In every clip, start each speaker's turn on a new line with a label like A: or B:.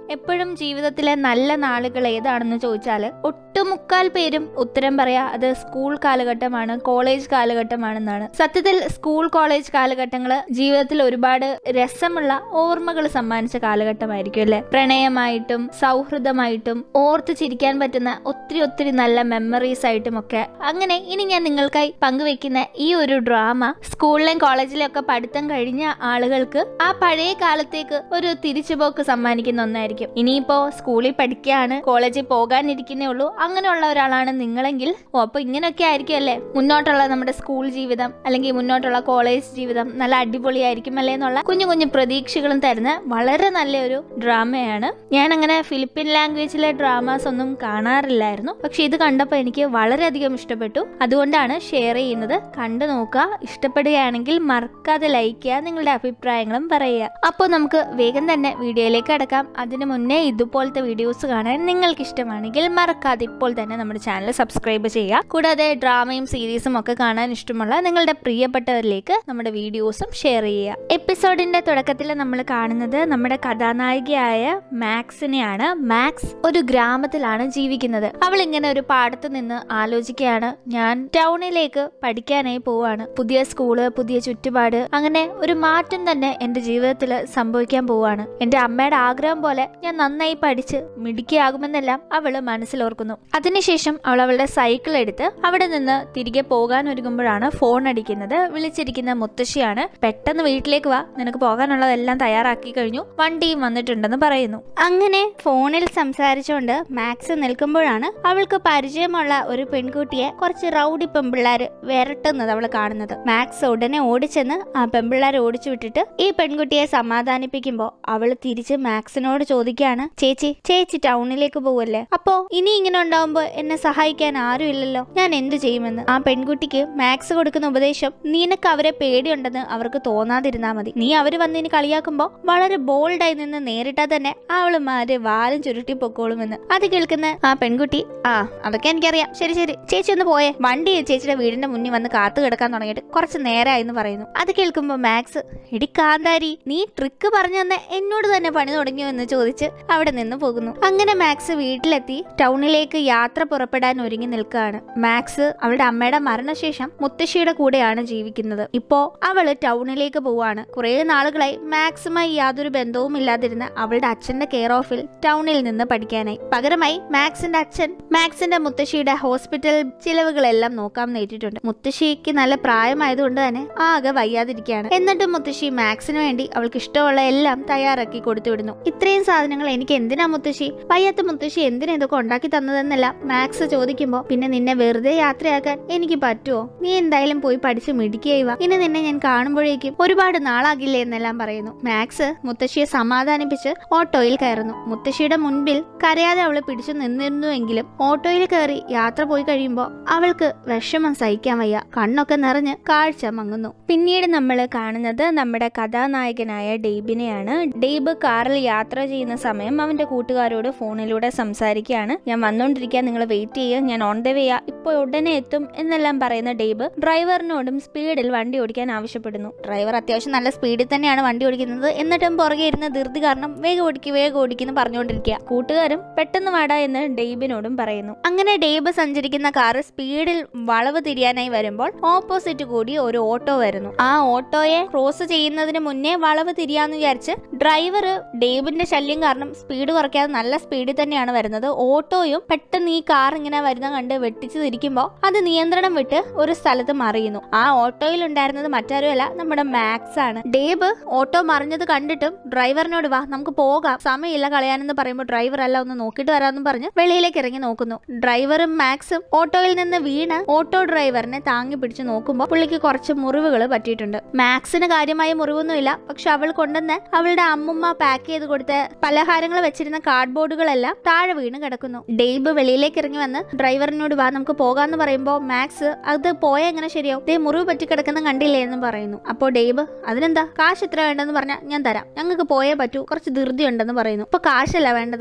A: എപ്പോഴും ജീവിതത്തിലെ നല്ല നാളുകൾ ഏതാണെന്ന് ചോദിച്ചാൽ ഒട്ടുമുക്കാൽ പേരും ഉത്തരം പറയാ അത് സ്കൂൾ കാലഘട്ടമാണ് കോളേജ് കാലഘട്ടമാണെന്നാണ് സത്യത്തിൽ സ്കൂൾ കോളേജ് കാലഘട്ടങ്ങൾ ജീവിതത്തിൽ ഒരുപാട് രസമുള്ള ഓർമ്മകൾ സമ്മാനിച്ച കാലഘട്ടമായിരിക്കും അല്ലെ പ്രണയമായിട്ടും സൗഹൃദമായിട്ടും ഓർത്ത് ചിരിക്കാൻ പറ്റുന്ന ഒത്തിരി ഒത്തിരി നല്ല മെമ്മറീസ് ആയിട്ടും ഒക്കെ അങ്ങനെ ഇനി ഞാൻ നിങ്ങൾക്കായി പങ്കുവെക്കുന്ന ഈ ഒരു ഡ്രാമ സ്കൂളിലെയും കോളേജിലെയും ഒക്കെ പഠിത്തം കഴിഞ്ഞ ആളുകൾക്ക് ആ പഴയ കാലത്തേക്ക് ഒരു തിരിച്ചുപോക്ക് സമ്മാനിക്കുന്ന ഒന്നായിരിക്കും ഇനിയിപ്പോ സ്കൂളിൽ പഠിക്കുകയാണ് കോളേജിൽ പോകാനിരിക്കുന്നേ ഉള്ളൂ അങ്ങനെയുള്ള ഒരാളാണ് നിങ്ങളെങ്കിൽ ഓ അപ്പൊ ഇങ്ങനെയൊക്കെ ആയിരിക്കും അല്ലേ മുന്നോട്ടുള്ള നമ്മുടെ സ്കൂൾ ജീവിതം അല്ലെങ്കിൽ മുന്നോട്ടുള്ള കോളേജ് ജീവിതം നല്ല അടിപൊളിയായിരിക്കും അല്ലേ എന്നുള്ള കുഞ്ഞു കുഞ്ഞു പ്രതീക്ഷകളും തരുന്ന വളരെ നല്ലൊരു ഡ്രാമയാണ് ഞാൻ അങ്ങനെ ഫിലിപ്പിൻ ലാംഗ്വേജിലെ ഡ്രാമാസ് ഒന്നും കാണാറില്ലായിരുന്നു പക്ഷെ ഇത് കണ്ടപ്പോൾ എനിക്ക് വളരെയധികം ഇഷ്ടപ്പെട്ടു അതുകൊണ്ടാണ് ഷെയർ ചെയ്യുന്നത് കണ്ടു നോക്കുക ഇഷ്ടപ്പെടുകയാണെങ്കിൽ മറക്കാതെ ലൈക്ക് ചെയ്യുക നിങ്ങളുടെ അഭിപ്രായങ്ങളും പറയുക അപ്പോൾ നമുക്ക് വേഗം തന്നെ വീഡിയോയിലേക്ക് അടക്കാം അതിനു മുന്നേ ഇതുപോലത്തെ വീഡിയോസ് കാണാൻ നിങ്ങൾക്ക് ഇഷ്ടമാണെങ്കിൽ മറക്കാതെ ഇപ്പോൾ തന്നെ നമ്മുടെ ചാനൽ സബ്സ്ക്രൈബ് ചെയ്യുക കൂടാതെ ഡ്രാമയും സീരീസും ഒക്കെ കാണാൻ ഇഷ്ടമുള്ള നിങ്ങളുടെ പ്രിയപ്പെട്ടവരിലേക്ക് നമ്മുടെ വീഡിയോസും ഷെയർ ചെയ്യുക എപ്പിസോഡിന്റെ തുടക്കത്തിൽ നമ്മൾ കാണുന്നത് നമ്മുടെ കഥാനായികയായ മാക്സിനെയാണ് മാക്സ് ഒരു ഗ്രാമത്തിലാണ് ജീവിക്കുന്നത് അവൾ ഇങ്ങനെ ഒരു പാടത്ത് നിന്ന് ആലോചിക്കുകയാണ് ഞാൻ ടൗണിലേക്ക് പഠിക്കാനായി പോവാണ് പുതിയ സ്കൂള് പുതിയ ചുറ്റുപാട് അങ്ങനെ ഒരു മാറ്റം തന്നെ എന്റെ ജീവിതത്തിൽ സംഭവിക്കാൻ പോവാണ് എന്റെ അമ്മയുടെ ആഗ്രഹം പോലെ ഞാൻ നന്നായി പഠിച്ച് മിടുക്കിയാകുമെന്നെല്ലാം അവള് മനസ്സിലോർക്കുന്നു അതിനുശേഷം അവൾ അവളുടെ സൈക്കിൾ എടുത്ത് അവിടെ നിന്ന് തിരികെ പോകാൻ ഒരുങ്ങുമ്പോഴാണ് ഫോൺ അടിക്കുന്നത് വിളിച്ചിരിക്കുന്ന മുത്തശ്ശിയാണ് പെട്ടെന്ന് വീട്ടിലേക്ക് വാ നിനക്ക് പോകാനുള്ളതെല്ലാം തയ്യാറാക്കി കഴിഞ്ഞു വണ്ടിയും വന്നിട്ടുണ്ടെന്ന് പറയുന്നു അങ്ങനെ ഫോണിൽ സംസാരിച്ചുകൊണ്ട് മാക്സ് നിൽക്കുമ്പോഴാണ് അവൾക്ക് പരിചയമുള്ള ഒരു പെൺകുട്ടിയെ കുറച്ച് റൗഡി പെമ്പിള്ളാര് വിരട്ടുന്നത് അവൾ കാണുന്നത് മാക്സ് ഉടനെ ഓടിച്ചെന്ന് ആ പെമ്പിള്ളാരെ ഓടിച്ചു വിട്ടിട്ട് ഈ പെൺകുട്ടിയെ സമാധാനിപ്പിക്കുമ്പോ അവൾ തിരിച്ച് മാക്സിനോട് ചോദിക്കാണ് ചേച്ചി ചേച്ചി ടൗണിലേക്ക് പോവല്ലേ അപ്പോ ഇനി ഇങ്ങനെ ഉണ്ടാവുമ്പോ എന്നെ സഹായിക്കാൻ ആരും ഇല്ലല്ലോ ഞാൻ എന്തു ചെയ്യുമെന്ന് ആ പെൺകുട്ടിക്ക് മാക്സ് കൊടുക്കുന്ന ഉപദേശം നിനക്ക് അവരെ പേടിയുണ്ടെന്ന് അവർക്ക് തോന്നാതിരുന്നാ മതി നീ അവര് വന്ന് ഇനി കളിയാക്കുമ്പോ വളരെ ബോൾഡായി നിന്ന് നേരിട്ടാ തന്നെ അവളുമാര് വാലും ചുരുട്ടി പൊക്കോളുമെന്ന് അത് കേൾക്കുന്ന ആ പെൺകുട്ടി ആ അതൊക്കെ എനിക്കറിയാം ശരി ശരി ചേച്ചി ഒന്ന് പോയേ വണ്ടി ചേച്ചിയുടെ വീടിന്റെ മുന്നിൽ വന്ന് കാത്തു കിടക്കാൻ തുടങ്ങിയിട്ട് കുറച്ച് നേരമായി എന്ന് പറയുന്നു അത് കേൾക്കുമ്പോ മാക്സ് എടി കാന്താരി നീ ട്രിക്ക് പറഞ്ഞു തന്നെ എന്നോട് തന്നെ പണി തുടങ്ങിയോ എന്ന് ചോദിച്ച് അവിടെ നിന്ന് പോകുന്നു അങ്ങനെ മാക്സ് വീട്ടിലെത്തി ടൗണിലേക്ക് യാത്ര പുറപ്പെടാൻ ഒരുങ്ങി നിൽക്കുകയാണ് മാക്സ് അവളുടെ അമ്മയുടെ മരണശേഷം മുത്തശ്ശിയുടെ കൂടെയാണ് ജീവിക്കുന്നത് ഇപ്പോ അവള് ടൗണിലേക്ക് പോവാണ് കുറെ നാളുകളായി മാക്സുമായി യാതൊരു ബന്ധവും ഇല്ലാതിരുന്ന അവളുടെ അച്ഛന്റെ കെയർ ഓഫിൽ ടൗണിൽ നിന്ന് പഠിക്കാനായി പകരമായി മാക്സിന്റെ അച്ഛൻ മാക്സിന്റെ മുത്തശ്ശിയുടെ ഹോസ്പിറ്റൽ ചിലവുകളെല്ലാം നോക്കാൻ നേരിട്ടുണ്ട് മുത്തശ്ശിക്ക് നല്ല പ്രായമായതുകൊണ്ട് തന്നെ ആകെ വയ്യാതിരിക്കുകയാണ് എന്നിട്ടും മുത്തശ്ശി മാക്സിന് വേണ്ടി അവൾക്ക് ഇഷ്ടമുള്ള എല്ലാം തയ്യാറാക്കി കൊടുത്തു വിടുന്നു ഇത്രയും സാധനങ്ങൾ എനിക്ക് എന്തിനാ മുത്തശ്ശി വയ്യാത്ത മുത്തശ്ശി എന്തിനാ ഇതൊക്കെ ഉണ്ടാക്കി തന്നതെന്നല്ല മാക്സ് ചോദിക്കുമ്പോ പിന്നെ നിന്നെ വെറുതെ യാത്രയാക്കാൻ എനിക്ക് പറ്റുമോ നീ എന്തായാലും പോയി പഠിച്ച് മിടിക്കുകയായി വാ ഇനി നിന്നെ ഞാൻ കാണുമ്പോഴേക്കും ഒരുപാട് നാളാകില്ലേ എന്നെല്ലാം പറയുന്നു മാക്സ് മുത്തശ്ശിയെ സമാധാനിപ്പിച്ച് ഓട്ടോയിൽ കയറുന്നു മുത്തശ്ശിയുടെ മുൻപിൽ കരയാതെ അവള് പിടിച്ചു നിന്നിരുന്നുവെങ്കിലും ഓട്ടോയിൽ കയറി യാത്ര പോയി കഴിയുമ്പോൾ അവൾക്ക് വിഷമം സഹിക്കാൻ വയ്യ കണ്ണൊക്കെ നിറഞ്ഞ് കാഴ്ച മങ്ങുന്നു പിന്നീട് നമ്മൾ കാണുന്നത് നമ്മുടെ കഥാനായകനായ ഡെയ്ബിനെയാണ് ഡെയ്ബ് കാറിൽ യാത്ര ചെയ്യുന്ന സമയം അവന്റെ കൂട്ടുകാരോട് ഫോണിലൂടെ സംസാരിക്കുകയാണ് ഞാൻ വന്നുകൊണ്ടിരിക്കാൻ നിങ്ങൾ വെയിറ്റ് ചെയ്യുക ഞാൻ ഓൺ ദ വേ ഇപ്പോൾ ഉടനെ എത്തും എന്നെല്ലാം പറയുന്ന ഡെയ്ബ് ഡ്രൈവറിനോടും സ്പീഡിൽ വണ്ടി ഓടിക്കാൻ ആവശ്യപ്പെടുന്നു ഡ്രൈവർ അത്യാവശ്യം നല്ല സ്പീഡിൽ തന്നെയാണ് വണ്ടി ഓടിക്കുന്നത് എന്നിട്ടും പുറകെ ഇരുന്ന ധൃതി കാരണം വേഗം ഓടിക്ക് വേഗം ഓടിക്കുന്നു പറഞ്ഞുകൊണ്ടിരിക്കുക കൂട്ടുകാരും പെട്ടെന്ന് വാടാ എന്ന് ഡെയ്ബിനോടും പറയുന്നു അങ്ങനെ ഡെയ്ബ് സഞ്ചരിക്കുന്ന കാറ് സ്പീഡിൽ വളവ് തിരിയാനായി വരുമ്പോൾ ഓപ്പോസിറ്റ് കൂടി ഒരു ഓട്ടോ വരുന്നു ആ ഓട്ടോയെ ക്രോസ് ചെയ്യുന്നതിന് മുന്നേ വളവ് തിരിയാന്ന് വിചാരിച്ച് ഡ്രൈവർ ഡേബിന്റെ ശല്യം കാരണം സ്പീഡ് കുറയ്ക്കാതെ നല്ല സ്പീഡിൽ തന്നെയാണ് വരുന്നത് ഓട്ടോയും പെട്ടെന്ന് ഈ കാർ ഇങ്ങനെ വരുന്ന കണ്ട് വെട്ടിച്ച് തിരിക്കുമ്പോൾ അത് നിയന്ത്രണം വിട്ട് ഒരു സ്ഥലത്ത് മറിയുന്നു ആ ഓട്ടോയിൽ ഉണ്ടായിരുന്നത് മറ്റാരുമല്ല നമ്മുടെ മാക്സ് ആണ് ഡേബ് ഓട്ടോ മറിഞ്ഞത് കണ്ടിട്ടും ഡ്രൈവറിനോട് വാ നമുക്ക് പോകാം സമയമില്ല കളയാനെന്ന് പറയുമ്പോൾ ഡ്രൈവർ അല്ല ഒന്ന് നോക്കിയിട്ട് വരാമെന്ന് പറഞ്ഞ് വെളിയിലേക്ക് ഇറങ്ങി നോക്കുന്നു ഡ്രൈവറും മാക്സും ഓട്ടോയിൽ നിന്ന് വീണ് ഓട്ടോ ഡ്രൈവറിനെ താങ്ങി പിടിച്ച് നോക്കുമ്പോൾ പുള്ളിക്ക് കുറച്ച് മുറിവുകൾ പറ്റിയിട്ടുണ്ട് മാക്സിന് കാര്യമായ മുറിവൊന്നുമില്ല പക്ഷെ അവൾ കൊണ്ടുവന്ന് അവളുടെ അമ്മുമ്മ പാക്ക് ചെയ്ത് കൊടുത്ത പലഹാരങ്ങൾ വെച്ചിരുന്ന കാർഡ്ബോർഡുകളെല്ലാം താഴെ വീണ് കിടക്കുന്നു ഡെയ്ബ് വെളിയിലേക്ക് ഇറങ്ങി വന്ന് ഡ്രൈവറിനോട് വാ നമുക്ക് പോകാന്ന് പറയുമ്പോൾ മാക്സ് അത് പോയ എങ്ങനെ ശരിയാവും ദേ മുറിവ് പറ്റി കിടക്കുന്ന കണ്ടില്ലേ എന്ന് പറയുന്നു അപ്പോൾ ഡെയ്ബ് അതിനെന്താ കാശ് എത്ര വേണ്ടെന്ന് പറഞ്ഞാൽ ഞാൻ തരാം ഞങ്ങൾക്ക് പോയേ പറ്റൂ കുറച്ച് ധൃതി ഉണ്ടെന്ന് പറയുന്നു അപ്പൊ കാശല്ല വേണ്ടത് ഇദ്ദേഹത്തെ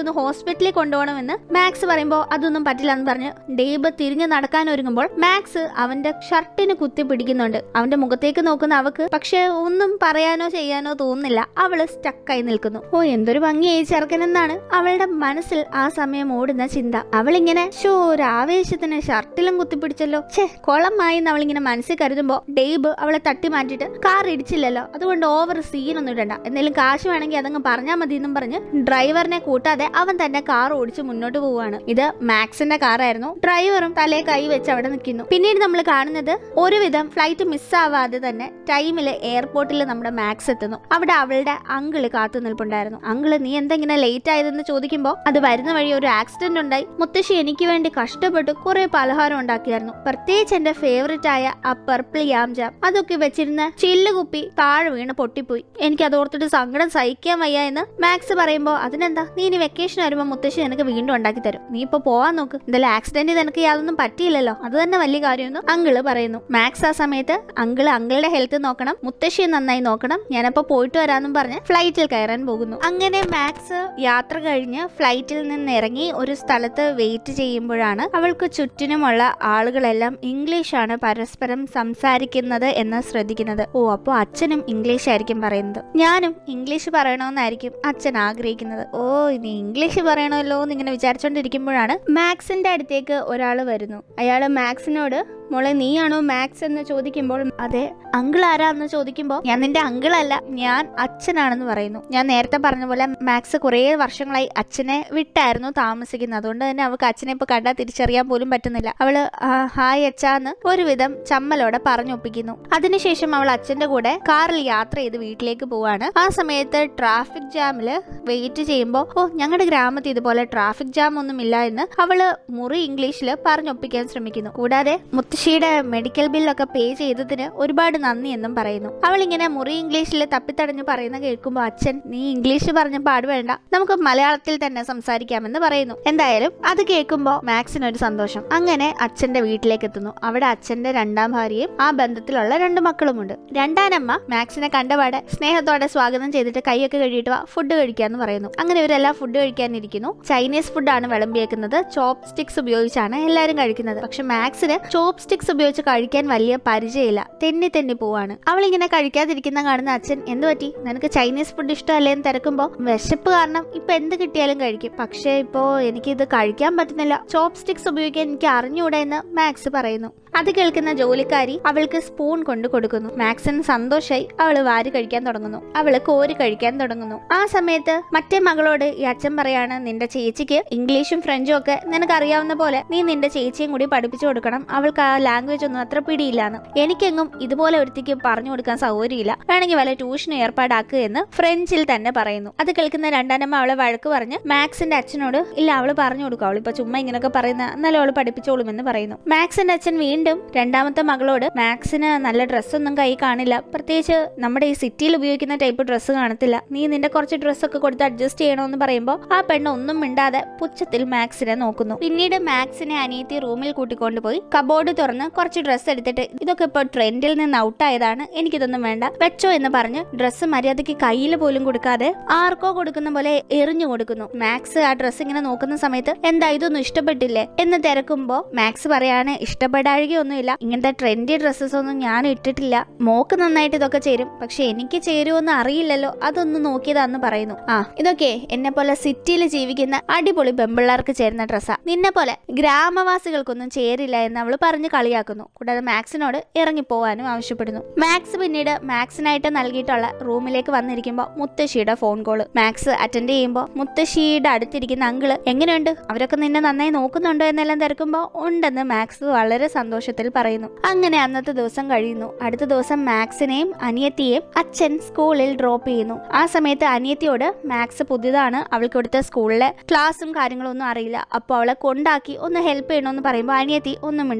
A: ഒന്ന് ഹോസ്പിറ്റലിൽ കൊണ്ടുപോകണമെന്ന് മാക്സ് പറയുമ്പോൾ അതൊന്നും പറ്റില്ല എന്ന് പറഞ്ഞ് ഡേബ് തിരിഞ്ഞു നടക്കാൻ ഒരുങ്ങുമ്പോൾ മാക്സ് അവന്റെ ഷർട്ടിന് കുത്തി പിടിക്കുന്നുണ്ട് അവന്റെ മുഖത്തേക്ക് നോക്കുന്ന അവക്ക് പക്ഷെ ഒന്നും പറയാനോ ചെയ്യാനോ തോന്നുന്നില്ല അവള് സ്റ്റക്കായി നിൽക്കുന്നു ഓ എന്തൊരു ഭംഗിയായി ചെറുക്കനെന്നാണ് അവളുടെ മനസ്സിൽ ആ സമയം ഓടുന്ന ചിന്ത അവളിങ്ങനെ ഷോ ഒരു ആവേശത്തിന് ഷർട്ടിലും കുത്തിപ്പിടിച്ചല്ലോ ഛേ കൊളമായി എന്ന് അവളിങ്ങനെ മനസ്സിൽ കരുതുമ്പോ ഡെയ്ബ് അവളെ തട്ടി മാറ്റിയിട്ട് കാർ ഇടിച്ചില്ലല്ലോ അതുകൊണ്ട് ഓവർ സീനൊന്നും ഇടണ്ട എന്തെങ്കിലും കാശ് വേണമെങ്കിൽ അതങ്ങ് പറഞ്ഞാൽ മതി എന്നും പറഞ്ഞ് ഡ്രൈവറിനെ കൂട്ടാതെ അവൻ തന്നെ കാർ ഓടിച്ച് മുന്നോട്ട് പോവുകയാണ് ഇത് മാക്സിന്റെ കാറായിരുന്നു ഡ്രൈവറും തലേ കൈ വെച്ച് അവിടെ നിൽക്കുന്നു പിന്നീട് നമ്മൾ കാണുന്നത് ഒരുവിധം ഫ്ലൈറ്റ് മിസ്സാവാതെ തന്നെ ടൈമില് എയർപോർട്ടിൽ നമ്മുടെ മാക്സ് എത്തുന്നു അവിടെ അവളുടെ അങ്കിള് കാത്തു നിൽപ്പുണ്ടായിരുന്നു അങ്കിള് നീ എന്തെങ്കിലും ലേറ്റ് ആയതെന്ന് ചോദിക്കുമ്പോൾ അത് വരുന്ന വഴി ഒരു ആക്സിഡന്റ് ഉണ്ടായി മുത്തശ്ശി എനിക്ക് വേണ്ടി കഷ്ടപ്പെട്ട് കുറെ പലഹാരം ഉണ്ടാക്കിയായിരുന്നു പ്രത്യേകിച്ച് എന്റെ ഫേവറേറ്റ് ആയ ആ പർപ്പിൾ യാം ജാം അതൊക്കെ വെച്ചിരുന്ന ചില്ലുകുപ്പി താഴെ വീണ് പൊട്ടിപ്പോയി എനിക്ക് അത് ഓർത്തിട്ട് സങ്കടം സഹിക്കാൻ വയ്യ എന്ന് മാക്സ് പറയുമ്പോൾ അതിനെന്താ നീ ഇനി വെക്കേഷൻ വരുമ്പോൾ മുത്തശ്ശി നിനക്ക് വീണ്ടും ഉണ്ടാക്കി തരും നീ ഇപ്പൊ പോവാൻ നോക്ക് എന്തായാലും ആക്സിഡന്റ് നിനക്ക് യാതൊന്നും പറ്റിയില്ലല്ലോ അത് തന്നെ വലിയ കാര്യമെന്ന് അങ്കിള് പറയുന്നു മാക്സ് ആ സമയത്ത് അങ്കിള് അങ്കിളുടെ ഹെൽത്ത് നോക്കണം മുത്തശ്ശിയെ നന്നായി നോക്കണം ഞാനപ്പോ പോയിട്ട് വരാന്നും പറഞ്ഞ് ഫ്ലൈറ്റിൽ കയറാൻ പോകുന്നു അങ്ങനെ മാക്സ് യാത്ര കഴിഞ്ഞ് ഫ്ലൈറ്റിൽ നിന്ന് ഇറങ്ങി ഒരു സ്ഥലത്ത് വെയിറ്റ് ചെയ്യുമ്പോഴാണ് അവൾക്ക് ചുറ്റിനുമുള്ള ആളുകളെല്ലാം ഇംഗ്ലീഷാണ് പരസ്പരം സംസാരിക്കുന്നത് എന്ന് ശ്രദ്ധിക്കുന്നത് ഓ അപ്പോൾ അച്ഛനും ഇംഗ്ലീഷ് ആയിരിക്കും പറയുന്നത് ഞാനും ഇംഗ്ലീഷ് പറയണമെന്നായിരിക്കും അച്ഛൻ ആഗ്രഹിക്കുന്നത് ഓ ഇനി ഇംഗ്ലീഷ് പറയണമല്ലോ എന്ന് ഇങ്ങനെ വിചാരിച്ചുകൊണ്ടിരിക്കുമ്പോഴാണ് മാക്സിന്റെ അടുത്തേക്ക് ഒരാൾ വരുന്നു അയാൾ മാക്സിനോട് മോളെ നീയാണോ മാക്സ് എന്ന് ചോദിക്കുമ്പോൾ അതെ അങ്കിൾ ആരാന്ന് ചോദിക്കുമ്പോൾ ഞാൻ നിന്റെ അങ്കിൾ അല്ല ഞാൻ അച്ഛനാണെന്ന് പറയുന്നു ഞാൻ നേരത്തെ പറഞ്ഞ പോലെ മാക്സ് കുറേ വർഷങ്ങളായി അച്ഛനെ വിട്ടായിരുന്നു താമസിക്കുന്നത് അതുകൊണ്ട് തന്നെ അവൾക്ക് അച്ഛനെ ഇപ്പൊ കണ്ടാൽ തിരിച്ചറിയാൻ പോലും പറ്റുന്നില്ല അവള് "ആ, ഹായ് അച്ഛാന്ന് ഒരുവിധം ചമ്മലോടെ പറഞ്ഞൊപ്പിക്കുന്നു അതിനുശേഷം അവൾ അച്ഛന്റെ കൂടെ കാറിൽ യാത്ര ചെയ്ത് വീട്ടിലേക്ക് പോവാണ് ആ സമയത്ത് ട്രാഫിക് ജാമില് വെയിറ്റ് ചെയ്യുമ്പോൾ ഓ ഞങ്ങളുടെ ഗ്രാമത്തിൽ ഇതുപോലെ ട്രാഫിക് ജാം ഒന്നും ഇല്ല എന്ന് അവള് മുറി ഇംഗ്ലീഷിൽ പറഞ്ഞൊപ്പിക്കാൻ ശ്രമിക്കുന്നു കൂടാതെ മുത്തശ്ശിയുടെ മെഡിക്കൽ ബില്ലൊക്കെ പേ ചെയ്തതിന് ഒരുപാട് നന്ദി എന്നും പറയുന്നു അവൾ ഇങ്ങനെ മുറി ഇംഗ്ലീഷിൽ തപ്പിത്തടഞ്ഞ് പറയുന്ന കേൾക്കുമ്പോൾ അച്ഛൻ നീ ഇംഗ്ലീഷ് പറഞ്ഞ പാട് വേണ്ട നമുക്ക് മലയാളത്തിൽ തന്നെ സംസാരിക്കാമെന്ന് പറയുന്നു എന്തായാലും അത് കേൾക്കുമ്പോൾ മാക്സിന് ഒരു സന്തോഷം അങ്ങനെ അച്ഛന്റെ വീട്ടിലേക്ക് എത്തുന്നു അവിടെ അച്ഛന്റെ രണ്ടാം ഭാര്യയും ആ ബന്ധത്തിലുള്ള രണ്ട് മക്കളുമുണ്ട് രണ്ടാനമ്മ മാക്സിനെ കണ്ടപാടെ സ്നേഹത്തോടെ സ്വാഗതം ചെയ്തിട്ട് കൈയൊക്കെ കഴുകിയിട്ട് വാ ഫുഡ് കഴിക്കാന്ന് പറയുന്നു അങ്ങനെ ഇവരെല്ലാം ഫുഡ് കഴിക്കാനിരിക്കുന്നു ചൈനീസ് ഫുഡാണ് വിളമ്പിയേക്കുന്നത് ചോപ്പ് സ്റ്റിക്സ് ഉപയോഗിച്ചാണ് എല്ലാവരും കഴിക്കുന്നത് പക്ഷെ മാക്സിന് ചോപ്പ് സ്റ്റിക്സ് ഉപയോഗിച്ച് കഴിക്കാൻ വലിയ പരിചയമില്ല തെന്നി തെന്നി പോവാണ് അവൾ ഇങ്ങനെ കഴിക്കാതിരിക്കുന്ന കാണുന്ന അച്ഛൻ എന്ത് പറ്റി നിനക്ക് ചൈനീസ് ഫുഡ് ഇഷ്ടമല്ലേ എന്ന് തിരക്കുമ്പോൾ വിശപ്പ് കാരണം ഇപ്പൊ എന്ത് കിട്ടിയാലും കഴിക്കും പക്ഷേ ഇപ്പോ എനിക്കിത് കഴിക്കാൻ പറ്റുന്നില്ല ചോപ്പ് സ്റ്റിക്സ് ഉപയോഗിക്കാൻ എനിക്ക് അറിഞ്ഞൂടാ എന്ന് മാക്സ് പറയുന്നു അത് കേൾക്കുന്ന ജോലിക്കാരി അവൾക്ക് സ്പൂൺ കൊണ്ട് കൊടുക്കുന്നു മാക്സിന് സന്തോഷായി അവള് വാരി കഴിക്കാൻ തുടങ്ങുന്നു അവള് കോരി കഴിക്കാൻ തുടങ്ങുന്നു ആ സമയത്ത് മറ്റേ മകളോട് ഈ അച്ഛൻ പറയാണ് നിന്റെ ചേച്ചിക്ക് ഇംഗ്ലീഷും ഫ്രഞ്ചും ഒക്കെ നിനക്ക് അറിയാവുന്ന പോലെ നീ നിന്റെ ചേച്ചിയും കൂടി പഠിപ്പിച്ചു കൊടുക്കണം അവൾക്ക് ആ ലാംഗ്വേജ് ഒന്നും അത്ര പിടിയില്ലാന്ന് എനിക്കെങ്ങും ഇതുപോലെ ഒരുത്തിക്ക് പറഞ്ഞു കൊടുക്കാൻ സൗകര്യമില്ല വേണമെങ്കിൽ വല്ല ട്യൂഷൻ ഏർപ്പാടാക്കുക എന്ന് ഫ്രഞ്ചിൽ തന്നെ പറയുന്നു അത് കേൾക്കുന്ന രണ്ടാനമ്മ അവളെ വഴക്ക് പറഞ്ഞ് മാക്സിന്റെ അച്ഛനോട് ഇല്ല അവള് പറഞ്ഞു കൊടുക്കും അവളിപ്പോ ചുമ്മാ ഇങ്ങനെയൊക്കെ പറയുന്ന എന്നാലും അവള് പഠിപ്പിച്ചോളും എന്ന് പറയുന്നു മാക്സിന്റെ അച്ഛൻ വീണ്ടും രണ്ടാമത്തെ മകളോട് മാക്സിന് നല്ല ഡ്രസ്സൊന്നും കൈ കാണില്ല പ്രത്യേകിച്ച് നമ്മുടെ ഈ സിറ്റിയിൽ ഉപയോഗിക്കുന്ന ടൈപ്പ് ഡ്രസ്സ് കാണത്തില്ല നീ നിന്റെ കുറച്ച് ഡ്രസ്സൊക്കെ കൊടുത്ത് അഡ്ജസ്റ്റ് ചെയ്യണമെന്ന് പറയുമ്പോൾ ആ പെണ്ണ് ഒന്നും മിണ്ടാതെ പുച്ഛത്തിൽ മാക്സിനെ നോക്കുന്നു പിന്നീട് മാക്സിനെ അനിയത്തി റൂമിൽ കൂട്ടിക്കൊണ്ടുപോയി കബോർഡ് തുറന്ന് കുറച്ച് ഡ്രസ്സ് എടുത്തിട്ട് ഇതൊക്കെ ഇപ്പോൾ ട്രെൻഡിൽ നിന്ന് ഔട്ടായതാണ് എനിക്കിതൊന്നും വേണ്ട വെച്ചോ എന്ന് പറഞ്ഞ് ഡ്രസ്സ് മര്യാദയ്ക്ക് കയ്യിൽ പോലും കൊടുക്കാതെ ആർക്കോ കൊടുക്കുന്ന പോലെ എറിഞ്ഞു കൊടുക്കുന്നു മാക്സ് ആ ഡ്രസ്സ് ഇങ്ങനെ നോക്കുന്ന സമയത്ത് എന്താ ഇതൊന്നും ഇഷ്ടപ്പെട്ടില്ലേ എന്ന് തിരക്കുമ്പോ മാക്സ് പറയാണ് ഇഷ്ടപ്പെടാഴികയൊന്നുമില്ല ഇങ്ങനത്തെ ട്രെൻഡി ഡ്രസ്സസ് ഒന്നും ഞാൻ ഇട്ടിട്ടില്ല മോക്ക് നന്നായിട്ട് ഇതൊക്കെ ചേരും പക്ഷെ എനിക്ക് ചേരുമെന്ന് അറിയില്ലല്ലോ അതൊന്ന് നോക്കിയതാന്ന് പറയുന്നു ആ ഇതൊക്കെ എന്നെ പോലെ സിറ്റിയിൽ ജീവിക്കുന്ന അടിപൊളി പെമ്പിള്ളേർക്ക് ചേരുന്ന ഡ്രസ്സാ നിന്നെ പോലെ ഗ്രാമവാസികൾക്കൊന്നും ചേരില്ല എന്ന് അവൾ പറഞ്ഞ് കളിയാക്കുന്നു കൂടാതെ മാക്സിനോട് ഇറങ്ങിപ്പോവാനും ആവശ്യപ്പെടുന്നു മാക്സ് പിന്നീട് മാക്സിനായിട്ട് നൽകിയിട്ടുള്ള റൂമിലേക്ക് വന്നിരിക്കുമ്പോൾ മുത്തശ്ശിയുടെ ഫോൺ കോള് മാക്സ് അറ്റൻഡ് ചെയ്യുമ്പോൾ മുത്തശ്ശിയുടെ അടുത്തിരിക്കുന്ന അങ്കിള് എങ്ങനെയുണ്ട് അവരൊക്കെ നിന്നെ നന്നായി നോക്കുന്നുണ്ടോ എന്നെല്ലാം തിരക്കുമ്പോൾ ഉണ്ടെന്ന് മാക്സ് വളരെ സന്തോഷത്തിൽ പറയുന്നു അങ്ങനെ അന്നത്തെ ദിവസം കഴിയുന്നു അടുത്ത ദിവസം മാക്സിനെയും അനിയത്തിയെയും അച്ഛൻ സ്കൂളിൽ ഡ്രോപ്പ് ചെയ്യുന്നു ആ സമയത്ത് അനിയത്തിയോട് മാക്സ് പുതിയതാണ് അവൾക്ക് ഇവിടുത്തെ സ്കൂളിലെ ക്ലാസ്സും കാര്യങ്ങളും ഒന്നും അറിയില്ല അപ്പോൾ അവളെ കൊണ്ടാക്കി ഒന്ന് ഹെൽപ്പ് ചെയ്യണമെന്ന് പറയുമ്പോൾ അനിയത്തി ഒന്നും മിണ്ടാതെ നിൽക്കുന്നു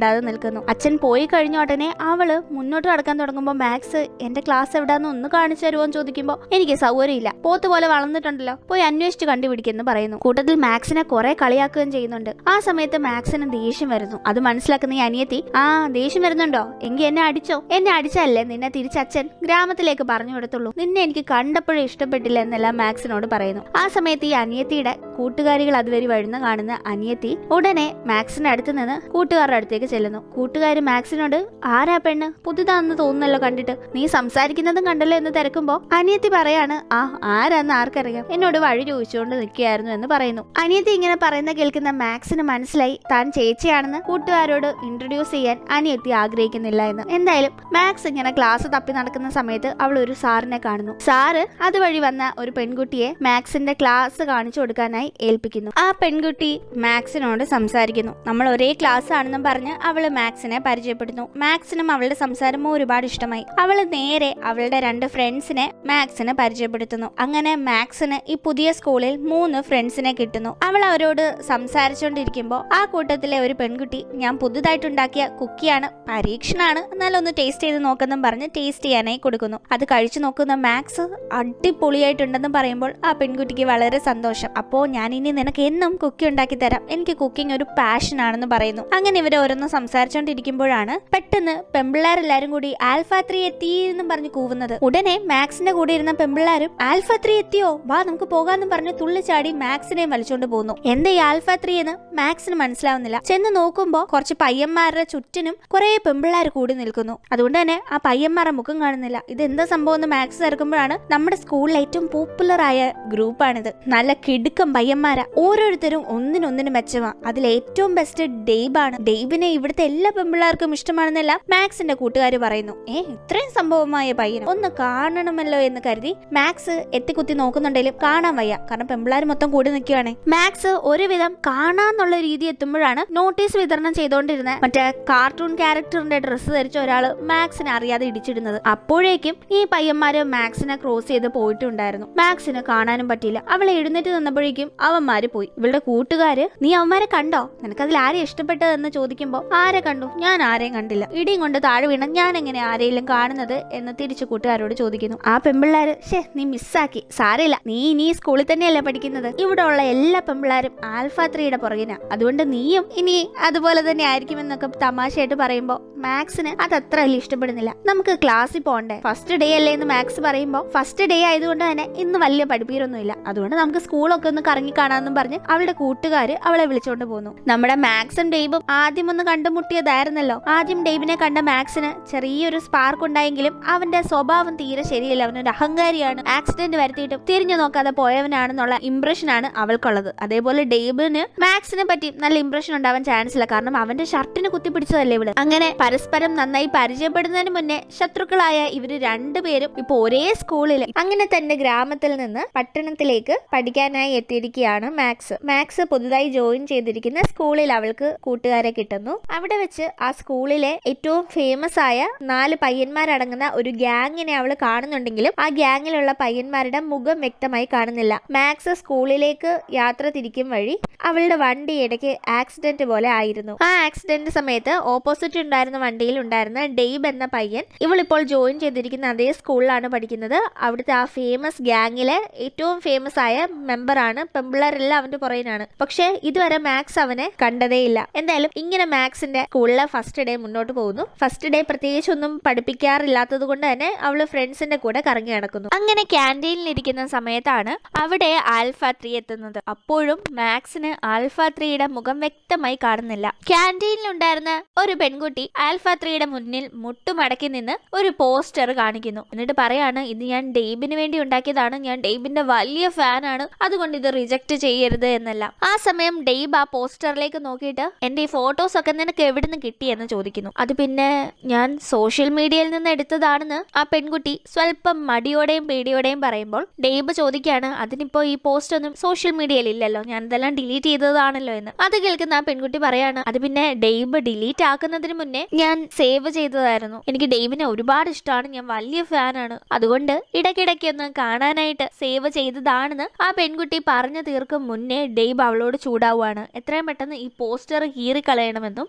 B: നിൽക്കുന്നു അച്ഛൻ പോയി കഴിഞ്ഞ ഉടനെ അവള് മുന്നോട്ട് നടക്കാൻ തുടങ്ങുമ്പോൾ മാക്സ് എന്റെ ക്ലാസ് എവിടാന്ന് ഒന്ന് കാണിച്ചു തരുമോ എന്ന് ചോദിക്കുമ്പോൾ എനിക്ക് സൗകര്യമില്ല പോത്ത് പോലെ വളർന്നിട്ടുണ്ടല്ലോ പോയി അന്വേഷിച്ച് കണ്ടുപിടിക്കുന്നു പറയുന്നു കൂട്ടത്തിൽ മാക്സിനെ കുറെ കളിയാക്കുകയും ചെയ്യുന്നുണ്ട് ആ സമയത്ത് മാക്സിന് ദേഷ്യം വരുന്നു അത് മനസ്സിലാക്കുന്ന ഈ അനിയത്തി ആ ദേഷ്യം വരുന്നുണ്ടോ എങ്കിൽ എന്നെ അടിച്ചോ എന്നെ അടിച്ചല്ലേ നിന്നെ തിരിച്ചച്ഛൻ ഗ്രാമത്തിലേക്ക് പറഞ്ഞു കൊടുത്തുള്ളൂ നിന്നെ എനിക്ക് കണ്ടപ്പോഴേ ഇഷ്ടപ്പെട്ടില്ല എന്നെല്ലാം മാക്സിനോട് പറയുന്നു ആ സമയത്ത് ഈ അനിയത്തിയുടെ കൂട്ടുകാരികൾ അതുവരെ വഴുന്ന കാണുന്ന അനിയത്തി ഉടനെ മാക്സിന്റെ അടുത്ത് നിന്ന് കൂട്ടുകാരുടെ അടുത്തേക്ക് ചെല്ലുന്നു കൂട്ടുകാർ മാക്സിനോട് ആരാ പെണ്ണ് പുതുതാന്ന് തോന്നുന്നല്ലോ കണ്ടിട്ട് നീ സംസാരിക്കുന്നതും കണ്ടല്ലോ എന്ന് തിരക്കുമ്പോ അനിയത്തി പറയാണ് ആ ആരാന്ന് ആർക്കറിയാം എന്നോട് വഴി ചോദിച്ചുകൊണ്ട് നിൽക്കുകയായിരുന്നു എന്ന് പറയുന്നു അനിയത്തി ഇങ്ങനെ പറയുന്ന കേൾക്കുന്ന മാക്സിന് മനസ്സിലായി താൻ ചേച്ചിയാണെന്ന് കൂട്ടുകാരോട് ഇൻട്രൊഡ്യൂസ് ചെയ്യാൻ അനിയത്തി ആഗ്രഹിക്കുന്നില്ല എന്ന് എന്തായാലും മാക്സ് ഇങ്ങനെ ക്ലാസ് തപ്പി നടക്കുന്ന സമയത്ത് അവൾ ഒരു സാറിനെ കാണുന്നു സാറ് അതുവഴി വന്ന ഒരു പെൺകുട്ടിയെ മാക്സിന്റെ ക്ലാസ് കാണിച്ചു കൊടുക്കാനായി ഏൽപ്പിക്കുന്നു ആ പെൺകുട്ടി മാക്സിനോട് സംസാരിക്കുന്നു നമ്മൾ ഒരേ ക്ലാസ് ആണെന്നും പറഞ്ഞ് അവള് മാക്സിനെ പരിചയപ്പെടുന്നു മാക്സിനും അവളുടെ സംസാരം ഒരുപാട് ഇഷ്ടമായി അവള് നേരെ അവളുടെ രണ്ട് ഫ്രണ്ട്സിനെ മാക്സിന് പരിചയപ്പെടുത്തുന്നു അങ്ങനെ മാക്സിന് ഈ പുതിയ സ്കൂളിൽ മൂന്ന് ഫ്രണ്ട്സിനെ കിട്ടുന്നു അവൾ അവരോട് സംസാരിച്ചുകൊണ്ടിരിക്കുമ്പോൾ ആ കൂട്ടത്തിലെ ഒരു പെൺകുട്ടി ഞാൻ പുതുതായിട്ടുണ്ടാക്കിയ കുക്കിയാണ് പരീക്ഷണാണ് എന്നാലും ഒന്ന് ടേസ്റ്റ് ചെയ്ത് നോക്കെന്നും പറഞ്ഞ് ടേസ്റ്റ് ചെയ്യാനായി കൊടുക്കുന്നു അത് കഴിച്ചു നോക്കുന്ന മാക്സ് അടിപൊളിയായിട്ടുണ്ടെന്ന് പറയുമ്പോൾ ആ പെൺകുട്ടിക്ക് വളരെ സന്തോഷം അപ്പോ ഞാൻ ഇനി നിനക്ക് എന്നും കുക്കി ഉണ്ടാക്കി തരാം എനിക്ക് കുക്കിംഗ് ഒരു പാഷൻ ആണെന്ന് പറയുന്നു അങ്ങനെ ഇവർ ഓരോന്ന് സംസാരിച്ചുകൊണ്ടിരിക്കുമ്പോഴാണ് പെട്ടെന്ന് പെമ്പിള്ളാരെല്ലാരും കൂടി ആൽഫ ത്രീ എത്തി എന്നും പറഞ്ഞ് കൂവുന്നത് ഉടനെ മാക്സിന്റെ കൂടെ ഇരുന്ന പെമ്പിള്ളാരും ആൽഫ ത്രീ എത്തിയോ വാ നമുക്ക് പോകാന്നും പറഞ്ഞ് തുള്ളിച്ചാടി മാക്സിനെയും വലിച്ചുകൊണ്ട് പോകുന്നു എന്താ ഈ ആൽഫ ത്രീ എന്ന് മാക്സിന് മനസ്സിലാവുന്നില്ല ചെന്ന് നോക്കുമ്പോ കുറച്ച് പയ്യന്മാരുടെ ചുറ്റിനും കുറെ പെമ്പിള്ളാർ കൂടി നിൽക്കുന്നു അതുകൊണ്ട് തന്നെ ആ പയ്യന്മാരുടെ മുഖം കാണുന്നില്ല ഇത് എന്താ സംഭവം എന്ന് മാക്സ് തിരക്കുമ്പോഴാണ് നമ്മുടെ സ്കൂളിലെ ഏറ്റവും പോപ്പുലർ ആയ ഗ്രൂപ്പാണിത് നല്ല കിടുക്കം പയ്യന്മാരാ ഓരോരുത്തരും ഒന്നിനൊന്നിന് മെച്ചമാ അതിൽ ഏറ്റവും ബെസ്റ്റ് ഡെയ്ബാണ് ഡെയ്ബിനെ ഇവിടുത്തെ എല്ലാ പെമ്പിള്ളാർക്കും ഇഷ്ടമാണെന്നെല്ലാം മാക്സിന്റെ കൂട്ടുകാർ പറയുന്നു ഏ ഇത്രയും സംഭവമായ പയ്യൻ ഒന്ന് കാണണമല്ലോ എന്ന് കരുതി മാക്സ് എത്തിക്കുത്തി നോക്കുന്നുണ്ടെങ്കിലും കാണാൻ വയ്യ കാരണം പെമ്പിള്ളാർ മൊത്തം കൂടി നിൽക്കുകയാണ് മാക്സ് ഒരുവിധം കാണാന്നുള്ള രീതി എത്തുമ്പോഴാണ് നോട്ടീസ് വിതരണം ചെയ്തുകൊണ്ടിരുന്ന മറ്റേ കാർട്ടൂൺ ക്യാരക്ടറിന്റെ ഡ്രസ്സ് ധരിച്ച ഒരാൾ മാക്സിനെ അറിയാതെ ഇടിച്ചിടുന്നത് അപ്പോഴേക്കും ഈ പയ്യന്മാര് മാക്സിനെ ക്രോസ് ചെയ്ത് പോയിട്ടുണ്ടായിരുന്നു മാക്സിന് കാണാനും പറ്റിയില്ല അവളെ എഴുന്നേറ്റ് നിന്നപ്പോഴേക്കും അവന്മാര് പോയി ഇവളുടെ കൂട്ടുകാര് നീ അവന്മാരെ കണ്ടോ നിനക്കതിൽ ആരെ ഇഷ്ടപ്പെട്ടതെന്ന് ചോദിക്കുമ്പോ ആരെ കണ്ടു ഞാൻ ആരെയും കണ്ടില്ല ഇടിയും കൊണ്ട് താഴെ വീണ ഞാൻ എങ്ങനെ ആരെയും കാണുന്നത് എന്ന് തിരിച്ചു കൂട്ടുകാരോട് ചോദിക്കുന്നു ആ പെമ്പിള്ളാര് ഷേ നീ മിസ്സാക്കി സാരമില്ല നീ ഇനി ഈ സ്കൂളിൽ തന്നെയല്ലേ പഠിക്കുന്നത് ഇവിടെ ഉള്ള എല്ലാ പെമ്പിള്ളാരും ആൽഫ ത്രീയുടെ പുറകിനാ അതുകൊണ്ട് നീയും ഇനി അതുപോലെ തന്നെ ആയിരിക്കുമെന്നൊക്കെ തമാശയായിട്ട് പറയുമ്പോ മാക്സിന് അത് അത്ര വലിയ ഇഷ്ടപ്പെടുന്നില്ല നമുക്ക് ക്ലാസ്സിൽ പോകണ്ടേ ഫസ്റ്റ് ഡേ അല്ലേ എന്ന് മാക്സ് പറയുമ്പോ ഫസ്റ്റ് ഡേ ആയതുകൊണ്ട് തന്നെ ഇന്ന് വലിയ പഠിപ്പീരൊന്നുമില്ല അതുകൊണ്ട് നമുക്ക് സ്കൂളൊക്കെ ഒന്ന് കറങ്ങി കാണാമെന്നും പറഞ്ഞ് അവളുടെ കൂട്ടുകാര് അവളെ വിളിച്ചോണ്ട് പോന്നു നമ്മുടെ മാക്സും ഡെയ്ബും ആദ്യം ഒന്ന് കണ്ടുമുട്ടിയതായിരുന്നല്ലോ ആദ്യം ഡെയ്ബിനെ കണ്ട മാക്സിന് ചെറിയൊരു സ്പാർക്ക് ഉണ്ടായെങ്കിലും അവന്റെ സ്വഭാവം തീരെ ശരിയല്ല അവനൊരു അഹങ്കാരിയാണ് ആക്സിഡന്റ് വരുത്തിയിട്ടും തിരിഞ്ഞു നോക്കാതെ പോയവനാണെന്നുള്ള ഇംപ്രഷനാണ് അവൾക്കുള്ളത് അതേപോലെ ഡെയ്ബിന് മാക്സിനെ പറ്റി നല്ല ഇംപ്രഷൻ ഉണ്ടാവാൻ ചാൻസ് ഇല്ല കാരണം അവന്റെ ഷർട്ടിന് കുത്തിപ്പിടിച്ചതല്ലേ ഇവള് അങ്ങനെ പരസ്പരം നന്നായി പരിചയപ്പെടുന്നതിന് മുന്നേ ശത്രുക്കളായ ഇവര് രണ്ടുപേരും ഇപ്പൊ ഒരേ സ്കൂളിൽ അങ്ങനെ തന്നെ ഗ്രാമത്തിൽ നിന്ന് പട്ടണത്തിലേക്ക് പഠിക്കാനായി എത്തിയിരിക്കുകയാണ് മാക്സ് മാക്സ് പുതുതായി ജോയിൻ ചെയ്തിരിക്കുന്ന സ്കൂളിൽ അവൾക്ക് കൂട്ടുകാരെ കിട്ടുന്നു അവിടെ വെച്ച് ആ സ്കൂളിലെ ഏറ്റവും ഫേമസ് ആയ നാല് പയ്യന്മാരടങ്ങുന്ന ഒരു ഗ്യാങ്ങിനെ അവൾ കാണുന്നുണ്ടെങ്കിലും ആ ഗ്യാങ്ങിലുള്ള പയ്യന്മാരുടെ മുഖം വ്യക്തമായി കാണുന്നില്ല മാക്സ് സ്കൂളിലേക്ക് യാത്ര തിരിക്കും വഴി അവളുടെ വണ്ടി ഇടയ്ക്ക് ആക്സിഡന്റ് പോലെ ആയിരുന്നു ആ ആക്സിഡന്റ് സമയത്ത് ഓപ്പോസിറ്റ് ഉണ്ടായിരുന്ന വണ്ടിയിൽ ഉണ്ടായിരുന്ന ഡെയ്ബ് എന്ന പയ്യൻ ഇവളിപ്പോൾ ജോയിൻ ചെയ്തിരിക്കുന്ന അതേ സ്കൂളിലാണ് പഠിക്കുന്നത് അവിടുത്തെ ആ ഫേമസ് ഗ്യാങ്ങിലെ ഏറ്റവും ഫേമസ് ആയ മെമ്പറാണ് പെമ്പിള്ളേരെല്ലാം അവന്റെ പുറകിനാണ് പക്ഷേ ഇതുവരെ മാക്സ് അവനെ കണ്ടതേയില്ല എന്തായാലും ഇങ്ങനെ മാക്സിന്റെ സ്കൂളിലെ ഫസ്റ്റ് ഡേ മുന്നോട്ട് പോകുന്നു ഫസ്റ്റ് ഡേ പ്രത്യേകിച്ച് ഒന്നും പഠിപ്പിക്കാറില്ലാത്തത് കൊണ്ട് തന്നെ അവള് ഫ്രണ്ട്സിന്റെ കൂടെ കറങ്ങി നടക്കുന്നു അങ്ങനെ ക്യാൻറ്റീനിൽ ഇരിക്കുന്ന സമയത്താണ് അവിടെ ആൽഫ ത്രീ എത്തുന്നത് അപ്പോഴും മാക്സിന് ആൽഫ ത്രീയുടെ മുഖം വ്യക്തമായി കാണുന്നില്ല ക്യാൻറ്റീനിൽ ഉണ്ടായിരുന്ന ഒരു പെൺകുട്ടി ആൽഫ ത്രീയുടെ മുന്നിൽ മുട്ടുമടക്കി നിന്ന് ഒരു പോസ്റ്റർ കാണിക്കുന്നു എന്നിട്ട് പറയാണ് ഇത് ഞാൻ ഡെയ്ബിന് വേണ്ടി ഉണ്ടാക്കിയതാണ് ഞാൻ ഡെയ്ബിന്റെ വലിയ ഫാനാണ് അതുകൊണ്ട് ഇത് റിജക്ട് ചെയ്യരുത് എന്നെല്ലാം ആ സമയം ഡെയ്ബ് ആ പോസ്റ്ററിലേക്ക് നോക്കിയിട്ട് എന്റെ ഈ ഫോട്ടോസ് ഒക്കെ നിനക്ക് എവിടുന്ന് കിട്ടിയെന്ന് ചോദിക്കുന്നു അത് പിന്നെ ഞാൻ സോഷ്യൽ മീഡിയയിൽ നിന്ന് എടുത്തതാണെന്ന് ആ പെൺകുട്ടി സ്വല്പം മടിയോടെയും പേടിയോടെയും പറയുമ്പോൾ ഡെയ്ബ് ചോദിക്കാണ് അതിനിപ്പോ ഈ പോസ്റ്റ് ഒന്നും സോഷ്യൽ മീഡിയയിൽ ഇല്ലല്ലോ ഞാൻ ഇതെല്ലാം ഡിലീറ്റ് ചെയ്തതാണല്ലോ എന്ന് അത് കേൾക്കുന്ന ആ പെൺകുട്ടി പറയാണ് അത് പിന്നെ ഡെയ്ബ് ഡിലീറ്റ് ആക്കുന്നതിന് മുന്നേ ഞാൻ സേവ് ചെയ്തതായിരുന്നു എനിക്ക് ഡെയ്ബിനെ ഒരുപാട് ഇഷ്ടമാണ് ഞാൻ വലിയ ഫാനാണ് അതുകൊണ്ട് ഇടയ്ക്കിടയ്ക്ക് ഒന്ന് കാണാനായിട്ട് സേവ് ചെയ്തതാണെന്ന് ആ പെൺകുട്ടി പറഞ്ഞു തീർക്കും മുന്നേ ഡെയ്ബ് അവളോട് ചൂടാവുകയാണ് എത്രയും പെട്ടെന്ന് ഈ പോസ്റ്റർ കീറിക്കളയണമെന്നും ഫോൺ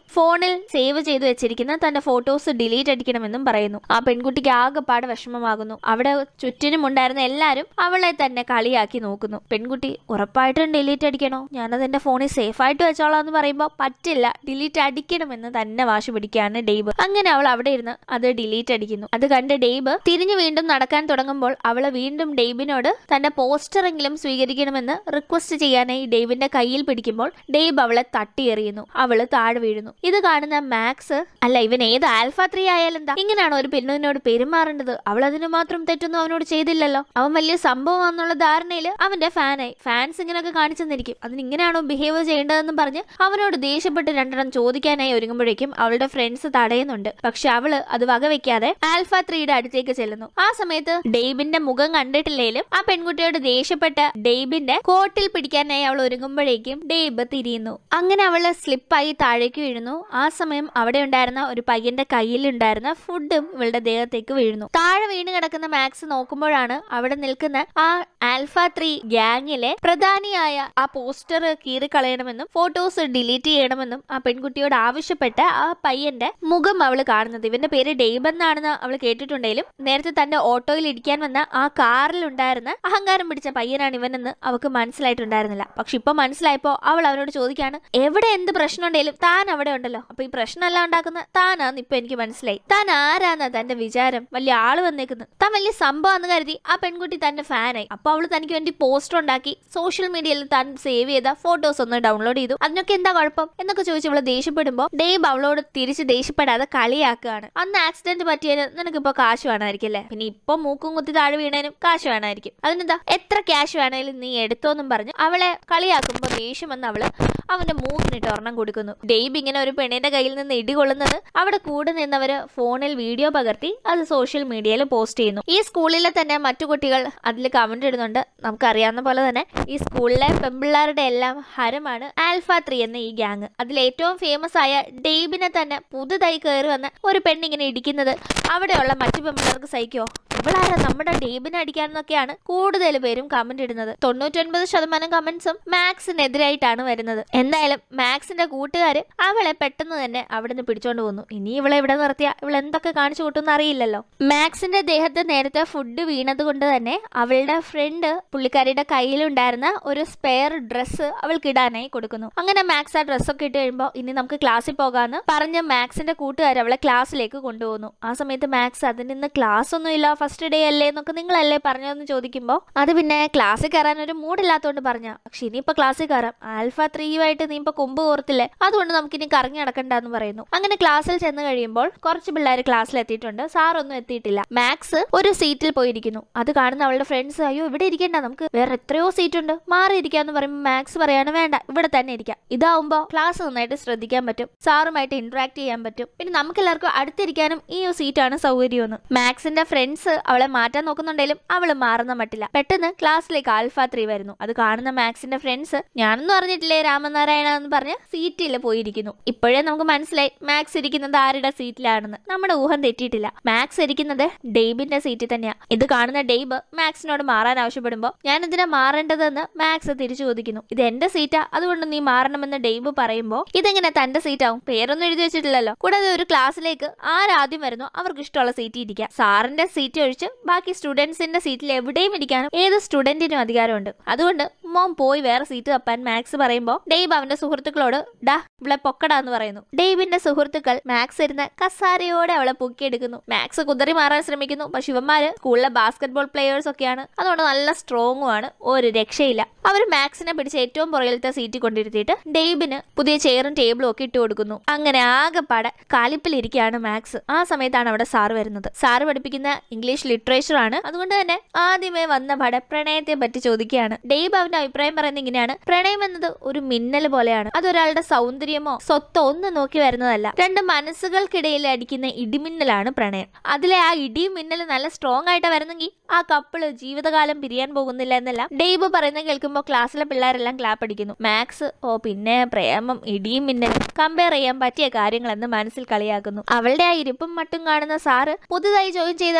B: ഫോണിൽ സേവ് ചെയ്തു വെച്ചിരിക്കുന്ന തന്റെ ഫോട്ടോസ് ഡിലീറ്റ് അടിക്കണമെന്നും പറയുന്നു ആ പെൺകുട്ടിക്ക് ആകെപ്പാട് വിഷമമാകുന്നു അവിടെ ചുറ്റിനും ഉണ്ടായിരുന്ന എല്ലാരും അവളെ തന്നെ കളിയാക്കി നോക്കുന്നു പെൺകുട്ടി ഉറപ്പായിട്ടും ഡിലീറ്റ് അടിക്കണോ ഞാനത് എന്റെ ഫോണിൽ സേഫ് ആയിട്ട് വെച്ചോളാം എന്ന് പറയുമ്പോൾ പറ്റില്ല ഡിലീറ്റ് അടിക്കണമെന്ന് തന്നെ വാശി പിടിക്കുകയാണ് ഡെയ്ബ് അങ്ങനെ അവൾ അവിടെ ഇരുന്ന് അത് ഡിലീറ്റ് അടിക്കുന്നു അത് കണ്ട് ഡെയ്ബ് തിരിഞ്ഞു വീണ്ടും നടക്കാൻ തുടങ്ങുമ്പോൾ അവള് വീണ്ടും ഡെയ്ബിനോട് തന്റെ പോസ്റ്ററെങ്കിലും സ്വീകരിക്കണമെന്ന് റിക്വസ്റ്റ് ചെയ്യാനായി ഡെയ്ബിന്റെ കയ്യിൽ പിടിക്കുമ്പോൾ ഡെയ്ബ് അവളെ തട്ടിയെറിയുന്നു അവള് താഴെ വീഴുന്നു ഇത് കാണുന്ന മാക്സ് അല്ല ഇവൻ ഏത് ആൽഫ ത്രീ ആയാലും എന്താ ഇങ്ങനെയാണോ ഒരു പെണ്ണിനോട് പെരുമാറേണ്ടത് അവൾ അതിന് മാത്രം തെറ്റൊന്നും അവനോട് ചെയ്തില്ലല്ലോ അവൻ വലിയ സംഭവമാണെന്നുള്ള ധാരണയിൽ അവന്റെ ഫാനായി ഫാൻസ് ഇങ്ങനെയൊക്കെ കാണിച്ചെന്നിരിക്കും അതിന് ഇങ്ങനെയാണോ ബിഹേവ് ചെയ്യേണ്ടതെന്ന് പറഞ്ഞ് അവനോട് ദേഷ്യപ്പെട്ട് രണ്ടെണ്ണം ചോദിക്കാനായി ഒരുങ്ങുമ്പോഴേക്കും അവളുടെ ഫ്രണ്ട്സ് തടയുന്നുണ്ട് പക്ഷെ അവള് അത് വകവെക്കാതെ ആൽഫ ത്രീയുടെ അടുത്തേക്ക് ചെല്ലുന്നു ആ സമയത്ത് ഡെയ്ബിന്റെ മുഖം കണ്ടിട്ടില്ലേലും ആ പെൺകുട്ടിയോട് ദേഷ്യപ്പെട്ട ഡെയ്ബിന്റെ കോട്ടിൽ പിടിക്കാനായി അവൾ ഒരുങ്ങുമ്പോഴേക്കും ഡെയ്ബ് തിരിയുന്നു അങ്ങനെ അവള് സ്ലിപ്പായി താഴേക്ക് വീഴുന്നു ആ സമയം അവിടെ ഉണ്ടായിരുന്ന ഒരു പയ്യന്റെ കയ്യിലുണ്ടായിരുന്ന ഫുഡും ഇവളുടെ ദേഹത്തേക്ക് വീഴുന്നു താഴെ വീണ് കിടക്കുന്ന മാക്സ് നോക്കുമ്പോഴാണ് അവിടെ നിൽക്കുന്ന ആ ആൽഫ ത്രീ ഗ്യാങ്ങിലെ പ്രധാനിയായ ആ പോസ്റ്റർ കീറിക്കളയണമെന്നും ഫോട്ടോസ് ഡിലീറ്റ് ചെയ്യണമെന്നും ആ പെൺകുട്ടിയോട് ആവശ്യപ്പെട്ട ആ പയ്യന്റെ മുഖം അവള് കാണുന്നത് ഇവന്റെ പേര് ഡെയ്ബ് എന്നാണെന്ന് അവൾ കേട്ടിട്ടുണ്ടെങ്കിലും നേരത്തെ തന്റെ ഓട്ടോയിൽ ഇടിക്കാൻ വന്ന ആ കാറിൽ ഉണ്ടായിരുന്ന അഹങ്കാരം പിടിച്ച പയ്യനാണ് ഇവനെന്ന് അവൾക്ക് മനസ്സിലായിട്ടുണ്ടായിരുന്നില്ല പക്ഷെ ഇപ്പൊ മനസ്സിലായപ്പോ അവൾ അവനോട് ചോദിക്കാണ് എവിടെ എന്ത് പ്രശ്നം ഉണ്ടെങ്കിലും താൻ അവിടെ ഉണ്ടല്ലോ അപ്പൊ ഈ പ്രശ്നമെല്ലാം ഉണ്ടാക്കുന്ന താനാന്ന് ഇപ്പൊ എനിക്ക് മനസ്സിലായി താൻ ആരാന്നാ തന്റെ വിചാരം വലിയ ആള് വന്നേക്കുന്നു താൻ വലിയ സംഭവം കരുതി ആ പെൺകുട്ടി തന്റെ ഫാനായി അപ്പൊ അവള് തനിക്ക് വേണ്ടി പോസ്റ്റർ ഉണ്ടാക്കി സോഷ്യൽ മീഡിയയിൽ താൻ സേവ് ചെയ്ത ഫോട്ടോസ് ഒന്ന് ഡൗൺലോഡ് ചെയ്തു അതിനൊക്കെ എന്താ കുഴപ്പം എന്നൊക്കെ ചോദിച്ച് അവള് ദേഷ്യപ്പെടുമ്പോ ഡേബ് അവളോട് തിരിച്ച് ദേഷ്യപ്പെടാതെ കളിയാക്കുകയാണ് അന്ന് ആക്സിഡന്റ് പറ്റിയതിന് നിനക്കിപ്പോ കാശ് വേണമായിരിക്കും അല്ലേ പിന്നെ ഇപ്പൊ മൂക്കും കുത്തി താഴെ വീണേനും കാശ് വേണമായിരിക്കും അതിനെന്താ എത്ര ക്യാഷ് വേണേലും നീ എടുത്തോന്നും പറഞ്ഞ് അവളെ കളിയാക്കുമ്പോ ദേഷ്യം വന്ന് അവള് അവന്റെ മൂക്കിനിട്ട് ഒരെണ്ണം കൊടുക്കുന്നു ഡെയ്ബ് ഇങ്ങനെ ഒരു പെണ്ണിന്റെ കയ്യിൽ നിന്ന് ഇടികൊള്ളുന്നത് അവിടെ കൂടെ നിന്നവര് ഫോണിൽ വീഡിയോ പകർത്തി അത് സോഷ്യൽ മീഡിയയിൽ പോസ്റ്റ് ചെയ്യുന്നു ഈ സ്കൂളിലെ തന്നെ മറ്റു കുട്ടികൾ അതിൽ കമന്റ് ഇടുന്നുണ്ട് നമുക്കറിയാവുന്ന പോലെ തന്നെ ഈ സ്കൂളിലെ പെമ്പിള്ളാരുടെ എല്ലാം ഹരമാണ് ആൽഫ ത്രീ എന്ന ഈ ഗ്യാങ് അതിൽ ഏറ്റവും ഫേമസ് ആയ ഡെയ്ബിനെ തന്നെ പുതുതായി കയറി വന്ന ഒരു പെണ്ണിങ്ങനെ ഇടിക്കുന്നത് അവിടെയുള്ള മറ്റു പെമ്പിള്ളേർക്ക് സഹിക്കോ ഇവളാരാ നമ്മുടെ ഡേബിനെ അടിക്കാന്നൊക്കെയാണ് കൂടുതൽ പേരും കമന്റ് ഇടുന്നത് തൊണ്ണൂറ്റൊൻപത് ശതമാനം കമന്റ്സും മാക്സിനെതിരായിട്ടാണ് വരുന്നത് എന്തായാലും മാക്സിന്റെ കൂട്ടുകാര് അവളെ പെട്ടെന്ന് തന്നെ അവിടുന്ന് പിടിച്ചോണ്ട് പോന്നു ഇനി ഇവളെ ഇവിടെ നിർത്തിയ ഇവൾ എന്തൊക്കെ കാണിച്ചു കൂട്ടുമെന്ന് അറിയില്ലല്ലോ മാക്സിന്റെ ദേഹത്ത് നേരത്തെ ഫുഡ് വീണത് കൊണ്ട് തന്നെ അവളുടെ ഫ്രണ്ട് പുള്ളിക്കാരിയുടെ കയ്യിലുണ്ടായിരുന്ന ഒരു സ്പെയർ ഡ്രസ്സ് അവൾക്ക് ഇടാനായി കൊടുക്കുന്നു അങ്ങനെ മാക്സ് ആ ഡ്രസ്സൊക്കെ ഇട്ട് കഴിയുമ്പോൾ ഇനി നമുക്ക് ക്ലാസ്സിൽ പോകാമെന്ന് പറഞ്ഞ് മാക്സിന്റെ കൂട്ടുകാർ അവളെ ക്ലാസ്സിലേക്ക് കൊണ്ടുപോകുന്നു ആ സമയത്ത് മാക്സ് അതിൽ നിന്ന് ക്ലാസ് ഒന്നും ഇല്ല ഫസ്റ്റ് ഡേ അല്ലേ എന്നൊക്കെ നിങ്ങളല്ലേ പറഞ്ഞതെന്ന് ചോദിക്കുമ്പോൾ അത് പിന്നെ ക്ലാസ്സിൽ കയറാൻ ഒരു മൂഡില്ലാത്തതുകൊണ്ട് പറഞ്ഞ പക്ഷെ ഇനിയിപ്പോ ക്ലാസ്സിൽ കയറാം ആൽഫ ത്രീയുമായിട്ട് നീ ഇപ്പൊ കൊമ്പ് കോർത്തില്ലേ അതുകൊണ്ട് നമുക്ക് ഇനി കറങ്ങി നടക്കണ്ടെന്ന് പറയുന്നു അങ്ങനെ ക്ലാസ്സിൽ ചെന്ന് കഴിയുമ്പോൾ കുറച്ച് പിള്ളേർ ക്ലാസ്സിൽ എത്തിയിട്ടുണ്ട് സാർ ഒന്നും എത്തിയിട്ടില്ല മാക്സ് ഒരു സീറ്റിൽ പോയിരിക്കുന്നു അത് കാണുന്ന അവളുടെ ഫ്രണ്ട്സ് അയ്യോ ഇവിടെ ഇരിക്കണ്ട നമുക്ക് വേറെ എത്രയോ സീറ്റ് ഉണ്ട് മാറി ഇരിക്കാന്ന് പറയുമ്പോൾ മാക്സ് പറയാണ് വേണ്ട ഇവിടെ തന്നെ ഇരിക്കാം ഇതാവുമ്പോ ക്ലാസ് നന്നായിട്ട് ശ്രദ്ധിക്കാൻ പറ്റും സാറുമായിട്ട് ഇന്ററാക്ട് ചെയ്യാൻ പറ്റും പിന്നെ നമുക്ക് എല്ലാവർക്കും അടുത്തിരിക്കാനും ഈ ഒരു സീറ്റാണ് സൗകര്യമെന്ന് മാക്സിന്റെ ഫ്രണ്ട്സ് അവളെ മാറ്റാൻ നോക്കുന്നുണ്ടെങ്കിലും അവള് മാറുന്ന മട്ടില്ല പെട്ടെന്ന് ക്ലാസ്സിലേക്ക് ആൽഫ ത്രീ വരുന്നു അത് കാണുന്ന മാക്സിന്റെ ഫ്രണ്ട്സ് ഞാനൊന്നും അറിഞ്ഞിട്ടില്ലേ രാമനാരായണ എന്ന് പറഞ്ഞ് സീറ്റിൽ പോയിരിക്കുന്നു ഇപ്പോഴേ നമുക്ക് മനസ്സിലായി മാക്സ് ഇരിക്കുന്നത് ആരുടെ സീറ്റിലാണെന്ന് നമ്മുടെ ഊഹം തെറ്റിയിട്ടില്ല മാക്സ് ഇരിക്കുന്നത് ഡെയ്ബിന്റെ സീറ്റിൽ തന്നെയാ ഇത് കാണുന്ന ഡെയ്ബ് മാക്സിനോട് മാറാൻ ആവശ്യപ്പെടുമ്പോ ഞാൻ എന്തിനാ മാറേണ്ടതെന്ന് മാക്സ് തിരിച്ചു ചോദിക്കുന്നു ഇത് എന്റെ സീറ്റാ അതുകൊണ്ട് നീ മാറണമെന്ന് ഡെയ്ബ് പറയുമ്പോ ഇതെങ്ങനെ തന്റെ സീറ്റാവും പേരൊന്നും എഴുതി വെച്ചിട്ടില്ലല്ലോ കൂടാതെ ഒരു ക്ലാസ്സിലേക്ക് ആരാദ്യം വരുന്നോ അവർക്ക് ഇഷ്ടമുള്ള സീറ്റിൽ ഇരിക്കാം സാറിന്റെ സീറ്റ് ഒഴിച്ച് ബാക്കി സ്റ്റുഡൻസിന്റെ സീറ്റിൽ എവിടെയും ഇരിക്കാനും ഏത് സ്റ്റുഡന്റിനും അധികാരമുണ്ട് അതുകൊണ്ട് മോൻ പോയി വേറെ സീറ്റ് തപ്പാൻ മാക്സ് പറയുമ്പോ ഡെയ്ബ് അവന്റെ സുഹൃത്തുക്കളോട് ഡാ ഇവിടെ പൊക്കടാ എന്ന് പറയുന്നു ഡെയ്ബിന്റെ സുഹൃത്തുക്കൾ മാക്സ് ഇരുന്ന് കസാരയോടെ അവളെ പൊക്കിയെടുക്കുന്നു മാക്സ് കുതറി മാറാൻ ശ്രമിക്കുന്നു പക്ഷെ ഇവന്മാര് സ്കൂളിലെ ബാസ്കറ്റ്ബോൾ പ്ലേയേഴ്സ് ഒക്കെയാണ് അതുകൊണ്ട് നല്ല സ്ട്രോങ്ങും ആണ് ഒരു രക്ഷയില്ല അവർ മാക്സിനെ പിടിച്ച് ഏറ്റവും പുറകിലത്തെ സീറ്റിൽ കൊണ്ടിരുത്തിയിട്ട് ഡെയ്ബിന് പുതിയ ചെയറും ടേബിളും ഒക്കെ ഇട്ട് കൊടുക്കുന്നു അങ്ങനെ ആകെപ്പാടെ കാലിപ്പിലിരിക്കുകയാണ് മാക്സ് ആ സമയത്താണ് അവിടെ സാറ് വരുന്നത് സാറ് പഠിപ്പിക്കുന്ന ഇംഗ്ലീഷ് ലിറ്ററേച്ചർ ആണ് അതുകൊണ്ട് തന്നെ ആദ്യമേ വന്ന പട പ്രണയത്തെ പറ്റി ചോദിക്കുകയാണ് ഡെയ്ബ് അവന്റെ അഭിപ്രായം പറയുന്നത് ഇങ്ങനെയാണ് പ്രണയം എന്നത് ഒരു മിന്നൽ പോലെയാണ് അതൊരാളുടെ സൗന്ദര്യമോ സ്വത്തോ ഒന്നും നോക്കി വരുന്നതല്ല രണ്ട് മനസ്സുകൾക്കിടയിൽ അടിക്കുന്ന ഇടിമിന്നലാണ് പ്രണയം അതിലെ ആ ഇടിയും മിന്നലും നല്ല സ്ട്രോങ് ആയിട്ട് വരുന്നെങ്കിൽ ആ കപ്പിള് ജീവിതകാലം പിരിയാൻ പോകുന്നില്ല എന്നല്ല ഡെയ്ബ് പറയുന്നത് കേൾക്കുമ്പോൾ ക്ലാസ്സിലെ പിള്ളേരെല്ലാം ക്ലാപ്പ് അടിക്കുന്നു മാക്സ് ഓ പിന്നെ പ്രേമം ഇടിയും മിന്നലും കമ്പയർ ചെയ്യാൻ പറ്റിയ കാര്യങ്ങളെന്ന് മനസ്സിൽ കളിയാക്കുന്നു അവളുടെ ആ ഇരിപ്പും മട്ടും കാണുന്ന സാറ് പുതുതായി ജോയിൻ ചെയ്ത കുട്ടിക്ക്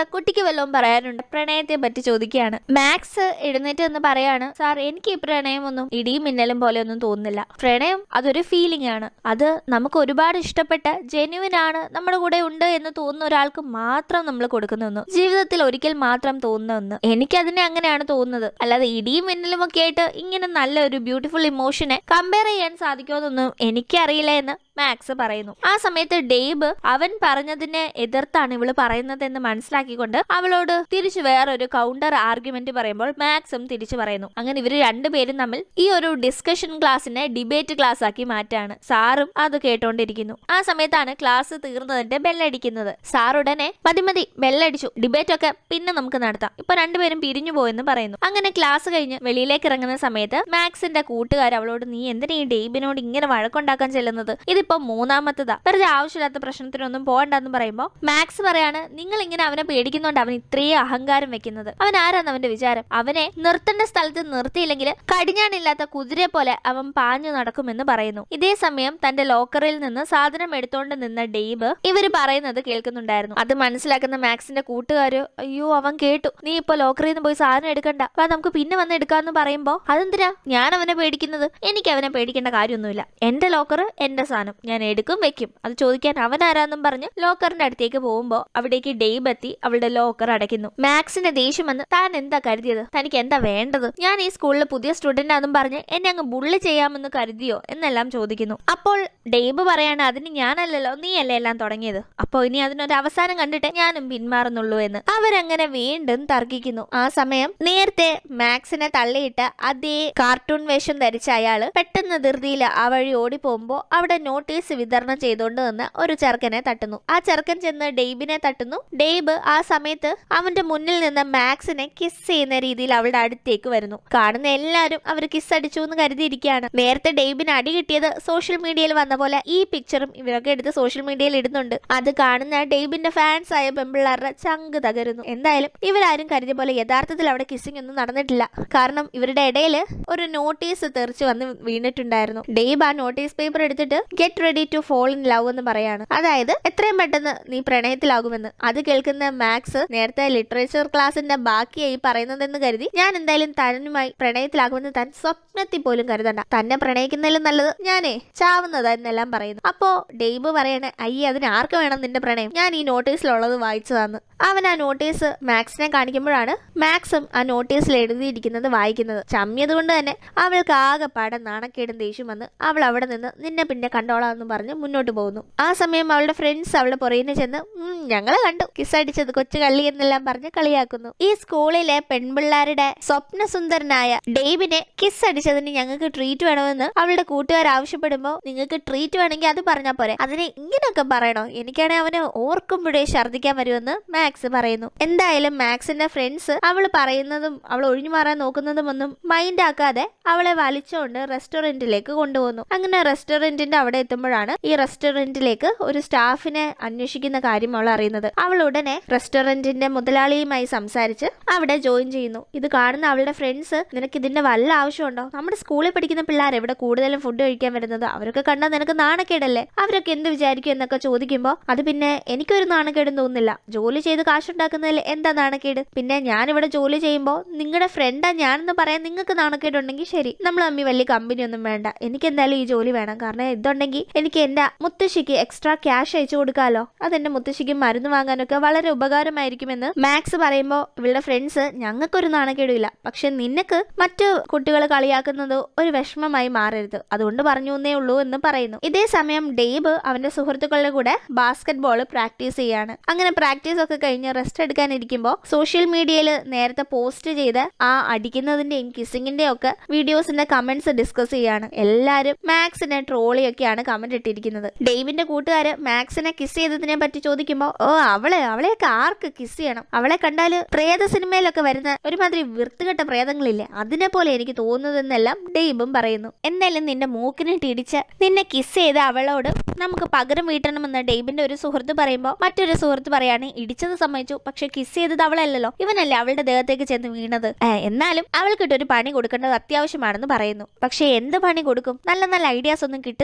A: വല്ലതും പറയാനുണ്ട് പ്രണയത്തെ പറ്റി ചോദിക്കുകയാണ് മാക്സ് എഴുന്നേറ്റ് എന്ന് പറയാണ് സാർ എനിക്ക് ഈ പ്രണയമൊന്നും ഇടിയും മിന്നലും പോലെ ഒന്നും തോന്നുന്നില്ല പ്രണയം അതൊരു ഫീലിംഗ് ആണ് അത് നമുക്ക് ഒരുപാട് ഇഷ്ടപ്പെട്ട ജെന്യുവിൻ ആണ് നമ്മുടെ കൂടെ ഉണ്ട് എന്ന് തോന്നുന്ന ഒരാൾക്ക് മാത്രം നമ്മൾ കൊടുക്കുന്ന ഒന്ന് ജീവിതത്തിൽ ഒരിക്കൽ മാത്രം തോന്നുന്ന ഒന്ന് എനിക്കതിനെ അങ്ങനെയാണ് തോന്നുന്നത് അല്ലാതെ ഇടിയും മിന്നലും ഒക്കെ ആയിട്ട് ഇങ്ങനെ നല്ലൊരു ബ്യൂട്ടിഫുൾ ഇമോഷനെ കമ്പയർ ചെയ്യാൻ സാധിക്കുമെന്നൊന്നും എനിക്കറിയില്ല എന്ന് മാക്സ് പറയുന്നു ആ സമയത്ത് ഡേബ് അവൻ പറഞ്ഞതിനെ എതിർത്താണ് ഇവള് പറയുന്നതെന്ന് മനസ്സിലാക്കിക്കൊണ്ട് അവളോട് തിരിച്ചു വേറൊരു കൗണ്ടർ ആർഗ്യുമെന്റ് പറയുമ്പോൾ മാക്സും തിരിച്ചു പറയുന്നു അങ്ങനെ ഇവര് രണ്ടുപേരും തമ്മിൽ ഈ ഒരു ഡിസ്കഷൻ ക്ലാസ്സിനെ ഡിബേറ്റ് ക്ലാസ് ആക്കി മാറ്റാണ് സാറും അത് കേട്ടോണ്ടിരിക്കുന്നു ആ സമയത്താണ് ക്ലാസ് തീർന്നതിന്റെ ബെല്ലടിക്കുന്നത് സാർ ഉടനെ മതി മതി ബെല്ലടിച്ചു ഡിബേറ്റ് ഒക്കെ പിന്നെ നമുക്ക് നടത്താം ഇപ്പൊ രണ്ടുപേരും പിരിഞ്ഞു പോയെന്ന് പറയുന്നു അങ്ങനെ ക്ലാസ് കഴിഞ്ഞ് വെളിയിലേക്ക് ഇറങ്ങുന്ന സമയത്ത് മാക്സിന്റെ കൂട്ടുകാർ അവളോട് നീ എന്തിനാ ഈ ഡെയ്ബിനോട് ഇങ്ങനെ വഴക്കുണ്ടാക്കാൻ ചെല്ലുന്നത് ഇതിപ്പോ മൂന്നാമത്തതാ വെറുതെ ആവശ്യമില്ലാത്ത പ്രശ്നത്തിനൊന്നും പോകണ്ടെന്ന് പറയുമ്പോ മാക്സ് പറയാണ് നിങ്ങൾ ഇങ്ങനെ അവനെ പേടിക്കുന്നോണ്ട് അവൻ ഇത്രയും അഹങ്കാരം വെക്കുന്നത് അവൻ ആരാന്ന് അവന്റെ വിചാരം അവനെ നിർത്തേണ്ട സ്ഥലത്ത് നിർത്തിയില്ലെങ്കിൽ കടിഞ്ഞാണില്ലാത്ത കുതിരയെ പോലെ അവൻ പാഞ്ഞു നടക്കുമെന്ന് പറയുന്നു ഇതേ സമയം തന്റെ ലോക്കറിൽ നിന്ന് സാധനം എടുത്തോണ്ട് നിന്ന ഡെയ്ബ് ഇവര് പറയുന്നത് കേൾക്കുന്നുണ്ടായിരുന്നു അത് മനസ്സിലാക്കുന്ന മാക്സിന്റെ കൂട്ടുകാര് അയ്യോ അവൻ കേട്ടു നീ ഇപ്പൊ ലോക്കറിൽ നിന്ന് പോയി സാധനം എടുക്കണ്ട വാ നമുക്ക് പിന്നെ വന്ന് എടുക്കാന്ന് പറയുമ്പോ അതെന്തിനാ ഞാൻ അവനെ പേടിക്കുന്നത് എനിക്ക് അവനെ പേടിക്കേണ്ട കാര്യമൊന്നുമില്ല എന്റെ ലോക്കർ എന്റെ സാധനം ഞാൻ എടുക്കും വെക്കും അത് ചോദിക്കാൻ അവൻ ആരാന്നും പറഞ്ഞ് ലോക്കറിന്റെ അടുത്തേക്ക് പോകുമ്പോ അവിടേക്ക് ഡെയ്ബ് എത്തി അവളുടെ ലോക്കർ അടയ്ക്കുന്നു മാക്സിന്റെ ദേഷ്യം വന്ന് താൻ എന്താ കരുതിയത് തനിക്ക് എന്താ വേണ്ടത് ഞാൻ ഈ സ്കൂളിലെ പുതിയ സ്റ്റുഡന്റ് ആണെന്നും പറഞ്ഞ് എന്നെ അങ്ങ് ബുള്ളി ചെയ്യാമെന്ന് കരുതിയോ എന്നെല്ലാം ചോദിക്കുന്നു അപ്പോൾ ഡെയ്ബ് പറയാണ് അതിന് ഞാനല്ലല്ലോ നീയല്ലേ എല്ലാം തുടങ്ങിയത് അപ്പോ ഇനി അതിനൊരു അവസാനം കണ്ടിട്ട് ഞാനും പിന്മാറുന്നുള്ളൂ എന്ന് അവരങ്ങനെ വീണ്ടും തർക്കിക്കുന്നു ആ സമയം നേരത്തെ മാക്സിനെ തള്ളിയിട്ട് അതേ കാർട്ടൂൺ വേഷം ധരിച്ച അയാള് പെട്ടെന്ന് ധൃതിയിൽ ആ വഴി ഓടിപ്പോകുമ്പോ അവിടെ നോട്ടീസ് വിതരണം ചെയ്തുകൊണ്ട് നിന്ന് ഒരു ചെറുക്കനെ തട്ടുന്നു ആ ചെറുക്കൻ ചെന്ന് ഡെയ്ബിനെ തട്ടുന്നു ഡെയ്ബ് ആ സമയത്ത് അവന്റെ മുന്നിൽ നിന്ന് മാക്സിനെ കിസ് ചെയ്യുന്ന രീതിയിൽ അവളുടെ അടുത്തേക്ക് വരുന്നു കാണുന്ന എല്ലാവരും അവർ കിസ് അടിച്ചു എന്ന് കരുതിയിരിക്കുകയാണ് നേരത്തെ ഡെയ്ബിന് അടി കിട്ടിയത് സോഷ്യൽ മീഡിയയിൽ വന്ന പോലെ ഈ പിക്ചറും ഇവരൊക്കെ എടുത്ത് സോഷ്യൽ മീഡിയയിൽ ഇടുന്നുണ്ട് അത് കാണുന്ന ഡെയ്ബിന്റെ ഫാൻസ് ആയ പെമ്പിള്ളാരുടെ ചങ്ക് തകരുന്നു എന്തായാലും ഇവരാരും കരുതിയ പോലെ യഥാർത്ഥത്തിൽ അവിടെ കിസ്സിംഗ് ഒന്നും നടന്നിട്ടില്ല കാരണം ഇവരുടെ ഇടയിൽ ഒരു നോട്ടീസ് തെറിച്ച് വന്ന് വീണിട്ടുണ്ടായിരുന്നു ഡെയ്ബ് ആ നോട്ടീസ് പേപ്പർ എടുത്തിട്ട് get ready to fall in love എന്ന് പറയാണ് അതായത് എത്രയും പെട്ടെന്ന് നീ പ്രണയത്തിലാകുമെന്ന് അത് കേൾക്കുന്ന മാക്സ് നേരത്തെ ലിറ്ററേച്ചർ ക്ലാസിന്റെ ബാക്കിയായി പറയുന്നതെന്ന് കരുതി ഞാൻ എന്തായാലും തനുമായി പ്രണയത്തിലാകുമെന്ന് താൻ സ്വപ്നത്തിൽ പോലും കരുതണ്ട തന്നെ പ്രണയിക്കുന്നതിലും നല്ലത് ഞാനേ ചാവുന്നതാ എന്നെല്ലാം പറയുന്നു അപ്പോ ഡെയ്ബ് പറയണേ അയ്യേ അതിന് ആർക്ക് വേണം നിന്റെ പ്രണയം ഞാൻ ഈ നോട്ടീസിലുള്ളത് വായിച്ചതാന്ന് അവൻ ആ നോട്ടീസ് മാക്സിനെ കാണിക്കുമ്പോഴാണ് മാക്സും ആ നോട്ടീസിൽ എഴുതിയിരിക്കുന്നത് വായിക്കുന്നത് ചമ്മിയത് കൊണ്ട് തന്നെ അവൾക്ക് ആകെപ്പാടെ നാണക്കേടും ദേഷ്യം വന്ന് അവൾ അവിടെ നിന്ന് നിന്നെ പിന്നെ കണ്ടോളാന്ന് പറഞ്ഞ് മുന്നോട്ട് പോകുന്നു ആ സമയം അവളുടെ ഫ്രണ്ട്സ് അവളുടെ പുറകിന് ചെന്ന് "ഉം, ഞങ്ങള് കണ്ടു കിസ് അടിച്ചത് കൊച്ചു കള്ളി എന്നെല്ലാം പറഞ്ഞ് കളിയാക്കുന്നു ഈ സ്കൂളിലെ പെൺപിള്ളാരുടെ സ്വപ്നസുന്ദരനായ ഡേവിനെ കിസ് അടിച്ചതിന് ഞങ്ങൾക്ക് ട്രീറ്റ് വേണമെന്ന് അവളുടെ കൂട്ടുകാർ ആവശ്യപ്പെടുമ്പോൾ നിങ്ങൾക്ക് ട്രീറ്റ് വേണമെങ്കിൽ അത് പറഞ്ഞാൽ പോരെ അതിന് ഇങ്ങനെയൊക്കെ പറയണോ എനിക്കാണെങ്കിൽ അവനെ ഓർക്കുമ്പോഴേ ഛർദ്ദിക്കാൻ വരുമെന്ന് മാക്സ് പറയുന്നു എന്തായാലും മാക്സിന്റെ ഫ്രണ്ട്സ് അവൾ പറയുന്നതും അവൾ ഒഴിഞ്ഞു മാറാൻ നോക്കുന്നതും ഒന്നും മൈൻഡ് ആക്കാതെ അവളെ വലിച്ചുകൊണ്ട് റെസ്റ്റോറന്റിലേക്ക് കൊണ്ടുപോകുന്നു അങ്ങനെ റെസ്റ്റോറന്റിന്റെ അവിടെ എത്തുമ്പോഴാണ് ഈ റെസ്റ്റോറന്റിലേക്ക് ഒരു സ്റ്റാഫിനെ അന്വേഷിക്കുന്ന കാര്യം അവൾ അറിയുന്നത് അവൾ ഉടനെ റെസ്റ്റോറന്റിന്റെ മുതലാളിയുമായി സംസാരിച്ച് അവിടെ ജോയിൻ ചെയ്യുന്നു ഇത് കാണുന്ന അവളുടെ ഫ്രണ്ട്സ് നിനക്ക് ഇതിന്റെ വല്ല ആവശ്യമുണ്ടോ നമ്മുടെ സ്കൂളിൽ പഠിക്കുന്ന പിള്ളേർ ഇവിടെ കൂടുതലും ഫുഡ് കഴിക്കാൻ വരുന്നത് അവരൊക്കെ കണ്ടാൽ നിനക്ക് നാണക്കേടല്ലേ അവരൊക്കെ എന്ത് വിചാരിക്കും എന്നൊക്കെ ചോദിക്കുമ്പോൾ അത് പിന്നെ എനിക്കൊരു നാണക്കേടും തോന്നുന്നില്ല ജോലി ചെയ്ത് കാശുണ്ടാക്കുന്നതിൽ എന്താ നാണക്കേട് പിന്നെ ഞാൻ ഇവിടെ ജോലി ചെയ്യുമ്പോൾ നിങ്ങളുടെ ഫ്രണ്ടാ ഞാനെന്ന് പറയാൻ നിങ്ങൾക്ക് നാണക്കേടുണ്ടെങ്കിൽ ശരി നമ്മൾ തമ്മിൽ വലിയ കമ്പനി ഒന്നും വേണ്ട എനിക്ക് എന്തായാലും ഈ ജോലി വേണം കാരണം ഇതുണ്ടെങ്കിൽ എനിക്ക് എന്റെ മുത്തശ്ശിക്ക് എക്സ്ട്രാ ക്യാഷ് അയച്ചു കൊടുക്കാമല്ലോ അതെന്റെ മുത്തശ്ശിക്ക് മരുന്ന് വാങ്ങാനൊക്കെ വളരെ ഉപകാരമായിരിക്കുമെന്ന് മാക്സ് പറയുമ്പോൾ ഇവളുടെ ഫ്രണ്ട്സ് ഞങ്ങൾക്കൊരു നാണക്കേടുമില്ല പക്ഷെ നിനക്ക് മറ്റു കുട്ടികൾ കളിയാക്കുന്നത് ഒരു വിഷമമായി മാറരുത് അതുകൊണ്ട് പറഞ്ഞു എന്നേ ഉള്ളൂ എന്ന് പറയുന്നു ഇതേ സമയം ഡെയ്ബ് അവന്റെ സുഹൃത്തുക്കളുടെ കൂടെ ബാസ്കറ്റ് ബോൾ പ്രാക്ടീസ് ചെയ്യാണ് അങ്ങനെ പ്രാക്ടീസ് ഒക്കെ കഴിഞ്ഞ് റെസ്റ്റ് എടുക്കാനിരിക്കുമ്പോൾ സോഷ്യൽ മീഡിയയിൽ നേരത്തെ പോസ്റ്റ് ചെയ്ത് ആ അടിക്കുന്നതിന്റെയും കിസിങ്ങിന്റെയും ഒക്കെ വീഡിയോസിന്റെ കമന്റ്സ് ഡിസ്കസ് ചെയ്യാണ് എല്ലാവരും മാക്സിനെ ട്രോളിയൊക്കെയാണ് കമന്റ് ഇട്ടിരിക്കുന്നത് ഡെയ്വിന്റെ കൂട്ടുകാര് മാക്സിനെ കിസ് ചെയ്തതിനെ പറ്റി ചോദിക്കുമ്പോൾ ഓ അവളെ അവളെയൊക്കെ ആർക്ക് കിസ് ചെയ്യണം അവളെ കണ്ടാല് പ്രേത സിനിമയിലൊക്കെ വരുന്ന ഒരുമാതിരി വൃത്തികെട്ട പ്രേതങ്ങളില്ലേ അതിനെ പോലെ എനിക്ക് തോന്നുന്നതെന്നെല്ലാം ഡെയ്ബും പറയുന്നു എന്തായാലും നിന്റെ മൂക്കിനിട്ട് ഇടിച്ച് നിന്നെ കിസ് ചെയ്ത് അവളോട് നമുക്ക് പകരം വീട്ടണമെന്ന് ഡെയ്ബിന്റെ ഒരു സുഹൃത്ത് പറയുമ്പോൾ മറ്റൊരു സുഹൃത്ത് പറയാണ് ഇടിച്ചത് സമ്മതിച്ചു പക്ഷെ കിസ് ചെയ്തത് അവളല്ലല്ലോ ഇവനല്ലേ അവളുടെ ദേഹത്തേക്ക് ചെന്ന് വീണത് ഏ, എന്നാലും അവൾക്കിട്ട് ഒരു പണി കൊടുക്കേണ്ടത് അത്യാവശ്യമാണെന്ന് പറയുന്നു പക്ഷെ എന്ത് പണി കൊടുക്കും നല്ല നല്ല ഐഡിയാസ് ഒന്നും കിട്ടുന്നില്ലല്ലോ എന്ന്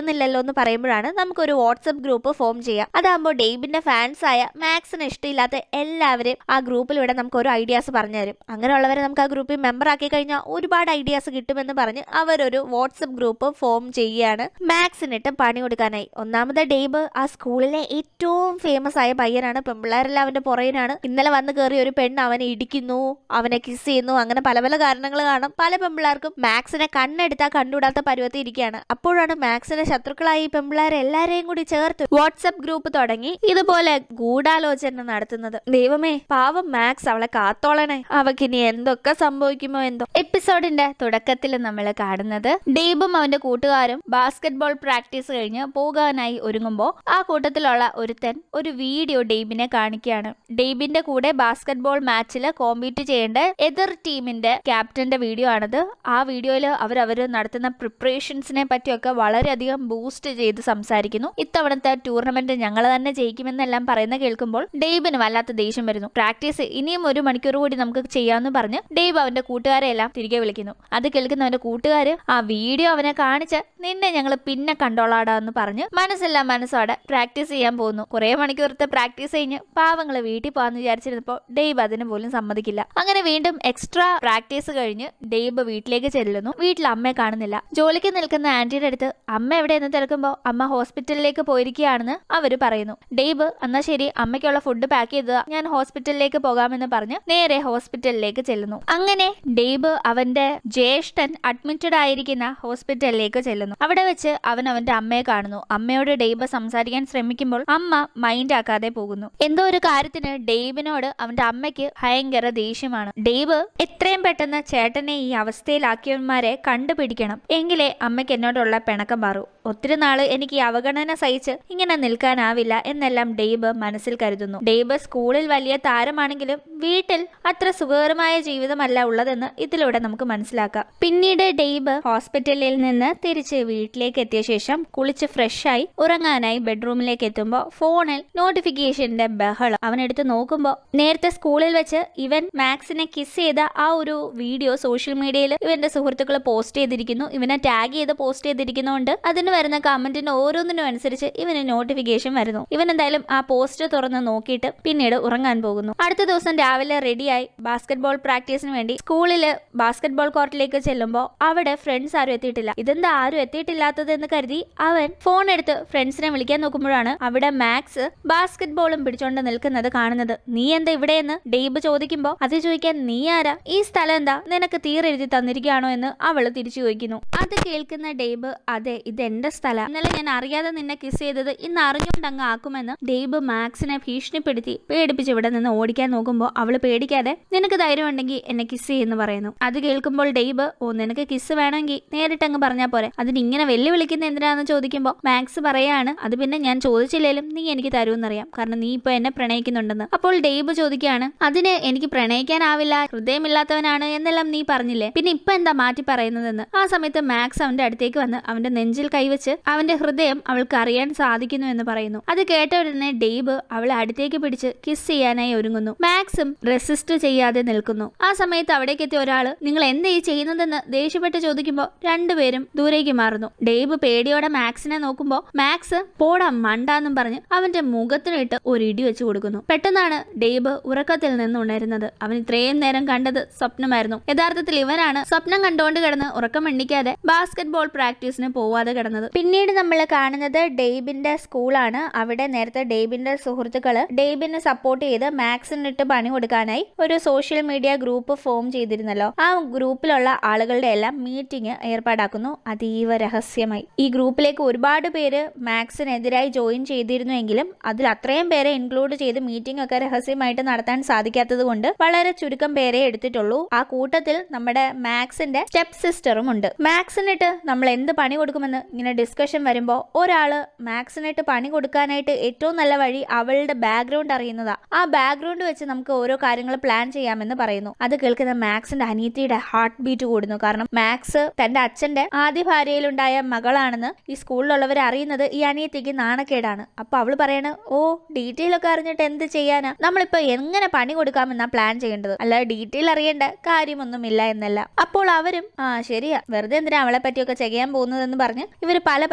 B: എന്ന് പറയുമ്പോഴാണ് നമുക്കൊരു വാട്സപ്പ് ഗ്രൂപ്പ് ഫോം ചെയ്യാം അതാകുമ്പോൾ ഡെയ്ബിന്റെ ഫാൻസ് ആയ മാക്സിന് ഇഷ്ടമില്ലാത്ത എല്ലാവരെയും ആ ഗ്രൂപ്പിലൂടെ നമുക്ക് ഓരോ ഐഡിയാസ് പറഞ്ഞു തരും അങ്ങനെയുള്ളവരെ നമുക്ക് ആ ഗ്രൂപ്പിൽ മെമ്പർ ആക്കി കഴിഞ്ഞാൽ ഒരുപാട് ഐഡിയാസ് കിട്ടുമെന്ന് പറഞ്ഞ് അവരൊരു വാട്സപ്പ് ഗ്രൂപ്പ് ഫോം ചെയ്യുകയാണ് മാക്സിനിട്ട് പണി കൊടുക്കാനായി ഒന്നാമത് ഡെയ്ബ് ആ സ്കൂളിലെ ഏറ്റവും ഫേമസ് ആയ പയ്യനാണ് പെമ്പിള്ളേരെല്ലാം അവന്റെ പുറകിനാണ് ഇന്നലെ വന്ന് കയറി ഒരു പെണ്ണ് അവനെ ഇടിക്കുന്നു അവനെ കിസ് ചെയ്യുന്നു അങ്ങനെ പല പല കാരണങ്ങൾ കാണും പല പെമ്പിള്ളേർക്കും മാക്സിനെ കണ്ണെടുത്താൽ കണ്ടുകൂടാത്ത പരുവത്തിൽ ഇരിക്കുകയാണ് അപ്പോഴാണ് മാക്സിന്റെ ശത്രുക്കളായി ഈ പെമ്പിള്ളേരെ എല്ലാരെയും കൂടി ചേർത്ത് വാട്സപ്പ് ഗ്രൂപ്പ് തുടങ്ങി ഇതുപോലെ ഗൂഢാലോചന നടത്തുന്നത് ദൈവമേ പാവം മാക്സ് അവളെ കാത്തോളണേ അവക്കിനി എന്തൊക്കെ സംഭവിക്കുമോ എന്തോ
A: എപ്പിസോഡിന്റെ തുടക്കത്തിൽ നമ്മൾ കാണുന്നത് ഡെയ്ബും അവന്റെ കൂട്ടുകാരും ബാസ്കറ്റ്ബോൾ പ്രാക്ടീസ് കഴിഞ്ഞ് പോകാനായി ഒരുങ്ങുമ്പോൾ ആ കൂട്ടത്തിലുള്ള ഒരുത്തൻ ഒരു വീഡിയോ ഡെയ്ബിനെ കാണിക്കുകയാണ് ഡെയ്ബിന്റെ കൂടെ ബാസ്കറ്റ്ബോൾ മാച്ചിൽ കോമ്പീറ്റ് ചെയ്യേണ്ട എതിർ ടീമിന്റെ ക്യാപ്റ്റന്റെ വീഡിയോ ആണിത് ആ വീഡിയോയിൽ അവർ അവർ നടത്തുന്ന പ്രിപ്പറേഷൻസിനെ പറ്റിയൊക്കെ വളരെയധികം ബൂസ്റ്റ് ചെയ്ത് സംസാരിക്കുന്നു ഇത്തവണത്തെ ടൂർണമെന്റ് ഞങ്ങൾ തന്നെ ജയിക്കുമെന്നെല്ലാം പറയുന്ന കേൾക്കുമ്പോൾ ഡെയ്ബിന് വല്ലാത്ത ദേഷ്യം വരുന്നു പ്രാക്ടീസ് ഇനിയും ഒരു മണിക്കൂർ കൂടി നമുക്ക് ചെയ്യാമെന്ന് പറഞ്ഞ് ഡെയ്ബ് അവന്റെ കൂട്ടുകാരെ എല്ലാം തിരികെ വിളിക്കുന്നു അത് കേൾക്കുന്ന അവന്റെ കൂട്ടുകാര് ആ വീഡിയോ അവനെ കാണിച്ച് നിന്നെ ഞങ്ങൾ പിന്നെ കണ്ടോളാടാ എന്ന് പറഞ്ഞ് മനസ്സെല്ലാം മനസ്സോടെ പ്രാക്ടീസ് ചെയ്യാൻ പോകുന്നു കുറെ മണിക്കൂറത്തെ പ്രാക്ടീസ് കഴിഞ്ഞ് പാവങ്ങള് വീട്ടിൽ പോകാന്ന് വിചാരിച്ചിരുന്നപ്പോൾ ഡെയ്ബ് അതിന് പോലും സമ്മതിക്കില്ല അങ്ങനെ വീണ്ടും എക്സ്ട്രാ പ്രാക്ടീസ് കഴിഞ്ഞ് ഡെയ്ബ് വീട്ടിലേക്ക് ചെല്ലുന്നു വീട്ടിൽ അമ്മയെ കാണുന്നില്ല ജോലിക്ക് നിൽക്കുന്ന ആന്റിയുടെ അടുത്ത് അമ്മ എവിടെയെന്ന് തിരക്കുമ്പോൾ അമ്മ ഹോസ്പിറ്റലിലേക്ക് പോയിരിക്കുകയാണെന്ന് അവര് പറയുന്നു ഡെയ്ബ് എന്നാ ശരി അമ്മയ്ക്കുള്ള ഫുഡ് പാക്ക് ചെയ്തത് ഞാൻ ഹോസ്പിറ്റലിലേക്ക് പോകാമെന്ന് പറഞ്ഞ് നേരെ ഹോസ്പിറ്റലിലേക്ക് ചെല്ലുന്നു അങ്ങനെ ഡെയ്ബ് അവന്റെ ജ്യേഷ്ഠൻ അഡ്മിറ്റഡ് ആയിരിക്കുന്ന ഹോസ്പിറ്റലിലേക്ക് ചെല്ലുന്നു അവിടെ വെച്ച് അവൻ അവന്റെ അമ്മയെ കാണുന്നു അമ്മയോട് ഡെയ്ബ് സംസാരിക്കാൻ ശ്രമിക്കുമ്പോൾ അമ്മ മൈൻഡ് ആക്കാതെ പോകുന്നു എന്തോ ഒരു കാര്യത്തിന് ഡെയ്ബിനോട് അവന്റെ അമ്മയ്ക്ക് ഭയങ്കര ദേഷ്യമാണ് ഡെയ്ബ് എത്രയും പെട്ടെന്ന് ചേട്ടനെ ഈ അവസ്ഥയിലാക്കിയവന്മാരെ കണ്ടുപിടിക്കണം എങ്കിലേ അമ്മയ്ക്ക് എന്നോടുള്ള പിണക്കം മാറൂ ഒത്തിരി നാള് എനിക്ക് ഈ അവഗണന സഹിച്ച് ഇങ്ങനെ നിൽക്കാനാവില്ല എന്നെല്ലാം ഡെയ്ബ് മനസ്സിൽ കരുതുന്നു ഡെയ്ബ് സ്കൂളിൽ വലിയ താരമാണെങ്കിലും വീട്ടിൽ അത്ര സുഖകരമായ ജീവിതമല്ല ഉള്ളതെന്ന് ഇതിലൂടെ നമുക്ക് മനസ്സിലാക്കാം പിന്നീട് ഡെയ്ബ് ഹോസ്പിറ്റലിൽ നിന്ന് തിരിച്ച് വീട്ടിലേക്ക് എത്തിയ ശേഷം കുളിച്ച് ഫ്രഷായി ഉറങ്ങാനായി ബെഡ്റൂമിലേക്ക് എത്തുമ്പോൾ ഫോണിൽ നോട്ടിഫിക്കേഷന്റെ ബഹളം അവൻ എടുത്ത് നോക്കുമ്പോൾ നേരത്തെ സ്കൂളിൽ വെച്ച് ഇവൻ മാക്സിനെ കിസ് ചെയ്ത ആ ഒരു വീഡിയോ സോഷ്യൽ മീഡിയയിൽ ഇവന്റെ സുഹൃത്തുക്കൾ പോസ്റ്റ് ചെയ്തിരിക്കുന്നു ഇവനെ ടാഗ് ചെയ്ത് പോസ്റ്റ് ചെയ്തിരിക്കുന്നതുകൊണ്ട് അതിന് വരുന്ന കമന്റിന് ഓരോന്നിനും അനുസരിച്ച് ഇവന് നോട്ടിഫിക്കേഷൻ വരുന്നു ഇവൻ എന്തായാലും ആ പോസ്റ്റ് തുറന്ന് നോക്കിയിട്ട് പിന്നീട് ഉറങ്ങാൻ പോകുന്നു അടുത്ത ദിവസം രാവിലെ റെഡിയായി ബാസ്കറ്റ്ബോൾ പ്രാക്ടീസിന് വേണ്ടി സ്കൂളില് ബാസ്കറ്റ്ബോൾ കോർട്ടിലേക്ക് ചെല്ലുമ്പോൾ അവിടെ ഫ്രണ്ട്സ് ആരും എത്തിയിട്ടില്ല ഇതെന്താ ആരും എത്തിയിട്ടില്ലാത്തത് എന്ന് കരുതി അവൻ ഫോൺ എടുത്ത് ഫ്രണ്ട്സിനെ വിളിക്കാൻ നോക്കുമ്പോഴാണ് അവിടെ മാക്സ് ബാസ്കറ്റ്ബോളും പിടിച്ചോണ്ട് നിൽക്കുന്നത് കാണുന്നത് നീ എന്താ ഇവിടെയെന്ന് ഡെയ്ബ് ചോദിക്കുമ്പോൾ അത് ചോദിക്കാൻ നീ ആരാ ഈ സ്ഥലം എന്താ നിനക്ക് തീരെഴുതി തന്നിരിക്കുകയാണോ എന്ന് അവള് തിരിച്ചു ചോദിക്കുന്നു അത് കേൾക്കുന്ന ഡെയ്ബ് അതെ ഇത് എന്റെ സ്ഥലം ഇന്നലെ ഞാൻ അറിയാതെ നിന്നെ കിസ് ചെയ്തത് ഇന്ന് അറിഞ്ഞുകൊണ്ട് അങ്ങ് ആക്കുമെന്ന് ഡെയ്ബ് മാക്സിനെ ഭീഷണിപ്പെടുത്തി പേടിപ്പിച്ച് ഇവിടെ നിന്ന് ഓടിക്കാൻ നോക്കുമ്പോൾ അവള് പേടിക്കാതെ നിനക്ക് ധൈര്യം ഉണ്ടെങ്കിൽ എന്നെ കിസ് ചെയ്യുന്നു പറയുന്നു അത് കേൾക്കുമ്പോൾ ഡെയ്ബ് ഓ നിനക്ക് കിസ് വേണമെങ്കിൽ നേരിട്ട് അങ്ങ് പറഞ്ഞാൽ പോരെ അതിന് ഇങ്ങനെ വെല്ലുവിളിക്കുന്ന എന്തിനാന്ന് ചോദിക്കുമ്പോൾ മാക്സ് പറയാണ് അത് പിന്നെ ഞാൻ ചോദിച്ചില്ലേലും നീ എനിക്ക് തരുമെന്നറിയാം കാരണം നീ ഇപ്പൊ എന്നെ പ്രണയിക്കുന്നുണ്ടെന്ന് അപ്പോൾ ഡെയ്ബ് ചോദിക്കുകയാണ് അതിന് എനിക്ക് പ്രണയിക്കാനാവില്ല ഹൃദയമില്ലാത്തവനാണ് എന്നെല്ലാം നീ പറഞ്ഞില്ലേ പിന്നെ ഇപ്പൊ എന്താ മാറ്റി പറയുന്നതെന്ന് ആ സമയത്ത് മാക്സ് അവന്റെ അടുത്തേക്ക് വന്ന് അവന്റെ നെഞ്ചിൽ കൈവച്ച് അവന്റെ ഹൃദയം അവൾക്ക് അറിയാൻ സാധിക്കുന്നു എന്ന് പറയുന്നു അത് കേട്ട ഉടനെ ഡെയ്ബ് അവളെ അടുത്തേക്ക് പിടിച്ച് കിസ് ചെയ്യാനായി ഒരുങ്ങുന്നു മാക്സും റെസിസ്റ്റ് ചെയ്യാതെ നിൽക്കുന്നു ആ സമയത്ത് അവിടേക്ക് എത്തിയ ഒരാള് നിങ്ങൾ എന്താ ഈ ചെയ്യുന്നതെന്ന് ദേഷ്യപ്പെട്ട് ചോദിക്കുമ്പോൾ രണ്ടുപേരും ദൂരേക്ക് മാറുന്നു ഡെയ്ബ് പേടിയോടെ മാക്സിനെ നോക്കുമ്പോൾ മാക്സ് പോടാ മണ്ടാന്നും പറഞ്ഞ് അവന്റെ മുഖത്തിനിട്ട് ഒരു ഇടി വെച്ച് കൊടുക്കുന്നു പെട്ടെന്നാണ് ഡെയ്ബ് ഉറക്കത്തിൽ നിന്ന് ഉണരുന്നത് അവൻ ഇത്രയും നേരം കണ്ടത് സ്വപ്നമായിരുന്നു യഥാർത്ഥത്തിൽ ഇവനാണ് സ്വപ്നം കണ്ടുകൊണ്ട് കിടന്ന് ഉറക്കം എണ്ണിക്കാതെ ബാസ്കറ്റ് ബോൾ പ്രാക്ടീസിന് പോവാതെ കിടന്നത് പിന്നീട് നമ്മൾ കാണുന്നത് ഡെയ്ബിന്റെ സ്കൂളാണ് അവിടെ നേരത്തെ ഡെയ്ബിന്റെ സുഹൃത്തുക്കള് ഡെയ്ബിനെ സപ്പോർട്ട് ചെയ്ത് മാക്സിനിട്ട് പണി കൊടുക്കാനായി ഒരു സോഷ്യൽ മീഡിയ ഗ്രൂപ്പ് ഫോം ചെയ്തിരുന്നല്ലോ ആ ഗ്രൂപ്പിലുള്ള ആളുകളുടെ എല്ലാം മീറ്റിംഗ് ഏർപ്പാടാക്കുന്നു അതീവ രഹസ്യമായി ഈ ഗ്രൂപ്പിലേക്ക് ഒരുപാട് പേര് മാക്സിനെതിരായി ജോയിൻ ചെയ്തിരുന്നുവെങ്കിലും അതിൽ അത്രയും പേരെ ഇൻക്ലൂഡ് ചെയ്ത് മീറ്റിംഗ് ഒക്കെ രഹസ്യമായിട്ട് നടത്താൻ സാധിക്കാത്തത് കൊണ്ട് വളരെ ചുരുക്കം പേരെ എടുത്തിട്ടുള്ളൂ ആ കൂട്ടത്തിൽ നമ്മുടെ മാക്സിന്റെ സ്റ്റെപ്പ് സിസ്റ്ററും ഉണ്ട് മാക്സിനിട്ട് നമ്മൾ എന്ത് പണി കൊടുക്കുമെന്ന് ഇങ്ങനെ ഡിസ്കഷൻ വരുമ്പോൾ ഒരാള് മാക്സിനിട്ട് പണി കൊടുക്കാനായിട്ട് ഏറ്റവും നല്ല വഴി അവളുടെ ബാക്ക്ഗ്രൗണ്ട് അറിയുന്നതാ ആ ബാക്ക്ഗ്രൗണ്ട് വെച്ച് നമുക്ക് ഓരോ കാര്യങ്ങൾ പ്ലാൻ ചെയ്യാമെന്ന് പറയുന്നു അത് കേൾക്കുന്ന മാക്സിന്റെ അനിയത്തിയുടെ ഹാർട്ട് ബീറ്റ് കൂടുന്നു കാരണം മാക്സ് തന്റെ അച്ഛന്റെ ആദ്യ ഭാര്യയിലുണ്ടായ മകളാണെന്ന് ഈ സ്കൂളിലുള്ളവർ അറിയുന്നത് ഈ അനിയത്തിക്ക് നാണക്കേടാണ് അപ്പൊ അവള് പറയണ ഓ ഡീറ്റെയിൽ ഒക്കെ അറിഞ്ഞിട്ട് എന്ത് ചെയ്യാനാ നമ്മളിപ്പോ എങ്ങനെ പണി കൊടുക്കാമെന്നാ പ്ലാൻ ചെയ്യേണ്ടത് അല്ലാതെ ഡീറ്റെയിൽ അറിയേണ്ട കാര്യമൊന്നുമില്ല എന്നല്ല അപ്പോൾ അവരും ആ ശരിയാ വെറുതെ എന്തിനാ അവളെ പറ്റിയൊക്കെ ചെയ്യാൻ പോകുന്നതെന്ന് പറഞ്ഞ് ഇവർ പല പല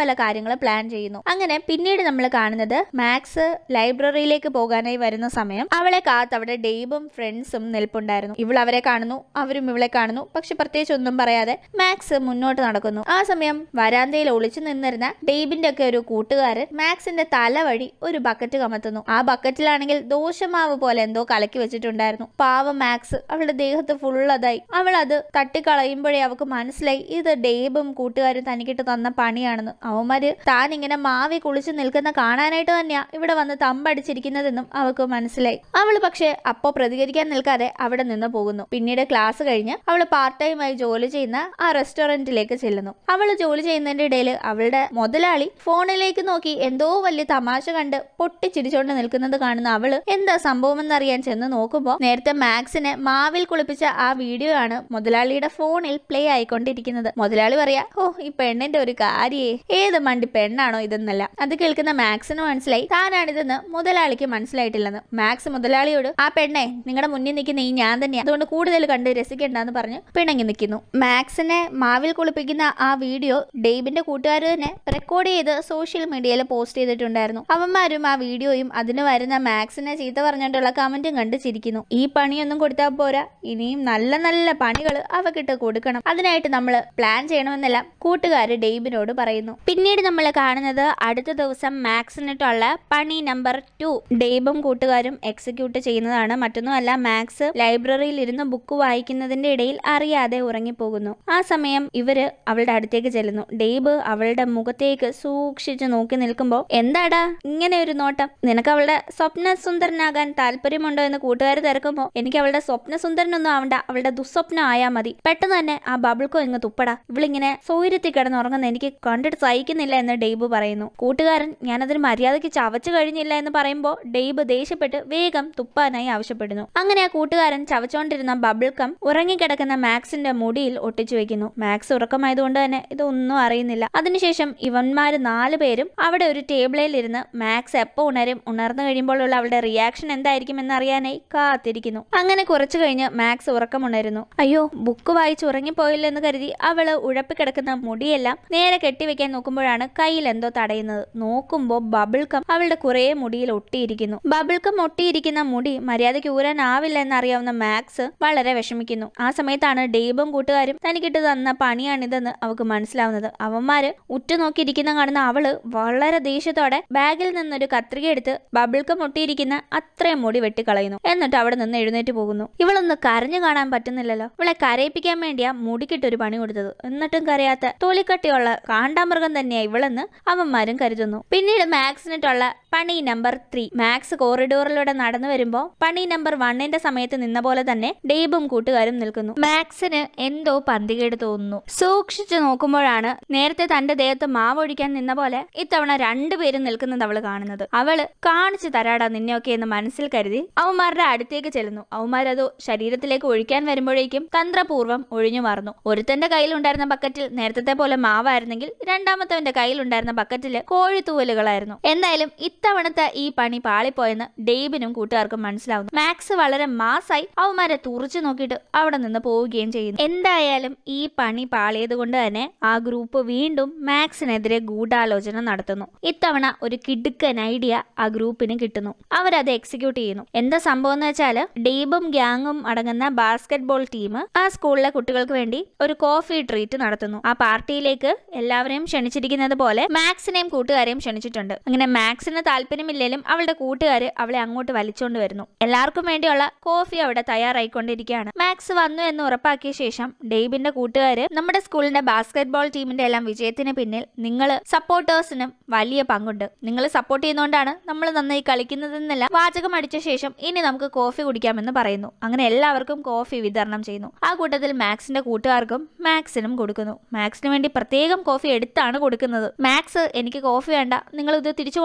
A: പല കാര്യങ്ങൾ പ്ലാൻ ചെയ്യുന്നു അങ്ങനെ പിന്നീട് നമ്മൾ കാണുന്നത് മാക്സ് ലൈബ്രറിയിലേക്ക് പോകാനായി വരുന്ന സമയം അവളെ കാത്ത് അവിടെ ഡെയ്ബും ഫ്രണ്ട്സും നിൽപ്പുണ്ടായിരുന്നു ഇവൾ അവരെ കാണുന്നു അവരും ഇവളെ കാണുന്നു പക്ഷെ പ്രത്യേകിച്ച് ഒന്നും പറയാതെ മാക്സ് മുന്നോട്ട് നടക്കുന്നു ആ സമയം വരാന്തയിൽ ഒളിച്ചു നിന്നിരുന്ന ഡെയ്ബിന്റെ ഒക്കെ ഒരു കൂട്ടുകാരൻ മാക്സിന്റെ തല വഴി ഒരു ബക്കറ്റ് കമത്തുന്നു ആ ബക്കറ്റിലാണെങ്കിൽ ദോശമാവ് പോലെ എന്തോ കലക്കി വെച്ചിട്ടുണ്ടായിരുന്നു പാവം മാക്സ് അവളുടെ ദേഹത്ത് ഫുൾ അതായി അവൾ അത് തട്ടിക്കളയുമ്പോഴേ അവൾക്ക് മനസ്സിലായി ഇത് ഡേബും കൂട്ടുകാരും തനിക്കിട്ട് തന്ന പണിയാണെന്ന് അവന്മാര് താൻ ഇങ്ങനെ മാവി കുളിച്ച് നിൽക്കുന്ന കാണാനായിട്ട് തന്നെയാ ഇവിടെ വന്ന് തമ്പടിച്ചിരിക്കുന്നതെന്നും അവൾക്ക് മനസ്സിലായി അവൾ പക്ഷേ അപ്പോ പ്രതികരിക്കാൻ നിൽക്കാതെ അവിടെ നിന്ന് പോകുന്നു പിന്നീട് ക്ലാസ് കഴിഞ്ഞ് അവൾ പാർട്ട് ടൈമായി ജോലി ചെയ്യുന്ന ആ റെസ്റ്റോറന്റിലേക്ക് ചെല്ലുന്നു അവൾ ജോലി ചെയ്യുന്നതിന്റെ ഇടയിൽ അവളുടെ മുതലാളി ഫോണിലേക്ക് നോക്കി എന്തോ വലിയ തമാശ കണ്ട് പൊട്ടിച്ചിരിച്ചോണ്ട് നിൽക്കുന്നത് കാണുന്ന അവള് എന്താ സംഭവമെന്നറിയാൻ ചെന്ന് നോക്കുമ്പോൾ നേരത്തെ മാക്സിനെ മാവിൽ കുളിപ്പിച്ച ആ വീഡിയോ ആണ് മുതലാളിയുടെ ഫോണിൽ പ്ലേ ആയിക്കൊണ്ടിരിക്കുന്നത് മുതലാളി പറയാ ഓ ഈ പെണ്ണിന്റെ ഒരു കാര്യേ ഏത് മണ്ടി പെണ്ണാണോ ഇതെന്നല്ല അത് കേൾക്കുന്ന മാക്സിന് മനസ്സിലായി താനാണിതെന്ന് മുതലാളിക്ക് മനസ്സിലായിട്ടില്ലെന്ന് മാക്സ് മുതലാളിയോട് ആ പെണ്ണെ നിങ്ങളുടെ മുന്നിൽ നിൽക്കുന്ന ഈ ഞാൻ തന്നെയാ അതുകൊണ്ട് കൂടുതൽ കണ്ട് രസിക്കണ്ടെന്ന് പറഞ്ഞ് പിണങ്ങി നിൽക്കുന്നു മാക്സിനെ മാവിൽ കുളിപ്പിക്കുന്ന ആ വീഡിയോ ഡെയ്ബിന്റെ കൂട്ടുകാർ തന്നെ റെക്കോർഡ് ചെയ്ത് സോഷ്യൽ മീഡിയയിൽ പോസ്റ്റ് ചെയ്തിട്ടുണ്ടായിരുന്നു അവന്മാരും ആ വീഡിയോയും അതിന് വരുന്ന മാക്സിനെ ചീത്ത പറഞ്ഞുകൊണ്ടുള്ള കമന്റും കണ്ട് ചിരിക്കുന്നു ഈ പണിയൊന്നും കൊടുത്താൽ പോരാ ഇനിയും നല്ല നല്ല പണികൾ അവക്കിട്ട് കൊടുക്കണം അതിനായിട്ട് നമ്മൾ പ്ലാൻ ചെയ്യണമെന്നെല്ലാം കൂട്ടുകാർ ഡെയ്ബിനോട് പറയുന്നു പിന്നീട് നമ്മൾ കാണുന്നത് അടുത്ത ദിവസം മാക്സിനിട്ടുള്ള പണി നമ്പർ ടു ഡെയ്ബും കൂട്ടുകാരും എക്സിക്യൂട്ട് ചെയ്യുന്നതാണ് മറ്റൊന്നുമല്ല മാക്സ് ലൈബ്രറിയിൽ ഇരുന്ന് ബുക്ക് വായിക്കുന്നതിന്റെ ഇടയിൽ അറിയാതെ ഉറങ്ങിപ്പോകുന്നു ആ സമയം ഇവര് അവളുടെ അടുത്തേക്ക് ചെല്ലുന്നു ഡെയ്ബ് അവളുടെ മുഖത്തേക്ക് സൂക്ഷിച്ച് നോക്കി നിൽക്കുമ്പോൾ എന്താടാ ഇങ്ങനെ ഒരു നോട്ടം നിനക്ക് അവളുടെ സ്വപ്ന സുന്ദരനാകാൻ താല്പര്യമുണ്ടോ എന്ന് കൂട്ടുകാർ തിരക്കുമ്പോൾ എനിക്ക് അവളുടെ സ്വപ്ന സുന്ദരനൊന്നും ആവണ്ട അവളുടെ ദുസ്വപ്നം ആയാൽ മതി പെട്ടെന്ന് തന്നെ ആ ബബിൾക്കോ ഇങ്ങ് തുപ്പടാ ഇവളിങ്ങനെ സൗര്യത്തിൽ കിടന്നുറങ്ങുന്ന എനിക്ക് കണ്ടിട്ട് സഹിക്കുന്നില്ല എന്ന് ഡെയ്ബ് പറയുന്നു കൂട്ടുകാരൻ ഞാനതിന് മര്യാദയ്ക്ക് ചവച്ചു കഴിഞ്ഞില്ല എന്ന് പറയുമ്പോൾ ഡെയ്ബ് ദേഷ്യപ്പെട്ട് വേഗം തുപ്പാനായി ആവശ്യപ്പെടുന്നു അങ്ങനെ ആ കൂട്ടുകാരൻ ചവച്ചോണ്ടിരുന്ന ബബിൾക്കം ഉറങ്ങിക്കിടക്കുന്ന മാക്സിന്റെ മുടിയിൽ ഒട്ടിച്ചു വെക്കുന്നു മാക്സ് ഉറക്കമായതുകൊണ്ട് തന്നെ ഇതൊന്നും അറിയുന്നില്ല അതിനുശേഷം ഇവന്മാര് നാല് പേരും അവിടെ ഒരു ടേബിളിൽ ഇരുന്ന് മാക്സ് എപ്പോ ഉണരും ഉണർന്നു കഴിയുമ്പോഴുള്ള അവളുടെ റിയാക്ഷൻ എന്തായിരിക്കും എന്നറിയാനായി കാത്തിരിക്കുന്നു അങ്ങനെ കുറച്ചു കഴിഞ്ഞ് മാക്സ് ഉറക്കമുണരുന്നു അയ്യോ ബുക്ക് വായിച്ച് ഉറങ്ങിപ്പോയില്ലെന്ന് കരുതി അവള് ഉഴപ്പിക്കിടക്കുന്ന മുടിയെല്ലാം നേരെ കെട്ടിവെക്കാൻ നോക്കുമ്പോഴാണ് കയ്യിൽ എന്തോ തടയുന്നത് നോക്കുമ്പോൾ ബബിൾക്കം അവളുടെ കുറേ മുടിയിൽ ഒട്ടിയിരിക്കുന്നു ബബിൾക്കം ഒട്ടിയിരിക്കുന്ന മുടി മര്യാദയ്ക്ക് ഊരാനാവില്ല എന്നറിയാവുന്ന മാക്സ് വളരെ വിഷമിക്കുന്നു ആ സമയത്താണ് ഡെയ്ബും കൂട്ടുകാരും തനിക്കിട്ട് തന്ന പണിയാണിതെന്ന് അവൾക്ക് മനസ്സിലാവുന്നത് അവന്മാര് ഉറ്റുനോക്കിയിരിക്കുന്ന കാണുന്ന അവള് വളരെ ദേഷ്യത്തോടെ ബാഗിൽ നിന്നൊരു കത്രിക എടുത്ത് ബബിൾക്കം ഒട്ടിയിരിക്കുന്ന അത്രയും മുടി വെട്ടിക്കളയുന്നു എന്നിട്ട് അവിടെ നിന്ന് എഴുന്നേറ്റ് പോകുന്നു ഇവളൊന്ന് കരഞ്ഞു കാണാൻ പറ്റുന്നില്ലല്ലോ ഇവളെ കരയിപ്പിക്കാൻ വേണ്ടിയാ മുടിക്കിട്ടൊരു പണി കൊടുത്തത് എന്നിട്ടും കരയാത്ത തൊലിക്കട്ടിയുള്ള കാണ്ടാമൃഗം തന്നെയാ ഇവളെന്ന് അവന്മാരും കരുതുന്നു പിന്നീട് മാക്സിനിട്ടുള്ള പണി നമ്പർ ത്രീ മാക്സ് കോറിഡോറിലൂടെ നടന്നു വരുമ്പോ പണി നമ്പർ വണ്ണിന്റെ സമയത്ത് നിന്ന പോലെ തന്നെ ഡേബും കൂട്ടുകാരും നിൽക്കുന്നു മാക്സിന് എന്തോ പന്തികേട് തോന്നുന്നു സൂക്ഷിച്ചു നോക്കുമ്പോഴാണ് നേരത്തെ തന്റെ ദേഹത്ത് മാവൊഴിക്കാൻ നിന്ന പോലെ ഇത്തവണ രണ്ടുപേരും നിൽക്കുന്നത് അവള് കാണുന്നത് അവള് കാണിച്ചു തരാടാ നിന്നെയൊക്കെ എന്ന് മനസ്സിൽ കരുതി അവന്മാരുടെ അടുത്തേക്ക് ചെല്ലുന്നു അവന്മാരത് ശരീരത്തിലേക്ക് ഒഴിക്കാൻ വരുമ്പോഴേക്കും തന്ത്രപൂർവ്വം ഒഴിഞ്ഞു മാറുന്നു ഒരുത്തന്റെ കയ്യിലുണ്ടായിരുന്ന ബക്കറ്റിൽ നേരത്തെ പോലെ മാവായിരുന്നെങ്കിൽ രണ്ടാമത്തവന്റെ കയ്യിലുണ്ടായിരുന്ന ബക്കറ്റില് കോഴിത്തൂവലുകളായിരുന്നു എന്തായാലും ഇത്തവണത്തെ ഈ പണി പാളിപ്പോയെന്ന് ഡെയ്ബിനും കൂട്ടുകാർക്കും മനസ്സിലാവുന്നു മാക്സ് വളരെ മാസായി അവന്മാരെ തുറച്ചു നോക്കിയിട്ട് അവിടെ നിന്ന് പോവുകയും ചെയ്യുന്നു എന്തായാലും ഈ പണി പാളിയത് കൊണ്ട് തന്നെ ആ ഗ്രൂപ്പ് വീണ്ടും മാക്സിനെതിരെ ഗൂഢാലോചന നടത്തുന്നു ഇത്തവണ ഒരു കിടുക്കൻ ഐഡിയ ആ ഗ്രൂപ്പിന് കിട്ടുന്നു അവരത് എക്സിക്യൂട്ട് ചെയ്യുന്നു എന്താ സംഭവം എന്ന് വെച്ചാൽ ഡെയ്ബും ഗ്യാങ്ങും അടങ്ങുന്ന ബാസ്കറ്റ് ബോൾ ടീം ആ സ്കൂളിലെ കുട്ടികൾക്ക് വേണ്ടി ഒരു കോഫി ട്രീറ്റ് നടത്തുന്നു ആ പാർട്ടിയിലേക്ക് എല്ലാവരെയും ക്ഷണിച്ചിരിക്കുന്നത് പോലെ മാക്സിനെയും കൂട്ടുകാരെയും ക്ഷണിച്ചിട്ടുണ്ട് അങ്ങനെ മാക്സിന് താല്പര്യമില്ലെങ്കിലും അവളുടെ കൂട്ടുകാര് അവളെ അങ്ങോട്ട് വലിച്ചുകൊണ്ട് വരുന്നു എല്ലാവർക്കും വേണ്ടിയുള്ള കോഫി അവിടെ തയ്യാറായിക്കൊണ്ടിരിക്കുകയാണ് മാക്സ് വന്നു എന്ന് ഉറപ്പാക്കിയ ശേഷം ഡെയ്ബിന്റെ കൂട്ടുകാര് നമ്മുടെ സ്കൂളിന്റെ ബാസ്കറ്റ് ബോൾ ടീമിന്റെ എല്ലാം വിജയത്തിന് പിന്നിൽ നിങ്ങൾ സപ്പോർട്ടേഴ്സിനും വലിയ പങ്കുണ്ട് നിങ്ങൾ സപ്പോർട്ട് ചെയ്യുന്നതുകൊണ്ടാണ് നമ്മൾ നന്നായി കളിക്കുന്നതെന്നെല്ലാം വാചകം അടിച്ച ശേഷം ഇനി നമുക്ക് കോഫി കുടിക്കാമെന്ന് പറയുന്നു അങ്ങനെ എല്ലാവർക്കും കോഫി വിതരണം ചെയ്യുന്നു ആ കൂട്ടത്തിൽ മാക്സിന്റെ കൂട്ടുകാർക്കും മാക്സിനും കൊടുക്കുന്നു മാക്സിന് വേണ്ടി പ്രത്യേകം കോഫി എടുത്താണ് കൊടുക്കുന്നത് മാക്സ് എനിക്ക് കോഫി വേണ്ട നിങ്ങൾ ഇത് തിരിച്ചു കൊണ്ടുപോക്കോ എന്ന്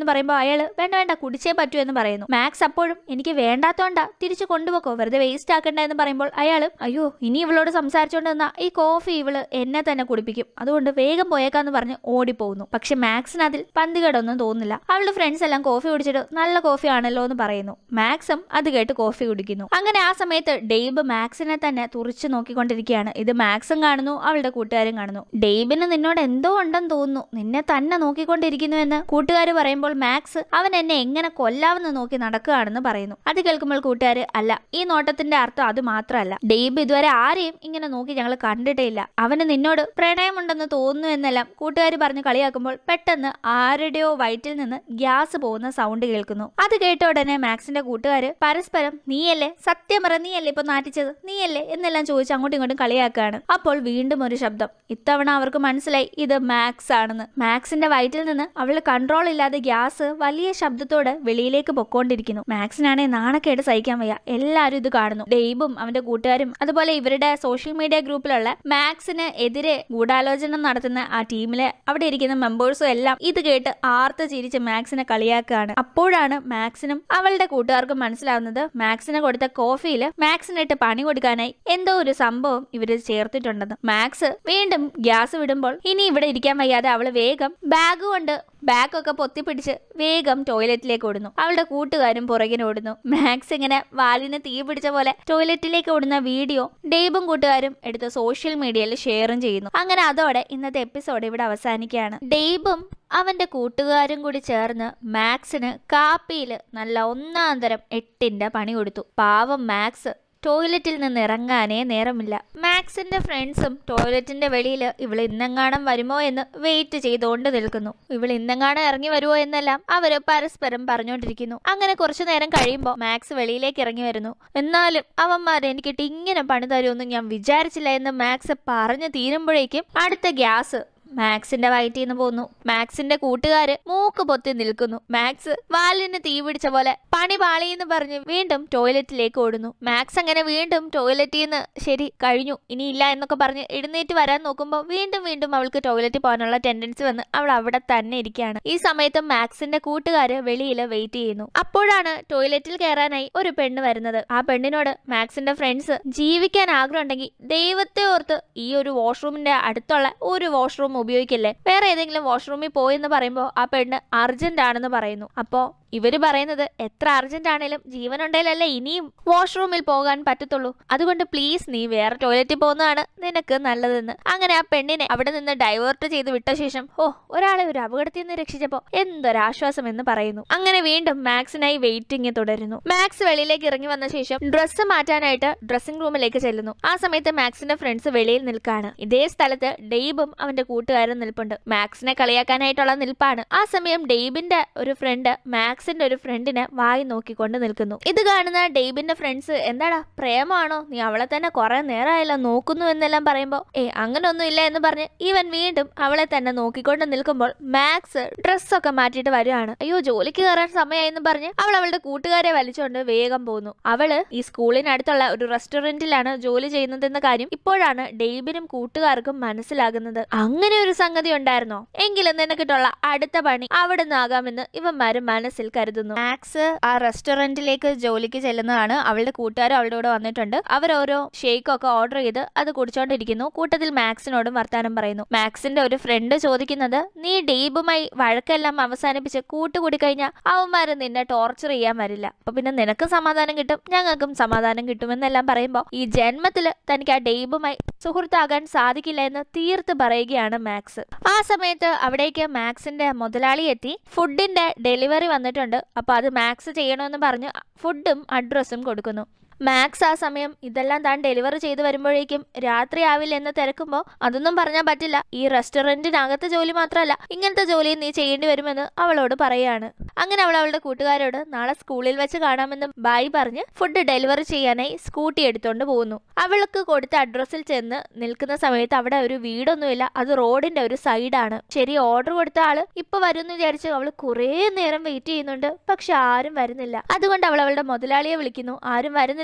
A: പറയുമ്പോൾ അയാൾ വേണ്ട വേണ്ട കുടിച്ചേ പറ്റൂ എന്ന് പറയുന്നു മാക്സ് അപ്പോഴും എനിക്ക് വേണ്ടാത്തോണ്ടാ തിരിച്ചു കൊണ്ടുപോക്കോ വെറുതെ വേസ്റ്റ് ആക്കണ്ട എന്ന് പറയുമ്പോൾ അയാൾ അയ്യോ ഇനി ഇവളോട് സംസാരിച്ചോണ്ട് നിന്നാ ഈ കോഫി ഇവള് എന്നെ തന്നെ കുടിപ്പിക്കും അതുകൊണ്ട് വേഗം പോയേക്കാന്ന് പറഞ്ഞ് ഓടിപ്പോകുന്നു പക്ഷെ മാക്സിന് അതിൽ പന്തികേടൊന്നും തോന്നുന്നില്ല അവളുടെ ഫ്രണ്ട്സ് എല്ലാം കോഫി കുടിച്ചിട്ട് നല്ല കോഫി ആണല്ലോ എന്ന് പറയുന്നു മാക്സും അത് കേട്ട് കോഫി കുടിക്കുന്നു അങ്ങനെ ആ സമയത്ത് ഡെയ്ബ് മാക്സിനെ തന്നെ തുറിച്ചു നോക്കിക്കൊണ്ടിരിക്കുകയാണ് ഇത് മാക്സും കാണുന്നു അവളുടെ കൂട്ടുകാരും കാണുന്നു ഡെയ്ബിന് നിന്നോട് എന്തോ ഉണ്ടെന്ന് തോന്നുന്നു നിന്നെ തന്നെ നോക്കിക്കൊണ്ടിരിക്കുന്നു എന്ന് കൂട്ടുകാർ പറയുമ്പോൾ മാക്സ് അവൻ എന്നെ എങ്ങനെ കൊല്ലാമെന്ന് നോക്കി നടക്കുകയാണെന്ന് പറയുന്നു അത് കേൾക്കുമ്പോൾ കൂട്ടുകാര് അല്ല ഈ നോട്ടത്തിന്റെ അർത്ഥം അത് മാത്രമല്ല ഡെയ്ബ് ഇതുവരെ ആരെയും ഇങ്ങനെ നോക്കി ഞങ്ങൾ കണ്ടിട്ടേ ഇല്ല അവന് നിന്നോട് പ്രണയമുണ്ടെന്ന് തോന്നുന്നു എന്നെല്ലാം കൂട്ടുകാർ പറഞ്ഞ് കളിയാക്കുമ്പോൾ പെട്ടെന്ന് ആരുടെയോ വയറ്റിൽ നിന്ന് ഗ്യാസ് പോകുന്ന സൗണ്ട് കേൾക്കുന്നു അത് കേട്ട ഉടനെ മാക്സിന്റെ കൂട്ടുകാര് പരസ്പരം നീയല്ലേ സത്യം പറ നീയല്ലേ ഇപ്പൊ നാട്ടിച്ചത് നീയല്ലേ എന്നെല്ലാം ചോദിച്ച് അങ്ങോട്ടും ഇങ്ങോട്ടും കളിയാക്കുകയാണ് അപ്പോൾ വീണ്ടും ഒരു ശബ്ദം ഇത്തവണ അവർക്ക് മനസ്സിലായി ഇത് മാക്സ് ആണെന്ന് മാക്സിന്റെ വയറ്റിൽ നിന്ന് അവള് കൺട്രോൾ ഇല്ലാതെ ഗ്യാസ് വലിയ ശബ്ദത്തോടെ വെളിയിലേക്ക് പൊക്കോണ്ടിരിക്കുന്നു മാക്സിനാണെ നാണക്കേട് സഹിക്കാൻ വയ്യ എല്ലാവരും ഇത് കാണുന്നു ഡെയ്ബും അവന്റെ കൂട്ടുകാരും അതുപോലെ ഇവരുടെ സോഷ്യൽ മീഡിയ ഗ്രൂപ്പിലുള്ള മാക്സിന് എതിരെ ഗൂഢാലോചന നടത്തുന്ന ആ ടീമിലെ അവിടെ ഇരിക്കുന്ന മെമ്പേഴ്സും എല്ലാം ഇത് കേട്ട് ആർത്ത് ചിരിച്ച് മാക്സിനെ കളിയാക്കുകയാണ് അപ്പോഴാണ് മാക്സിനും അവളുടെ കൂട്ടുകാർക്കും മനസ്സിലാവുന്നത് മാക്സിന് കൊടുത്ത കോഫിയിൽ മാക്സിനിട്ട് പണി കൊടുക്കാനായി എന്തോ ഒരു സംഭവം ഇവര് ചേർത്തിട്ടുണ്ടെന്ന് മാക്സ് വീണ്ടും ഗ്യാസ് വിടുമ്പോൾ ഇനി ഇവിടെ ഇരിക്കാൻ വയ്യാതെ അവള് വേഗം ബാഗ് കൊണ്ട് ബാഗൊക്കെ പൊത്തിപ്പിടിച്ച് വേഗം ടോയ്ലറ്റിലേക്ക് ഓടുന്നു അവളുടെ കൂട്ടുകാരും പുറകിന് ഓടുന്നു മാക്സ് ഇങ്ങനെ വാലിന് തീ പിടിച്ച പോലെ ടോയ്ലറ്റിലേക്ക് ഓടുന്ന വീഡിയോ ഡെയ്ബും കൂട്ടുകാരും എടുത്ത് സോഷ്യൽ മീഡിയയിൽ ഷെയറും ചെയ്യുന്നു അങ്ങനെ അതോടെ ഇന്നത്തെ എപ്പിസോഡ് ഇവിടെ അവസാനിക്കുകയാണ് ഡെയ്ബും അവന്റെ കൂട്ടുകാരും കൂടി ചേർന്ന് മാക്സിന് കാപ്പിയിൽ നല്ല ഒന്നാം തരം എട്ടിന്റെ പണി കൊടുത്തു പാവം മാക്സ് ടോയ്ലറ്റിൽ നിന്ന് ഇറങ്ങാനേ നേരമില്ല മാക്സിന്റെ ഫ്രണ്ട്സും ടോയ്ലറ്റിന്റെ വെളിയിൽ ഇവൾ ഇന്നെങ്ങാണം വരുമോ എന്ന് വെയിറ്റ് ചെയ്തുകൊണ്ട് നിൽക്കുന്നു ഇവൾ ഇന്നെങ്ങാണം ഇറങ്ങി വരുമോ എന്നെല്ലാം അവര് പരസ്പരം പറഞ്ഞുകൊണ്ടിരിക്കുന്നു അങ്ങനെ കുറച്ചു നേരം കഴിയുമ്പോൾ മാക്സ് വെളിയിലേക്ക് ഇറങ്ങി വരുന്നു എന്നാലും അവന്മാർ എനിക്കിട്ട് ഇങ്ങനെ പണി തരുമെന്ന് ഞാൻ വിചാരിച്ചില്ല എന്ന് മാക്സ് പറഞ്ഞു തീരുമ്പോഴേക്കും അടുത്ത ഗ്യാസ് മാക്സിന്റെ വയറ്റിൽ നിന്ന് പോന്നു മാക്സിന്റെ കൂട്ടുകാര് മൂക്ക് പൊത്തി നിൽക്കുന്നു മാക്സ് വാലിന് തീ പിടിച്ച പോലെ പണി പാളിയെന്ന് പറഞ്ഞ് വീണ്ടും ടോയ്ലറ്റിലേക്ക് ഓടുന്നു മാക്സ് അങ്ങനെ വീണ്ടും ടോയ്ലറ്റിൽ നിന്ന് ശരി കഴിഞ്ഞു ഇനി ഇല്ല എന്നൊക്കെ പറഞ്ഞ് എഴുന്നേറ്റ് വരാൻ നോക്കുമ്പോൾ വീണ്ടും വീണ്ടും അവൾക്ക് ടോയ്ലറ്റിൽ പോകാനുള്ള ടെൻഡൻസി വന്ന് അവൾ അവിടെ തന്നെ ഇരിക്കുകയാണ് ഈ സമയത്ത് മാക്സിന്റെ കൂട്ടുകാര് വെളിയിൽ വെയിറ്റ് ചെയ്യുന്നു അപ്പോഴാണ് ടോയ്ലറ്റിൽ കയറാനായി ഒരു പെണ്ണ് വരുന്നത് ആ പെണ്ണിനോട് മാക്സിന്റെ ഫ്രണ്ട്സ് ജീവിക്കാൻ ആഗ്രഹം ഉണ്ടെങ്കിൽ ദൈവത്തെ ഓർത്ത് ഈ ഒരു വാഷ്റൂമിന്റെ അടുത്തുള്ള ഒരു വാഷ്റൂം ഉപയോഗിക്കില്ലേ വേറെ ഏതെങ്കിലും വാഷ്റൂമിൽ പോയെന്ന് പറയുമ്പോൾ ആ പെണ്ണ് അർജന്റ് ആണെന്ന് പറയുന്നു അപ്പോ ഇവര് പറയുന്നത് എത്ര അർജന്റ് ആണേലും ജീവനുണ്ടെങ്കിലല്ലേ ഇനിയും വാഷ്റൂമിൽ പോകാൻ പറ്റത്തുള്ളൂ അതുകൊണ്ട് പ്ലീസ് നീ വേറെ ടോയ്ലറ്റിൽ പോകുന്നതാണ് നിനക്ക് നല്ലതെന്ന് അങ്ങനെ ആ പെണ്ണിനെ അവിടെ നിന്ന് ഡൈവേർട്ട് ചെയ്ത് വിട്ട ശേഷം ഓ ഒരാളെ ഒരു അപകടത്തിൽ നിന്ന് രക്ഷിച്ചപ്പോ എന്തൊരാശ്വാസം എന്ന് പറയുന്നു അങ്ങനെ വീണ്ടും മാക്സിനായി വെയിറ്റിംഗ് തുടരുന്നു മാക്സ് വെളിയിലേക്ക് ഇറങ്ങി വന്ന ശേഷം ഡ്രസ്സ് മാറ്റാനായിട്ട് ഡ്രസ്സിംഗ് റൂമിലേക്ക് ചെല്ലുന്നു ആ സമയത്ത് മാക്സിന്റെ ഫ്രണ്ട്സ് വെളിയിൽ നിൽക്കാണ് ഇതേ സ്ഥലത്ത് ഡെയ്ബും അവന്റെ കൂട്ടുകാരും നിൽപ്പുണ്ട് മാക്സിനെ കളിയാക്കാനായിട്ടുള്ള നിൽപ്പാണ് ആ സമയം ഡെയ്ബിന്റെ ഒരു ഫ്രണ്ട് മാക്സിന്റെ ഒരു ഫ്രണ്ടിനെ വായി നോക്കിക്കൊണ്ട് നിൽക്കുന്നു ഇത് കാണുന്ന ഡെയ്ബിന്റെ ഫ്രണ്ട്സ് എന്താടാ പ്രേമമാണോ നീ അവളെ തന്നെ കുറെ നേരമായല്ലോ നോക്കുന്നു എന്നെല്ലാം പറയുമ്പോ ഏ അങ്ങനൊന്നും ഇല്ല എന്ന് പറഞ്ഞ് ഇവൻ വീണ്ടും അവളെ തന്നെ നോക്കിക്കൊണ്ട് നിൽക്കുമ്പോൾ മാക്സ് ഡ്രസ്സൊക്കെ മാറ്റിയിട്ട് വരികയാണ് അയ്യോ ജോലിക്ക് കയറാൻ സമയമായെന്ന് പറഞ്ഞ് അവൾ അവളുടെ കൂട്ടുകാരെ വലിച്ചുകൊണ്ട് വേഗം പോകുന്നു അവള് ഈ സ്കൂളിനടുത്തുള്ള ഒരു റെസ്റ്റോറന്റിലാണ് ജോലി ചെയ്യുന്നതെന്ന കാര്യം ഇപ്പോഴാണ് ഡെയ്ബിനും കൂട്ടുകാർക്കും മനസ്സിലാകുന്നത് അങ്ങനെ ഒരു സംഗതി ഉണ്ടായിരുന്നോ എങ്കിലും നിനക്കിട്ടുള്ള അടുത്ത പണി അവിടെ നിന്നാകാമെന്ന് ഇവന്മാര് മനസ്സിൽ കരുതുന്നു മാക്സ് ആ റെസ്റ്റോറന്റിലേക്ക് ജോലിക്ക് ചെല്ലുന്നതാണ് അവളുടെ കൂട്ടുകാരും അവളുടെ കൂടെ വന്നിട്ടുണ്ട് അവർ ഓരോ ഷേക്ക് ഒക്കെ ഓർഡർ ചെയ്ത് അത് കുടിച്ചോണ്ടിരിക്കുന്നു കൂട്ടത്തിൽ മാക്സിനോടും വർത്താനം പറയുന്നു മാക്സിന്റെ ഒരു ഫ്രണ്ട് ചോദിക്കുന്നത് നീ ഡെയ്ബുമായി വഴക്കെല്ലാം അവസാനിപ്പിച്ച് കൂട്ടുകൂടി കഴിഞ്ഞാൽ അവന്മാര് നിന്നെ ടോർച്ചർ ചെയ്യാൻ വരില്ല അപ്പൊ പിന്നെ നിനക്ക് സമാധാനം കിട്ടും ഞങ്ങൾക്കും സമാധാനം കിട്ടുമെന്നെല്ലാം പറയുമ്പോൾ ഈ ജന്മത്തില് തനിക്ക് ആ ഡെയ്ബുമായി സുഹൃത്താകാൻ സാധിക്കില്ല എന്ന് തീർത്ത് പറയുകയാണ് മാക്സ് ആ സമയത്ത് അവിടേക്ക് മാക്സിന്റെ മുതലാളി എത്തി ഫുഡിന്റെ ഡെലിവറി വന്നിട്ടുണ്ട് അപ്പൊ അത് മാക്സ് ചെയ്യണമെന്ന് പറഞ്ഞ് ഫുഡും അഡ്രസ്സും കൊടുക്കുന്നു മാക്സ് ആ സമയം ഇതെല്ലാം താൻ ഡെലിവറി ചെയ്തു വരുമ്പോഴേക്കും രാത്രി ആവില്ല എന്ന് തിരക്കുമ്പോൾ അതൊന്നും പറഞ്ഞാൽ പറ്റില്ല ഈ റെസ്റ്റോറന്റിനകത്തെ ജോലി മാത്രമല്ല ഇങ്ങനത്തെ ജോലിയും നീ ചെയ്യേണ്ടി വരുമെന്ന് അവളോട് പറയാണ് അങ്ങനെ അവൾ അവളുടെ കൂട്ടുകാരോട് നാളെ സ്കൂളിൽ വെച്ച് കാണാമെന്ന് ബായി പറഞ്ഞ് ഫുഡ് ഡെലിവറി ചെയ്യാനായി സ്കൂട്ടി എടുത്തോണ്ട് പോകുന്നു അവൾക്ക് കൊടുത്ത അഡ്രസ്സിൽ ചെന്ന് നിൽക്കുന്ന സമയത്ത് അവിടെ ഒരു വീടൊന്നുമില്ല അത് റോഡിന്റെ ഒരു സൈഡാണ് ശരി ഓർഡർ കൊടുത്ത ആള് ഇപ്പൊ വരുമെന്ന് വിചാരിച്ച് അവൾ കുറേ നേരം വെയിറ്റ് ചെയ്യുന്നുണ്ട് പക്ഷെ ആരും വരുന്നില്ല അതുകൊണ്ട് അവൾ അവളുടെ മുതലാളിയെ വിളിക്കുന്നു ആരും വരുന്നില്ല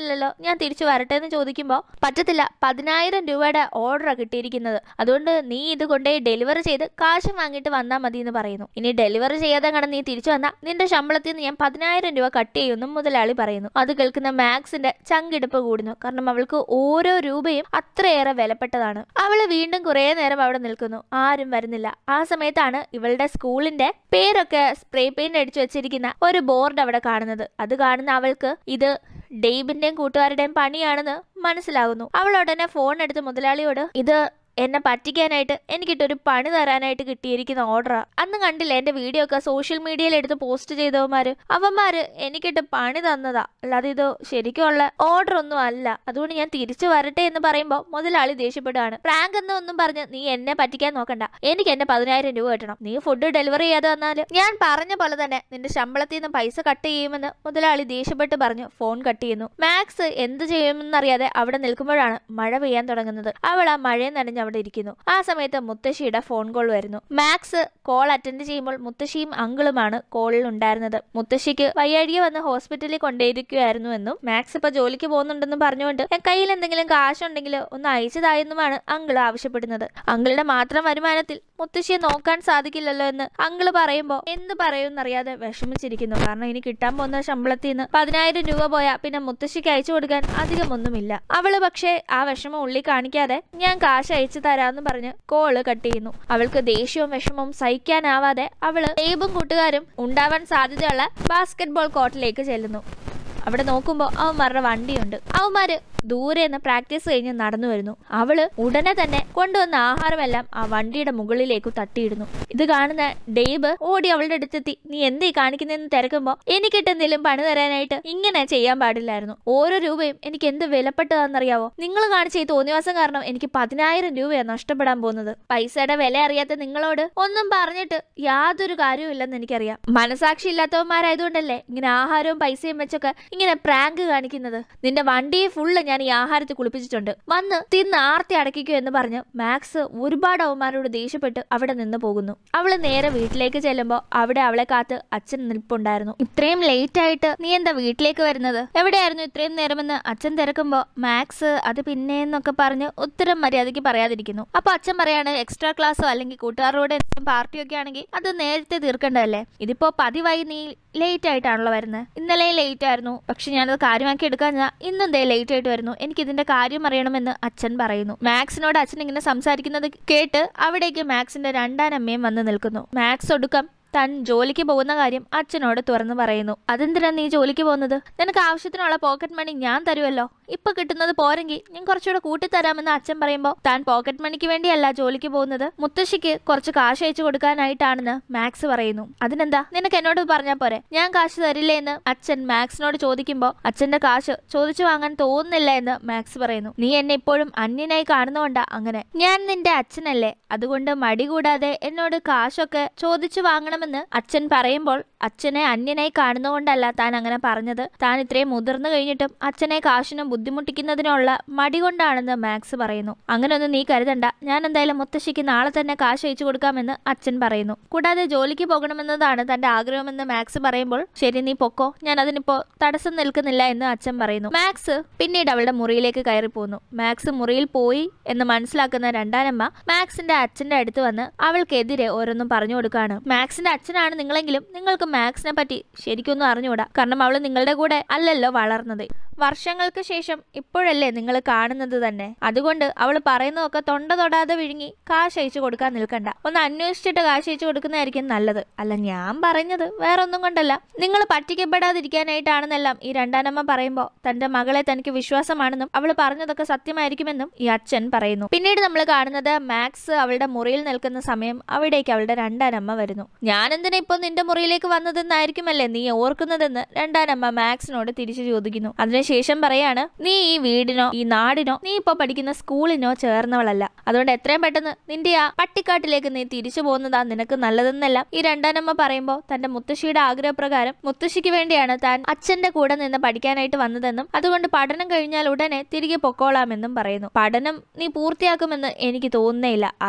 A: കാണുന്നില്ലല്ലോ ഞാൻ തിരിച്ചു വരട്ടെ എന്ന് ചോദിക്കുമ്പോൾ പറ്റത്തില്ല പതിനായിരം രൂപയുടെ ഓർഡറാണ് കിട്ടിയിരിക്കുന്നത് അതുകൊണ്ട് നീ ഇത് കൊണ്ടുപോയി ഡെലിവറി ചെയ്ത് കാശ് വാങ്ങിയിട്ട് വന്നാൽ മതി എന്ന് പറയുന്നു ഇനി ഡെലിവറി ചെയ്യാതെ കണ്ട് നീ തിരിച്ചു വന്നാൽ നിന്റെ ശമ്പളത്തിൽ നിന്ന് ഞാൻ പതിനായിരം രൂപ കട്ട് ചെയ്യുമെന്നും മുതലാളി പറയുന്നു അത് കേൾക്കുന്ന മാക്സിന്റെ ചങ്കിടിപ്പ് കൂടുന്നു കാരണം അവൾക്ക് ഓരോ രൂപയും അത്രയേറെ വിലപ്പെട്ടതാണ് അവള് വീണ്ടും കുറേ നേരം അവിടെ നിൽക്കുന്നു ആരും വരുന്നില്ല ആ സമയത്താണ് ഇവളുടെ സ്കൂളിന്റെ പേരൊക്കെ സ്പ്രേ പെയിന്റ് അടിച്ചു വെച്ചിരിക്കുന്ന ഒരു ബോർഡ് അവിടെ കാണുന്നത് അത് കാണുന്ന അവൾക്ക് ഇത് ഡെയ്ബിന്റെയും കൂട്ടുകാരുടെയും പണിയാണെന്ന് മനസ്സിലാകുന്നു അവൾ ഉടനെ ഫോൺ എടുത്ത് മുതലാളിയോട് ഇത് എന്നെ പറ്റിക്കാനായിട്ട് എനിക്കിട്ടൊരു പണി തരാനായിട്ട് കിട്ടിയിരിക്കുന്ന ഓർഡറാ അന്ന് കണ്ടില്ല എന്റെ വീഡിയോ ഒക്കെ സോഷ്യൽ മീഡിയയിൽ എടുത്ത് പോസ്റ്റ് ചെയ്തവന്മാര് അവന്മാര് എനിക്കിട്ട് പണി തന്നതാ അല്ലാതെ ഇത് ശരിക്കുള്ള ഓർഡർ ഒന്നും അല്ല അതുകൊണ്ട് ഞാൻ തിരിച്ചു വരട്ടെ എന്ന് പറയുമ്പോൾ മുതലാളി ദേഷ്യപ്പെടുകയാണ് പ്രാങ്ക് എന്ന് ഒന്നും പറഞ്ഞ് നീ എന്നെ പറ്റിക്കാൻ നോക്കണ്ട എനിക്ക് എന്റെ പതിനായിരം രൂപ കിട്ടണം നീ ഫുഡ് ഡെലിവറി ചെയ്യാതെ വന്നാല് ഞാൻ പറഞ്ഞ പോലെ തന്നെ നിന്റെ ശമ്പളത്തിൽ നിന്ന് പൈസ കട്ട് ചെയ്യുമെന്ന് മുതലാളി ദേഷ്യപ്പെട്ട് പറഞ്ഞു ഫോൺ കട്ട് ചെയ്യുന്നു മാക്സ് എന്ത് ചെയ്യുമെന്നറിയാതെ അവിടെ നിൽക്കുമ്പോഴാണ് മഴ പെയ്യാൻ തുടങ്ങുന്നത് അവൾ ആ മഴയെ നനഞ്ഞ് അവിടെ ഇരിക്കുന്നു ആ സമയത്ത് മുത്തശ്ശിയുടെ ഫോൺ കോൾ വരുന്നു മാക്സ് കോൾ അറ്റൻഡ് ചെയ്യുമ്പോൾ മുത്തശ്ശിയും അങ്കിളുമാണ് കോളിൽ ഉണ്ടായിരുന്നത് മുത്തശ്ശിക്ക് വയ്യാഴിയെ വന്ന് ഹോസ്പിറ്റലിൽ കൊണ്ടേയിരിക്കുകയായിരുന്നു എന്നും മാക്സ് ഇപ്പൊ ജോലിക്ക് പോകുന്നുണ്ടെന്നും പറഞ്ഞുകൊണ്ട് "എൻ കയ്യിൽ എന്തെങ്കിലും കാശുണ്ടെങ്കിൽ ഒന്ന് അയച്ചതായെന്നുമാണ് അങ്കിൾ ആവശ്യപ്പെടുന്നത് അങ്കിളുടെ മാത്രം വരുമാനത്തിൽ മുത്തശ്ശിയെ നോക്കാൻ സാധിക്കില്ലല്ലോ എന്ന് അങ്കിള് പറയുമ്പോൾ എന്ത് പറയുമെന്നറിയാതെ വിഷമിച്ചിരിക്കുന്നു കാരണം ഇനി കിട്ടാൻ പോകുന്ന ശമ്പളത്തിൽ നിന്ന് പതിനായിരം രൂപ പോയാൽ പിന്നെ മുത്തശ്ശിക്ക് അയച്ചു കൊടുക്കാൻ അധികമൊന്നുമില്ല അവള് പക്ഷേ ആ വിഷമം ഉള്ളി കാണിക്കാതെ ഞാൻ കാശ് അയച്ചു തരാമെന്ന് പറഞ്ഞ് കോള് കട്ട് ചെയ്യുന്നു അവൾക്ക് ദേഷ്യവും വിഷമവും സഹിക്കാനാവാതെ അവള് ഏബും കൂട്ടുകാരും ഉണ്ടാവാൻ സാധ്യതയുള്ള ബാസ്കറ്റ്ബോൾ കോർട്ടിലേക്ക് ചെല്ലുന്നു അവിടെ നോക്കുമ്പോൾ അവന്മാരുടെ വണ്ടിയുണ്ട് അവന്മാര് ദൂരെ നിന്ന് പ്രാക്ടീസ് കഴിഞ്ഞ് നടന്നു വരുന്നു അവള് ഉടനെ തന്നെ കൊണ്ടുവന്ന ആഹാരമെല്ലാം ആ വണ്ടിയുടെ മുകളിലേക്ക് തട്ടിയിടുന്നു ഇത് കാണുന്ന ഡേബ് ഓടി അവളുടെ അടുത്തെത്തി നീ എന്തീ കാണിക്കുന്നതെന്ന് തിരക്കുമ്പോ എനിക്കിട്ട് എന്തെങ്കിലും പണി തരാനായിട്ട് ഇങ്ങനെ ചെയ്യാൻ പാടില്ലായിരുന്നു ഓരോ രൂപയും എനിക്ക് എന്ത് വിലപ്പെട്ടതാണെന്നറിയാവോ നിങ്ങൾ കാണിച്ച ഈ തോന്നിവാസം കാരണം എനിക്ക് പതിനായിരം രൂപയാണ് നഷ്ടപ്പെടാൻ പോകുന്നത് പൈസയുടെ വില അറിയാത്ത നിങ്ങളോട് ഒന്നും പറഞ്ഞിട്ട് യാതൊരു കാര്യവും ഇല്ലെന്ന് എനിക്കറിയാം മനസാക്ഷി ഇല്ലാത്തവന്മാരായതുകൊണ്ടല്ലേ ഇങ്ങനെ ആഹാരവും പൈസയും വെച്ചൊക്കെ ഇങ്ങനെ പ്രാങ്ക് കാണിക്കുന്നത് നിന്റെ വണ്ടിയെ ഫുള്ള് ഞാൻ ഈ ആഹാരത്തിൽ കുളിപ്പിച്ചിട്ടുണ്ട് വന്ന് തിന്ന് ആർത്തി അടക്കിക്കോ എന്ന് പറഞ്ഞ് മാക്സ് ഒരുപാട് അവന്മാരോട് ദേഷ്യപ്പെട്ട് അവിടെ നിന്ന് പോകുന്നു അവള് നേരെ വീട്ടിലേക്ക് ചെല്ലുമ്പോൾ അവിടെ അവളെ കാത്ത് അച്ഛൻ നിൽപ്പുണ്ടായിരുന്നു ഇത്രയും ലേറ്റ് ആയിട്ട് നീ എന്താ വീട്ടിലേക്ക് വരുന്നത് എവിടെയായിരുന്നു ഇത്രയും നേരമെന്ന് അച്ഛൻ തിരക്കുമ്പോ മാക്സ് അത് പിന്നെ എന്നൊക്കെ പറഞ്ഞ് ഉത്തരം മര്യാദയ്ക്ക് പറയാതിരിക്കുന്നു അപ്പൊ അച്ഛൻ പറയാണ് എക്സ്ട്രാ ക്ലാസ്സോ അല്ലെങ്കിൽ കൂട്ടുകാരോട് എന്തെങ്കിലും പാർട്ടിയൊക്കെ ആണെങ്കിൽ അത് നേരത്തെ തീർക്കേണ്ടതല്ലേ ഇതിപ്പോ പതിവായി നീ ലേറ്റ് ആയിട്ടാണല്ലോ വരുന്നത് ഇന്നലെ ലേറ്റ് ആയിരുന്നു പക്ഷെ ഞാനത് കാര്യമാക്കി എടുക്കാൻ ഞാൻ ഇന്നും ദേ ലേറ്റ് ആയിട്ട് വരുന്നു എനിക്ക് ഇതിന്റെ കാര്യം അറിയണമെന്ന് അച്ഛൻ പറയുന്നു മാക്സിനോട് അച്ഛൻ ഇങ്ങനെ സംസാരിക്കുന്നത് കേട്ട് അവിടേക്ക് മാക്സിന്റെ രണ്ടാനമ്മയും വന്ന് നിൽക്കുന്നു മാക്സ് ഒടുക്കം താൻ ജോലിക്ക് പോകുന്ന കാര്യം അച്ഛനോട് തുറന്നു പറയുന്നു അതെന്തിനാ നീ ജോലിക്ക് പോകുന്നത് നിനക്ക് ആവശ്യത്തിനുള്ള പോക്കറ്റ് മണി ഞാൻ തരുമല്ലോ ഇപ്പൊ കിട്ടുന്നത് പോരെങ്കിൽ ഞാൻ കുറച്ചുകൂടെ കൂട്ടിത്തരാമെന്ന് അച്ഛൻ പറയുമ്പോൾ താൻ പോക്കറ്റ് മണിക്ക് വേണ്ടിയല്ല ജോലിക്ക് പോകുന്നത് മുത്തശ്ശിക്ക് കുറച്ച് കാശ് അയച്ചു കൊടുക്കാനായിട്ടാണെന്ന് മാക്സ് പറയുന്നു അതിനെന്താ നിനക്ക് എന്നോട് പറഞ്ഞാൽ പോരെ ഞാൻ കാശ് തരില്ലേ എന്ന് അച്ഛൻ മാക്സിനോട് ചോദിക്കുമ്പോൾ അച്ഛന്റെ കാശ് ചോദിച്ചു വാങ്ങാൻ തോന്നുന്നില്ല എന്ന് മാക്സ് പറയുന്നു നീ എന്നെ ഇപ്പോഴും അന്യനായി കാണുന്നോണ്ടാ അങ്ങനെ ഞാൻ നിന്റെ അച്ഛനല്ലേ അതുകൊണ്ട് മടി കൂടാതെ എന്നോട് കാശൊക്കെ ചോദിച്ചു വാങ്ങണമെന്ന് അച്ഛൻ പറയുമ്പോൾ അച്ഛനെ അന്യനായി കാണുന്നതുകൊണ്ടല്ല താൻ അങ്ങനെ പറഞ്ഞത് താൻ ഇത്രയും മുതിർന്നു കഴിഞ്ഞിട്ടും അച്ഛനെ കാശിനും ബുദ്ധിമുട്ടിക്കുന്നതിനുള്ള മടി കൊണ്ടാണെന്ന് മാക്സ് പറയുന്നു അങ്ങനെയൊന്നും നീ കരുതണ്ട ഞാൻ എന്തായാലും മുത്തശ്ശിക്ക് നാളെ തന്നെ കാശ് അയച്ചു കൊടുക്കാമെന്ന് അച്ഛൻ പറയുന്നു കൂടാതെ ജോലിക്ക് പോകണമെന്നതാണ് തന്റെ ആഗ്രഹമെന്ന് മാക്സ് പറയുമ്പോൾ ശരി നീ പൊക്കോ ഞാൻ അതിനിപ്പോ തടസ്സം നിൽക്കുന്നില്ല എന്ന് അച്ഛൻ പറയുന്നു മാക്സ് പിന്നീട് അവളുടെ മുറിയിലേക്ക് കയറി പോന്നു മാക്സ് മുറിയിൽ പോയി എന്ന് മനസ്സിലാക്കുന്ന രണ്ടാനമ്മ മാക്സിന്റെ അച്ഛന്റെ അടുത്ത് വന്ന് അവൾക്കെതിരെ ഓരോന്നും പറഞ്ഞു കൊടുക്കാണ് മാക്സിന്റെ അച്ഛനാണ് നിങ്ങളെങ്കിലും നിങ്ങൾക്ക് മാക്സിനെ പറ്റി ശരിക്കൊന്നും അറിഞ്ഞുകൂടാ കാരണം അവള് നിങ്ങളുടെ കൂടെ അല്ലല്ലോ വളർന്നത് വർഷങ്ങൾക്ക് ശേഷം ഇപ്പോഴല്ലേ നിങ്ങൾ കാണുന്നത് തന്നെ അതുകൊണ്ട് അവൾ പറയുന്നതൊക്കെ തൊണ്ട തൊടാതെ വിഴുങ്ങി കാശ് അയച്ചു കൊടുക്കാൻ നിൽക്കണ്ട ഒന്ന് അന്വേഷിച്ചിട്ട് കാശ് അയച്ചു കൊടുക്കുന്നതായിരിക്കും നല്ലത് അല്ല ഞാൻ പറഞ്ഞത് വേറൊന്നും കൊണ്ടല്ല നിങ്ങൾ പറ്റിക്കപ്പെടാതിരിക്കാനായിട്ടാണെന്നെല്ലാം ഈ രണ്ടാനമ്മ പറയുമ്പോൾ തന്റെ മകളെ തനിക്ക് വിശ്വാസമാണെന്നും അവൾ പറഞ്ഞതൊക്കെ സത്യമായിരിക്കുമെന്നും ഈ അച്ഛൻ പറയുന്നു പിന്നീട് നമ്മൾ കാണുന്നത് മാക്സ് അവളുടെ മുറിയിൽ നിൽക്കുന്ന സമയം അവിടേക്ക് അവളുടെ രണ്ടാനമ്മ വരുന്നു ഞാൻ എന്തിനാ ഇപ്പൊ നിന്റെ മുറിയിലേക്ക് വന്നതെന്നായിരിക്കുമല്ലേ നീ ഓർക്കുന്നതെന്ന് രണ്ടാനമ്മ മാക്സിനോട് തിരിച്ചു ചോദിക്കുന്നു അതിനുശേഷം പറയാണ് നീ ഈ വീടിനോ ഈ നാടിനോ നീ ഇപ്പൊ പഠിക്കുന്ന സ്കൂളിനോ ചേർന്നവളല്ല അതുകൊണ്ട് എത്രയും പെട്ടെന്ന് നിന്റെ ആ പട്ടിക്കാട്ടിലേക്ക് നീ തിരിച്ചു പോകുന്നതാ നിനക്ക് നല്ലതെന്നെല്ലാം ഈ രണ്ടാനമ്മ പറയുമ്പോൾ തന്റെ മുത്തശ്ശിയുടെ ആഗ്രഹപ്രകാരം മുത്തശ്ശിക്ക് വേണ്ടിയാണ് താൻ അച്ഛന്റെ കൂടെ നിന്ന് പഠിക്കാനായിട്ട് വന്നതെന്നും അതുകൊണ്ട് പഠനം കഴിഞ്ഞാൽ ഉടനെ തിരികെ പൊക്കോളാമെന്നും പറയുന്നു പഠനം നീ പൂർത്തിയാക്കുമെന്ന് എനിക്ക് തോന്നുന്നേയില്ല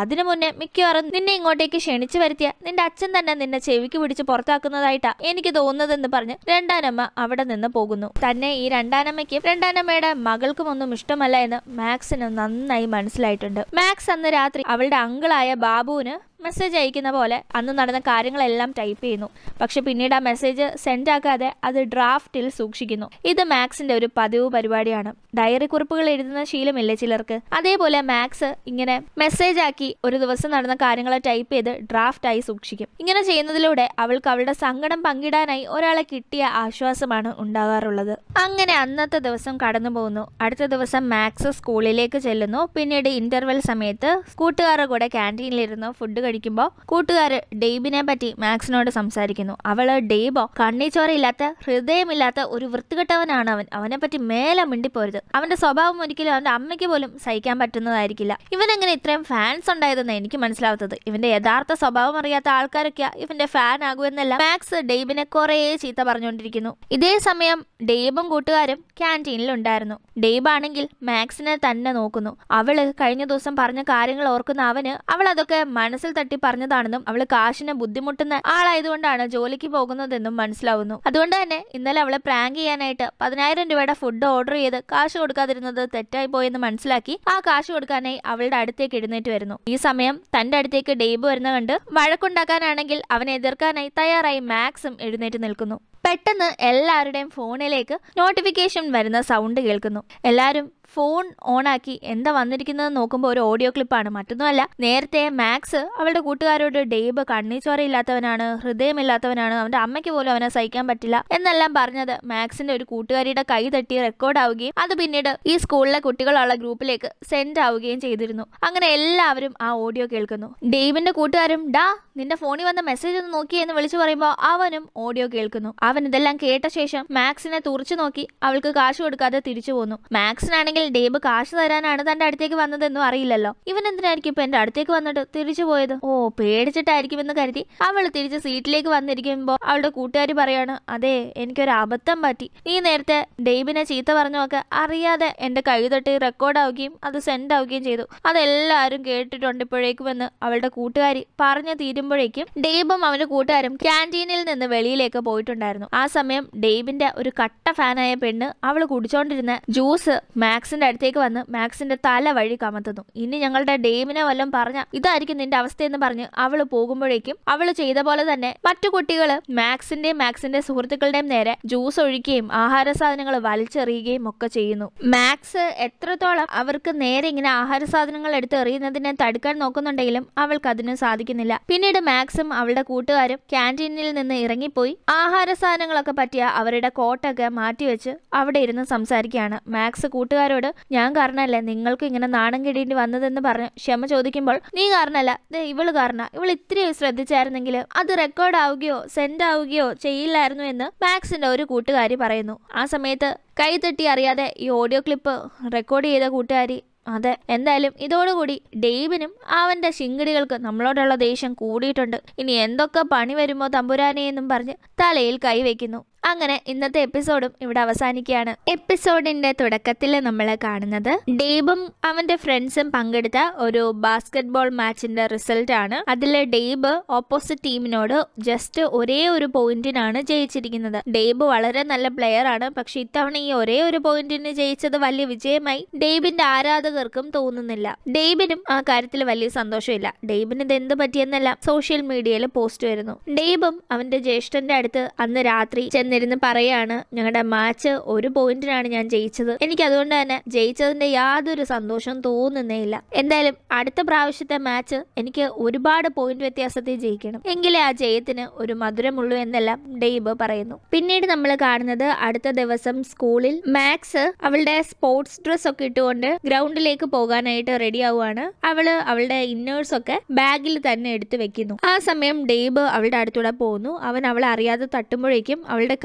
A: അതിനു മുന്നേ മിക്കവാറും നിന്നെ ഇങ്ങോട്ടേക്ക് ക്ഷണിച്ചു വരുത്തിയ നിന്റെ അച്ഛൻ തന്നെ നിന്നെ ചെവിക്ക് പിടിച്ച് പുറത്താക്കുന്നതായിട്ടാ എനിക്ക് തോന്നുന്നതെന്ന് പറഞ്ഞ് രണ്ടാനമ്മ അവിടെ നിന്ന് പോകുന്നു തന്നെ ഈ രണ്ടാനമ്മയ്ക്കും രണ്ടാനമ്മയുടെ മകൾക്കും ഒന്നും ഇഷ്ടമല്ല എന്ന് മാക്സിന് നന്നായി മനസ്സിലായിട്ടുണ്ട് മാക്സ് അന്ന് രാത്രി അവളുടെ അങ്കിളായ ബാബുവിന് മെസ്സേജ് അയക്കുന്ന പോലെ അന്ന് നടന്ന കാര്യങ്ങളെല്ലാം ടൈപ്പ് ചെയ്യുന്നു പക്ഷെ പിന്നീട് ആ മെസ്സേജ് സെൻഡ് ആക്കാതെ അത് ഡ്രാഫ്റ്റിൽ സൂക്ഷിക്കുന്നു ഇത് മാക്സിന്റെ ഒരു പതിവ് പരിപാടിയാണ് ഡയറി കുറിപ്പുകൾ എഴുതുന്ന ശീലമില്ലേ ചിലർക്ക് അതേപോലെ മാക്സ് ഇങ്ങനെ മെസ്സേജ് ആക്കി ഒരു ദിവസം നടന്ന കാര്യങ്ങൾ ടൈപ്പ് ചെയ്ത് ഡ്രാഫ്റ്റ് ആയി സൂക്ഷിക്കും ഇങ്ങനെ ചെയ്യുന്നതിലൂടെ അവൾക്ക് അവളുടെ സങ്കടം പങ്കിടാനായി ഒരാളെ കിട്ടിയ ആശ്വാസമാണ് ഉണ്ടാകാറുള്ളത് അങ്ങനെ അന്നത്തെ ദിവസം കടന്നു പോകുന്നു അടുത്ത ദിവസം മാക്സ് സ്കൂളിലേക്ക് ചെല്ലുന്നു പിന്നീട് ഇന്റർവെൽ സമയത്ത് കൂട്ടുകാരുടെ കൂടെ ക്യാൻറ്റീനിലിരുന്ന് ഫുഡ് കഴിക്കുമ്പോൾ കൂട്ടുകാര് ഡെയ്ബിനെ പറ്റി മാക്സിനോട് സംസാരിക്കുന്നു അവള് ഡെയ്ബോ കണ്ണിച്ചോരയില്ലാത്ത ഹൃദയമില്ലാത്ത ഒരു വൃത്തികെട്ടവനാണ് അവൻ അവനെ പറ്റി മേലെ മിണ്ടിപ്പോരുത് അവന്റെ സ്വഭാവം ഒരിക്കലും അവന്റെ അമ്മയ്ക്ക് പോലും സഹിക്കാൻ പറ്റുന്നതായിരിക്കില്ല ഇവൻ എങ്ങനെ ഇത്രയും ഫാൻസ് ഉണ്ടായതെന്ന് എനിക്ക് മനസ്സിലാവാത്തത് ഇവന്റെ യഥാർത്ഥ സ്വഭാവം അറിയാത്ത ആൾക്കാരൊക്കെ ഇവന്റെ ഫാൻ ആകുമെന്നല്ല മാക്സ് ഡെയ്ബിനെ കുറേ ചീത്ത പറഞ്ഞുകൊണ്ടിരിക്കുന്നു ഇതേ സമയം ഡെയ്ബും കൂട്ടുകാരും ക്യാൻറ്റീനിൽ ഉണ്ടായിരുന്നു ഡെയ്ബ് ആണെങ്കിൽ മാക്സിനെ തന്നെ നോക്കുന്നു അവള് കഴിഞ്ഞ ദിവസം പറഞ്ഞ കാര്യങ്ങൾ ഓർക്കുന്ന അവന് അവൾ അതൊക്കെ മനസ്സിൽ തട്ടി പറഞ്ഞതാണെന്നും അവള് കാശിന് ബുദ്ധിമുട്ടുന്ന ആളായതുകൊണ്ടാണ് ജോലിക്ക് പോകുന്നതെന്നും മനസ്സിലാവുന്നു അതുകൊണ്ട് തന്നെ ഇന്നലെ അവളെ പ്രാങ്ക് ചെയ്യാനായിട്ട് പതിനായിരം രൂപയുടെ ഫുഡ് ഓർഡർ ചെയ്ത് കാശ് കൊടുക്കാതിരുന്നത് തെറ്റായി പോയെന്ന് മനസ്സിലാക്കി ആ കാശ് കൊടുക്കാനായി അവളുടെ അടുത്തേക്ക് എഴുന്നേറ്റ് വരുന്നു ഈ സമയം തന്റെ അടുത്തേക്ക് ഡെയ്ബ് വരുന്ന കണ്ട് വഴക്കുണ്ടാക്കാനാണെങ്കിൽ അവനെ എതിർക്കാനായി തയ്യാറായി മാക്സും എഴുന്നേറ്റ് നിൽക്കുന്നു പെട്ടെന്ന് എല്ലാവരുടെയും ഫോണിലേക്ക് നോട്ടിഫിക്കേഷൻ വരുന്ന സൗണ്ട് കേൾക്കുന്നു എല്ലാവരും ഫോൺ ഓണാക്കി എന്താ വന്നിരിക്കുന്നത് നോക്കുമ്പോൾ ഒരു ഓഡിയോ ക്ലിപ്പാണ് മറ്റൊന്നുമല്ല നേരത്തെ മാക്സ് അവളുടെ കൂട്ടുകാരോട് ഡെയ്ബ് കണ്ണീച്ചോരയില്ലാത്തവനാണ് ഹൃദയമില്ലാത്തവനാണ് അവന്റെ അമ്മയ്ക്ക് പോലും അവനെ സഹിക്കാൻ പറ്റില്ല എന്നെല്ലാം പറഞ്ഞത് മാക്സിന്റെ ഒരു കൂട്ടുകാരിയുടെ കൈ തട്ടി റെക്കോർഡ് ആവുകയും അത് പിന്നീട് ഈ സ്കൂളിലെ കുട്ടികളുള്ള ഗ്രൂപ്പിലേക്ക് സെൻഡ് ആവുകയും ചെയ്തിരുന്നു അങ്ങനെ എല്ലാവരും ആ ഓഡിയോ കേൾക്കുന്നു ഡെയ്ബിന്റെ കൂട്ടുകാരും ഡാ നിന്റെ ഫോണിൽ വന്ന മെസ്സേജ് ഒന്ന് നോക്കി എന്ന് വിളിച്ചു പറയുമ്പോൾ അവനും ഓഡിയോ കേൾക്കുന്നു അവൻ ഇതെല്ലാം കേട്ട ശേഷം മാക്സിനെ തുറച്ചു നോക്കി അവൾക്ക് കാശ് കൊടുക്കാതെ തിരിച്ചു പോന്നു മാക്സിനാണെങ്കിൽ ഡേബ് കാശ് തരാനാണ് തന്റെ അടുത്തേക്ക് വന്നതെന്നും അറിയില്ലല്ലോ ഇവൻ എന്തിനായിരിക്കും ഇപ്പൊ എന്റെ അടുത്തേക്ക് വന്നിട്ട് തിരിച്ചു പോയത് ഓ പേടിച്ചിട്ടായിരിക്കും എന്ന് കരുതി അവൾ തിരിച്ച് സീറ്റിലേക്ക് വന്നിരിക്കുമ്പോൾ അവളുടെ കൂട്ടുകാരി പറയാണ് അതെ എനിക്കൊരു അബദ്ധം പറ്റി നീ നേരത്തെ ഡെയ്ബിനെ ചീത്ത പറഞ്ഞൊക്കെ അറിയാതെ എന്റെ കൈ തൊട്ട് റെക്കോർഡ് ആവുകയും അത് സെൻഡ് ആവുകയും ചെയ്തു അതെല്ലാവരും കേട്ടിട്ടുണ്ട് ഇപ്പോഴേക്കുമെന്ന് അവളുടെ കൂട്ടുകാരി പറഞ്ഞു തീരുമ്പോഴേക്കും ഡെയ്ബും അവന്റെ കൂട്ടുകാരും ക്യാൻറ്റീനിൽ നിന്ന് വെളിയിലേക്ക് പോയിട്ടുണ്ടായിരുന്നു ആ സമയം ഡെയ്ബിന്റെ ഒരു കട്ട ഫാനായ പെണ്ണ് അവൾ കുടിച്ചോണ്ടിരുന്ന ജ്യൂസ് മാക്സിന്റെ അടുത്തേക്ക് വന്ന് മാക്സിന്റെ തല വഴി കമത്തുന്നു ഇനി ഞങ്ങളുടെ ഡെയ്ബിനെ വല്ലതും പറഞ്ഞ ഇതായിരിക്കും നിന്റെ അവസ്ഥയെന്ന് പറഞ്ഞ് അവൾ പോകുമ്പോഴേക്കും അവൾ ചെയ്ത പോലെ തന്നെ മറ്റു കുട്ടികൾ മാക്സിന്റെയും മാക്സിന്റെ സുഹൃത്തുക്കളുടെയും നേരെ ജ്യൂസ് ഒഴിക്കുകയും ആഹാര സാധനങ്ങൾ വലിച്ചെറിയുകയും ഒക്കെ ചെയ്യുന്നു മാക്സ് എത്രത്തോളം അവർക്ക് നേരെ ഇങ്ങനെ ആഹാര സാധനങ്ങൾ എടുത്ത് എറിയുന്നതിനെ തടുക്കാൻ നോക്കുന്നുണ്ടെങ്കിലും അവൾക്ക് അതിന് സാധിക്കുന്നില്ല പിന്നീട് മാക്സും അവളുടെ കൂട്ടുകാരും ക്യാൻറ്റീനിൽ നിന്ന് ഇറങ്ങിപ്പോയി ആഹാര സാധനങ്ങളൊക്കെ പറ്റിയ അവരുടെ കോട്ടൊക്കെ മാറ്റിവെച്ച് അവിടെ ഇരുന്ന് സംസാരിക്കുകയാണ് മാക്സ് കൂട്ടുകാരോട് ഞാൻ കാരണമല്ലേ നിങ്ങൾക്ക് ഇങ്ങനെ നാണം കെടേണ്ടി വന്നതെന്ന് പറഞ്ഞ് ക്ഷമ ചോദിക്കുമ്പോൾ നീ കാരണമല്ല ദേ ഇവള് കാരണ ഇവൾ ഇത്തിരി ശ്രദ്ധിച്ചായിരുന്നെങ്കിൽ അത് റെക്കോർഡ് ആവുകയോ സെൻഡ് ആവുകയോ ചെയ്യില്ലായിരുന്നു എന്ന് മാക്സിന്റെ ഒരു കൂട്ടുകാരി പറയുന്നു ആ സമയത്ത് കൈ തട്ടി അറിയാതെ ഈ ഓഡിയോ ക്ലിപ്പ് റെക്കോർഡ് ചെയ്ത കൂട്ടുകാരി അതെ എന്തായാലും ഇതോടുകൂടി ഡെയ്വിനും അവന്റെ ശിങ്കിടികൾക്ക് നമ്മളോടുള്ള ദേഷ്യം കൂടിയിട്ടുണ്ട് ഇനി എന്തൊക്കെ പണി വരുമോ തമ്പുരാനെ എന്നും പറഞ്ഞ് തലയിൽ കൈവയ്ക്കുന്നു അങ്ങനെ ഇന്നത്തെ എപ്പിസോഡും ഇവിടെ അവസാനിക്കുകയാണ് എപ്പിസോഡിന്റെ തുടക്കത്തിൽ നമ്മൾ കാണുന്നത് ഡെയ്ബും അവന്റെ ഫ്രണ്ട്സും പങ്കെടുത്ത ഒരു ബാസ്കറ്റ് ബോൾ മാച്ചിന്റെ റിസൾട്ട് ആണ് അതിൽ ഡെയ്ബ് ഓപ്പോസിറ്റ് ടീമിനോട് ജസ്റ്റ് ഒരേ ഒരു പോയിന്റിനാണ് ജയിച്ചിരിക്കുന്നത് ഡെയ്ബ് വളരെ നല്ല പ്ലെയർ ആണ് പക്ഷെ ഇത്തവണ ഈ ഒരേ ഒരു പോയിന്റിന് ജയിച്ചത് വലിയ വിജയമായി ഡെയ്ബിന്റെ ആരാധകർക്കും തോന്നുന്നില്ല ഡെയ്ബിനും ആ കാര്യത്തിൽ വലിയ സന്തോഷമില്ല ഡെയ്ബിന് ഇത് എന്ത് പറ്റിയെന്നെല്ലാം സോഷ്യൽ മീഡിയയിൽ പോസ്റ്റ് വരുന്നു ഡെയ്ബും അവന്റെ ജ്യേഷ്ഠന്റെ അടുത്ത് അന്ന് രാത്രി ചെന്നിരുന്ന് പറയാണ് ഞങ്ങളുടെ മാച്ച് ഒരു പോയിന്റിനാണ് ഞാൻ ജയിച്ചത് എനിക്ക് അതുകൊണ്ട് തന്നെ ജയിച്ചതിന്റെ യാതൊരു സന്തോഷവും തോന്നുന്നേ ഇല്ല എന്തായാലും അടുത്ത പ്രാവശ്യത്തെ മാച്ച് എനിക്ക് ഒരുപാട് പോയിന്റ് വ്യത്യാസത്തിൽ ജയിക്കണം എങ്കിലേ ആ ജയത്തിന് ഒരു മധുരമുള്ളൂ എന്നെല്ലാം ഡെയ്ബ് പറയുന്നു പിന്നീട് നമ്മൾ കാണുന്നത് അടുത്ത ദിവസം സ്കൂളിൽ മാക്സ് അവളുടെ സ്പോർട്സ് ഡ്രസ് ഒക്കെ ഇട്ടുകൊണ്ട് ഗ്രൗണ്ടിലേക്ക് പോകാനായിട്ട് റെഡി ആവുകയാണ് അവള് അവളുടെ ഇന്നേഴ്സ് ഒക്കെ ബാഗിൽ തന്നെ എടുത്തു വെക്കുന്നു ആ സമയം ഡെയ്ബ് അവളുടെ അടുത്തൂടെ പോകുന്നു അവൻ അവളെ അറിയാതെ തട്ടുമ്പോഴേക്കും അവളുടെ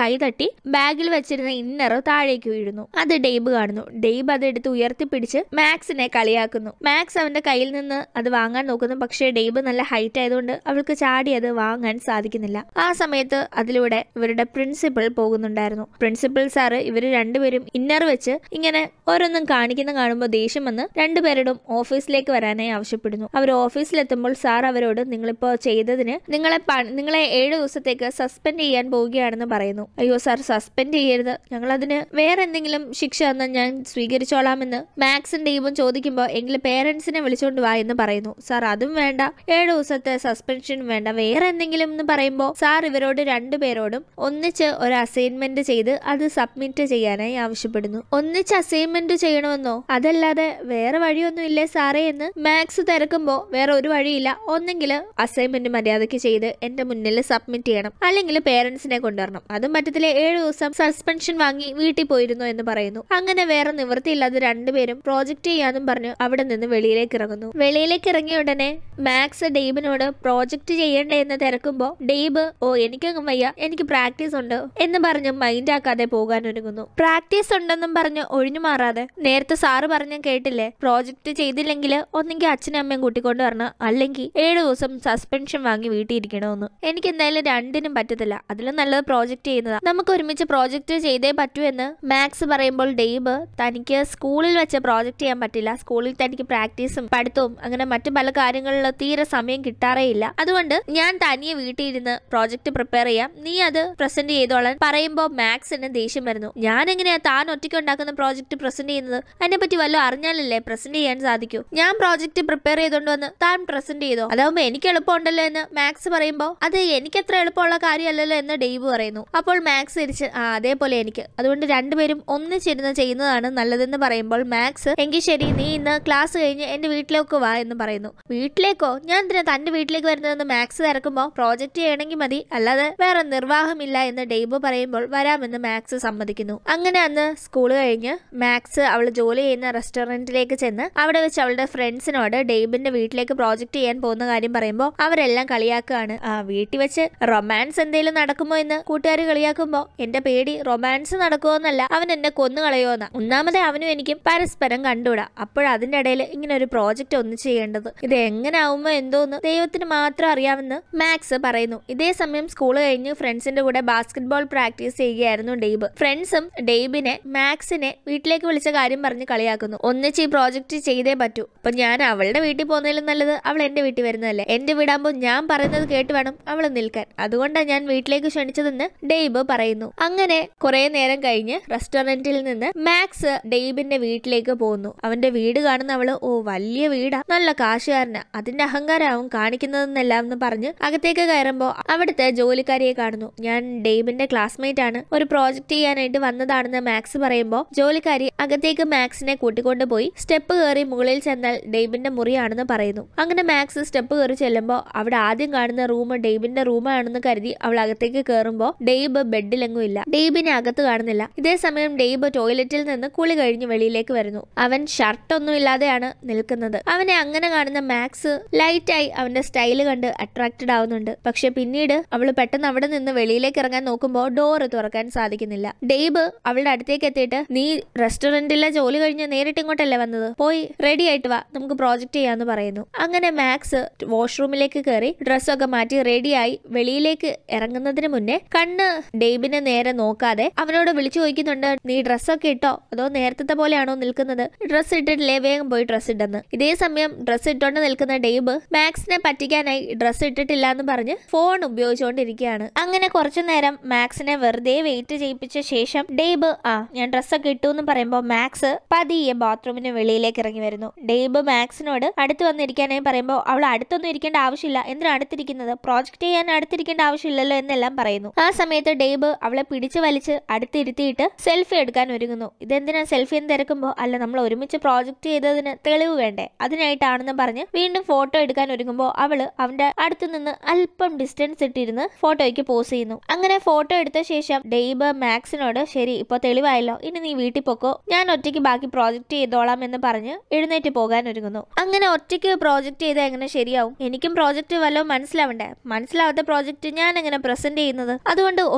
A: കൈ തട്ടി ബാഗിൽ വെച്ചിരുന്ന ഇന്നർ താഴേക്ക് വീഴുന്നു അത് ഡെയ്ബ് കാണുന്നു ഡെയ്ബ് അത് എടുത്ത് ഉയർത്തിപ്പിടിച്ച് മാക്സിനെ കളിയാക്കുന്നു മാക്സ് അവന്റെ കയ്യിൽ നിന്ന് അത് വാങ്ങാൻ നോക്കുന്നു പക്ഷേ ഡെയ്ബ് നല്ല ഹൈറ്റ് ആയതുകൊണ്ട് അവൾക്ക് ചാടി അത് വാങ്ങാൻ സാധിക്കുന്നില്ല ആ സമയത്ത് അതിലൂടെ ഇവരുടെ പ്രിൻസിപ്പൽ പോകുന്നുണ്ടായിരുന്നു പ്രിൻസിപ്പൽ സാറ് ഇവർ രണ്ടുപേരും ഇന്നർ വെച്ച് ഇങ്ങനെ ഓരോന്നും കാണിക്കുന്ന കാണുമ്പോൾ ദേഷ്യം വന്ന് രണ്ടുപേരോടും ഓഫീസിലേക്ക് വരാനായി ആവശ്യപ്പെടുന്നു അവർ ഓഫീസിലെത്തുമ്പോൾ സാർ അവരോട് നിങ്ങളിപ്പോ ചെയ്തതിന് നിങ്ങളെ പ- നിങ്ങളെ ഏഴ് ദിവസത്തേക്ക് സസ്പെൻഡ് ചെയ്യാൻ പോവുകയാണെന്ന് പറയുന്നു അയ്യോ സാർ സസ്പെൻഡ് ചെയ്യരുത് ഞങ്ങൾ അതിന് വേറെ എന്തെങ്കിലും ശിക്ഷ തന്നാൽ ഞാൻ സ്വീകരിച്ചോളാമെന്ന് മാക്സും ഡീബും ചോദിക്കുമ്പോൾ എങ്കിൽ പേരൻസിനെ വിളിച്ചോണ്ട് വാ എന്ന് പറയുന്നു സാർ അതും വേണ്ട ഏഴ് ദിവസത്തെ സസ്പെൻഷൻ വേണ്ട വേറെ എന്തെങ്കിലും എന്ന് പറയുമ്പോൾ സാർ ഇവരോട് രണ്ടുപേരോടും ഒന്നിച്ച് ഒരു അസൈൻമെന്റ് ചെയ്ത് അത് സബ്മിറ്റ് ചെയ്യാനായി ആവശ്യപ്പെടുന്നു ഒന്നിച്ച് അസൈൻമെന്റ് ചെയ്യണമെന്നോ അതല്ലാതെ വേറെ വഴിയൊന്നും ഇല്ലേ സാറേ എന്ന് മാക്സ് തിരക്കുമ്പോൾ വേറെ ഒരു വഴിയില്ല ഒന്നെങ്കിൽ അസൈൻമെന്റ് മര്യാദയ്ക്ക് ചെയ്ത് എന്റെ മുന്നിൽ സബ്മിറ്റ് ചെയ്യണം അല്ലെങ്കിൽ പേരൻസിനെ കൊണ്ടുവരണം അതും പറ്റത്തില്ല ഏഴ് ദിവസം സസ്പെൻഷൻ വാങ്ങി വീട്ടിൽ പോയിരുന്നു എന്ന് പറയുന്നു അങ്ങനെ വേറെ നിവൃത്തിയില്ലാതെ രണ്ടുപേരും പ്രോജക്റ്റ് ചെയ്യാന്നും പറഞ്ഞു അവിടെ നിന്ന് വെളിയിലേക്ക് ഇറങ്ങുന്നു വെളിയിലേക്ക് ഇറങ്ങിയ ഉടനെ മാക്സ് ഡെയ്ബിനോട് പ്രോജക്റ്റ് ചെയ്യണ്ടേ എന്ന് തിരക്കുമ്പോ ഡെയ്ബ് ഓ എനിക്കങ്ങും വയ്യ എനിക്ക് പ്രാക്ടീസ് ഉണ്ട് എന്ന് പറഞ്ഞ് മൈൻഡ് ആക്കാതെ പോകാൻ ഒരുങ്ങുന്നു പ്രാക്ടീസ് ഉണ്ടെന്നും പറഞ്ഞ് ഒഴിഞ്ഞു മാറാതെ നേരത്തെ സാറ് പറഞ്ഞ കേട്ടില്ലേ പ്രോജക്റ്റ് ചെയ്തില്ലെങ്കിൽ ഒന്നെങ്കിൽ അച്ഛനും അമ്മയും കൂട്ടിക്കൊണ്ട് വരണം അല്ലെങ്കിൽ ഏഴ് ദിവസം സസ്പെൻഷൻ വാങ്ങി വീട്ടിൽ ഇരിക്കണമെന്ന് എനിക്ക് എന്തായാലും രണ്ടിനും പറ്റത്തില്ല അതിലും നല്ലത് പ്രോജക്റ്റ് ചെയ്യുന്നതാ നമുക്ക് ഒരുമിച്ച് പ്രോജക്റ്റ് ചെയ്തേ പറ്റൂ എന്ന് മാക്സ് പറയുമ്പോൾ ഡെയ്ബ് തനിക്ക് സ്കൂളിൽ വെച്ച് പ്രോജക്റ്റ് ചെയ്യാൻ പറ്റില്ല സ്കൂളിൽ തനിക്ക് പ്രാക്ടീസും പഠിത്തവും അങ്ങനെ മറ്റു പല കാര്യങ്ങളിൽ തീരെ സമയം കിട്ടാറേ ഇല്ല അതുകൊണ്ട് ഞാൻ തനിയെ വീട്ടിൽ ഇരുന്ന് പ്രോജക്റ്റ് പ്രിപ്പയർ ചെയ്യാം നീ അത് പ്രസന്റ് ചെയ്തോളാൻ പറയുമ്പോൾ മാക്സിന് ദേഷ്യം വരുന്നു ഞാൻ എങ്ങനെയാ താൻ ഒറ്റയ്ക്ക് ഉണ്ടാക്കുന്ന പ്രോജക്റ്റ് പ്രസന്റ് ചെയ്യുന്നത് അതിനെപ്പറ്റി വല്ലതും അറിഞ്ഞാലല്ലേ പ്രസന്റ് ചെയ്യാൻ സാധിക്കൂ ഞാൻ പ്രോജക്റ്റ് പ്രിപ്പയർ ചെയ്തോണ്ട് വന്ന് താൻ പ്രസന്റ് ചെയ്തോ അതാവുമ്പോ എനിക്ക് എളുപ്പമുണ്ടല്ലോ എന്ന് മാക്സ് പറയുമ്പോൾ അത് എനിക്ക് അത്ര എളുപ്പമുള്ള കാര്യമല്ലല്ലോ എന്ന് ഡെയ്വ് പറയുന്നു അപ്പോൾ മാക്സ് തിരിച്ച് ആ അതേപോലെ എനിക്ക് അതുകൊണ്ട് രണ്ടുപേരും ഒന്നിച്ചിരുന്ന് ചെയ്യുന്നതാണ് നല്ലതെന്ന് പറയുമ്പോൾ മാക്സ് എങ്കിൽ ശരി നീ ഇന്ന് ക്ലാസ് കഴിഞ്ഞ് എന്റെ വീട്ടിലേക്ക് വാ എന്ന് പറയുന്നു വീട്ടിലേക്കോ ഞാൻ എന്തിനാ തന്റെ വീട്ടിലേക്ക് വരുന്നതെന്ന് മാക്സ് തിരക്കുമ്പോൾ പ്രോജക്റ്റ് ചെയ്യണമെങ്കിൽ മതി അല്ലാതെ വേറെ നിർവാഹമില്ല എന്ന് ഡെയ്ബ് പറയുമ്പോൾ വരാമെന്ന് മാക്സ് സമ്മതിക്കുന്നു അങ്ങനെ അന്ന് സ്കൂൾ കഴിഞ്ഞ് മാക്സ് അവൾ ജോലി ചെയ്യുന്ന റെസ്റ്റോറന്റിലേക്ക് ചെന്ന് അവിടെ വെച്ച് അവളുടെ ഫ്രണ്ട്സിനോട് ഡെയ്ബിന്റെ വീട്ടിലേക്ക് പ്രോജക്റ്റ് ചെയ്യാൻ പോകുന്ന കാര്യം പറയുമ്പോൾ അവരെല്ലാം കളിയാക്കുകയാണ് ആ വീട്ടിൽ വെച്ച് റൊമാൻസ് എന്തെങ്കിലും നടക്കുമോ എന്ന് കൂട്ടുകാർ കളിയാക്കുമ്പോൾ എന്റെ പേടി റൊമാൻസ് നടക്കുമോ എന്നല്ല അവൻ എന്നെ കൊന്നു കളയുമോന്നാ ഒന്നാമതെ അവനും എനിക്കും പരസ്പരം കണ്ടുകൂടാ അപ്പോഴതിന്റെ ഇടയിൽ ഇങ്ങനെ ഒരു പ്രോജക്റ്റ് ഒന്ന് ചെയ്യേണ്ടത് ഇത് എങ്ങനെ ആവുമോ എന്തോന്ന് ദൈവത്തിന് മാത്രം അറിയാമെന്ന് മാക്സ് പറയുന്നു ഇതേ സമയം സ്കൂൾ കഴിഞ്ഞ് ഫ്രണ്ട്സിന്റെ കൂടെ ബാസ്കറ്റ്ബോൾ പ്രാക്ടീസ് ചെയ്യുകയായിരുന്നു ഡെയ്ബ് ഫ്രണ്ട്സും ഡെയ്ബിനെ മാക്സിനെ വീട്ടിലേക്ക് വിളിച്ച കാര്യം പറഞ്ഞ് കളിയാക്കുന്നു ഒന്നിച്ച് ഈ പ്രോജക്റ്റ് ചെയ്തേ പറ്റൂ അപ്പൊ ഞാൻ അവളുടെ വീട്ടിൽ പോകുന്നതിലും നല്ലത് അവൾ എന്റെ വീട്ടിൽ വരുന്നതല്ലേ എന്റെ വീടാകുമ്പോൾ ഞാൻ പറയുന്നത് കേട്ട് വേണം അവൾ നിൽക്കാൻ അതുകൊണ്ടാണ് ഞാൻ വീട്ടിലേക്ക് ക്ഷണിച്ചതെന്ന് ഡെയ്ബ് പറയുന്നു അങ്ങനെ കുറെ നേരം കഴിഞ്ഞ് റെസ്റ്റോറന്റിൽ നിന്ന് മാക്സ് ഡെയ്ബിന്റെ വീട്ടിലേക്ക് പോകുന്നു അവന്റെ വീട് കാണുന്ന അവള് ഓ വലിയ വീടാ നല്ല കാശുകാരനാ അതിന്റെ അഹങ്കാരമാവും കാണിക്കുന്നതെന്നെല്ലാം എന്ന് പറഞ്ഞ് അകത്തേക്ക് കയറുമ്പോ അവിടുത്തെ ജോലിക്കാരിയെ കാണുന്നു ഞാൻ ഡെയ്ബിന്റെ ക്ലാസ്മേറ്റ് ആണ് ഒരു പ്രോജക്റ്റ് ചെയ്യാനായിട്ട് വന്നതാണെന്ന് മാക്സ് പറയുമ്പോൾ ജോലിക്കാരി അകത്തേക്ക് മാക്സിനെ കൂട്ടിക്കൊണ്ട് പോയി സ്റ്റെപ്പ് കയറി മുകളിൽ ചെന്നാൽ ഡെയ്ബിന്റെ മുറിയാണെന്ന് പറയുന്നു അങ്ങനെ മാക്സ് സ്റ്റെപ്പ് കയറി ചെല്ലുമ്പോൾ അവിടെ ആദ്യം കാണുന്ന റൂം ഡെയ്ബിന്റെ റൂമാണെന്ന് കരുതി അവൾ അകത്തേക്ക് കയറുമ്പോൾ ഡെയ്ബ് ബെഡിലെങ്ങും ഇല്ല ഡെയ്ബിനെ അകത്ത് കാണുന്നില്ല ഇതേ സമയം ഡെയ്ബ് ടോയ്ലറ്റിൽ നിന്ന് കുളി കഴിഞ്ഞ് വെളിയിലേക്ക് വരുന്നു അവൻ ഷർട്ടൊന്നും ഇല്ലാതെയാണ് നിൽക്കുന്നത് അവനെ അങ്ങനെ കാണുന്ന മാക്സ് ലൈറ്റായി അവന്റെ സ്റ്റൈല് കണ്ട് അട്രാക്റ്റഡ് ആവുന്നുണ്ട് പക്ഷെ പിന്നീട് അവൾ പെട്ടെന്ന് അവിടെ നിന്ന് വെളിയിലേക്ക് ഇറങ്ങാൻ നോക്കുമ്പോൾ ഡോറ് തുറക്കാൻ സാധിക്കുന്നില്ല ഡെയ്ബ് അവളുടെ അടുത്തേക്ക് എത്തിയിട്ട് നീ റെസ്റ്റോറന്റിലെ ജോലി കഴിഞ്ഞ് നേരിട്ട് ഇങ്ങോട്ടല്ലേ വന്നത് പോയി റെഡി ആയിട്ട് വാ നമുക്ക് പ്രോജക്റ്റ് ചെയ്യാന്ന് പറയുന്നു അങ്ങനെ മാക്സ് വാഷ്റൂമിലേക്ക് കയറി ഡ്രസ്സൊക്കെ മാറ്റി റെഡിയായി വെളിയിലേക്ക് ഇറങ്ങുന്നതിന് മുന്നേ കണ്ണ് ഡെയ്ബിനെ നേരെ നോക്കാതെ അവനോട് വിളിച്ചു ചോദിക്കുന്നുണ്ട് നീ ഡ്രസ്സൊക്കെ ഇട്ടോ അതോ നേരത്തെ പോലെയാണോ നിൽക്കുന്നത് ഡ്രസ്സ് ഇട്ടിട്ടില്ലേ വേഗം പോയി ഡ്രസ്സ് ഇട്ടെന്ന് ഇതേ സമയം ഡ്രസ്സ് ഇട്ടോണ്ട് നിൽക്കുന്ന ഡെയ്ബ് മാക്സിനെ പറ്റിക്കാനായി ഡ്രസ്സ് ഇട്ടിട്ടില്ല എന്ന് പറഞ്ഞ് ഫോൺ ഉപയോഗിച്ചുകൊണ്ടിരിക്കുകയാണ് അങ്ങനെ കുറച്ചു നേരം മാക്സിനെ വെറുതെ വെയിറ്റ് ചെയ്യിപ്പിച്ച ശേഷം ഡെയ്ബ് ആ ഞാൻ ഡ്രസ്സൊക്കെ ഇട്ടു എന്ന് പറയുമ്പോൾ മാക്സ് പതിയെ ബാത്റൂമിന് വെളിയിലേക്ക് ഇറങ്ങി വരുന്നു ഡെയ്ബ് മാക്സിനോട് അടുത്ത് വന്നിരിക്കാനായി പറയുമ്പോൾ അവൾ അടുത്തൊന്നും ഇരിക്കേണ്ട ആവശ്യമില്ല എന്തിനാ അടുത്തിരിക്കുന്നത് പ്രോജക്റ്റ് ചെയ്യാൻ അടുത്തിരിക്കേണ്ട ആവശ്യമില്ലല്ലോ എന്നെല്ലാം പറയുന്നു ആ സമയത്ത് ഡെയ്ബ് അവളെ പിടിച്ചു വലിച്ച് അടുത്തിരുത്തിയിട്ട് സെൽഫി എടുക്കാൻ ഒരുങ്ങുന്നു ഇതെന്തിനാ സെൽഫി എന്ന് തിരക്കുമ്പോൾ അല്ല നമ്മൾ ഒരുമിച്ച് പ്രോജക്റ്റ് ചെയ്തതിന് തെളിവ് വേണ്ടേ അതിനായിട്ടാണെന്ന് പറഞ്ഞ് വീണ്ടും ഫോട്ടോ എടുക്കാൻ ഒരുങ്ങുമ്പോൾ അവള് അവന്റെ അടുത്ത് നിന്ന് അല്പം ഡിസ്റ്റൻസ് ഇട്ടിരുന്ന് ഫോട്ടോയ്ക്ക് പോസ് ചെയ്യുന്നു അങ്ങനെ ഫോട്ടോ എടുത്ത ശേഷം ഡെയ്ബ് മാക്സിനോട് ശരി ഇപ്പൊ തെളിവായല്ലോ ഇനി നീ വീട്ടിൽ പൊക്കോ ഞാൻ ഒറ്റയ്ക്ക് ബാക്കി പ്രോജക്റ്റ് ചെയ്തോളാം എന്ന് പറഞ്ഞ് എഴുന്നേറ്റ് പോകാൻ ഒരുങ്ങുന്നു അങ്ങനെ ഒറ്റയ്ക്ക് പ്രോജക്റ്റ് ചെയ്താൽ എങ്ങനെ ശരിയാവും എനിക്കും പ്രോജക്റ്റ് വല്ലതും മനസ്സിലാവണ്ടേ മനസ്സിലാവാത്ത പ്രോജക്റ്റ് ഞാൻ എങ്ങനെ പ്രസന്റ് ചെയ്യുന്നത് അതുകൊണ്ട്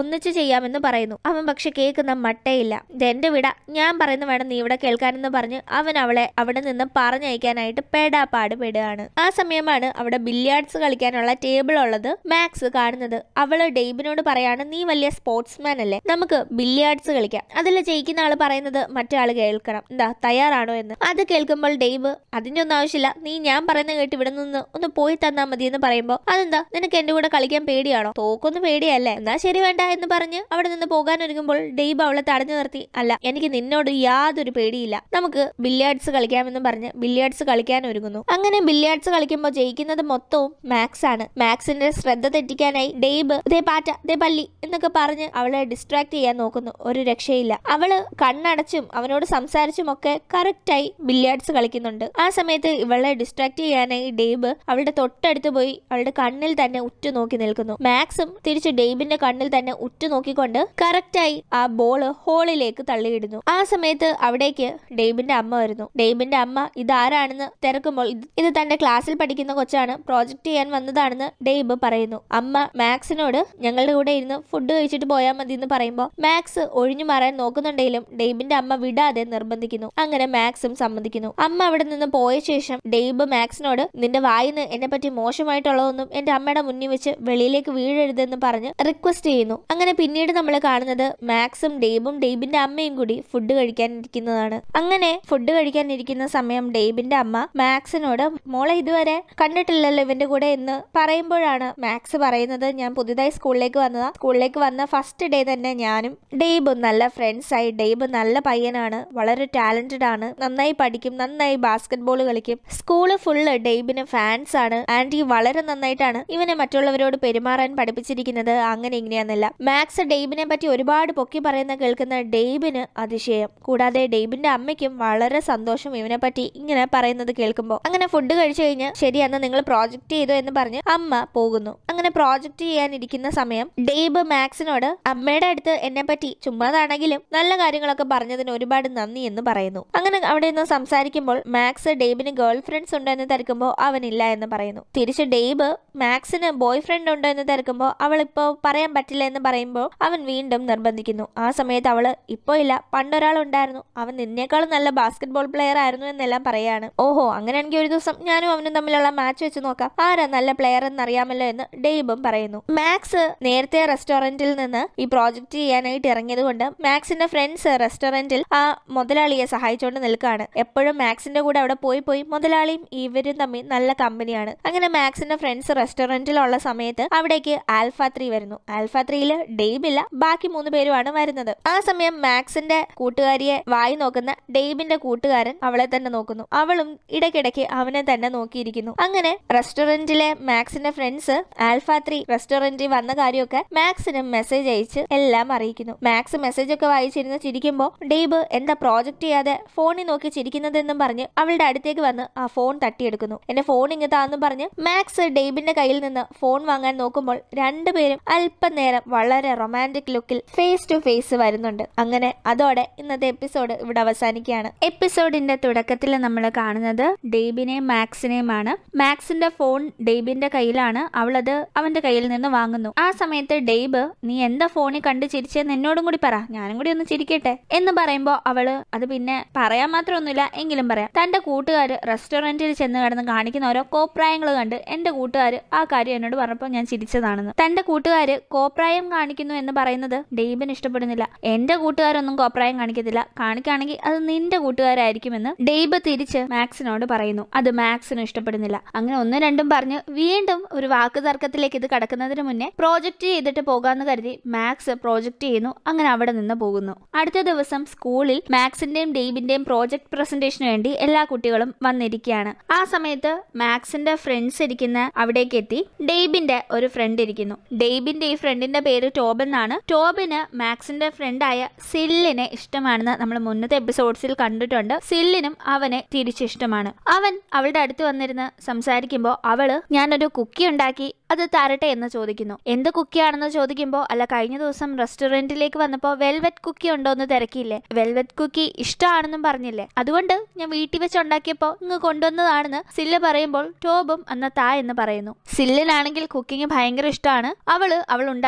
A: ഒന്നിച്ച് ചെയ്യാമെന്ന് പറയുന്നു അവൻ പക്ഷെ കേൾക്കുന്ന മട്ടയില്ല ഇതെന്റെ വിട ഞാൻ പറയുന്ന വേണം നീ ഇവിടെ കേൾക്കാനെന്ന് പറഞ്ഞ് അവൻ അവളെ അവിടെ നിന്ന് പറഞ്ഞയക്കാനായിട്ട് പെടാപ്പാട് പെടുകയാണ് ആ സമയമാണ് അവിടെ ബില്യാർഡ്സ് കളിക്കാനുള്ള ടേബിൾ ഉള്ളത് മാക്സ് കാണുന്നത് അവള് ഡെയ്ബിനോട് പറയാണ് നീ വലിയ സ്പോർട്സ്മാൻ അല്ലേ നമുക്ക് ബില്യാർഡ്സ് കളിക്കാം അതിൽ ജയിക്കുന്ന ആള് പറയുന്നത് മറ്റേ ആള് കേൾക്കണം എന്താ തയ്യാറാണോ എന്ന് അത് കേൾക്കുമ്പോൾ ഡെയ്ബ് അതിന്റെ ഒന്നും ആവശ്യമില്ല നീ ഞാൻ പറയുന്ന കേട്ട് ഇവിടെ നിന്ന് ഒന്ന് പോയി തന്നാ മതി എന്ന് പറയുമ്പോൾ അതെന്താ നിനക്ക് എന്റെ കൂടെ കളിക്കാൻ പേടിയാണോ തോക്കൊന്നും പേടിയല്ലേ എന്നാ ശരി വേണ്ട എന്ന് പറഞ്ഞ് അവിടെ നിന്ന് പോകാൻ ഒരുങ്ങുമ്പോൾ ഡെയ്ബ് അവളെ തടഞ്ഞു നിർത്തി അല്ല എനിക്ക് നിന്നോട് യാതൊരു പേടിയില്ല നമുക്ക് ബില്യാർഡ്സ് കളിക്കാമെന്ന് പറഞ്ഞ് ബില്യാർഡ്സ് കളിക്കാൻ ഒരുങ്ങുന്നു അങ്ങനെ ബില്യാർഡ്സ് കളിക്കുമ്പോൾ ജയിക്കുന്നത് മൊത്തവും മാക്സ് ആണ് മാക്സിന്റെ ശ്രദ്ധ തെറ്റിക്കാനായി ഡെയ്ബ് ദേ പാറ്റ ദേ പല്ലി എന്നൊക്കെ പറഞ്ഞ് അവളെ ഡിസ്ട്രാക്ട് ചെയ്യാൻ നോക്കുന്നു ഒരു രക്ഷയില്ല അവള് കണ്ണടച്ചും അവനോട് സംസാരിച്ചും ഒക്കെ കറക്റ്റായി ബില്യാർഡ്സ് കളിക്കുന്നുണ്ട് ആ സമയത്ത് ഇവളെ ഡിസ്ട്രാക്ട് ചെയ്യാനായി ഡെയ്ബ് അവളുടെ തൊട്ടടുത്ത് പോയി അവളുടെ കണ്ണിൽ തന്നെ ഉറ്റുനോക്കി നിൽക്കുന്നു മാക്സും തിരിച്ച് ഡെയ്ബിന്റെ കണ്ണിൽ തന്നെ ഉറ്റുനോക്കിക്കൊണ്ട് കറക്റ്റായി ആ ബോള് ഹോളിലേക്ക് തള്ളിയിടുന്നു ആ സമയത്ത് അവിടേക്ക് ഡെയ്ബിന്റെ അമ്മ വരുന്നു ഡെയ്ബിന്റെ അമ്മ ഇതാരാണെന്ന് തിരക്കുമ്പോൾ ഇത് ഇത് തന്റെ ക്ലാസ്സിൽ പഠിക്കുന്ന കൊച്ചാണ് പ്രോജക്റ്റ് ചെയ്യാൻ വന്നതാണെന്ന് ഡെയ്ബ് പറയുന്നു അമ്മ മാക്സിനോട് ഞങ്ങളുടെ കൂടെ ഇരുന്ന് ഫുഡ് കഴിച്ചിട്ട് പോയാൽ മതി എന്ന് പറയുമ്പോൾ മാക്സ് ഒഴിഞ്ഞു മാറാൻ നോക്കുന്നുണ്ടെങ്കിലും ഡെയ്ബിന്റെ അമ്മ വിടാതെ നിർബന്ധിക്കുന്നു അങ്ങനെ മാക്സും സമ്മതിക്കുന്നു അമ്മ അവിടെ നിന്ന് പോയ ശേഷം ഡെയ്ബ് മാക്സിനോട് നിന്റെ വായിന്ന് എന്നെ പറ്റി മോശമായിട്ടുള്ളതൊന്നും എന്റെ അമ്മയുടെ മുന്നിൽ വെച്ച് വെളിയിലേക്ക് വീഴരുതെന്ന് പറഞ്ഞ് റിക്വസ്റ്റ് ചെയ്യുന്നു അങ്ങനെ പിന്നീട് നമ്മൾ കാണുന്നത് മാക്സും ഡെയ്ബും ഡെയ്ബിന്റെ അമ്മയും കൂടി ഫുഡ് കഴിക്കാനിരിക്കുന്നതാണ് അങ്ങനെ ഫുഡ് കഴിക്കാനിരിക്കുന്ന സമയം ഡെയ്ബിന്റെ അമ്മ മാക്സിനോട് മോളെ ഇതുവരെ കണ്ടിട്ടില്ലല്ലോ ഇവന്റെ കൂടെ എന്ന് പറയുമ്പോഴാണ് മാക്സ് പറയുന്നത് ഞാൻ പുതുതായി സ്കൂളിലേക്ക് വന്നതാ സ്കൂളിലേക്ക് വന്ന ഫസ്റ്റ് ഡേ തന്നെ ഞാനും ഡെയ്ബും നല്ല ഫ്രണ്ട്സ് ആയി ഡെയ്ബ് നല്ല പയ്യനാണ് വളരെ ടാലന്റഡ് ആണ് നന്നായി പഠിക്കും നന്നായി ബാസ്കറ്റ് ബോൾ കളിക്കും സ്കൂള് ഫുള്ള് ഡെയ്ബിന് ഫാൻസ് ആണ് ആൻറ്റി വളരെ നന്നായിട്ടാണ് ഇവനെ മറ്റുള്ളവരോട് പെരുമാറാൻ പഠിപ്പിച്ചിരിക്കുന്നത് അങ്ങനെ ഇങ്ങനെയാന്നല്ല മാക്സ് ഡെയ്ബിനെ പറ്റി ഒരുപാട് പൊക്കി പറയുന്ന കേൾക്കുന്ന ഡെയ്ബിന് അതിശയം കൂടാതെ ഡെയ്ബിന്റെ അമ്മയ്ക്കും വളരെ സന്തോഷം ഇവനെ പറ്റി ഇങ്ങനെ പറയുന്നത് കേൾക്കുമ്പോൾ അങ്ങനെ ഫുഡ് കഴിച്ചു കഴിഞ്ഞ് ശരി അന്ന് നിങ്ങൾ പ്രോജക്റ്റ് ചെയ്തു എന്ന് പറഞ്ഞ് അമ്മ പോകുന്നു അങ്ങനെ പ്രോജക്റ്റ് ചെയ്യാനിരിക്കുന്ന സമയം ഡെയ്ബ് മാക്സിനോട് അമ്മയുടെ അടുത്ത് എന്നെ പറ്റി ചുമ്മാതാണെങ്കിലും നല്ല കാര്യങ്ങളൊക്കെ പറഞ്ഞതിന് ഒരുപാട് നന്ദി എന്ന് പറയുന്നു അങ്ങനെ അവിടെ നിന്ന് സംസാരിക്കുമ്പോൾ മാക്സ് ഡെയ്ബിന് ഗേൾ ഫ്രണ്ട്സ് ഉണ്ടോ എന്ന് തിരക്കുമ്പോൾ അവനില്ല എന്ന് പറയുന്നു തിരിച്ച് ഡെയ്ബ് മാക്സിന് ബോയ് ഫ്രണ്ട് ഉണ്ടോ എന്ന് തിരക്കുമ്പോൾ അവൾ ഇപ്പോൾ പറയാൻ പറ്റില്ല എന്ന് പറയുമ്പോൾ അവൻ വീണ്ടും നിർബന്ധിക്കുന്നു ആ സമയത്ത് അവള് ഇപ്പോൾ ഇല്ല പണ്ടൊരാൾ ഉണ്ടായിരുന്നു അവൻ നിന്നേക്കാളും നല്ല ബാസ്കറ്റ് ബോൾ പ്ലെയർ ആയിരുന്നു എന്നെല്ലാം പറയാണ് ഓഹോ അങ്ങനെയാണെങ്കിൽ ഒരു ദിവസം ഞാനും അവനും തമ്മിലുള്ള മാച്ച് വെച്ച് നോക്കാം ആരാ നല്ല പ്ലെയർ എന്നറിയാമല്ലോ എന്ന് ഡെയ്ബും പറയുന്നു മാക്സ് നേരത്തെ റെസ്റ്റോറന്റിൽ നിന്ന് ഈ പ്രോജക്റ്റ് ചെയ്യാനായിട്ട് ഇറങ്ങിയത് കൊണ്ട് മാക്സിന്റെ ഫ്രണ്ട്സ് റെസ്റ്റോറന്റിൽ ആ മുതലാളിയെ സഹായിച്ചുകൊണ്ട് നിൽക്കുകയാണ് എപ്പോഴും മാക്സിന്റെ കൂടെ അവിടെ പോയി പോയി മുതലാളിയും ഇവരും തമ്മിൽ നല്ല കമ്പനിയാണ് അങ്ങനെ മാക്സിന്റെ ഫ്രണ്ട്സ് റെസ്റ്റോറന്റിലുള്ള സമയത്ത് അവിടേക്ക് ആൽഫ ത്രീ വരുന്നു ആൽഫ ത്രീയില് ഡെയ്ബില്ല ബാക്കി മൂന്ന് പേരുമാണ് വരുന്നത് ആ സമയം മാക്സിന്റെ കൂട്ടുകാരിയെ വായി നോക്കുന്ന ഡെയ്ബിന്റെ കൂട്ടുകാരൻ അവളെ തന്നെ നോക്കുന്നു അവളും ഇടയ്ക്കിടയ്ക്ക് അവനെ തന്നെ നോക്കിയിരിക്കുന്നു അങ്ങനെ റെസ്റ്റോറന്റിലെ മാക്സിന്റെ ഫ്രണ്ട്സ് ആൽഫ ത്രീ റെസ്റ്റോറന്റിൽ വന്ന കാര്യമൊക്കെ മാക്സിന് മെസ്സേജ് അയച്ച് എല്ലാം അറിയിക്കുന്നു മാക്സ് മെസ്സേജ് ഒക്കെ വായിച്ചിരുന്ന് ചിരിക്കുമ്പോൾ ഡെയ്ബ് എന്താ പ്രോജക്റ്റ് ചെയ്യാതെ ഫോണിൽ നോക്കി ചിരിക്കുന്നതെന്നും പറഞ്ഞ് അവളുടെ അടുത്തേക്ക് വന്ന് ആ ഫോൺ തട്ടിയെടുക്കുന്നു എന്റെ ഫോൺ ഇങ്ങ് താന്നും പറഞ്ഞ് മാക്സ് ഡെയ്ബിന്റെ കയ്യിൽ നിന്ന് ഫോൺ വാങ്ങാൻ നോക്കുമ്പോൾ രണ്ടുപേരും അല്പനേരം വളരെ റൊമാൻറ്റിക് ലുക്കിൽ ഫേസ് ടു ഫേസ് വരുന്നുണ്ട് അങ്ങനെ അതോടെ ഇന്നത്തെ എപ്പിസോഡ് ഇവിടെ അവസാനിക്കുകയാണ്
B: എപ്പിസോഡിന്റെ തുടക്കത്തിൽ നമ്മൾ കാണുന്നത് ഡെയ്ബിനെയും മാക്സിനെയുമാണ് മാക്സിന്റെ ഫോൺ ഡെയ്ബിന്റെ കയ്യിലാണ് അവളത് അവന്റെ കയ്യിൽ നിന്ന് വാങ്ങുന്നു ആ സമയത്ത് ഡെയ്ബ് നീ എന്താ ഫോണിൽ കണ്ട് ചിരിച്ചെന്ന് എന്നോടും കൂടി പറ ഞാനും കൂടി ഒന്ന് ചിരിക്കട്ടെ എന്ന് പറയുമ്പോൾ അവള് അത് പിന്നെ പറയാൻ മാത്രമൊന്നുമില്ല എങ്കിലും പറയാം തന്റെ കൂട്ടുകാര് റെസ്റ്റോറന്റിൽ ചെന്ന് കിടന്ന് കാണിക്കുന്ന ഓരോ കോപ്രായങ്ങൾ കണ്ട് എന്റെ കൂട്ടുകാർ ആ കാര്യം എന്നോട് പറഞ്ഞപ്പോൾ ഞാൻ ചിരിച്ചതാണെന്ന് തന്റെ കൂട്ടുകാര് കോപ്രായം കാണിക്കുന്നു എന്ന് പറയുന്നത് ഡെയ്ബിന് ഇഷ്ടപ്പെടുന്നില്ല എന്റെ കൂട്ടുകാരൊന്നും കോപ്രായം കാണിക്കത്തില്ല കാണിക്കുകയാണെങ്കിൽ അത് നിന്റെ കൂട്ടുകാരായിരിക്കുമെന്ന് ഡെയ്ബ് തിരിച്ച് മാക്സിനോട് പറയുന്നു അത് മാക്സിന് ഇഷ്ടപ്പെടുന്നില്ല അങ്ങനെ ഒന്നും രണ്ടും പറഞ്ഞ് വീണ്ടും ഒരു വാക്ക് തർക്കത്തിലേക്ക് ഇത് കടക്കുന്നതിന് മുന്നേ പ്രോജക്റ്റ് ചെയ്തിട്ട് പോകാന്ന് കരുതി മാക്സ് പ്രോജക്റ്റ് ചെയ്യുന്നു അങ്ങനെ അവിടെ നിന്ന് പോകുന്നു അടുത്ത ദിവസം സ്കൂളിൽ മാക്സിന്റെയും ഡെയ്ബിന്റെയും പ്രോജക്ട് പ്രസന്റേഷന് വേണ്ടി എല്ലാ കുട്ടികളും വന്നിരിക്കുകയാണ് ആ സമയത്ത് മാക്സിന്റെ ഫ്രണ്ട്സ് ഇരിക്കുന്ന അവിടേക്ക് എത്തി ഡെയ്ബിന്റെ ഒരു ഫ്രണ്ട് ഇരിക്കുന്നു ഡെയ്ബിന്റെ ഈ ഫ്രണ്ടിന്റെ പേര് ടോബ് എന്നാണ് ടോബിന് മാക്സിന്റെ ഫ്രണ്ടായ സില്ലിനെ ഇഷ്ടമാണെന്ന് നമ്മൾ മുന്നത്തെ എപ്പിസോഡ്സിൽ കണ്ടിട്ടുണ്ട് സില്ലിനും അവനെ തിരിച്ചിഷ്ടമാണ് അവൻ അവളുടെ അടുത്ത് വന്നിരുന്ന് സംസാരിക്കുമ്പോൾ അവള് ഞാനൊരു കുക്കി ഉണ്ടാക്കി അത് തരട്ടെ എന്ന് ചോദിക്കുന്നു എന്ത് കുക്കിയാണെന്ന് ചോദിക്കുമ്പോൾ അല്ല കഴിഞ്ഞ ദിവസം റെസ്റ്റോറന്റിലേക്ക് വന്നപ്പോൾ വെൽവെറ്റ് കുക്കി ഉണ്ടോ എന്ന് തിരക്കിയില്ലേ വെൽവെറ്റ് കുക്കി ഇഷ്ടമാണെന്നും പറഞ്ഞില്ലേ അതുകൊണ്ട് ഞാൻ വീട്ടിൽ വെച്ച് ഉണ്ടാക്കിയപ്പോൾ ഇങ്ങ് കൊണ്ടുവന്നതാണെന്ന് സില്ല് പറയുമ്പോൾ ടോബും അന്ന താ എന്ന് പറയുന്നു സില്ലിനാണെങ്കിൽ കുക്കിംഗ് ഭയങ്കര ഇഷ്ടമാണ് അവള് അവൾ ഉണ്ടാക്കിയ വെൽവെറ്റ്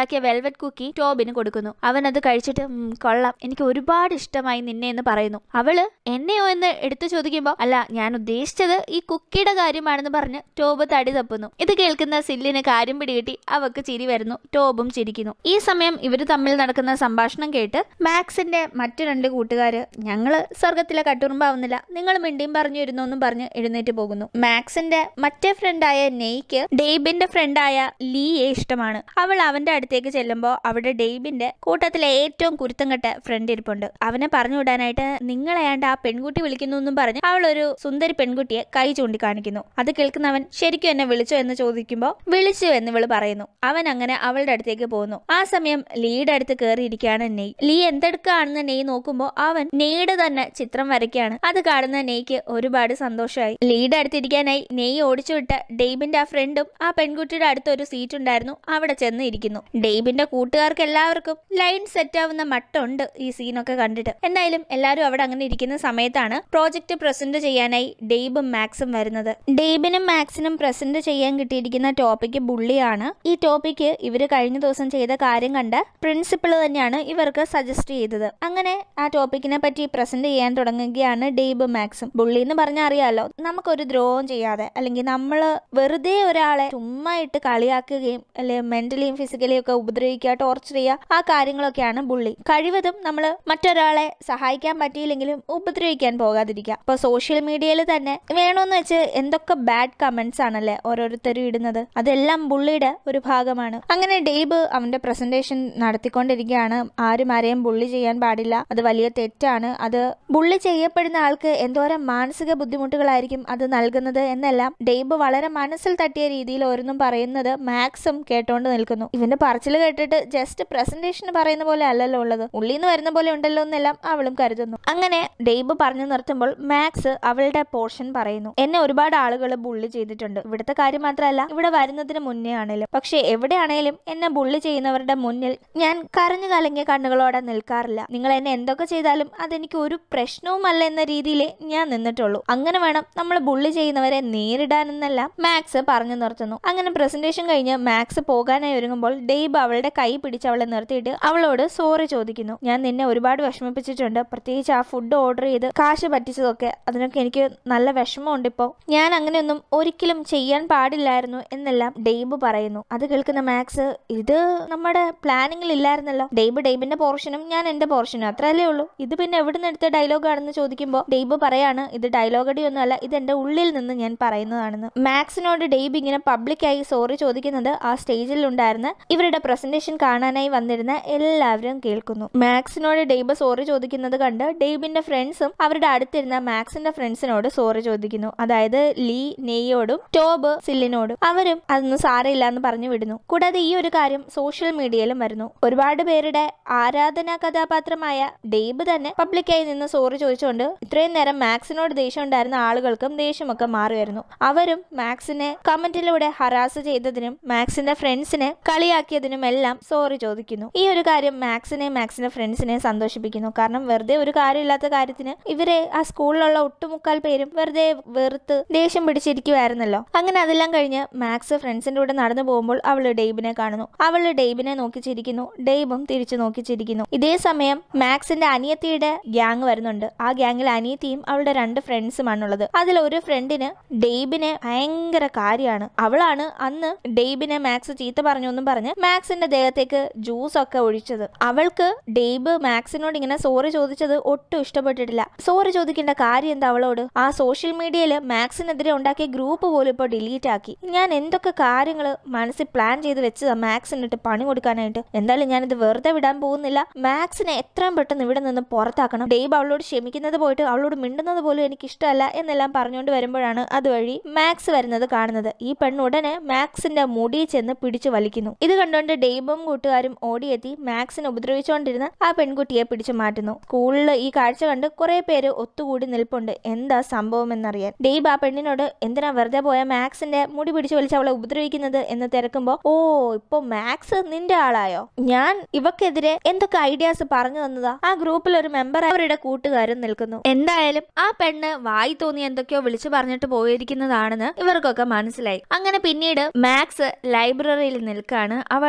B: വെൽവെറ്റ് കുക്കി ടോബിന് കൊടുക്കുന്നു അവൻ അത് കഴിച്ചിട്ട് "ഉം, കൊള്ളാം എനിക്ക് ഒരുപാട് ഇഷ്ടമായി നിന്നെ എന്ന് പറയുന്നു അവള് എന്നെയോ എന്ന് എടുത്തു ചോദിക്കുമ്പോൾ അല്ല ഞാൻ ഉദ്ദേശിച്ചത് ഈ കുക്കിയുടെ കാര്യമാണെന്ന് പറഞ്ഞ് ടോബ് തടി തപ്പുന്നു ഇത് കേൾക്കുന്ന സില്ലിന് കാര്യം പിടികിട്ടി അവക്ക് ചിരി വരുന്നു ടോബും ചിരിക്കുന്നു ഈ സമയം ഇവർ തമ്മിൽ നടക്കുന്ന സംഭാഷണം കേട്ട് മാക്സിന്റെ മറ്റു രണ്ട് കൂട്ടുകാര് ഞങ്ങള് സ്വർഗത്തിലെ കട്ടുറുമ്പാവുന്നില്ല നിങ്ങൾ മിണ്ടിയും പറഞ്ഞു ഇരുന്നോന്നും പറഞ്ഞ് എഴുന്നേറ്റ് പോകുന്നു മാക്സിന്റെ മറ്റേ ഫ്രണ്ടായ നെയ്ക്ക് ഡെയ്ബിന്റെ ഫ്രണ്ടായ ലീയെ ഇഷ്ടമാണ് അവൾ അവന്റെ അടുത്തേക്ക് ചെല്ലുമ്പോൾ അവിടെ ഡെയ്ബിന്റെ കൂട്ടത്തിലെ ഏറ്റവും കുരുത്തം കെട്ട ഫ്രണ്ട് ഇരിപ്പുണ്ട് അവനെ പറഞ്ഞു വിടാനായിട്ട് നിങ്ങളെയാണ്ട് ആ പെൺകുട്ടി വിളിക്കുന്നു എന്നും പറഞ്ഞ് അവൾ ഒരു സുന്ദരി പെൺകുട്ടിയെ കൈ ചൂണ്ടിക്കാണിക്കുന്നു അത് കേൾക്കുന്നവൻ ശരിക്കും എന്നെ വിളിച്ചോ എന്ന് ചോദിക്കുമ്പോൾ വിളിച്ചു എന്ന് ഇവള് പറയുന്നു അവൻ അങ്ങനെ അവളുടെ അടുത്തേക്ക് പോകുന്നു ആ സമയം ലീയുടെ അടുത്ത് കയറിയിരിക്കുകയാണ് നെയ് ലീ എന്തെടുക്കുകയാണെന്ന് നെയ് നോക്കുമ്പോൾ അവൻ നെയ്യുടെ തന്നെ ചിത്രം വരയ്ക്കുകയാണ് അത് കാണുന്ന നെയ്ക്ക് ഒരുപാട് സന്തോഷമായി ലീയുടെ അടുത്തിരിക്കാനായി നെയ് ഓടിച്ചു വിട്ട ഡെയ്ബിന്റെ ആ ഫ്രണ്ടും ആ പെൺകുട്ടിയുടെ അടുത്ത് ഒരു സീറ്റ് ഉണ്ടായിരുന്നു അവിടെ ചെന്ന് ഇരിക്കുന്നു ഡെയ്ബിന്റെ കൂട്ടുകാർക്ക് എല്ലാവർക്കും ലൈൻ സെറ്റ് ആവുന്ന മട്ടുണ്ട് ഈ സീനൊക്കെ കണ്ടിട്ട് എന്തായാലും എല്ലാവരും അവിടെ അങ്ങനെ ഇരിക്കുന്ന സമയത്താണ് പ്രോജക്റ്റ് പ്രസന്റ് ചെയ്യാനായി ഡെയ്ബും മാക്സും വരുന്നത് ഡെയ്ബിനും മാക്സിനും പ്രസന്റ് ചെയ്യാൻ കിട്ടിയിരിക്കുന്ന ടോപ്പിക്ക് ബുള്ളിയാണ് ഈ ടോപ്പിക്ക് ഇവര് കഴിഞ്ഞ ദിവസം ചെയ്ത കാര്യം കണ്ട പ്രിൻസിപ്പിൾ തന്നെയാണ് ഇവർക്ക് സജസ്റ്റ് ചെയ്തത് അങ്ങനെ ആ ടോപ്പിക്കിനെ പറ്റി പ്രസന്റ് ചെയ്യാൻ തുടങ്ങുകയാണ് ഡെയ്ബ് മാക്സും ബുള്ളി എന്ന് പറഞ്ഞാൽ അറിയാലോ നമുക്കൊരു ദ്രോഹം ചെയ്യാതെ അല്ലെങ്കിൽ നമ്മൾ വെറുതെ ഒരാളെ ചുമ്മാ ഇട്ട് കളിയാക്കുകയും അല്ലെ മെന്റലിയും ഫിസിക്കലിയും ഒക്കെ ഉപദ്രവിക്കുക ടോർച്ചർ ചെയ്യുക ആ കാര്യങ്ങളൊക്കെയാണ് ബുള്ളി കഴിവതും നമ്മൾ മറ്റൊരാളെ സഹായിക്കാൻ പറ്റിയില്ലെങ്കിലും ഉപദ്രവിക്കാൻ പോകാതിരിക്കുക ഇപ്പൊ സോഷ്യൽ മീഡിയയിൽ തന്നെ വേണമെന്ന് വെച്ച് എന്തൊക്കെ ബാഡ് കമന്റ്സ് ആണല്ലേ ഓരോരുത്തരും ഇടുന്നത് അതെല്ലാം ബുള്ളിയുടെ ഒരു ഭാഗമാണ് അങ്ങനെ ഡെയ്ബ് അവന്റെ പ്രസന്റേഷൻ നടത്തിക്കൊണ്ടിരിക്കുകയാണ് ആരും ആരെയും ബുള്ളി ചെയ്യാൻ പാടില്ല അത് വലിയ തെറ്റാണ് അത് ബുള്ളി ചെയ്യപ്പെടുന്ന ആൾക്ക് എന്തോരം മാനസിക ബുദ്ധിമുട്ടുകളായിരിക്കും അത് നൽകുന്നത് എന്നെല്ലാം ഡെയ്ബ് വളരെ മനസ്സിൽ തട്ടിയ രീതിയിൽ ഓരോന്നും പറയുന്നത് മാക്സും കേട്ടോണ്ട് നിൽക്കുന്നു ഇവന്റെ പറച്ചിൽ കേട്ടിട്ട് ജസ്റ്റ് പ്രസന്റേഷൻ പറയുന്ന പോലെ അല്ലല്ലോ ഉള്ളത് ഉള്ളിന്ന് വരുന്ന പോലെ ഉണ്ടല്ലോ എന്നെല്ലാം അവളും കരുതുന്നു അങ്ങനെ ഡെയ്ബ് പറഞ്ഞു നിർത്തുമ്പോൾ മാക്സ് അവളുടെ പോർഷൻ പറയുന്നു എന്നെ ഒരുപാട് ആളുകൾ ബുള്ളി ചെയ്തിട്ടുണ്ട് ഇവിടുത്തെ കാര്യം മാത്രമല്ല ഇവിടെ വരുന്നതിന് മുന്നേ ആണെങ്കിലും പക്ഷെ എവിടെയാണേലും എന്നെ ബുള്ളി ചെയ്യുന്നവരുടെ മുന്നിൽ ഞാൻ കരഞ്ഞു കലങ്ങിയ കണ്ണുകളോടെ നിൽക്കാറില്ല നിങ്ങൾ എന്നെ എന്തൊക്കെ ചെയ്താലും അതെനിക്ക് ഒരു പ്രശ്നവുമല്ല എന്ന രീതിയിലേ ഞാൻ നിന്നിട്ടുള്ളൂ അങ്ങനെ വേണം നമ്മൾ ബുള്ളി ചെയ്യുന്നവരെ നേരിടാനെന്നെല്ലാം മാക്സ് പറഞ്ഞു നിർത്തുന്നു അങ്ങനെ പ്രസന്റേഷൻ കഴിഞ്ഞ് മാക്സ് പോകാനായി ഒരുങ്ങുമ്പോൾ ഡെയ്ബ് അവളുടെ കൈ പിടിച്ച് അവളെ നിർത്തിയിട്ട് അവളോട് സോറി ചോദിക്കുന്നു ഞാൻ നിന്നെ ഒരുപാട് വിഷമിപ്പിച്ചിട്ടുണ്ട് പ്രത്യേകിച്ച് ആ ഫുഡ് ഓർഡർ ചെയ്ത് കാശ് പറ്റിച്ചതൊക്കെ അതിനൊക്കെ എനിക്ക് നല്ല വിഷമമുണ്ട് ഇപ്പോൾ ഞാൻ അങ്ങനെയൊന്നും ഒരിക്കലും ചെയ്യാൻ പാടില്ലായിരുന്നു എന്നെല്ലാം ഡെയ്ബ് പറയുന്നു അത് കേൾക്കുന്ന മാക്സ് ഇത് നമ്മുടെ പ്ലാനിങ്ങിൽ ഇല്ലായിരുന്നല്ലോ ഡെയ്ബ് ഡെയ്ബിന്റെ പോർഷനും ഞാൻ എന്റെ പോർഷനും അത്രയല്ലേ ഉള്ളൂ ഇത് പിന്നെ എവിടെ നിന്ന് എടുത്ത ഡയലോഗ് ആണെന്ന് ചോദിക്കുമ്പോൾ ഡെയ്ബ് പറയാണ് ഇത് ഡയലോഗ് അടിയൊന്നുമല്ല ഇത് എന്റെ ഉള്ളിൽ നിന്ന് ഞാൻ പറയുന്നതാണെന്ന് മാക്സിനോട് ഡെയ്ബ് ഇങ്ങനെ പബ്ലിക്കായി സോറി ചോദിക്കുന്നത് ആ സ്റ്റേജിൽ ഉണ്ടായിരുന്ന ഇവരുടെ പ്രസന്റേഷൻ കാണാനായി വന്നിരുന്ന എല്ലാവരും കേൾക്കുന്നു മാക്സിനോട് ഡെയ്ബ് സോറി ചോദിക്കുന്നത് കണ്ട് ഡെയ്ബിന്റെ ഫ്രണ്ട്സും അവരുടെ അടുത്തിരുന്ന മാക്സിന്റെ ഫ്രണ്ട്സിനോട് സോറി ചോദിക്കുന്നു അതായത് ലീ നെയ്യോടും ടോബ് സില്ലിനോടും അവരും അതൊന്നും സാരയില്ല എന്ന് പറഞ്ഞു വിടുന്നു കൂടാതെ ഈ ഒരു കാര്യം സോഷ്യൽ മീഡിയയിലും വരുന്നു ഒരുപാട് പേരുടെ ആരാധനാ കഥാപാത്രമായ ഡെയ്ബ് തന്നെ പബ്ലിക്കായി നിന്ന് സോറി ചോദിച്ചുകൊണ്ട് ഇത്രയും നേരം മാക്സിനോട് ദേഷ്യം ഉണ്ടായിരുന്ന ആളുകൾക്കും ദേഷ്യമൊക്കെ മാറി വരുന്നു അവരും മാക്സിനെ കമന്റിലൂടെ ഹറാസ് ചെയ്തതിനും മാക്സിന്റെ ഫ്രണ്ട്സിനെ കളിയാക്കിയതിനും എല്ലാം സോറി ചോദിക്കുന്നു ഈ ഒരു കാര്യം മാക്സിനെ മാക്സിന്റെ ഫ്രണ്ട്സിനെ സന്തോഷിപ്പിക്കുന്നു കാരണം വെറുതെ ഒരു കാര്യമില്ലാത്ത കാര്യത്തിന് ഇവരെ ആ സ്കൂളിലുള്ള ഒട്ടുമുക്കാൽ പേരും വെറുതെ വെറുത്ത് ദേഷ്യം പിടിച്ചിരിക്കുവായിരുന്നല്ലോ അങ്ങനെ അതെല്ലാം കഴിഞ്ഞ് മാക്സ് ഫ്രണ്ട്സിന്റെ കൂടെ നടന്നു പോകുമ്പോൾ അവള് ഡെയ്ബിനെ കാണുന്നു അവള് ഡെയ്ബിനെ നോക്കി ചിരിക്കുന്നു ഡെയ്ബും തിരിച്ചു നോക്കി ചിരിക്കുന്നു ഇതേ സമയം മാക്സിന്റെ അനിയത്തിയുടെ ഗ്യാങ് വരുന്നുണ്ട് ആ ഗ്യാങ്ങിൽ അനിയത്തിയും അവളുടെ രണ്ട് ഫ്രണ്ട്സുമാണുള്ളത് അതിൽ ഒരു ഫ്രണ്ടിന് ഡെയ്ബിനെ ഭയങ്കര കാര്യമാണ് അവളാണ് അന്ന് ഡെയ്ബിനെ മാക്സ് ചീത്ത പറഞ്ഞു എന്നും പറഞ്ഞ് മാക്സിന്റെ ദേഹത്തേക്ക് ജ്യൂസ് ഒക്കെ ഒഴിച്ചത് അവൾക്ക് ഡെയ്ബ് മാക്സിനോട് ഇങ്ങനെ സോറി ചോദിച്ചത് ഒട്ടും ഇഷ്ടപ്പെട്ടിട്ടില്ല സോറി ചോദിക്കേണ്ട കാര്യം എന്താ അവളോട് ആ സോഷ്യൽ മീഡിയയിൽ മാക്സിനെതിരെ ഉണ്ടാക്കിയ ഗ്രൂപ്പ് പോലും ഇപ്പോൾ ഡിലീറ്റ് ആക്കി ഞാൻ എന്തൊക്കെ കാര്യങ്ങൾ മനസ്സിൽ പ്ലാൻ ചെയ്ത് വെച്ചതാ മാക്സിനിട്ട് പണി കൊടുക്കാനായിട്ട് എന്തായാലും ഞാനിത് വെറുതെ വിടാൻ പോകുന്നില്ല മാക്സിനെ എത്രയും പെട്ടെന്ന് ഇവിടെ നിന്ന് പുറത്താക്കണം ഡെയ്ബ് അവളോട് ക്ഷമിക്കുന്നത് പോയിട്ട് അവളോട് മിണ്ടുന്നത് പോലും എനിക്ക് ഇഷ്ടമല്ല എന്നെല്ലാം പറഞ്ഞുകൊണ്ട് വരുമ്പോഴാണ് അതുവഴി മാക്സ് വരുന്നത് കാണുന്നത് ഈ പെണ്ണ് ഉടനെ മാക്സിന്റെ മുടി ചെന്ന് പിടിച്ചു വലിക്കുന്നു ഇത് കണ്ടുകൊണ്ട് ഡെയ്ബും കൂട്ടുകാരും ഓടിയെത്തി മാക്സിനെ ഉപദ്രവിച്ചുകൊണ്ടിരുന്ന ആ പെൺകുട്ടിയെ പിടിച്ചു മാറ്റുന്നു സ്കൂളിൽ ഈ കാഴ്ച കണ്ട് കുറെ പേര് ഒത്തുകൂടി നിൽപ്പുണ്ട് എന്താ സംഭവം എന്നറിയാൻ ഡെയ്ബ് ആ പെണ്ണിനോട് എന്തിനാ വെറുതെ പോയ മാക്സിന്റെ മുടി പിടിച്ചു വലിച്ച് അവളെ ഉപദ്രവിക്കുന്നത് എന്ന് തിരക്കുമ്പോ ഓ ഇപ്പൊ മാക്സ് നിന്റെ ആളായോ ഞാൻ ഇവക്കെതിരെ എന്തൊക്കെ ഐഡിയാസ് പറഞ്ഞു തന്നതാ ആ ഗ്രൂപ്പിൽ ഒരു മെമ്പർ അവരുടെ കൂട്ടുകാരും നിൽക്കുന്നു എന്തായാലും ആ പെണ്ണ് വായി തോന്നി എന്തൊക്കെയോ വിളിച്ചു പറഞ്ഞിട്ട് പോയിരിക്കുന്നതാണെന്ന് ഇവർക്കൊക്കെ മനസ്സിലായി അങ്ങനെ പിന്നീട് മാക്സ് ലൈബ്രറിയിൽ നിൽക്കാണ് അവള് ഒരു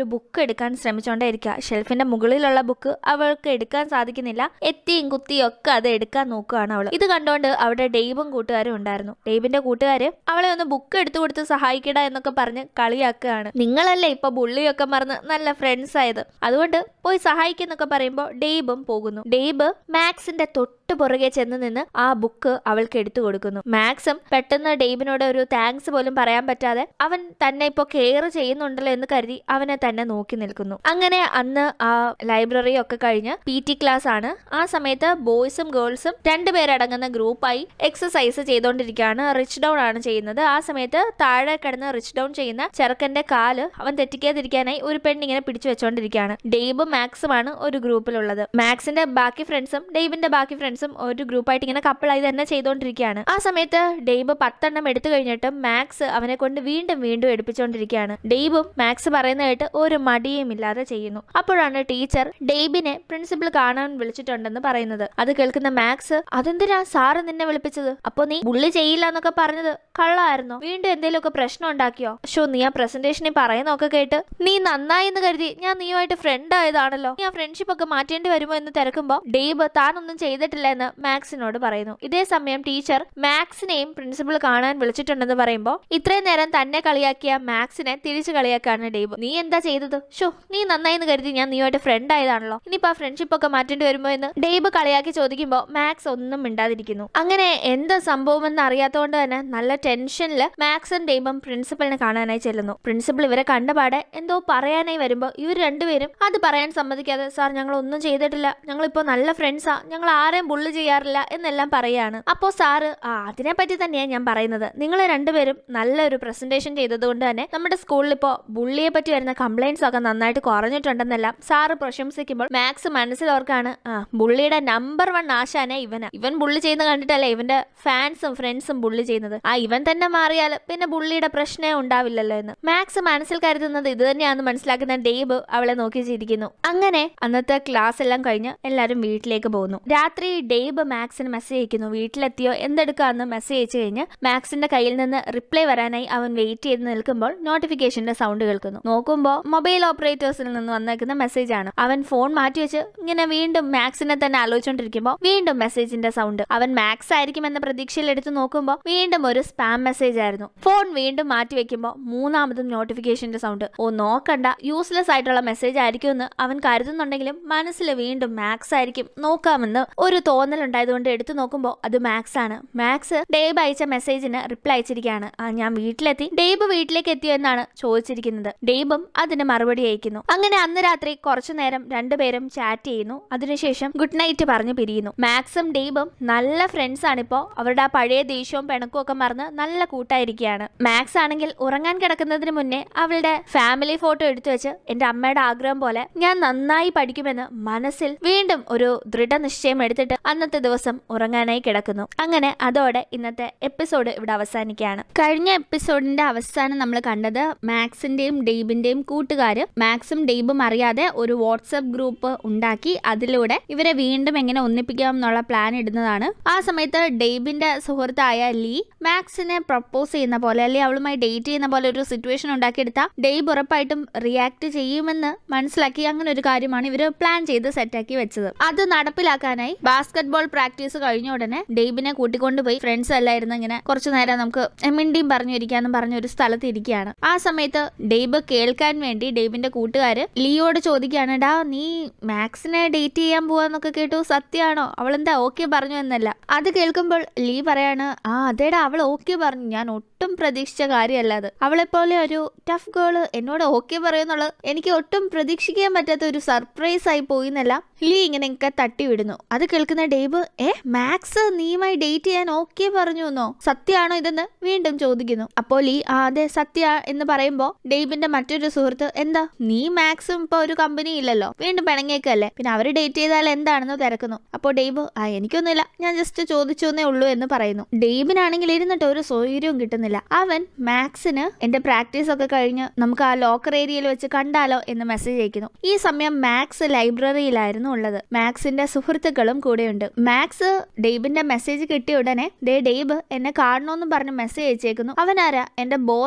A: ബുക്ക് എടുക്കാൻ ശ്രമിച്ചുകൊണ്ടേ ഇരിക്കുക ഷെൽഫിന്റെ മുകളിലുള്ള ബുക്ക് അവൾക്ക് എടുക്കാൻ സാധിക്കുന്നില്ല എത്തിയും കുത്തിയും ഒക്കെ അത് എടുക്കാൻ നോക്കുകയാണ് അവൾ ഇത് കണ്ടുകൊണ്ട് അവിടെ ഡെയ്ബും കൂട്ടുകാരും ഉണ്ടായിരുന്നു ഡെയ്ബിന്റെ കൂട്ടുകാര് അവളെ ഒന്ന് ബുക്ക് എടുത്തു കൊടുത്ത് സഹായിക്കട എന്നൊക്കെ പറഞ്ഞ് കളിയാക്കുകയാണ് നിങ്ങളല്ലേ ഇപ്പൊ ബുള്ളിയൊക്കെ മറന്ന് നല്ല ഫ്രണ്ട്സ് ആയത് അതുകൊണ്ട് പോയി സഹായിക്കുന്നൊക്കെ പറയുമ്പോൾ ഡെയ്ബും പോകുന്നു ഡെയ്ബ് മാക്സിന്റെ തൊട്ട് പുറകെ ചെന്ന് നിന്ന് ആ ബുക്ക് അവൾക്ക് എടുത്തു കൊടുക്കുന്നു മാക്സും പെട്ടെന്ന് ഡെയ്ബിനോട് ഒരു താങ്ക്സ് പോലും പറയാൻ പറ്റാതെ അവൻ തന്നെ ഇപ്പൊ കെയർ ചെയ്യുന്നുണ്ടല്ലോ എന്ന് കരുതി അവനെ തന്നെ നോക്കി നിൽക്കുന്നു അങ്ങനെ അന്ന് ആ ലൈബ്രറി ഒക്കെ കഴിഞ്ഞ് പി ടി ക്ലാസ് ആണ് ആ സമയത്ത് ബോയ്സും ഗേൾസും രണ്ടുപേരടങ്ങുന്ന ഗ്രൂപ്പായി എക്സസൈസ് ചെയ്തുകൊണ്ടിരിക്കുകയാണ് റിച്ച് ഡൗൺ ആണ് ചെയ്യുന്നത് ആ സമയത്ത് താഴെ കിടന്ന് റിച്ച് ഡൗൺ ചെയ്യുന്ന ചെറുക്കന്റെ കാല് അവൻ തെറ്റിക്കാതിരിക്കാനായി ഒരു പെണ്ണിങ്ങനെ പിടിച്ചു വെച്ചോണ്ടിരിക്കുകയാണ് ഡെയ്ബും മാക്സുമാണ് ഒരു ഗ്രൂപ്പിലുള്ളത് മാക്സിന്റെ ബാക്കി ഫ്രണ്ട്സും ഡെയ്ബിന്റെ ബാക്കി ഫ്രണ്ട്സും ഒരു ഗ്രൂപ്പായിട്ട് ഇങ്ങനെ കപ്പിളായി തന്നെ ചെയ്തുകൊണ്ടിരിക്കുകയാണ് ആ സമയത്ത് ഡെയ്ബ് പത്തെണ്ണം എടുത്തു കഴിഞ്ഞിട്ട് മാക്സ് അവനെ കൊണ്ട് വീണ്ടും വീണ്ടും എടുപ്പിച്ചുകൊണ്ടിരിക്കുകയാണ് ഡെയ്ബും മാക്സ് പറയുന്ന കേട്ട് ഒരു മടിയും ഇല്ലാതെ ചെയ്യുന്നു അപ്പോഴാണ് ടീച്ചർ ഡെയ്ബിനെ പ്രിൻസിപ്പൾ കാണാൻ വിളിച്ചിട്ടുണ്ടെന്ന് പറയുന്നത് അത് കേൾക്കുന്ന മാക്സ് അതെന്തിനാ സാറ് നിന്നെ വിളിപ്പിച്ചത് അപ്പൊ നീ ബുള്ളി ചെയ്യില്ല എന്നൊക്കെ പറഞ്ഞത് കള്ളായിരുന്നോ വീണ്ടും എന്തെങ്കിലുമൊക്കെ പ്രശ്നം ഉണ്ടാക്കിയോ ഷോ നീ ആ പ്രസന്റേഷനിൽ പറയുന്നൊക്കെ കേട്ട് നീ നന്നായി എന്ന് കരുതി ഞാൻ നീയുമായിട്ട് ഫ്രണ്ട് ആയതാണല്ലോ നീ ആ ഫ്രണ്ട്ഷിപ്പ് ഒക്കെ മാറ്റേണ്ടി വരുമോ എന്ന് തിരക്കുമ്പോ ഡെയ്ബ് താനൊന്നും ചെയ്തിട്ടില്ല എന്ന് മാക്സിനോട് പറയുന്നു ഇതേ സമയം ടീച്ചർ മാക്സിനെയും പ്രിൻസിപ്പൾ കാണാൻ വിളിച്ചിട്ടുണ്ടെന്ന് പറയുമ്പോൾ ഇത്രയും നേരം തന്നെ കളിയാക്കിയ മാക്സിനെ തിരിച്ചു കളിയാക്കാണ് ഡെയ്ബ് നീ എന്താ ചെയ്തത് ഷോ നീ നന്നായി എന്ന് കരുതി ഞാൻ നീയുമായിട്ട് ഫ്രണ്ട് ആയതാണല്ലോ ഇനിയിപ്പോ ആ ഫ്രണ്ട്ഷിപ്പ് ഒക്കെ മാറ്റേണ്ടി വരുമോ എന്ന് ഡെയ്ബ് കളിയാക്കി ചോദിക്കുമ്പോൾ മാക്സ് ഒന്നും മിണ്ടാതിരിക്കുന്നു അങ്ങനെ എന്ത് സംഭവമെന്ന് അറിയാത്തതുകൊണ്ട് തന്നെ നല്ല ടെൻഷനിൽ മാക്സും ഡെയ്ബും പ്രിൻസിപ്പലിനെ കാണാനായി ചെല്ലുന്നു പ്രിൻസിപ്പൽ ഇവരെ കണ്ടപാടെ എന്തോ പറയാനായി വരുമ്പോൾ ഇവർ രണ്ടുപേരും അത് പറയാൻ സമ്മതിക്കാതെ സാർ ഞങ്ങൾ ഒന്നും ചെയ്തിട്ടില്ല ഞങ്ങളിപ്പോ നല്ല ഫ്രണ്ട്സാ ഞങ്ങൾ ആരെയും ബുള്ളി ചെയ്യാറില്ല എന്നെല്ലാം പറയാണ് അപ്പോൾ സാറ് ആ അതിനെപ്പറ്റി തന്നെയാണ് ഞാൻ പറയുന്നത് നിങ്ങൾ രണ്ടുപേരും നല്ലൊരു പ്രസന്റേഷൻ ചെയ്തതുകൊണ്ട് തന്നെ നമ്മുടെ സ്കൂളിൽ ഇപ്പോൾ ബുള്ളിയെ പറ്റി വരുന്ന കംപ്ലൈൻസ് ഒക്കെ നന്നായിട്ട് കുറഞ്ഞിട്ടുണ്ടെന്നെല്ലാം സാറ് പ്രശംസിക്കുമ്പോൾ മാക്സ് മനസ്സിലോർക്കാണ് ആ ബുള്ളിയുടെ നമ്പർ വൺ ആശാനെ ഇവനാ ഇവൻ ബുള്ളി ചെയ്യുന്ന കണ്ടിട്ടല്ലേ ഇവന്റെ ഫാൻസും ഫ്രണ്ട്സും ബുള്ളി ചെയ്യുന്നത് ആ ഇവൻ തന്നെ മാറിയാൽ പിന്നെ ബുള്ളിയുടെ പ്രശ്നമേ ഉണ്ടാവില്ലല്ലോ എന്ന് മാക്സ് മനസ്സിൽ കരുതുന്നത് ഇത് തന്നെയാണെന്ന് മനസ്സിലാക്കുന്ന ഡേബ് അവളെ നോക്കി ചിരിക്കുന്നു അങ്ങനെ അന്നത്തെ ക്ലാസ് എല്ലാം കഴിഞ്ഞ് എല്ലാവരും വീട്ടിലേക്ക് പോകുന്നു രാത്രി ഡേബ് മാക്സിന് മെസ്സേജ് അയക്കുന്നു വീട്ടിലെത്തിയോ എന്തെടുക്കാന്ന് മെസ്സേജ് അയച്ചു കഴിഞ്ഞ് മാക്സിന്റെ കയ്യിൽ നിന്ന് റിപ്ലൈ വരാനായി അവൻ വെയിറ്റ് ചെയ്ത് നിൽക്കുമ്പോൾ നോട്ടിഫിക്കേഷന്റെ സൗണ്ട് കേൾക്കുന്നു നോക്കുമ്പോൾ മൊബൈൽ ഓപ്പറേറ്റേഴ്സിൽ നിന്ന് വന്നേക്കുന്ന മെസ്സേജ് ആണ് അവൻ ഫോൺ മാറ്റിവെച്ച് ഇങ്ങനെ വീണ്ടും മാക്സിനെ തന്നെ ആലോചിച്ചുകൊണ്ടിരിക്കുമ്പോൾ വീണ്ടും മെസ്സേജിന്റെ സൗണ്ട് അവൻ മാക്സ് ആയിരിക്കും എന്ന പ്രതീക്ഷയിൽ എടുത്ത് നോക്കുമ്പോൾ വീണ്ടും ഒരു സ്പാം മെസ്സേജ് ആയിരുന്നു ഫോൺ വീണ്ടും മാറ്റി വെക്കുമ്പോൾ മൂന്നാമതും നോട്ടിഫിക്കേഷന്റെ സൗണ്ട് ഓ നോക്കണ്ട യൂസ്ലെസ് ആയിട്ടുള്ള മെസ്സേജ് ആയിരിക്കും എന്ന് അവൻ കരുതുന്നുണ്ടെങ്കിലും മനസ്സിൽ വീണ്ടും മാക്സ് ആയിരിക്കും നോക്കാമെന്ന് ഒരു തോന്നലുണ്ടായതുകൊണ്ട് എടുത്തു നോക്കുമ്പോൾ അത് മാക്സ് ആണ് മാക്സ് ഡേബ് അയച്ച മെസ്സേജിന് റിപ്ലൈ അയച്ചിരിക്കുകയാണ് ആ ഞാൻ വീട്ടിലെത്തി ഡേബ് വീട്ടിലേക്ക് എത്തിയോ എന്നാണ് ചോദിച്ചിരിക്കുന്നത് ഡേബും അതിന് മറുപടി അയക്കുന്നു അങ്ങനെ അന്ന് രാത്രി കുറച്ചു നേരം രണ്ടുപേരും ചാറ്റ് ചെയ്യുന്നു അതിനുശേഷം ഗുഡ് നൈറ്റ് പറഞ്ഞു പിരിയുന്നു മാക്സും ഡേബും നല്ല ഫ്രണ്ട്സ് ആണിപ്പോ അവരുടെ ആ പഴയ ദേഷ്യവും പിണക്കും ഒക്കെ മറന്ന് നല്ല കൂട്ടായിരിക്കുകയാണ് മാക്സ് ആണെങ്കിൽ ഉറങ്ങാൻ കിടക്കുന്നതിന് മുന്നേ അവളുടെ ഫാമിലി ഫോട്ടോ എടുത്തു വെച്ച് എന്റെ അമ്മയുടെ ആഗ്രഹം പോലെ ഞാൻ നന്നായി പഠിക്കുമെന്ന് മനസ്സിൽ വീണ്ടും ഒരു ദൃഢനിശ്ചയം എടുത്തിട്ട് അന്നത്തെ ദിവസം ഉറങ്ങാനായി കിടക്കുന്നു അങ്ങനെ അതോടെ ഇന്നത്തെ എപ്പിസോഡ് ഇവിടെ അവസാനിക്കുകയാണ് കഴിഞ്ഞ എപ്പിസോഡിന്റെ അവസാനം നമ്മൾ കണ്ടത് മാക്സിന്റെയും ഡെയ്ബിന്റെയും കൂട്ടുകാര് മാക്സും ഡെയ്ബും അറിയാതെ ഒരു വാട്സപ്പ് ഗ്രൂപ്പ് ഉണ്ടാക്കി അതിലൂടെ ഇവരെ വീണ്ടും എങ്ങനെ ഒന്നിപ്പിക്കാം എന്നുള്ള പ്ലാൻ ഇടുന്നതാണ് ആ സമയത്ത് ഡെയ്ബിന്റെ സുഹൃത്തായ ലീ മാക്സിനെ പ്രപ്പോസ് ചെയ്യുന്ന പോലെ അല്ലെങ്കിൽ അവളുമായി ഡേറ്റ് ചെയ്യുന്ന പോലെ ഒരു സിറ്റുവേഷൻ ഉണ്ടാക്കിയെടുത്ത ഡെയ്ബ് ഉറപ്പായിട്ടും റിയാക്ട് ചെയ്യുമെന്ന് മനസ്സിലാക്കി അങ്ങനെ ഒരു കാര്യമാണ് ഇവര് പ്ലാൻ ചെയ്ത് സെറ്റാക്കി വെച്ചത് അത് നടപ്പിലാക്കാനായി ബാസ്കറ്റ് ബോൾ പ്രാക്ടീസ് കഴിഞ്ഞ ഉടനെ ഡെയ്ബിനെ കൂട്ടിക്കൊണ്ടുപോയി ഫ്രണ്ട്സ് എല്ലായിരുന്നു ഇങ്ങനെ കുറച്ചു നേരം നമുക്ക് എമിൻഡിയും പറഞ്ഞിരിക്കാന്നും പറഞ്ഞ ഒരു സ്ഥലത്ത് ഇരിക്കുകയാണ് ആ സമയത്ത് ഡെയ്ബ് കേൾക്കാൻ വേണ്ടി ഡെയ്ബിന്റെ കൂട്ടുകാര് ലീയോട് ചോദിക്കുകയാണ് ഡാ നീ മാക്സിനെ ഡേറ്റ് ചെയ്യാൻ പോവാന്നൊക്കെ കേട്ടു സത്യമാണോ അവളെന്താ ഓക്കെ പറഞ്ഞു എന്നല്ല അത് കേൾക്കുമ്പോൾ ലീ പറയാണ് ആ അതേടാ അവൾ ഓക്കെ പറഞ്ഞു ഞാൻ ഒട്ടും പ്രതീക്ഷിച്ച കാര്യമല്ല അത് അവളെപ്പോലെ ഒരു ടഫ് ഗേള് എന്നോട് ഓക്കെ പറയുന്നുള്ളത് എനിക്ക് ഒട്ടും പ്രതീക്ഷിക്കാൻ പറ്റാത്ത ഒരു സർപ്രൈസ് ആയി പോയി എന്നല്ല ലീ ഇങ്ങനെയൊക്കെ തട്ടിവിടുന്നു അത് കേൾക്കുന്ന ഡേബ് ഏ മാക്സ് നീയുമായി ഡേറ്റ് ചെയ്യാൻ ഓക്കെ പറഞ്ഞു എന്നോ സത്യമാണോ ഇതെന്ന് വീണ്ടും ചോദിക്കുന്നു അപ്പോൾ ലീ ആ അതെ സത്യ എന്ന് പറയുമ്പോൾ ഡെയ്ബിന്റെ മറ്റൊരു സുഹൃത്ത് എന്താ നീ മാക്സും ഇപ്പൊ ഒരു കമ്പനി ഇല്ലല്ലോ വീണ്ടും പിണങ്ങിയേക്കല്ലേ പിന്നെ അവര് ഡേറ്റ് ചെയ്താൽ എന്താണെന്ന് തിരക്കുന്നു അപ്പോൾ ഡെയ്ബ് ആ എനിക്കൊന്നുമില്ല ഞാൻ ജസ്റ്റ് ചോദിച്ചു എന്നേ ഉള്ളൂ എന്ന് പറയുന്നു ഡെയ്ബിനാണെങ്കിൽ ഇരുന്നിട്ട് ഒരു സൗകര്യവും കിട്ടുന്നില്ല അവൻ മാക്സിന് എന്റെ പ്രാക്ടീസ് ഒക്കെ കഴിഞ്ഞ് നമുക്ക് ആ ലോക്കർ ഏരിയയിൽ വെച്ച് കണ്ടാലോ എന്ന് മെസ്സേജ് അയക്കുന്നു ഈ സമയം മാക്സ് ലൈബ്രറിയിലായിരുന്നു ഉള്ളത് മാക്സിന്റെ സുഹൃത്തുക്കളും കൂടെയുണ്ട് മാക്സ് ഡെയ്ബിന്റെ മെസ്സേജ് കിട്ടിയ ഉടനെ ദേ ഡെയ്ബ് എന്നെ കാണണമെന്ന് പറഞ്ഞ് മെസ്സേജ് അയച്ചേക്കുന്നു അവനാരാ എന്റെ ബോസോ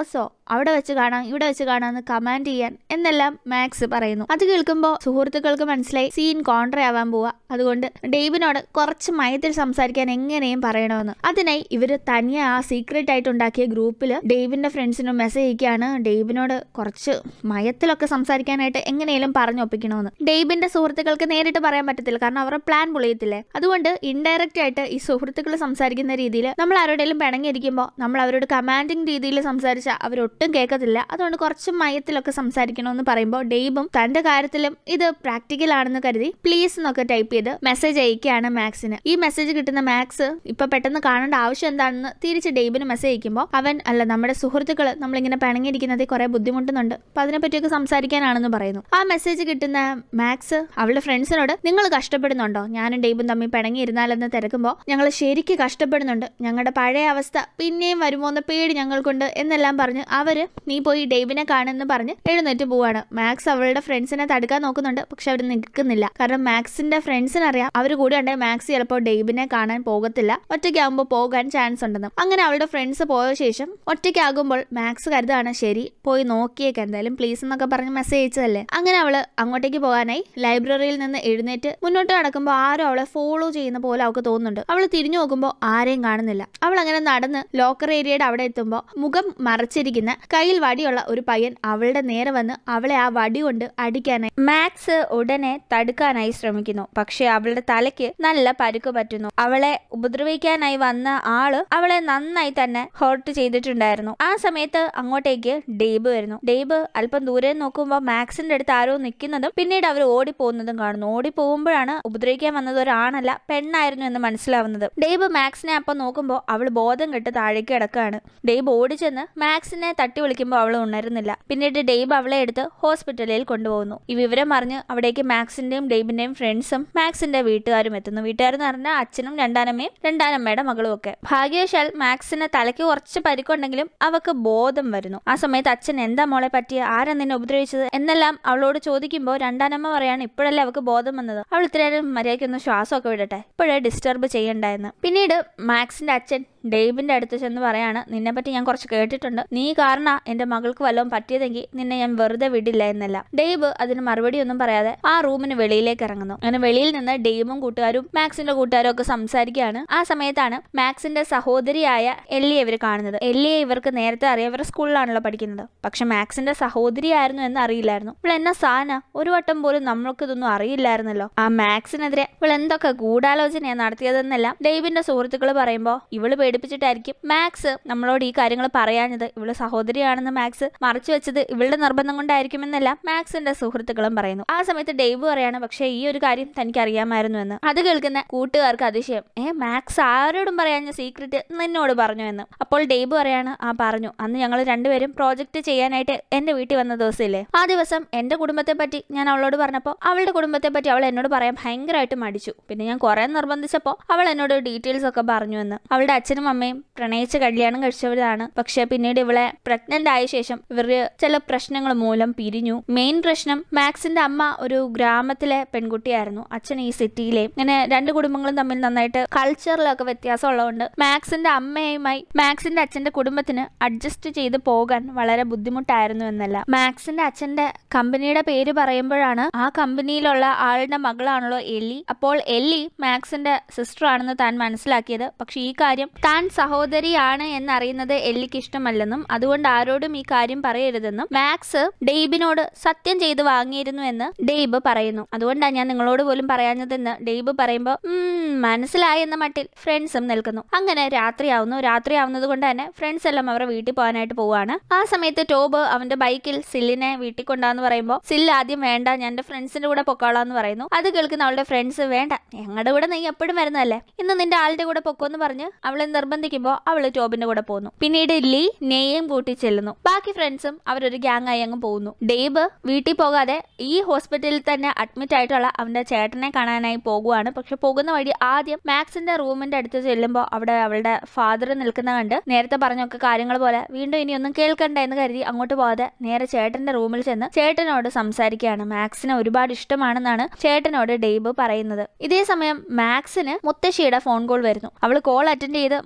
B: അവിടെ വെച്ച് കാണാം ഇവിടെ വെച്ച് കാണാമെന്ന് കമാൻഡ് ചെയ്യാൻ എന്നെല്ലാം മാക്സ് പറയുന്നു അത് കേൾക്കുമ്പോൾ സുഹൃത്തുക്കൾക്ക് മനസ്സിലായി സീൻ കോൺട്ര ആവാൻ പോവാ അതുകൊണ്ട് ഡെയ്ബിനോട് കുറച്ച് മയത്തിൽ സംസാരിക്കാൻ എങ്ങനെയും പറയണമെന്ന് അതിനായി ഇവര് തനിയെ ആ സീക്രട്ട് ആയിട്ട് ഉണ്ടാക്കിയ ഗ്രൂപ്പിൽ ഡെയ്ബിന്റെ ഫ്രണ്ട്സിനും മെസ്സേജ് അയക്കുകയാണ് ഡെയ്ബിനോട് കുറച്ച് മയത്തിലൊക്കെ സംസാരിക്കാനായിട്ട് എങ്ങനെയും പറഞ്ഞൊപ്പിക്കണമെന്ന് ഡെയ്ബിന്റെ സുഹൃത്തുക്കൾക്ക് നേരിട്ട് പറയാൻ പറ്റത്തില്ല കാരണം അവരുടെ പ്ലാൻ പൊളിയത്തില്ലേ അതുകൊണ്ട് ഇൻഡയറക്റ്റ് ആയിട്ട് ഈ സുഹൃത്തുക്കൾ സംസാരിക്കുന്ന രീതിയിൽ നമ്മൾ ആരോടെങ്കിലും പിണങ്ങിയിരിക്കുമ്പോൾ നമ്മൾ അവരോട് കമാൻഡിങ് രീതിയിൽ സംസാരിച്ചാൽ അവരൊട്ടും കേൾക്കത്തില്ല അതുകൊണ്ട് കുറച്ച് മയത്തിലൊക്കെ സംസാരിക്കണമെന്ന് പറയുമ്പോൾ ഡെയ്ബും തന്റെ കാര്യത്തിലും ഇത് പ്രാക്ടിക്കൽ ആണെന്ന് കരുതി പ്ലീസ് എന്നൊക്കെ ടൈപ്പ് ചെയ്ത് മെസ്സേജ് അയക്കുകയാണ് മാക്സിന് ഈ മെസ്സേജ് കിട്ടുന്ന മാക്സ് ഇപ്പൊ പെട്ടെന്ന് കാണേണ്ട ആവശ്യം എന്താണെന്ന് തിരിച്ച് ഡെയ്ബിന് മെസ്സേജ് അയക്കുമ്പോൾ അവൻ അല്ല നമ്മുടെ സുഹൃത്തുക്കൾ നമ്മളിങ്ങനെ പിണങ്ങിയിരിക്കുന്നതിൽ കുറെ ബുദ്ധിമുട്ടുന്നുണ്ട് അപ്പൊ അതിനെപ്പറ്റിയൊക്കെ സംസാരിക്കാനാണെന്ന് പറയുന്നു ആ മെസ്സേജ് കിട്ടുന്ന മാക്സ് അവളുടെ ഫ്രണ്ട്സിനോട് നിങ്ങൾ കഷ്ടപ്പെടുന്നുണ്ടോ ഞാനും ഡെയ്ബും തമ്മിൽ പിണങ്ങിയിരുന്നാലെന്ന് തിരക്കുമ്പോൾ ഞങ്ങൾ ശരിക്ക് കഷ്ടപ്പെടുന്നുണ്ട് ഞങ്ങളുടെ പഴയ അവസ്ഥ പിന്നെയും വരുമോ എന്ന പേടി ഞങ്ങൾക്കുണ്ട് എന്നെല്ലാം പറഞ്ഞ് അവര് നീ പോയി ഡെയ്ബിനെ കാണുമെന്ന് പറഞ്ഞ് എഴുന്നേറ്റ് പോവാണ് മാക്സ് അവളുടെ ഫ്രണ്ട്സിനെ തടുക്കാൻ നോക്കുന്നുണ്ട് പക്ഷെ അവർ നിൽക്കുന്നില്ല കാരണം മാക്സിന്റെ ഫ്രണ്ട്സിന് അറിയാം അവർ കൂടെ ഉണ്ടെങ്കിൽ മാക്സ് ചിലപ്പോൾ ഡെയ്ബിനെ കാണാൻ പോകത്തില്ല ഒറ്റയ്ക്കാകുമ്പോൾ പോകാൻ ചാൻസ് ഉണ്ടെന്ന് അങ്ങനെ അവളുടെ ഫ്രണ്ട്സ് പോയ ശേഷം ഒറ്റയ്ക്കാകുമ്പോൾ മാക്സ് കരുതാണ് ശരി പോയി നോക്കിയേക്ക് എന്തായാലും പ്ലീസ് എന്നൊക്കെ പറഞ്ഞ് മെസ്സേജ് അയച്ചതല്ലേ അങ്ങനെ അവള് അങ്ങോട്ടേക്ക് പോകാനായി ലൈബ്രറിയിൽ നിന്ന് എഴുന്നേറ്റ് മുന്നോട്ട് നടക്കുമ്പോൾ ആരോ അവളെ ഫോളോ ചെയ്യുന്ന പോലെ അവൾക്ക് തോന്നുന്നുണ്ട് അവൾ തിരിഞ്ഞു നോക്കുമ്പോൾ ആരെയും കാണുന്നില്ല അവൾ അങ്ങനെ നടന്ന് ലോക്കർ ഏരിയയുടെ അവിടെ എത്തുമ്പോൾ മുഖം മറച്ചിരിക്കുന്ന കയ്യിൽ വടിയുള്ള ഒരു പയ്യൻ അവളുടെ നേരെ വന്ന് അവളെ ആ വടി കൊണ്ട് അടിക്കാനായി
A: മാക്സ് ഉടനെ തടുക്കാനായി ശ്രമിക്കുന്നു പക്ഷെ അവളുടെ തലയ്ക്ക് നല്ല പരുക്ക് പറ്റുന്നു അവളെ ഉപദ്രവിക്കാനായി വന്ന ആള് അവളെ നന്നായി തന്നെ ഹേർട്ട് ചെയ്തിട്ടുണ്ടായിരുന്നു ആ സമയത്ത് അങ്ങോട്ടേക്ക് ഡെയ്ബ് വരുന്നു ഡെയ്ബ് അല്പം ദൂരെ നോക്കുമ്പോൾ മാക്സിന്റെ അടുത്ത് ആരോ നിൽക്കുന്നതും പിന്നീട് അവർ ഓടിപ്പോകുന്നതും കാണുന്നു ഓടിപ്പോകുമ്പോഴാണ് ഉപദ്രവിക്കാൻ വന്നത് ഒരാണല്ല പെണ്ണായിരുന്നു എന്ന് മനസ്സിലാവുന്നത് ഡെയ്ബ് മാക്സിനെ അപ്പം നോക്കുമ്പോൾ അവൾ ബോധം കെട്ട് താഴേക്ക് കിടക്കുകയാണ് ഡെയ്ബ് ഓടിച്ചെന്ന് മാക്സിനെ തട്ടി വിളിക്കുമ്പോൾ അവൾ ഉണരുന്നില്ല പിന്നീട് ഡെയ്ബ് അവളെ എടുത്ത് ഹോസ്പിറ്റലിൽ കൊണ്ടുപോകുന്നു ഈ വിവരം അറിഞ്ഞ് അവിടേക്ക് മാക്സിന്റെയും ഡെയ്ബിന്റെയും ഫ്രണ്ട്സും മാക്സിന്റെ വീട്ടുകാരും എത്തുന്നു വീട്ടുകാരെന്ന് പറഞ്ഞാൽ അച്ഛനും രണ്ടാനമ്മയും രണ്ടാനമ്മയുടെ മകളും ഒക്കെ ഭാഗ്യവശാൽ മാക്സിന് തലയ്ക്ക് കുറച്ച് പരിക്കുണ്ടെങ്കിലും അവക്ക് ബോധം വരുന്നു ആ സമയത്ത് അച്ഛൻ എന്താ മോളെ പറ്റിയ ആരാ നിന്നെ ഉപദ്രവിച്ചത് എന്നെല്ലാം അവളോട് ചോദിക്കുമ്പോൾ രണ്ടാനമ്മ പറയാണ് ഇപ്പോഴല്ലേ അവക്ക് ബോധം വന്നത് അവൾ ഇത്രയും മര്യാദയ്ക്കൊന്ന് ശ്വാസമൊക്കെ വിടട്ടെ ഇപ്പോഴേ ഡിസ്റ്റർബ് ചെയ്യണ്ടായെന്ന് പിന്നീട് മാക്സിന്റെ അച്ഛൻ ഡെയ്ബിന്റെ അടുത്ത് ചെന്ന് പറയാണ് നിന്നെ പറ്റി ഞാൻ കുറച്ച് കേട്ടിട്ടുണ്ട് നീ കാരണം എന്റെ മകൾക്ക് വല്ലതും പറ്റിയതെങ്കിൽ നിന്നെ ഞാൻ വെറുതെ വിടില്ല എന്നല്ല ഡെയ്ബ് അതിന് മറുപടി ഒന്നും പറയാതെ ആ റൂമിന് വെളിയിലേക്ക് ഇറങ്ങുന്നു അങ്ങനെ വെളിയിൽ നിന്ന് ഡെയ്ബും കൂട്ടുകാരും മാക്സിന്റെ കൂട്ടുകാരും ഒക്കെ സംസാരിക്കുകയാണ് ആ സമയത്താണ് മാക്സിന്റെ സഹോദരിയായ എല്ലിയെ ഇവർ കാണുന്നത് എല്ലിയെ ഇവർക്ക് നേരത്തെ അറിയാം ഇവരുടെ സ്കൂളിലാണല്ലോ പഠിക്കുന്നത് പക്ഷെ മാക്സിന്റെ സഹോദരിയായിരുന്നു എന്ന് അറിയില്ലായിരുന്നു ഇപ്പോൾ എന്നാ സാന ഒരു വട്ടം പോലും നമ്മൾക്ക് ഇതൊന്നും അറിയില്ലായിരുന്നല്ലോ ആ മാക്സിനെതിരെ ഇവൾ എന്തൊക്കെ ഗൂഢാലോചനയാണ് നടത്തിയതെന്നെല്ലാം ഡെയ്ബിന്റെ സുഹൃത്തുക്കൾ പറയുമ്പോൾ ഇവള് പേടിപ്പിച്ചിട്ടായിരിക്കും മാക്സ് നമ്മളോട് ഈ കാര്യങ്ങൾ പറയാഞ്ഞത് ഇവള് സഹോദരിയാണെന്ന് മാക്സ് മറച്ചു വെച്ചത് ഇവളുടെ നിർബന്ധം കൊണ്ടായിരിക്കുമെന്നെല്ലാം മാക്സിന്റെ സുഹൃത്തുക്കളും പറയുന്നു ആ സമയത്ത് ഡെയ്ബ് പറയാണ് പക്ഷേ ഈ ഒരു കാര്യം തനിക്ക് അറിയാമായിരുന്നു എന്ന് അത് കേൾക്കുന്ന കൂട്ടുകാർക്ക് അതിശയം ഏ മാക്സ് ആരോടും പറയാഞ്ഞ സീക്രട്ട് നിന്നോട് പറഞ്ഞു എന്ന് അപ്പോൾ ഡെയ്ബ് പറയാണ് ആ പറഞ്ഞു അന്ന് ഞങ്ങൾ രണ്ടുപേരും പ്രോജക്റ്റ് ചെയ്യാനായിട്ട് എന്റെ വീട്ടിൽ വന്ന ദിവസമില്ലേ ആ ദിവസം എന്റെ കുടുംബത്തെ പറ്റി ഞാൻ അവളോട് പറഞ്ഞപ്പോൾ അവളുടെ കുടുംബത്തെ പറ്റി അവൾ എന്നോട് പറയാൻ ഭയങ്കരമായിട്ട് മടിച്ചു പിന്നെ ഞാൻ കുറെ നിർബന്ധിച്ചപ്പോൾ അവൾ എന്നോട് ഡീറ്റെയിൽസ് ഒക്കെ പറഞ്ഞു എന്ന് അവളുടെ അച്ഛനും അമ്മയും പ്രണയിച്ച് കല്യാണം കഴിച്ചവരാണ് പക്ഷെ പിന്നീട് ഇവളെ പ്രഗ്നന്റ് ആയ ശേഷം ഇവര് ചില പ്രശ്നങ്ങൾ മൂലം പിരിഞ്ഞു മെയിൻ പ്രശ്നം മാക്സിന്റെ അമ്മ ഒരു ഗ്രാമത്തിലെ പെൺകുട്ടിയായിരുന്നു അച്ഛൻ ഈ സിറ്റിയിലെ ഇങ്ങനെ രണ്ട് കുടുംബങ്ങളും തമ്മിൽ നന്നായിട്ട് കൾച്ചറിലൊക്കെ വ്യത്യാസം ഉള്ളതുകൊണ്ട് മാക്സിന്റെ അമ്മയുമായി മാക്സിന്റെ അച്ഛന്റെ കുടുംബത്തിന് അഡ്ജസ്റ്റ് ചെയ്ത് പോകാൻ വളരെ ബുദ്ധിമുട്ടായിരുന്നു എന്നല്ല മാക്സിന്റെ അച്ഛന്റെ കമ്പനിയുടെ പേര് പറയുമ്പോഴാണ് ആ കമ്പനിയിലുള്ള ആളുടെ മകളാണല്ലോ എല്ലി അപ്പോൾ എല്ലി മാക്സിന്റെ സിസ്റ്റർ ആണെന്ന് താൻ മനസ്സിലാക്കിയത് പക്ഷെ ഈ കാര്യം താൻ സഹോദരിയാണ് എന്നറിയുന്നത് എല്ലിക്ക് ഇഷ്ടമല്ലെന്നും അതുകൊണ്ട് ആരോടും ഈ കാര്യം പറയരുതെന്നും മാക്സ് ഡെയ്ബിനോട് സത്യം ചെയ്ത് വാങ്ങിയിരുന്നു എന്ന് ഡെയ്ബ് പറയുന്നു അതുകൊണ്ടാണ് ഞാൻ നിങ്ങളോട് പോലും പറയാഞ്ഞതെന്ന് ഡെയ്ബ് പറയുമ്പോൾ മനസ്സിലായി എന്ന മട്ടിൽ ഫ്രണ്ട്സും നിൽക്കുന്നു അങ്ങനെ രാത്രിയാവുന്നു രാത്രിയാവുന്നത് കൊണ്ട് തന്നെ ഫ്രണ്ട്സ് എല്ലാം അവരുടെ വീട്ടിൽ പോകാനായിട്ട് പോവാണ് ആ സമയത്ത് ടോബ് അവന്റെ ബൈക്കിൽ സില്ലിനെ വീട്ടിൽ കൊണ്ടാന്ന് പറയുമ്പോൾ സില്ല് ആദ്യം വേണ്ട ഞാൻ എന്റെ ഫ്രണ്ട്സിന്റെ കൂടെ പൊക്കോളാന്ന് പറയുന്നു അത് കേൾക്കുന്ന അവളുടെ ഫ്രണ്ട്സ് വേണ്ട ഞങ്ങളുടെ കൂടെ നീ എപ്പോഴും വരുന്നതല്ലേ ഇന്ന് നിന്റെ ആളുടെ കൂടെ പൊക്കോന്ന് പറഞ്ഞ് അവളെ നിർബന്ധിക്കുമ്പോൾ അവള് ടോബിന്റെ കൂടെ പോകുന്നു പിന്നീട് ലീ നെയ്യും കൂട്ടി ചെല്ലുന്നു ബാക്കി ഫ്രണ്ട്സും അവരൊരു ഗ്യാങ് ആയി അങ്ങ് പോകുന്നു ഡേബ് വീട്ടിൽ പോകാതെ ഈ ഹോസ്പിറ്റലിൽ തന്നെ അഡ്മിറ്റ് ആയിട്ടുള്ള അവന്റെ ചേട്ടനെ കാണാനായി പോകുവാണ് പക്ഷെ പോകുന്ന വഴി ആദ്യം മാക്സിന്റെ റൂമിന്റെ അടുത്ത് ചെല്ലുമ്പോൾ അവിടെ അവളുടെ ഫാദർ നിൽക്കുന്ന കണ്ട് നേരത്തെ പറഞ്ഞൊക്കെ കാര്യങ്ങൾ പോലെ വീണ്ടും ഇനി ഒന്നും കേൾക്കണ്ട എന്ന് കരുതി അങ്ങോട്ട് പോകാതെ നേരെ ചേട്ടന്റെ റൂമിൽ ചെന്ന് ചേട്ടനോട് സംസാരിക്കുകയാണ് മാക്സിനെ ഒരുപാട് ഇഷ്ടമാണെന്നാണ് ചേട്ടനോട് ഡെയ്ബ് പറയുന്നത് ഇതേ സമയം മാക്സിന് മുത്തശ്ശിയുടെ ഫോൺ കോൾ വരുന്നു അവൾ കോൾ അറ്റൻഡ് ചെയ്ത്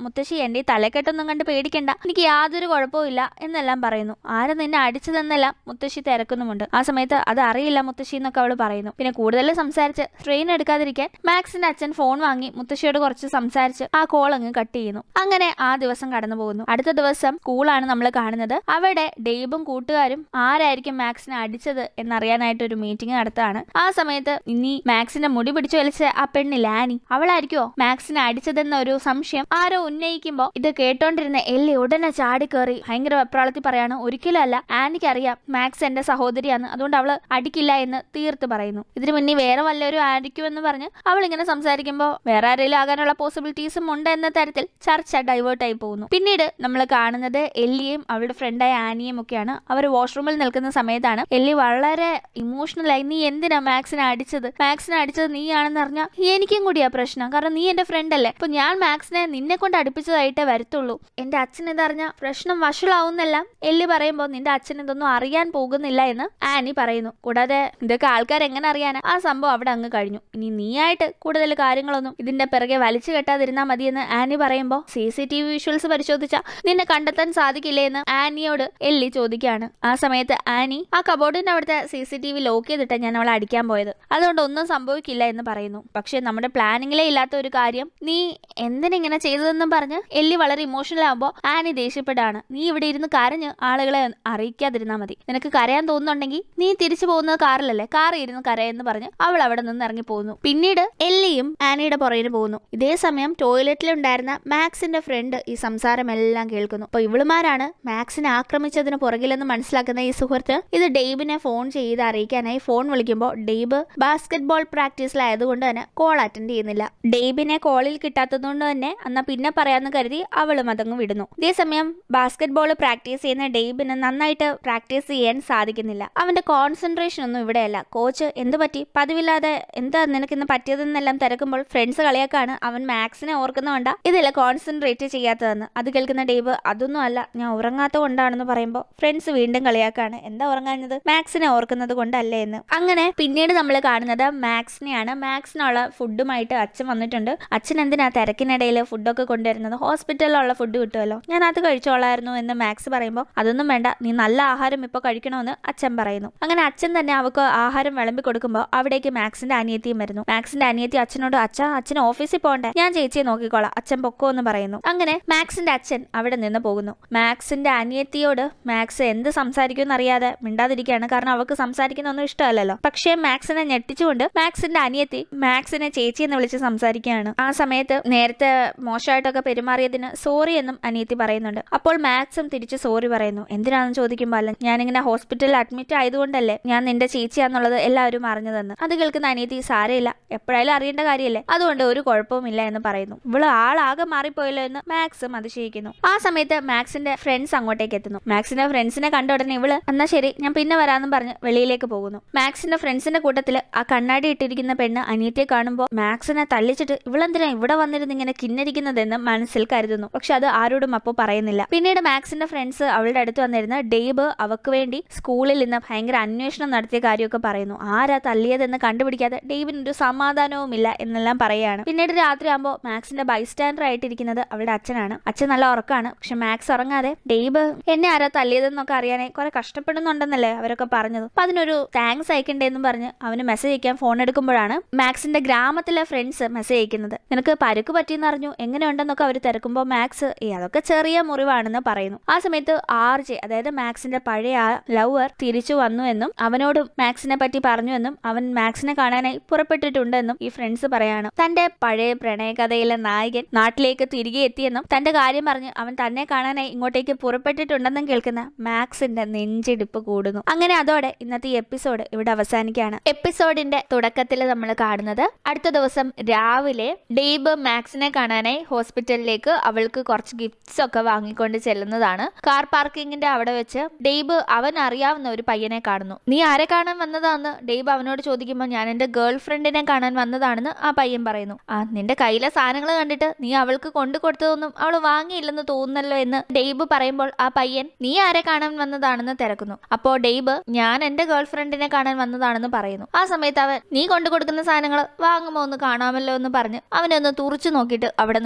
A: മുത്തശ്ശി എന്റെ ഈ തലക്കെട്ടൊന്നും കണ്ട് പേടിക്കണ്ട എനിക്ക് യാതൊരു കുഴപ്പമില്ല എന്നെല്ലാം പറയുന്നു ആരും നിന്നെ അടിച്ചതെന്നെല്ലാം മുത്തശ്ശി തിരക്കുന്നുമുണ്ട് ആ സമയത്ത് അത് അറിയില്ല മുത്തശ്ശി എന്നൊക്കെ അവൾ പറയുന്നു പിന്നെ കൂടുതൽ സംസാരിച്ച് ട്രെയിൻ എടുക്കാതിരിക്കാൻ മാക്സിന്റെ അച്ഛൻ ഫോൺ വാങ്ങി മുത്തശ്ശിയോട് കുറച്ച് സംസാരിച്ച് ആ കോൾ അങ്ങ് കട്ട് ചെയ്യുന്നു അങ്ങനെ ആ ദിവസം കടന്നു പോകുന്നു അടുത്ത ദിവസം സ്കൂളാണ് നമ്മൾ കാണുന്നത് അവിടെ ഡെയ്ബും കൂട്ടുകാരും ആരായിരിക്കും മാക്സിനെ അടിച്ചത് എന്നറിയാനായിട്ട് ഒരു മീറ്റിംഗ് നടത്താണ് ആ സമയത്ത് ഇനി മാക്സിന്റെ മുടി പിടിച്ചു വലിച്ച ആ പെണ്ണില്ല ആനി അവളായിരിക്കുമോ മാക്സിനെ അടിച്ചതെന്ന ഒരു സംശയം ആരോ ഉന്നയിക്കുമ്പോ ഇത് കേട്ടോണ്ടിരുന്ന എല്ലി ഉടനെ ചാടിക്കേറി ഭയങ്കര വെപ്രാളത്തിൽ പറയാണ് ഒരിക്കലും അല്ല ആനിക്ക് അറിയാം മാക്സ് എന്റെ സഹോദരിയാണ് അതുകൊണ്ട് അവള് അടിക്കില്ല എന്ന് തീർത്ത് പറയുന്നു ഇതിനു മുന്നേ വേറെ വല്ലവരും ആയിരിക്കുമെന്ന് പറഞ്ഞ് അവൾ ഇങ്ങനെ സംസാരിക്കുമ്പോൾ വേറെ ആരെങ്കിലും ആകാനുള്ള പോസിബിലിറ്റീസും ഉണ്ട് എന്ന തരത്തിൽ ചർച്ച ഡൈവേർട്ട് ആയി പോകുന്നു പിന്നീട് നമ്മൾ കാണുന്നത് എല്ലിയും അവളുടെ ഫ്രണ്ടായ ആനിയും ഒക്കെയാണ് അവർ വാഷ്റൂമിൽ നിൽക്കുന്ന സമയത്താണ് എല്ലി വളരെ ഇമോഷണൽ ആയി നീ എന്തിനാ മാക്സിനെ അടിച്ചത് മാക്സിനെ അടിച്ചത് നീയാണെന്ന് അറിഞ്ഞാൽ എനിക്കും കൂടിയാ പ്രശ്നം കാരണം നീ എന്റെ ഫ്രണ്ട് അല്ലേ അപ്പൊ ഞാൻ മാക്സിനെ നിന്നെ കൊണ്ട് അടുപ്പിച്ചതായിട്ടേ വരത്തുള്ളൂ എന്റെ അച്ഛൻ ഇതറിഞ്ഞ പ്രശ്നം വഷളാവുന്നെല്ലാം എല്ലി പറയുമ്പോൾ നിന്റെ അച്ഛൻ ഇതൊന്നും അറിയാൻ പോകുന്നില്ല എന്ന് ആനി പറയുന്നു കൂടാതെ ഇതൊക്കെ ആൾക്കാർ എങ്ങനെ അറിയാനാ ആ സംഭവം അവിടെ അങ്ങ് കഴിഞ്ഞു ഇനി നീയായിട്ട് കൂടുതൽ കാര്യങ്ങളൊന്നും ഇതിന്റെ പിറകെ വലിച്ചു കെട്ടാതിരുന്നാ മതിയെന്ന് ആനി പറയുമ്പോൾ C C T V visuals പരിശോധിച്ച നിന്നെ കണ്ടെത്താൻ സാധിക്കില്ലേ എന്ന് ആനിയോട് എല്ലി ചോദിക്കുകയാണ് ആ സമയത്ത് ആനി ആ കബോർഡിന്റെ അവിടുത്തെ C C T V lock ചെയ്തിട്ട് ഞാൻ അവളെ അടിക്കാൻ പോയത് അതുകൊണ്ട് ഒന്നും സംഭവിക്കില്ല എന്ന് പറയുന്നു പക്ഷെ നമ്മുടെ പ്ലാനിങ്ങിലേ ഇല്ലാത്ത ഒരു കാര്യം നീ എന്തിനിങ്ങനെ ചെയ്തതെന്നും പറഞ്ഞ് എല്ലി വളരെ ഇമോഷണൽ ആകുമ്പോൾ ആനി ദേഷ്യപ്പെടാണ് നീ ഇവിടെ ഇരുന്ന് കരഞ്ഞ് ആളുകളെ അറിയിക്കാതിരുന്നാ മതി നിനക്ക് കരയാൻ തോന്നുന്നുണ്ടെങ്കിൽ നീ തിരിച്ചു പോകുന്നത് കാറിലല്ലേ കാറിൽ ഇരുന്ന് കരയെന്ന് പറഞ്ഞ് അവൾ അവിടെ നിന്ന് ഇറങ്ങി പോകുന്നു പിന്നീട് എല്ലിയും ആനിയുടെ പുറകിന് പോകുന്നു ഇതേ സമയം ടോയ്ലറ്റിലുണ്ടായിരുന്ന മാക്സിന്റെ ഫ്രണ്ട് ഈ സംസാരമെല്ലാം കേൾക്കുന്നു അപ്പൊ ഇവളുമാരാണ് മാക്സിനെ ആക്രമിച്ചതിന് പുറകിലെന്ന് മനസ്സിലാക്കുന്ന ഈ സുഹൃത്ത് ഇത് ഡെയ്ബിനെ ഫോൺ ചെയ്ത് അറിയിക്കാനായി ഫോൺ വിളിക്കുമ്പോൾ ഡെയ്ബ് ബാസ്കറ്റ് ബോൾ പ്രാക്ടീസിലായതുകൊണ്ട് തന്നെ കോൾ അറ്റൻഡ് ചെയ്യുന്നില്ല ഡെയ്ബിനെ കോളിൽ കിട്ടാത്തതുകൊണ്ട് തന്നെ എന്നാ പിന്നെ പറയാന്ന് കരുതി അവളും അതങ്ങ് വിടുന്നു ഇതേസമയം ബാസ്കറ്റ് ബോൾ പ്രാക്ടീസ് ചെയ്യുന്ന ഡെയ്ബിന് നന്നായിട്ട് പ്രാക്ടീസ് ചെയ്യാൻ സാധിക്കുന്നില്ല അവന്റെ കോൺസെൻട്രേഷൻ ഒന്നും ഇവിടെയല്ല കോച്ച് എന്ത് പറ്റി പതിവില്ലാതെ എന്താ നിനക്ക് ഇന്ന് പറ്റിയതെന്നെല്ലാം തിരക്കുമ്പോൾ ഫ്രണ്ട്സ് കളിയാക്കാണ് അവൻ മാക്സിനെ ഓർക്കുന്നതുകൊണ്ട ഇതില്ല കോൺസെൻട്രേറ്റ് ചെയ്യാത്തതെന്ന് അത് കേൾക്കുന്ന ഡെയ്ബ് അതൊന്നും അല്ല ഞാൻ ഉറങ്ങാത്ത കൊണ്ടാണെന്ന് പറയുമ്പോൾ ഫ്രണ്ട്സ് വീണ്ടും കളിയാക്കാണ് എന്താ ഉറങ്ങാഞ്ഞത് മാക്സിനെ ഓർക്കുന്നത് കൊണ്ടല്ലേ എന്ന് അങ്ങനെ പിന്നീട് നമ്മൾ കാണുന്നത് മാക്സിനെയാണ് മാക്സിനുള്ള ഫുഡുമായിട്ട് അച്ഛൻ വന്നിട്ടുണ്ട് അച്ഛൻ എന്തിനാ തിരക്കിനിടയിൽ ഫുഡൊക്കെ കൊണ്ടുവരുന്നത് ഹോസ്പിറ്റലിലുള്ള ഫുഡ് കിട്ടുമല്ലോ ഞാൻ അത് കഴിച്ചോളായിരുന്നു എന്ന് മാക്സ് പറയുമ്പോൾ അതൊന്നും വേണ്ട നീ നല്ല ആഹാരം ഇപ്പോൾ കഴിക്കണമെന്ന് അച്ഛൻ പറയുന്നു അങ്ങനെ അച്ഛൻ തന്നെ അവൾക്ക് ആഹാരം വിളമ്പി കൊടുക്കുമ്പോൾ അവിടേക്ക് മാക്സിന്റെ അനിയത്തിയും വരുന്നു മാക്സിന്റെ അനിയത്തി അച്ഛനോട് അച്ഛ അച്ഛൻ ഓഫീസിൽ പോകണ്ടേ ഞാൻ ചേച്ചിയെ നോക്കിക്കോളാം അച്ഛൻ പൊക്കോ എന്ന് പറയുന്നു അങ്ങനെ മാക്സിന്റെ അച്ഛൻ അവിടെ നിന്ന് പോകുന്നു മാക്സിന്റെ അനിയത്തിയോട് മാക്സ് എന്ത് സംസാരിക്കുമെന്ന് അറിയാതെ മിണ്ടാതിരിക്കുകയാണ് കാരണം അവൾക്ക് സംസാരിക്കുന്നൊന്നും ഇഷ്ടമല്ലല്ലോ പക്ഷേ മാക്സിനെ ഞെട്ടിച്ചുകൊണ്ട് മാക്സിന്റെ അനിയത്തി മാക്സിനെ ചേച്ചി എന്ന് വിളിച്ച് സംസാരിക്കുകയാണ് ആ സമയത്ത് നേരത്തെ മോശമായിട്ടൊക്കെ പെരുമാറിയതിന് സോറി എന്നും അനിയത്തി പറയുന്നുണ്ട് അപ്പോൾ മാക്സും തിരിച്ച് സോറി പറയുന്നു എന്തിനാണെന്ന് ചോദിക്കുമ്പോൾ അല്ല ഞാനിങ്ങനെ ഹോസ്പിറ്റലിൽ അഡ്മിറ്റ് ആയതുകൊണ്ടല്ലേ ഞാൻ നിന്റെ ചേച്ചിയാന്നുള്ളത് എല്ലാവരും അറിഞ്ഞതെന്ന് അത് കേൾക്കുന്ന അനിയത്തി സാരയില്ല എപ്പോഴായാലും അറിയേണ്ട കാര്യമല്ലേ അതുകൊണ്ട് ഒരു കുഴപ്പവുമില്ല എന്ന് പറയുന്നു ഇവള് ആളാകെ മാറിപ്പോയല്ലോ എന്ന് മാക്സും അതിശയിക്കുന്നു ആ സമയത്ത് മാക്സിന്റെ ഫ്രണ്ട്സ് അങ്ങോട്ടേക്ക് എത്തുന്നു മാക്സിന്റെ ഫ്രണ്ട്സിനെ കണ്ട ഉടനെ ഇവള് എന്നാ ശരി ഞാൻ പിന്നെ വരാമെന്നും പറഞ്ഞ് വെളിയിലേക്ക് പോകുന്നു മാക്സിന്റെ ഫ്രണ്ട്സിന്റെ കൂട്ടത്തിൽ ആ കണ്ണാടി ഇട്ടിരിക്കുന്ന പെണ്ണ് അനിയത്തെ കാണുമ്പോൾ മാക്സിനെ തള്ളിച്ചിട്ട് ഇവളെന്തിനാ ഇവിടെ വന്നിരുന്ന് ഇങ്ങനെ കിന്നരിക്കുന്നതെന്ന് മനസ്സിൽ കരുതുന്നു പക്ഷെ അത് ആരോടും അപ്പോൾ പറയുന്നില്ല പിന്നീട് മാക്സിന്റെ ഫ്രണ്ട്സ് അവളുടെ അടുത്ത് വന്നിരുന്ന ഡെയ്ബ് അവക്ക് വേണ്ടി സ്കൂളിൽ നിന്ന് ഭയങ്കര അന്വേഷണം നടത്തിയ കാര്യമൊക്കെ പറയുന്നു ആരാ തള്ളിയതെന്ന് കണ്ടുപിടിക്കാതെ ഡെയ്ബിന് ഒരു സമാധാനവുമില്ല എന്നെല്ലാം പറയുകയാണ് പിന്നീട് രാത്രി ആകുമ്പോൾ മാക്സിന്റെ ബൈസ്റ്റാൻഡർ ആയിട്ടിരിക്കുന്നത് അവളുടെ അച്ഛനാണ് അച്ഛൻ നല്ല ഉറക്കാണ് പക്ഷെ മാക്സ് ഉറങ്ങാതെ ഡെയ്ബ് എന്നെ ആരാ തല്ലിയതെന്നൊക്കെ അറിയാനായി കുറെ കഷ്ടപ്പെടുന്നുണ്ടെന്നല്ലേ അവരൊക്കെ പറഞ്ഞത് അപ്പൊ അതിനൊരു താങ്ക്സ് അയക്കണ്ടേന്നും പറഞ്ഞ് അവന് മെസ്സേജ് അയക്കാൻ ഫോൺ എടുക്കുമ്പോഴാണ് മാക്സിന്റെ ഗ്രാമത്തിലെ ഫ്രണ്ട്സ് മെസ്സേജ് അയക്കുന്നത് നിനക്ക് പരുക്ക് പറ്റിയെന്ന് അറിഞ്ഞു എങ്ങനെയുണ്ടെന്നൊക്കെ അവർ തിരക്കുമ്പോൾ മാക്സ് ഏ അതൊക്കെ ചെറിയ മുറിവാണെന്ന് പറയുന്നു ആ സമയത്ത് ആർ ജെ അതായത് മാക്സിന്റെ പഴയ ആ ലവർ തിരിച്ചു വന്നു എന്നും അവനോടും മാക്സിനെ പറ്റി പറഞ്ഞു എന്നും അവൻ മാക്സിനെ കാണാനായി പുറപ്പെട്ടിട്ടുണ്ടെന്നും ഈ ഫ്രണ്ട്സ് പറയാണ് തന്റെ പഴയ പ്രണയകഥയിലെ നായകൻ നാട്ടിലേക്ക് തിരികെ എത്തിയെന്നും തന്റെ കാര്യം പറഞ്ഞ് അവൻ തന്നെ കാണാനായി ഇങ്ങോട്ടേക്ക് പുറപ്പെട്ടിട്ടുണ്ടെന്നും കേൾക്കുന്ന മാക്സിന്റെ നെഞ്ചിടിപ്പ് കൂടുന്നു അങ്ങനെ അതോടെ ഇന്നത്തെ ഈ എപ്പിസോഡ് ഇവിടെ അവസാനിക്കുകയാണ് എപ്പിസോഡിന്റെ തുടക്കത്തിൽ നമ്മൾ കാണുന്നത് അടുത്ത ദിവസം രാവിലെ ഡെയ്ബ് മാക്സിനെ കാണാനായി ഹോസ്പിറ്റലിലേക്ക് അവൾക്ക് കുറച്ച് ഗിഫ്റ്റ്സ് ഒക്കെ വാങ്ങിക്കൊണ്ട് ചെല്ലുന്നതാണ് കാർ പാർക്കിങ്ങിന്റെ അവിടെ വെച്ച് ഡെയ്ബ് അവൻ അറിയാവുന്ന ഒരു പയ്യനെ കാണുന്നു നീ ആരെ കാണാൻ വന്നതാന്ന് ഡെയ്ബ് അവനോട് ചോദിക്കുമ്പോൾ ഞാൻ എന്റെ ഗേൾ ഫ്രണ്ടിനെ കാണാൻ വന്നതാണെന്ന് ആ പയ്യൻ പറയുന്നു ആ നിന്റെ കയ്യിലെ സാധനങ്ങൾ കണ്ടിട്ട് നീ അവൾക്ക് കൊണ്ടു കൊടുത്തതൊന്നും അവൾ വാങ്ങിയില്ലെന്ന് തോന്നുന്നല്ലോ എന്ന് ഡെയ്ബ് പറയുമ്പോൾ ആ പയ്യൻ നീ ആരെ കാണാൻ വന്നതാണെന്ന് തിരക്കുന്നു അപ്പോ ഡെയ്ബ് ഞാൻ എന്റെ ഗേൾ ഫ്രണ്ടിനെ കാണാൻ വന്നതാണെന്ന് പറയുന്നു ആ സമയത്ത് അവൻ നീ കൊണ്ടു കൊടുക്കുന്ന സാധനങ്ങൾ വാങ്ങുമോ ഒന്ന് കാണാമല്ലോ എന്ന് പറഞ്ഞ് അവനെ ഒന്ന് തുറച്ചു നോക്കിയിട്ട് അവിടെ നിന്ന് പോകുന്നു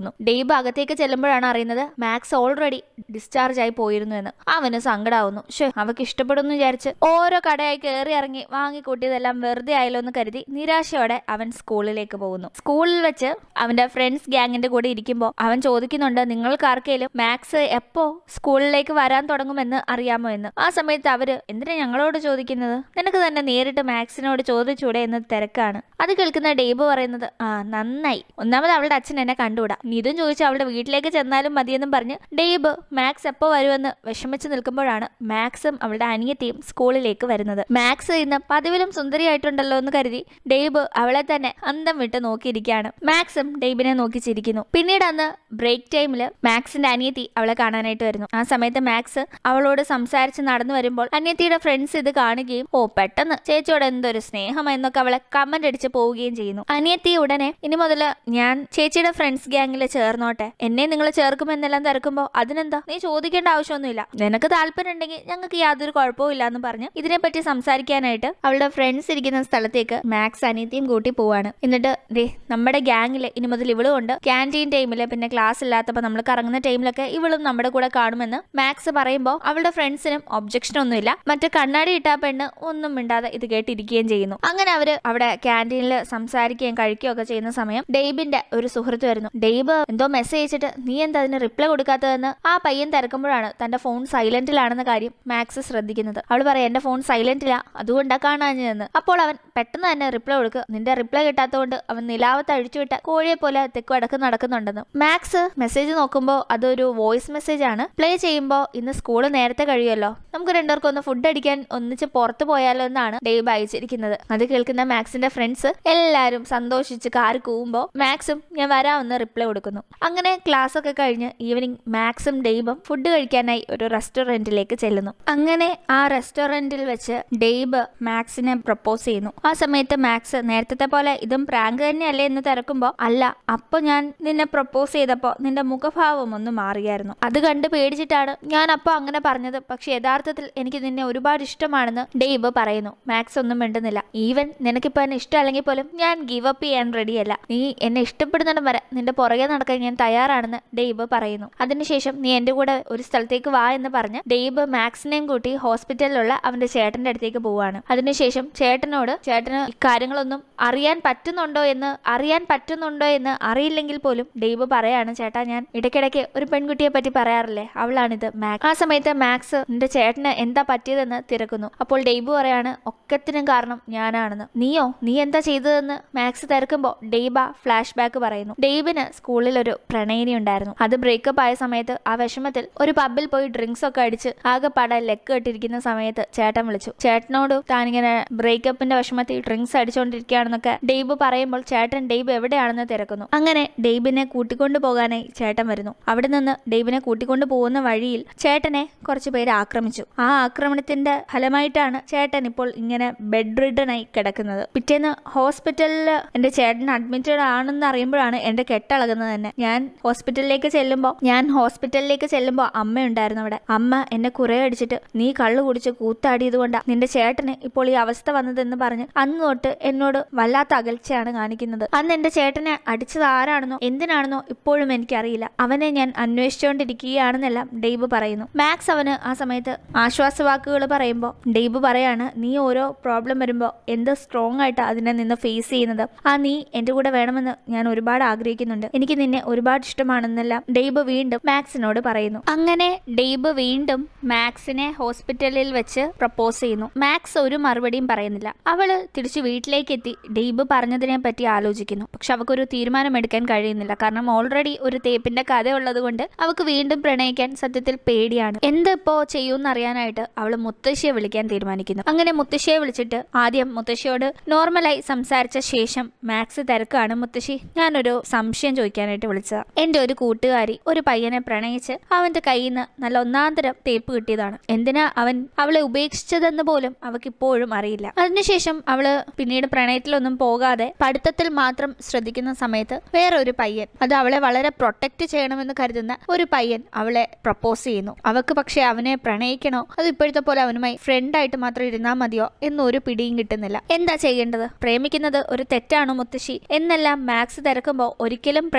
A: പോകുന്നു ഡെയ്ബ് അകത്തേക്ക് ചെല്ലുമ്പോഴാണ് അറിയുന്നത് മാക്സ് ഓൾറെഡി ഡിസ്ചാർജ് ആയി പോയിരുന്നു എന്ന് അവന് സങ്കടാവുന്നു ഷേ അവക്ക് ഇഷ്ടപ്പെടുന്നു വിചാരിച്ച് ഓരോ കടയായി കയറി ഇറങ്ങി വാങ്ങിക്കൂട്ടിയതെല്ലാം വെറുതെ ആയല്ലോ എന്ന് കരുതി നിരാശയോടെ അവൻ സ്കൂളിലേക്ക് പോകുന്നു സ്കൂളിൽ വെച്ച് അവന്റെ ഫ്രണ്ട്സ് ഗ്യാങ്ങിന്റെ കൂടെ ഇരിക്കുമ്പോൾ അവൻ ചോദിക്കുന്നുണ്ട് നിങ്ങൾക്ക് ആർക്കെങ്കിലും മാക്സ് എപ്പോ സ്കൂളിലേക്ക് വരാൻ തുടങ്ങുമെന്ന് അറിയാമോ എന്ന് ആ സമയത്ത് അവര് എന്തിനാ ഞങ്ങളോട് ചോദിക്കുന്നത് നിനക്ക് തന്നെ നേരിട്ട് മാക്സിനോട് ചോദിച്ചൂടെ എന്ന് തിരക്കാണ് അത് കേൾക്കുന്ന ഡേബ് പറയുന്നത് ആ നന്നായി ഒന്നാമത് അവളുടെ അച്ഛൻ എന്നെ കണ്ടുകൂടാ ഇതും ചോദിച്ച് അവളുടെ വീട്ടിലേക്ക് ചെന്നാലും മതിയെന്നും പറഞ്ഞ് ഡേബ് മാക്സ് എപ്പോ വരുമെന്ന് വിഷമിച്ച് നിൽക്കുമ്പോഴാണ് മാക്സും അവളുടെ അനിയത്തിയും സ്കൂളിലേക്ക് വരുന്നത് മാക്സ് ഇന്ന് പതിവിലും സുന്ദരിയായിട്ടുണ്ടല്ലോ എന്ന് കരുതി ഡേബ് അവളെ തന്നെ അന്തം വിട്ട് നോക്കിയിരിക്കുകയാണ് മാക്സും ഡേബിനെ നോക്കി ചിരിക്കുന്നു പിന്നീട് അന്ന് ബ്രേക്ക് ടൈമിൽ മാക്സിന്റെ അനിയത്തി അവളെ കാണാനായിട്ട് വരുന്നു ആ സമയത്ത് മാക്സ് അവളോട് സംസാരിച്ച് നടന്നു വരുമ്പോൾ അനിയത്തിയുടെ ഫ്രണ്ട്സ് ഇത് കാണുകയും ഓ പെട്ടെന്ന് ചേച്ചിയോട് എന്തൊരു സ്നേഹം എന്നൊക്കെ അവളെ കമന്റ് അടിച്ച് പോവുകയും ചെയ്യുന്നു അനിയത്തി ഉടനെ ഇനി മുതൽ ഞാൻ ചേച്ചിയുടെ ഫ്രണ്ട്സ് ഗ്യാങ്ങിൽ ചേർന്നോട്ടെ എന്നെ നിങ്ങൾ ചേർക്കുമെന്നെല്ലാം തിരക്കുമ്പോൾ അതിനെന്താ നീ ചോദിക്കേണ്ട ആവശ്യമൊന്നുമില്ല നിനക്ക് താല്പര്യം ഉണ്ടെങ്കിൽ ഞങ്ങൾക്ക് യാതൊരു കുഴപ്പവും ഇല്ല എന്ന് പറഞ്ഞ് ഇതിനെപ്പറ്റി സംസാരിക്കാനായിട്ട് അവളുടെ ഫ്രണ്ട്സ് ഇരിക്കുന്ന സ്ഥലത്തേക്ക് മാക്സ് അനിയത്തിയും കൂട്ടി പോവാണ് എന്നിട്ട് ദേ നമ്മുടെ ഗ്യാങ്ങിൽ ഇനി മുതൽ ഇവളും ഉണ്ട് ക്യാൻറ്റീൻ ടൈമിൽ പിന്നെ ക്ലാസ് ഇല്ലാത്തപ്പോൾ നമ്മൾ കറങ്ങുന്ന ടൈമിലൊക്കെ ഇവളും നമ്മുടെ കൂടെ കാണുമെന്ന് മാക്സ് പറയുമ്പോൾ അവളുടെ ഫ്രണ്ട്സിനും ഒബ്ജക്ഷൻ ഒന്നുമില്ല മറ്റേ കണ്ണാടി ഇട്ടാ പെണ്ണ് ഒന്നും മിണ്ടാതെ ഇത് കേട്ടിരിക്കുകയും ചെയ്യുന്നു അങ്ങനെ അവര് അവിടെ ക്യാൻറ്റീനിൽ സംസാരിക്കുകയും കഴിക്കുകയും ഒക്കെ ചെയ്യുന്ന സമയം ഡെയ്ബിന്റെ ഒരു സുഹൃത്ത് വരുന്നു ഡെയ്ബ് എന്തോ മെസ്സേജ് അയച്ചിട്ട് നീ എന്താ അതിന് റിപ്ലൈ കൊടുക്കാത്തതെന്ന് ആ പയ്യൻ തിരക്കുമ്പോഴാണ് തന്റെ ഫോൺ സൈലന്റിലാണെന്ന കാര്യം മാക്സ് ശ്രദ്ധിക്കുന്നത് അവൾ പറയാം എന്റെ ഫോൺ സൈലന്റിലാ അതുകൊണ്ടാ കാണാഞ്ഞതെന്ന് അപ്പോൾ അവൻ പെട്ടെന്ന് തന്നെ റിപ്ലൈ കൊടുക്കുക നിന്റെ റിപ്ലൈ കിട്ടാത്തതുകൊണ്ട് അവൻ നിലാവത്ത് അഴിച്ചുവിട്ട കോഴിയെ പോലെ തെക്ക് വടക്ക് നടക്കുന്നുണ്ടെന്ന് മാക്സ് മെസ്സേജ് നോക്കുമ്പോൾ അതൊരു വോയിസ് മെസ്സേജ് ആണ് പ്ലേ ചെയ്യുമ്പോൾ ഇന്ന് സ്കൂൾ നേരത്തെ കഴിയുമല്ലോ നമുക്ക് രണ്ടുപേർക്കും ഒന്ന് ഫുഡ് അടിക്കാൻ ഒന്നിച്ച് പുറത്തു പോയാലോ എന്നാണ് ഡേബ് അയച്ചിരിക്കുന്നത് അത് കേൾക്കുന്ന മാക്സിന്റെ ഫ്രണ്ട്സ് എല്ലാവരും സന്തോഷിച്ച് കാറ് കൂവുമ്പോൾ മാക്സും ഞാൻ വരാമെന്ന് റിപ്ലൈ കൊടുക്കുന്നു അങ്ങനെ ക്ലാസ് ഒക്കെ കഴിഞ്ഞ് ഈവനിങ് മാക്സും ഡെയ്ബും ഫുഡ് കഴിക്കാനായി ഒരു റെസ്റ്റോറന്റിലേക്ക് ചെല്ലുന്നു അങ്ങനെ ആ റെസ്റ്റോറന്റിൽ വെച്ച് ഡെയ്ബ് മാക്സിനെ പ്രപ്പോസ് ചെയ്യുന്നു ആ സമയത്ത് മാക്സ് നേരത്തെ പോലെ ഇതും പ്രാങ്ക് തന്നെയല്ലേ എന്ന് തിരക്കുമ്പോൾ അല്ല അപ്പൊ ഞാൻ നിന്നെ പ്രപ്പോസ് ചെയ്തപ്പോൾ നിന്റെ മുഖഭാവം ഒന്ന് മാറിയായിരുന്നു അത് കണ്ട് പേടിച്ചിട്ടാണ് ഞാൻ അപ്പോൾ അങ്ങനെ പറഞ്ഞത് പക്ഷെ യഥാർത്ഥത്തിൽ എനിക്ക് നിന്നെ ഒരുപാട് ഇഷ്ടമാണെന്ന് ഡെയ്ബ് പറയുന്നു മാക്സ് ഒന്നും മിണ്ടുന്നില്ല ഈവൻ നിനക്കിപ്പോ എന്നെ ഇഷ്ടമല്ലെങ്കിൽ പോലും ഞാൻ ഗിവ് അപ്പ് ചെയ്യാൻ റെഡിയല്ല നീ എന്നെ ഇഷ്ടപ്പെടുന്നിടം വരെ നിന്റെ പുറകെ നടക്കാൻ ഞാൻ തയ്യാറാണെന്ന് ഡെയ്ബ് പറയുന്നു അതിനുശേഷം നീ എന്റെ കൂടെ ഒരു സ്ഥലത്തേക്ക് വാ എന്ന് പറഞ്ഞ് ഡെയ്ബ് മാക്സിനെയും കൂട്ടി ഹോസ്പിറ്റലിലുള്ള അവന്റെ ചേട്ടന്റെ അടുത്തേക്ക് പോവാണ് അതിനുശേഷം ചേട്ടനോട് ചേട്ടന് ഇക്കാര്യങ്ങളൊന്നും അറിയാൻ പറ്റുന്നുണ്ടോ എന്ന് അറിയാൻ പറ്റുന്നുണ്ടോ എന്ന് അറിയില്ലെങ്കിൽ പോലും ഡെയ്ബ് പറയാണ് ചേട്ടാ ഞാൻ ഇടയ്ക്കിടയ്ക്ക് ഒരു പെൺകുട്ടിയെ പറ്റി പറയാറില്ലേ അവളാണിത് മാക്സ് ആ സമയത്ത് മാക്സ് നിന്റെ ചേട്ടന് എന്താ പറ്റിയതെന്ന് തിരക്കുന്നു അപ്പോൾ ഡെയ്ബ് പറയാണ് ഒക്കത്തിനും കാരണം ഞാനാണെന്ന് നീയോ നീ എന്താ ചെയ്തതെന്ന് മാക്സ് തിരക്കുമ്പോൾ ഡെയ്ബ ഫ്ലാഷ് ബാക്ക് പറയുന്നു ഡെയ്ബിന് സ്കൂളിൽ ഒരു പ്രണയിനി ഉണ്ടായിരുന്നു അത് ബ്രേക്കപ്പ് ആയ സമയത്ത് ആ വിഷമത്തിൽ ഒരു പബ്ബിൽ പോയി ഡ്രിങ്ക്സ് ഒക്കെ അടിച്ച് ആകെപ്പാടെ ലെക്ക് കെട്ടിരിക്കുന്ന സമയത്ത് ചേട്ടൻ വിളിച്ചു ചേട്ടനോട് താനിങ്ങനെ ബ്രേക്കപ്പിന്റെ വിഷമത്തിൽ ഡ്രിങ്ക്സ് അടിച്ചുകൊണ്ടിരിക്കുകയാണെന്നൊക്കെ ഡെയ്ബ് പറയുമ്പോൾ ചേട്ടൻ ഡെയ്ബ് എവിടെയാണെന്ന് തിരക്കുന്നു അങ്ങനെ ഡെയ്ബിനെ കൂട്ടിക്കൊണ്ടു പോകാനായി ചേട്ടൻ വരുന്നു അവിടെ നിന്ന് ഡെയ്ബിനെ കൂട്ടിക്കൊണ്ടു പോകുന്ന വഴിയിൽ ചേട്ടനെ കുറച്ചു പേര് ആക്രമിച്ചു ആ ആക്രമണത്തിന്റെ ഫലമായിട്ടാണ് ചേട്ടൻ ഇപ്പോൾ ഇങ്ങനെ ബെഡ് റിഡനായി കിടക്കുന്നത് പിറ്റേന്ന് ഹോസ്പിറ്റലിൽ എന്റെ ചേട്ടൻ അഡ്മിറ്റഡ് ആണെന്ന് അറിയുമ്പോഴാണ് എന്റെ കെട്ടളകുന്നത് തന്നെ ഞാൻ ഹോസ്പിറ്റലിലേക്ക് ചെല്ലുമ്പോൾ ഞാൻ ഹോസ്പിറ്റലിലേക്ക് ചെല്ലുമ്പോൾ അമ്മ ഉണ്ടായിരുന്നു അവിടെ അമ്മ എന്നെ കുറെ അടിച്ചിട്ട് നീ കള്ളു കുടിച്ച് കൂത്താടിയത് കൊണ്ടാ നിന്റെ ചേട്ടന് ഇപ്പോൾ ഈ അവസ്ഥ വന്നതെന്ന് പറഞ്ഞ് അന്ന് തൊട്ട് എന്നോട് വല്ലാത്ത അകൽച്ചയാണ് കാണിക്കുന്നത് അന്ന് എന്റെ ചേട്ടനെ അടിച്ചത് ആരാണെന്നോ എന്തിനാണെന്നോ ഇപ്പോഴും എനിക്കറിയില്ല അവനെ ഞാൻ അന്വേഷിച്ചുകൊണ്ടിരിക്കുകയാണെന്നെല്ലാം ഡെയ്ബ് പറയുന്നു മാക്സ് അവന് ആ സമയത്ത് ആശ്വാസവാക്കുകൾ പറയുമ്പോൾ ഡെയ്ബ് പറയാണ് നീ ഓരോ പ്രോബ്ലം വരുമ്പോൾ എന്ത് സ്ട്രോങ് ആയിട്ട് അതിനെ നിന്ന് ഫേസ് ചെയ്യുന്നത് ആ നീ എന്റെ കൂടെ വേണമെന്ന് ഞാൻ ഒരുപാട് ആഗ്രഹിക്കുന്നുണ്ട് എനിക്ക് നിന്നെ ഒരുപാട് ഇഷ്ടമാണെന്നെല്ലാം ഡെയ്ബ് വീണ്ടും മാക്സിനോട് പറയുന്നു അങ്ങനെ ഡെയ്ബ് വീണ്ടും മാക്സിനെ ഹോസ്പിറ്റലിൽ വെച്ച് പ്രപ്പോസ് ചെയ്യുന്നു മാക്സ് ഒരു മറുപടിയും പറയുന്നില്ല അവള് തിരിച്ചു വീട്ടിലേക്ക് എത്തി ഡെയ്ബ് പറഞ്ഞതിനെ പറ്റി ആലോചിക്കുന്നു പക്ഷെ അവൾക്കൊരു തീരുമാനം എടുക്കാൻ കഴിയുന്നില്ല കാരണം ഓൾറെഡി ഒരു തേപ്പിന്റെ കഥ ഉള്ളത് കൊണ്ട് അവൾക്ക് വീണ്ടും പ്രണയിക്കാൻ സത്യത്തിൽ പേടിയാണ് എന്തിപ്പോ ചെയ്യുമെന്ന് അറിയാനായിട്ട് അവള് മുത്തശ്ശിയെ വിളിക്കാൻ തീരുമാനിക്കുന്നു അങ്ങനെ മുത്തശ്ശിയെ വിളിച്ചിട്ട് ആദ്യം മുത്തശ്ശിയോട് നോർമലായി സംസാരിച്ച ശേഷം മാക്സ് തിരക്കാണ് മുത്തശ്ശി ഞാനൊരു സംശയം ചോദിക്കാനായിട്ട് വിളിച്ചത് എന്റെ ഒരു കൂട്ടുകാരി ഒരു പയ്യനെ പ്രണയിച്ച് അവന്റെ കയ്യിൽ നിന്ന് നല്ല ഒന്നാന്തരം തേപ്പ് കിട്ടിയതാണ് എന്തിനാ അവൻ അവളെ ഉപേക്ഷിച്ചതെന്ന് പോലും അവൾക്ക് ഇപ്പോഴും അറിയില്ല അതിനുശേഷം അവള് പിന്നീട് പ്രണയത്തിലൊന്നും പോകാതെ പഠിത്തത്തിൽ മാത്രം ശ്രദ്ധിക്കുന്ന സമയത്ത് വേറൊരു പയ്യൻ അത് അവളെ വളരെ പ്രൊട്ടക്ട് ചെയ്യണമെന്ന് കരുതുന്ന ഒരു പയ്യൻ അവളെ പ്രപ്പോസ് ചെയ്യുന്നു അവൾക്ക് പക്ഷെ അവനെ പ്രണയിക്കണോ അത് ഇപ്പോഴത്തെ പോലെ അവനുമായി ഫ്രണ്ടായിട്ട് മാത്രം ഇരുന്നാൽ മതിയോ എന്നൊരു പിടിയും കിട്ടുന്നില്ല എന്താ ചെയ്യേണ്ടത് പ്രേമിക്കുന്നത് ഒരു തെറ്റാണോ മുത്തശ്ശി എന്നെല്ലാം മാക്സ് തിരക്കുമ്പോൾ ഒരിക്കലും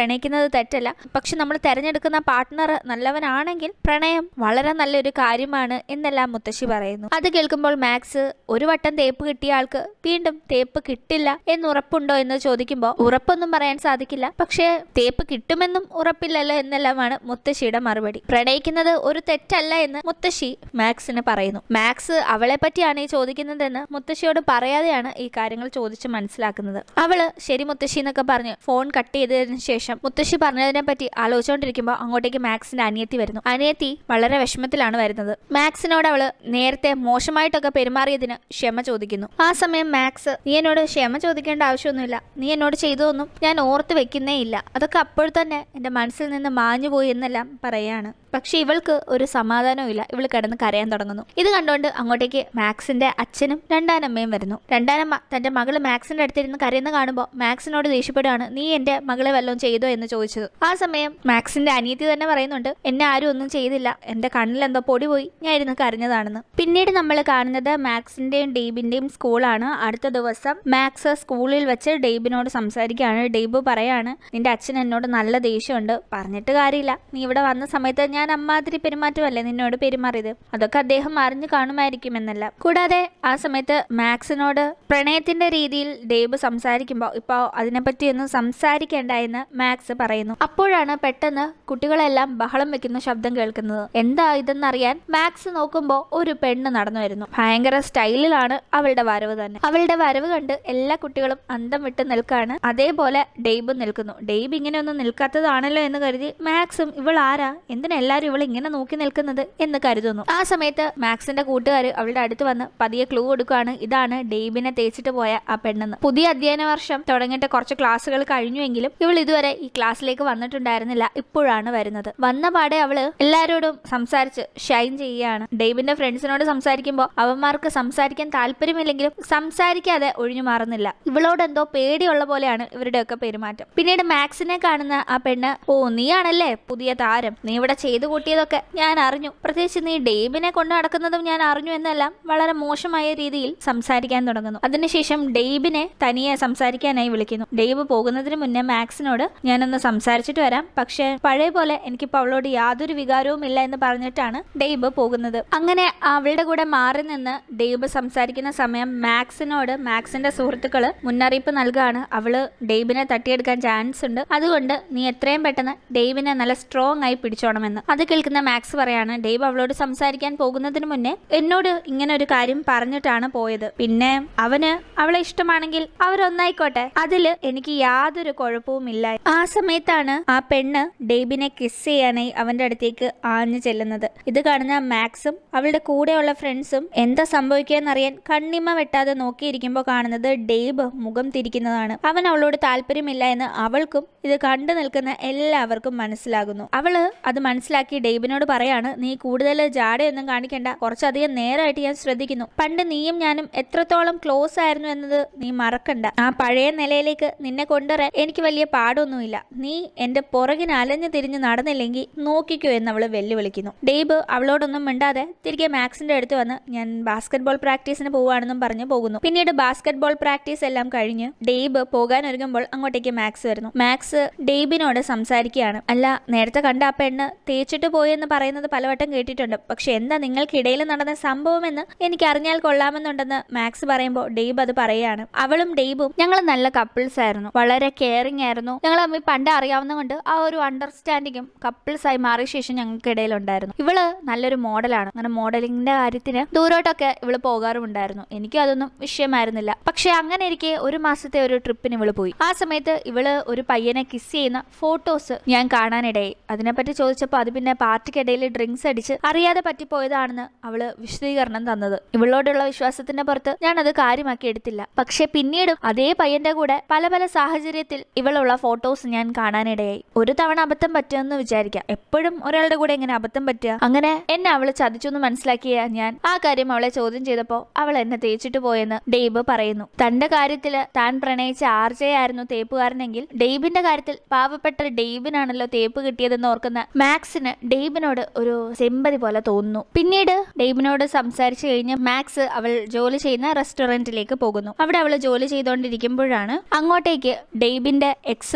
A: പ്രണയിക്കുന്നത് തെറ്റല്ല പക്ഷെ നമ്മൾ തിരഞ്ഞെടുക്കുന്ന പാർട്ട്ണർ നല്ലവനാണെങ്കിൽ പ്രണയം വളരെ നല്ലൊരു കാര്യമാണ് എന്നെല്ലാം മുത്തശ്ശി പറയുന്നു അത് കേൾക്കുമ്പോൾ മാക്സ് ഒരു വട്ടം തേപ്പ് കിട്ടിയ ആൾക്ക് വീണ്ടും തേപ്പ് കിട്ടില്ല എന്ന് ഉറപ്പുണ്ടോ എന്ന് ചോദിക്കുമ്പോൾ ഉറപ്പൊന്നും പറയാൻ സാധിക്കില്ല പക്ഷേ തേപ്പ് കിട്ടുമെന്നും ഉറപ്പില്ലല്ലോ എന്നെല്ലാമാണ് മുത്തശ്ശിയുടെ മറുപടി പ്രണയിക്കുന്നത് ഒരു തെറ്റല്ല എന്ന് മുത്തശ്ശി മാക്സിന് പറയുന്നു മാക്സ് അവളെ പറ്റിയാണ് ഈ ചോദിക്കുന്നതെന്ന് മുത്തശ്ശിയോട് പറയാതെയാണ് ഈ കാര്യങ്ങൾ ചോദിച്ച് മനസ്സിലാക്കുന്നത് അവള് ശരി മുത്തശ്ശി എന്നൊക്കെ പറഞ്ഞ് ഫോൺ കട്ട് ചെയ്തതിനു ശേഷം മുത്തശ്ശി പറഞ്ഞതിനെ പറ്റി ആലോചിച്ചുകൊണ്ടിരിക്കുമ്പോൾ അങ്ങോട്ടേക്ക് മാക്സിന്റെ അനിയത്തി വരുന്നു അനിയത്തി വളരെ വിഷമത്തിലാണ് വരുന്നത് മാക്സിനോട് അവള് നേരത്തെ മോശമായിട്ടൊക്കെ പെരുമാറിയതിന് ക്ഷമ ചോദിക്കുന്നു ആ സമയം മാക്സ് നീ എന്നോട് ക്ഷമ ചോദിക്കേണ്ട ആവശ്യമൊന്നുമില്ല നീ എന്നോട് ചെയ്തതൊന്നും ഞാൻ ഓർത്ത് വെക്കുന്നേ ഇല്ല അതൊക്കെ അപ്പോൾ തന്നെ എന്റെ മനസ്സിൽ നിന്ന് മാഞ്ഞു പോയി എന്നെല്ലാം പറയാണ് പക്ഷെ ഇവൾക്ക് ഒരു സമാധാനവും ഇല്ല ഇവൾ കിടന്ന് കരയാൻ തുടങ്ങുന്നു ഇത് കണ്ടുകൊണ്ട് അങ്ങോട്ടേക്ക് മാക്സിന്റെ അച്ഛനും രണ്ടാനമ്മയും വരുന്നു രണ്ടാനമ്മ തന്റെ മകള് മാക്സിന്റെ അടുത്തിരുന്ന് കരയുന്ന കാണുമ്പോൾ മാക്സിനോട് ദേഷ്യപ്പെടുകയാണ് നീ എന്റെ മകളെ വല്ലതും ചെയ്തോ എന്ന് ചോദിച്ചത് ആ സമയം മാക്സിന്റെ അനിയത്തി തന്നെ പറയുന്നുണ്ട് എന്നെ ആരും ഒന്നും ചെയ്തില്ല എന്റെ കണ്ണിൽ എന്തോ പൊടി പോയി ഞാൻ ഇരുന്ന് കരഞ്ഞതാണെന്ന് പിന്നീട് നമ്മൾ കാണുന്നത് മാക്സിന്റെയും ഡെയ്ബിന്റെയും സ്കൂളാണ് അടുത്ത ദിവസം മാക്സ് സ്കൂളിൽ വെച്ച് ഡെയ്ബിനോട് സംസാരിക്കുകയാണ് ഡെയ്ബ് പറയാണ് നിന്റെ അച്ഛൻ എന്നോട് നല്ല ദേഷ്യമുണ്ട് പറഞ്ഞിട്ട് കാര്യമില്ല നീ ഇവിടെ വന്ന സമയത്ത് ഞാൻ അമ്മാതിരി പെരുമാറ്റമല്ലേ നിന്നോട് പെരുമാറിയത് അതൊക്കെ അദ്ദേഹം അറിഞ്ഞു കാണുമായിരിക്കും എന്നല്ല കൂടാതെ ആ സമയത്ത് മാക്സിനോട് പ്രണയത്തിന്റെ രീതിയിൽ ഡേബ് സംസാരിക്കുമ്പോൾ ഇപ്പോൾ അതിനെപ്പറ്റി ഒന്നും സംസാരിക്കേണ്ട എന്ന് മാക്സ് പറയുന്നു അപ്പോഴാണ് പെട്ടെന്ന് കുട്ടികളെല്ലാം ബഹളം വെക്കുന്ന ശബ്ദം കേൾക്കുന്നത് എന്താ ഇതെന്നറിയാൻ മാക്സ് നോക്കുമ്പോൾ ഒരു പെണ്ണ് നടന്നു വരുന്നു ഭയങ്കര സ്റ്റൈലിലാണ് അവളുടെ വരവ് തന്നെ അവളുടെ വരവ് കണ്ട് എല്ലാ കുട്ടികളും അന്തം വിട്ട് നിൽക്കാണ് അതേപോലെ ഡെയ്ബും നിൽക്കുന്നു ഡെയ്ബ് ഇങ്ങനെയൊന്നും നിൽക്കാത്തതാണല്ലോ എന്ന് കരുതി മാക്സും ഇവൾ ആരാ എന്തിനാ എല്ലാവരും ഇവൾ ഇങ്ങനെ നോക്കി നിൽക്കുന്നത് എന്ന് കരുതുന്നു ആ സമയത്ത് മാക്സിന്റെ കൂട്ടുകാർ അവളുടെ അടുത്ത് വന്ന് പതിയെ ക്ലൂ കൊടുക്കുകയാണ് ഇതാണ് ഡെയ്ബിനെ തേച്ചിട്ട് പോയ ആ പെണ്ണെന്ന് പുതിയ അധ്യയന വർഷം തുടങ്ങിയിട്ട് കുറച്ച് ക്ലാസ്സുകൾ കഴിഞ്ഞുവെങ്കിലും ഇവൾ ഇതുവരെ ഈ ക്ലാസ്സിലേക്ക് വന്നിട്ടുണ്ടായിരുന്നില്ല ഇപ്പോഴാണ് വരുന്നത് വന്ന പാടെ അവള് എല്ലാരോടും സംസാരിച്ച് ഷൈൻ ചെയ്യുകയാണ് ഡെയ്ബിന്റെ ഫ്രണ്ട്സിനോട് സംസാരിക്കുമ്പോൾ അവന്മാർക്ക് സംസാരിക്കാൻ താല്പര്യമില്ലെങ്കിലും സംസാരിക്കാതെ ഒഴിഞ്ഞു മാറുന്നില്ല ഇവളോട് എന്തോ പേടിയുള്ള പോലെയാണ് ഇവരുടെയൊക്കെ പെരുമാറ്റം പിന്നീട് മാക്സിനെ കാണുന്ന ആ പെണ്ണ് ഓ നീയാണല്ലേ പുതിയ താരം നീ ഇവിടെ ചെയ്തു കൂട്ടിയതൊക്കെ ഞാൻ അറിഞ്ഞു പ്രത്യേകിച്ച് നീ ഡെയ്ബിനെ കൊണ്ട് നടക്കുന്നതും ഞാൻ അറിഞ്ഞു എന്നെല്ലാം വളരെ മോശമായ രീതിയിൽ സംസാരിക്കാൻ തുടങ്ങുന്നു അതിനുശേഷം ഡെയ്ബിനെ തനിയെ സംസാരിക്കാനായി വിളിക്കുന്നു ഡെയ്ബ് പോകുന്നതിന് മുന്നേ മാക്സിനോട് ഞാനൊന്ന് സംസാരിച്ചിട്ട് വരാം പക്ഷേ പഴയ പോലെ എനിക്കിപ്പോൾ അവളോട് യാതൊരു വികാരവും ഇല്ല എന്ന് പറഞ്ഞിട്ടാണ് ഡെയ്ബ് പോകുന്നത് അങ്ങനെ അവളുടെ കൂടെ മാറി നിന്ന് ഡെയ്ബ് സംസാരിക്കുന്ന സമയം മാക്സിനോട് മാക്സിന്റെ സുഹൃത്തുക്കള് മുന്നറിയിപ്പ് നൽകുകയാണ് അവള് ഡെയ്ബിനെ തട്ടിയെടുക്കാൻ ചാൻസ് ഉണ്ട് അതുകൊണ്ട് നീ എത്രയും പെട്ടെന്ന് ഡെയ്ബിനെ നല്ല സ്ട്രോങ് ആയി പിടിച്ചോണമെന്ന് അത് കേൾക്കുന്ന മാക്സ് പറയാണ് ഡെയ്ബ് അവളോട് സംസാരിക്കാൻ പോകുന്നതിന് മുന്നേ എന്നോട് ഇങ്ങനെ ഒരു കാര്യം പറഞ്ഞിട്ടാണ് പോയത് പിന്നെ അവന് അവളെ ഇഷ്ടമാണെങ്കിൽ അവരൊന്നായിക്കോട്ടെ അതില് എനിക്ക് യാതൊരു കുഴപ്പവും ഇല്ല ആ സമയത്താണ് ആ പെണ്ണ് ഡെയ്ബിനെ കിസ് ചെയ്യാനായി അവന്റെ അടുത്തേക്ക് ആഞ്ഞു ചെല്ലുന്നത് ഇത് കാണുന്ന മാക്സും അവളുടെ കൂടെയുള്ള ഫ്രണ്ട്സും എന്താ സംഭവിക്കുകയെന്നറിയാൻ കണ്ണിമ വെട്ടാതെ നോക്കിയിരിക്കുമ്പോൾ കാണുന്നത് ഡെയ്ബ് മുഖം തിരിക്കുന്നതാണ് അവൻ അവളോട് താല്പര്യമില്ല എന്ന് അവൾക്കും ഇത് കണ്ടു നിൽക്കുന്ന എല്ലാവർക്കും മനസ്സിലാകുന്നു അവള് അത് മനസ്സിലാക്കി ഡെയ്ബിനോട് പറയാണ് നീ കൂടുതൽ ജാടയൊന്നും കാണിക്കണ്ട കുറച്ചധികം നേരമായിട്ട് ഞാൻ ശ്രദ്ധിക്കുന്നു പണ്ട് നീയും ഞാനും എത്രത്തോളം ക്ലോസ് ആയിരുന്നു എന്നത് നീ മറക്കണ്ട ആ പഴയ നിലയിലേക്ക് നിന്നെ കൊണ്ടുവരാൻ എനിക്ക് വലിയ പാടൊന്നുമില്ല നീ എന്റെ പുറകിന് അലഞ്ഞു തിരിഞ്ഞ് നടന്നില്ലെങ്കിൽ നോക്കിക്കോ എന്ന് അവള് വെല്ലുവിളിക്കുന്നു ഡെയ്ബ് അവളോടൊന്നും മിണ്ടാതെ തിരികെ മാക്സിന്റെ അടുത്ത് വന്ന് ഞാൻ ബാസ്കറ്റ് ബോൾ പ്രാക്ടീസിന് പോവാണെന്നും പറഞ്ഞ് പോകുന്നു പിന്നീട് ബാസ്കറ്റ് ബോൾ പ്രാക്ടീസ് എല്ലാം കഴിഞ്ഞ് ഡെയ്ബ് പോകാൻ ഒരുങ്ങുമ്പോൾ അങ്ങോട്ടേക്ക് മാക്സ് വരുന്നു മാക്സ് ഡെയ്ബിനോട് സംസാരിക്കുകയാണ് അല്ല നേരത്തെ കണ്ട ആ പെണ്ണ് തേച്ചിട്ട് പോയെന്ന് പറയുന്നത് പലവട്ടം കേട്ടിട്ടുണ്ട് പക്ഷെ എന്താ നിങ്ങൾക്കിടയിൽ നടന്ന സംഭവമെന്ന് എനിക്ക് അറിഞ്ഞാൽ കൊള്ളാമെന്നുണ്ടെന്ന് മാക്സ് പറയുമ്പോൾ ഡെയ്ബ് അത് പറയുകയാണ് അവളും ഡെയ്ബും ഞങ്ങൾ നല്ല കപ്പിൾസ് ആയിരുന്നു വളരെ കെയറിങ് ആയിരുന്നു ഞങ്ങൾ തമ്മിൽ പണ്ട് അറിയാവുന്നതുകൊണ്ട് ആ ഒരു അണ്ടർസ്റ്റാൻഡിങ്ങും കപ്പിൾസ് ആയി മാറിയ ശേഷം ഞങ്ങൾക്കിടയിൽ ഉണ്ടായിരുന്നു ഇവള് നല്ലൊരു മോഡലാണ് അങ്ങനെ മോഡലിംഗിന്റെ കാര്യത്തിന് ദൂരോട്ടൊക്കെ ഇവള് പോകാറുമുണ്ടായിരുന്നു എനിക്കും അതൊന്നും വിഷയമായിരുന്നില്ല പക്ഷെ അങ്ങനെ ഇരിക്കെ ഒരു മാസത്തെ ഒരു ട്രിപ്പിന് ഇവള് പോയി ആ സമയത്ത് ഇവള് ഒരു പയ്യനെ കിസ് ചെയ്യുന്ന ഫോട്ടോസ് ഞാൻ കാണാനിടയായി അതിനെപ്പറ്റി ചോദിച്ചപ്പോൾ അത് പിന്നെ പാർട്ടിക്കിടയിൽ ഡ്രിങ്ക്സ് അടിച്ച് അറിയാതെ പറ്റിപ്പോയതാണെന്ന് അവള് വിശദീകരണം തന്നത് ഇവളോടുള്ള വിശ്വാസത്തിന്റെ പുറത്ത് ഞാൻ അത് കാര്യമാക്കി എടുത്തില്ല പക്ഷെ പിന്നീടും അതേ പയ്യന്റെ കൂടെ പല പല സാഹചര്യത്തിൽ ഇവളുള്ള ഫോട്ടോസ് ഞാൻ കാണാനിടയായി ഒരു തവണ അബദ്ധം പറ്റുമെന്ന് വിചാരിക്കാം എപ്പോഴും ഒരാളുടെ കൂടെ എങ്ങനെ അബദ്ധം പറ്റുക അങ്ങനെ എന്നെ അവള് ചതിച്ചു എന്ന് മനസ്സിലാക്കിയ ഞാൻ ആ കാര്യം അവളെ ചോദ്യം ചെയ്തപ്പോൾ അവൾ എന്നെ തേച്ചിട്ട് പോയെന്ന് ഡെയ്ബ് പറയുന്നു തന്റെ കാര്യത്തില് താൻ പ്രണയിച്ച ആർജെ ആയിരുന്നു തേപ്പുകാരനെങ്കിൽ ഡെയ്ബിന്റെ കാര്യത്തിൽ പാവപ്പെട്ട ഡെയ്ബിനാണല്ലോ തേപ്പ് കിട്ടിയതെന്ന് ഓർക്കുന്ന മാക്സിന് ഡെയ്ബിനോട് ഒരു സെമ്പതി പോലെ തോന്നുന്നു പിന്നീട് ഡെയ്ബിനോട് സംസാരിച്ചു കഴിഞ്ഞ് മാക്സ് അവൾ ജോലി ചെയ്യുന്ന റെസ്റ്റോറന്റിലേക്ക് പോകുന്നു അവിടെ അവൾ ജോലി ചെയ്തുകൊണ്ടിരിക്കുമ്പോഴാണ് അങ്ങോട്ടേക്ക് ഡെയ്ബിന്റെ എക്സ് വരുന്നത്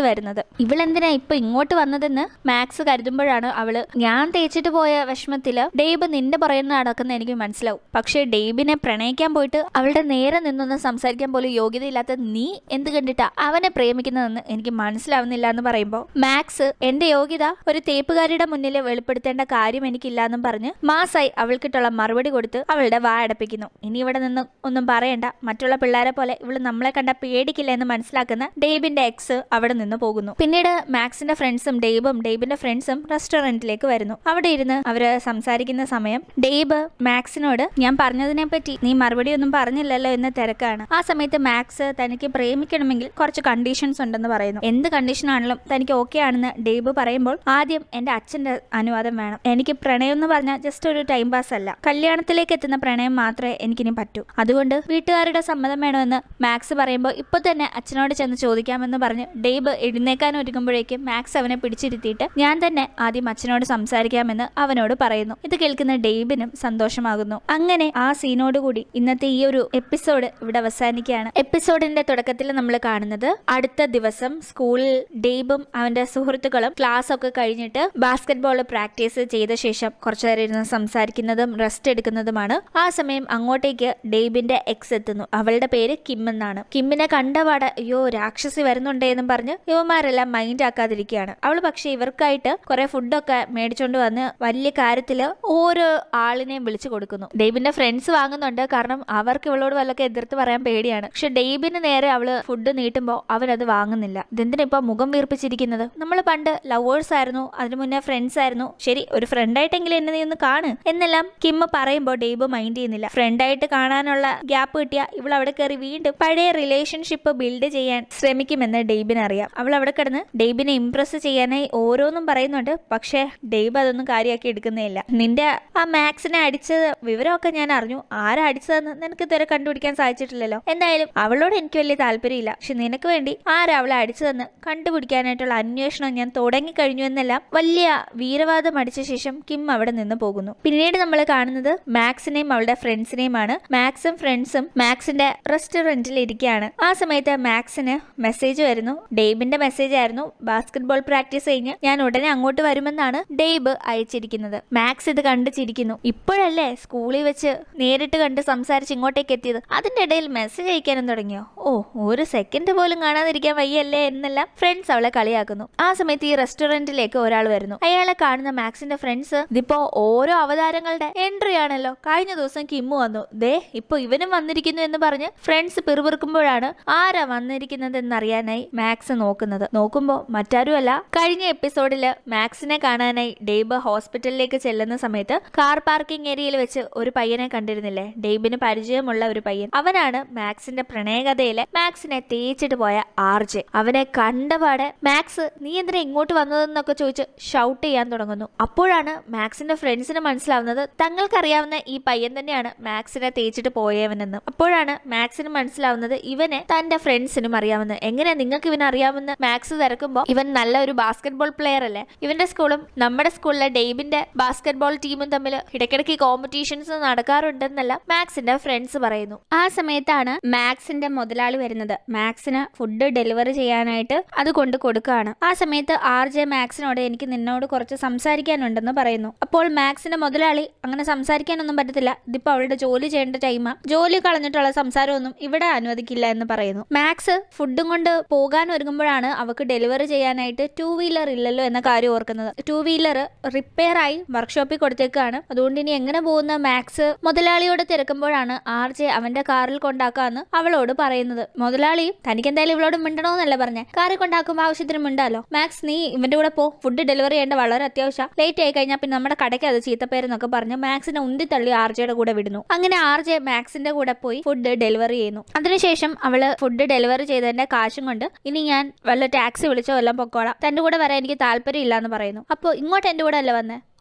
A: ഇവളെന്തിനാ ഇപ്പൊ ഇങ്ങോട്ട് വന്നതെന്ന് മാക്സ് കരുതുമ്പോഴാണ് അവള് ഞാൻ തേച്ചിട്ട് പോയ വിഷമത്തില് ഡെയ്ബ് നിന്റെ പുറകെ നടക്കുന്ന എനിക്ക് മനസ്സിലാവും പക്ഷേ ഡെയ്ബിനെ പ്രണയിക്കാൻ പോയിട്ട് അവളുടെ നേരെ നിന്നൊന്ന് സംസാരിക്കാൻ പോലും യോഗ്യതയില്ലാത്ത നീ എന്ത് കണ്ടിട്ടാ അവനെ പ്രേമിക്കുന്നതെന്ന് എനിക്ക് മനസ്സിലാവുന്നില്ല എന്ന് പറയുമ്പോൾ മാക്സ് എന്റെ യോഗ്യത ഒരു തേപ്പുകാരിയുടെ മുന്നിൽ വെളിപ്പെടുത്തേണ്ട കാര്യം എനിക്കില്ല എന്നും പറഞ്ഞ് മാസായി അവൾക്കിട്ടുള്ള മറുപടി കൊടുത്ത് അവളുടെ വാ അടപ്പിക്കുന്നു ഇനി ഇവിടെ നിന്ന് ഒന്നും പറയണ്ട മറ്റുള്ള പിള്ളേരെ പോലെ ഇവള് നമ്മളെ കണ്ട പേടിക്കില്ല എന്ന് മനസ്സിലാക്കുന്ന ഡെയ്ബിന്റെ എക്സ് അവിടെ നിന്ന് പോകുന്നു പിന്നീട് മാക്സിന്റെ ഫ്രണ്ട്സും ഡെയ്ബും ഡെയ്ബിന്റെ ഫ്രണ്ട്സും റെസ്റ്റോറന്റിലേക്ക് വരുന്നു അവിടെ ഇരുന്ന് അവര് സംസാരിക്കുന്ന സമയം ഡെയ്ബ് മാക്സിനോട് ഞാൻ പറഞ്ഞതിനെ പറ്റി നീ മറുപടി ഒന്നും പറഞ്ഞില്ലല്ലോ എന്ന തിരക്കാണ് ആ സമയത്ത് മാക്സ് തനിക്ക് പ്രേമിക്കണമെങ്കിൽ കുറച്ച് കണ്ടീഷൻസ് ഉണ്ടെന്ന് പറയുന്നു എന്ത് കണ്ടീഷൻ ആണെങ്കിലും തനിക്ക് ഓക്കെ ആണെന്ന് ഡെയ്ബ് പറയുമ്പോൾ ആദ്യം എന്റെ അച്ഛന്റെ അനുവാദം വേണം എനിക്ക് പ്രണയം എന്ന് പറഞ്ഞാൽ ജസ്റ്റ് ഒരു ടൈം പാസ് അല്ല കല്യാണത്തിലേക്ക് എത്തുന്ന പ്രണയം മാത്രമേ എനിക്കിനി പറ്റൂ അതുകൊണ്ട് വീട്ടുകാരുടെ സമ്മതം വേണമെന്ന് മാക്സ് പറയുമ്പോൾ ഇപ്പൊ തന്നെ അച്ഛനോട് ചെന്ന് ചോദിക്കാമെന്ന് പറഞ്ഞ് ഡെയ്ബ് എഴുന്നേക്കാൻ ഒരുങ്ങുമ്പോഴേക്കും മാക്സ് അവനെ പിടിച്ചിരുത്തിയിട്ട് ഞാൻ തന്നെ ആദ്യം അച്ഛനോട് സംസാരിക്കാമെന്ന് അവനോട് പറയുന്നു ഇത് കേൾക്കുന്ന ഡെയ്ബിനും സന്തോഷമാകുന്നു അങ്ങനെ ആ സീനോടുകൂടി ഇന്നത്തെ ഈ ഒരു എപ്പിസോഡ് ഇവിടെ അവസാനിക്കുകയാണ് എപ്പിസോഡിന്റെ തുടക്കത്തിൽ നമ്മൾ കാണുന്നത് അടുത്ത ദിവസം സ്കൂളിൽ ഡെയ്ബും അവന്റെ സുഹൃത്തുക്കളും ക്ലാസ് ഒക്കെ കഴിഞ്ഞിട്ട് ബാസ്കറ്റ്ബോൾ പ്രാക്ടീസ് ചെയ്ത ശേഷം കുറച്ചു നേരം ഇരുന്ന് സംസാരിക്കുന്നതും റെസ്റ്റ് എടുക്കുന്നതുമാണ് ആ സമയം അങ്ങോട്ടേക്ക് ഡെയ്ബിന്റെ എക്സ് എത്തുന്നു അവളുടെ പേര് കിം എന്നാണ് കിമ്മിനെ കണ്ടപാടെ അയ്യോ രാക്ഷസി വരുന്നുണ്ടേ എന്നും പറഞ്ഞ് യുവമാരെല്ലാം മൈൻഡ് ആക്കാതിരിക്കുകയാണ് അവൾ പക്ഷെ ഇവർക്കായിട്ട് കുറെ ഫുഡൊക്കെ മേടിച്ചോണ്ട് വന്ന് വലിയ കാര്യത്തില് ഓരോ ആളിനെയും വിളിച്ചു കൊടുക്കുന്നു ഡെയ്ബിന്റെ ഫ്രണ്ട്സ് വാങ്ങുന്നുണ്ട് കാരണം അവർക്ക് ഇവളോട് വല്ലതൊക്കെ എതിർത്ത് പറയാൻ പേടിയാണ് പക്ഷെ ഡെയ്ബിന് നേരെ അവള് ഫുഡ് നീട്ടുമ്പോൾ അവനത് വാങ്ങുന്നില്ല ഇതെന്തിനാ ഇപ്പൊ മുഖം വീർപ്പിച്ചിരിക്കുന്നത് നമ്മൾ പണ്ട് ലവേഴ്സ് ആയിരുന്നു അതിനു മുന്നേ ഫ്രണ്ട്സ് ആയിരുന്നു ശരി ഒരു ഫ്രണ്ടായിട്ടെങ്കിലും എന്നെ നീ ഒന്ന് കാണ് എന്നെല്ലാം കിം പറയുമ്പോൾ ഡെയ്ബ് മൈൻഡ് ചെയ്യുന്നില്ല ഫ്രണ്ടായിട്ട് കാണാനുള്ള ഗ്യാപ്പ് കിട്ടിയ ഇവൾ അവിടെ കയറി വീണ്ടും പഴയ റിലേഷൻഷിപ്പ് ബിൽഡ് ചെയ്യാൻ ശ്രമിക്കുമെന്ന് ഡെയ്ബിന് അറിയാം അവൾ അവിടെ കിടന്ന് ഡെയ്ബിനെ ഇംപ്രസ് ചെയ്യാനായി ഓരോന്നും പറയുന്നുണ്ട് പക്ഷേ ഡെയ്ബ് അതൊന്നും കാര്യമാക്കി എടുക്കുന്നേയില്ല നിന്റെ ആ മാക്സിനെ അടിച്ചത് വിവരമൊക്കെ ഞാൻ അറിഞ്ഞു ആരാ അടിച്ചതെന്ന് നിനക്ക് ഇതുവരെ കണ്ടുപിടിക്കാൻ സാധിച്ചിട്ടില്ലല്ലോ എന്തായാലും അവളോട് എനിക്ക് വലിയ താല്പര്യമില്ല പക്ഷെ നിനക്ക് വേണ്ടി ആരാ അവളെ അടിച്ചതെന്ന് കണ്ടുപിടിക്കാനായിട്ടുള്ള അന്വേഷണം ഞാൻ തുടങ്ങിക്കഴിഞ്ഞു എന്നെല്ലാം വലിയ വീരവാദം അടിച്ച ശേഷം കിം അവിടെ നിന്ന് പോകുന്നു പിന്നീട് നമ്മൾ കാണുന്നത് മാക്സിനെയും അവളുടെ ഫ്രണ്ട്സിനെയുമാണ് മാക്സും ഫ്രണ്ട്സും മാക്സിന്റെ റെസ്റ്റോറന്റിൽ ഇരിക്കുകയാണ് ആ സമയത്ത് മാക്സിന് മെസ്സേജ് വരുന്നു ഡെയ്ബിന്റെ മെസ്സേജ് ആയിരുന്നു ബാസ്കറ്റ്ബോൾ പ്രാക്ടീസ് കഴിഞ്ഞ് ഞാൻ ഉടനെ അങ്ങോട്ട് വരുമെന്നാണ് ഡെയ്ബ് അയച്ചിരിക്കുന്നത് മാക്സ് ഇത് കണ്ട് ചിരിക്കുന്നു ഇപ്പോഴല്ലേ സ്കൂളിൽ വെച്ച് നേരിട്ട് കണ്ട് സംസാരിച്ച് ഇങ്ങോട്ടേക്ക് എത്തിയത് അതിന്റെ ഇടയിൽ മെസ്സേജ് അയക്കാനും തുടങ്ങിയോ ഓ ഒരു സെക്കൻഡ് പോലും കാണാതിരിക്കാൻ വയ്യല്ലേ എന്നെല്ലാം ഫ്രണ്ട്സ് അവളെ കളിയാക്കുന്നു ആ സമയത്ത് ഈ റെസ്റ്റോറന്റിലേക്ക് ഒരാൾ വരുന്നു അയാളെ കാണുന്ന മാക്സിന്റെ ഫ്രണ്ട്സ് ഇതിപ്പോ ഓരോ അവതാരങ്ങളുടെ എൻട്രി ആണല്ലോ കഴിഞ്ഞ ദിവസം കിമ്മു വന്നു ദേ ഇപ്പൊ ഇവനും വന്നിരിക്കുന്നു എന്ന് പറഞ്ഞ് ഫ്രണ്ട്സ് പിറുപിറുക്കുമ്പോഴാണ് ആരാ വന്നിരിക്കുന്നത് എന്നറിയാനായി മാക്സ് നോക്കുന്നത് നോക്കുമ്പോ മറ്റാരുമല്ല കഴിഞ്ഞ എപ്പിസോഡില് മാക്സിനെ കാണാനായി ഡെയ്ബ് ഹോസ്പിറ്റലിലേക്ക് ചെല്ലുന്ന സമയത്ത് കാർ പാർക്കിംഗ് ഏരിയയിൽ വെച്ച് ഒരു പയ്യനെ കണ്ടിരുന്നില്ലേ ഡെയ്ബിന് പരിചയമുള്ള ഒരു പയ്യൻ അവനാണ് മാക്സിന്റെ പ്രണയകഥയിലെ മാക്സിനെ തേച്ചിട്ട് പോയ ആർജെ അവനെ കണ്ടപാടെ മാക്സ് നീ എന്തിനാ ഇങ്ങോട്ട് വന്നതെന്നൊക്കെ ചോദിച്ച് ഷൗട്ട് ചെയ്യാൻ തുടങ്ങുന്നു അപ്പോഴാണ് മാക്സിന്റെ ഫ്രണ്ട്സിന് മനസ്സിലാവുന്നത് തങ്ങൾക്കറിയാവുന്ന ഈ പയ്യൻ തന്നെയാണ് മാക്സിനെ തേച്ചിട്ട് പോയവനെന്ന് അപ്പോഴാണ് മാക്സിന് മനസ്സിലാവുന്നത് ഇവനെ തന്റെ ഫ്രണ്ട്സിനും അറിയാമെന്ന് എങ്ങനെ നിങ്ങൾക്ക് ഇവനെ അറിയാമെന്ന് മാക്സ് തിരക്കുമ്പോൾ ഇവൻ നല്ല ഒരു ബാസ്കറ്റ്ബോൾ പ്ലെയർ അല്ലേ ഇവന്റെ സ്കൂളും നമ്മുടെ സ്കൂളിലെ ഡെയ്ബിന്റെ ബാസ്കറ്റ്ബോൾ ടീമും തമ്മിൽ ഇടയ്ക്കിടയ്ക്ക് കോമ്പറ്റീഷൻസ് നടക്കാറുണ്ടെന്നല്ല മാക്സിന്റെ ഫ്രണ്ട്സ് പറയുന്നു ആ സമയത്താണ് മാക്സിന്റെ മുതലാളി വരുന്നത് മാക്സിന് ഫുഡ് ഡെലിവറി ചെയ്യാനായിട്ട് അത് കൊണ്ട് കൊടുക്കുകയാണ് ആ സമയത്ത് ആർ ജെ മാക്സിനോട് എനിക്ക് നിന്നോട് കുറച്ച് സംസാരിക്കാനുണ്ടെന്ന് പറയുന്നു അപ്പോൾ മാക്സിന്റെ മുതലാളി അങ്ങനെ സംസാരിക്കാനൊന്നും പറ്റത്തില്ല ഇതിപ്പോ അവളുടെ ജോലി ചെയ്യേണ്ട ടൈമാ ജോലി കളഞ്ഞിട്ടുള്ള സംസാരമൊന്നും ഇവിടെ അനുവദിക്കില്ല എന്ന് പറയുന്നു മാക്സ് ഫുഡും കൊണ്ട് പോകാൻ ഒരുങ്ങുമ്പോഴാണ് അവക്ക് ഡെലിവറി ചെയ്യാനായിട്ട് ടൂ വീലർ ഇല്ലല്ലോ എന്ന കാര്യം ഓർക്കുന്നത് ടൂ വീലർ റിപ്പയർ ആയി വർക്ക്ഷോപ്പിൽ കൊടുത്തേക്കാണ് അതുകൊണ്ട് ഇനി എങ്ങനെ പോകുന്ന മാക്സ് മുതലാളിയോട് തിരക്കുമ്പോഴാണ് ആർ ജെ അവന്റെ കാറിൽ കൊണ്ടാക്കാന്ന് അവളോട് പറയുന്നത് മുതലാളി തനിക്ക് എന്തായാലും ഇവളോട് മിണ്ടണമെന്നല്ല പറഞ്ഞേ കാറിൽ കൊണ്ടാക്കുമ്പോൾ ആവശ്യത്തിന് മിണ്ടാലോ മാക്സ് നീ ഇവന്റെ കൂടെ പോ ഫുഡ് ഡെലിവറി ചെയ്യേണ്ട വളരെ അത്യാവശ്യം ലേറ്റ് ആയി കഴിഞ്ഞാൽ പിന്നെ നമ്മുടെ കടയ്ക്ക് അത് ചീത്തപ്പേരെന്നൊക്കെ പറഞ്ഞ് മാക്സിനെ ഉന്തി തള്ളി ആർ ജെയുടെ കൂടെ വിടുന്നു അങ്ങനെ ആർ ജെ മാക്സിന്റെ കൂടെ പോയി ഫുഡ് ഡെലിവറി ചെയ്യുന്നു അതിനുശേഷം അവള് ഫുഡ് ഡെലിവറി ചെയ്തതിന്റെ കാശും കൊണ്ട് ഇനി ഞാൻ വല്ല ടാക്സി വിളിച്ചോ എല്ലാം പൊക്കോളാം തന്റെ കൂടെ വരാൻ എനിക്ക് താല്പര്യം ഇല്ല എന്ന് പറയുന്നു അപ്പോൾ ഇങ്ങോട്ട് എന്റെ കൂടെ അല്ല വന്നേ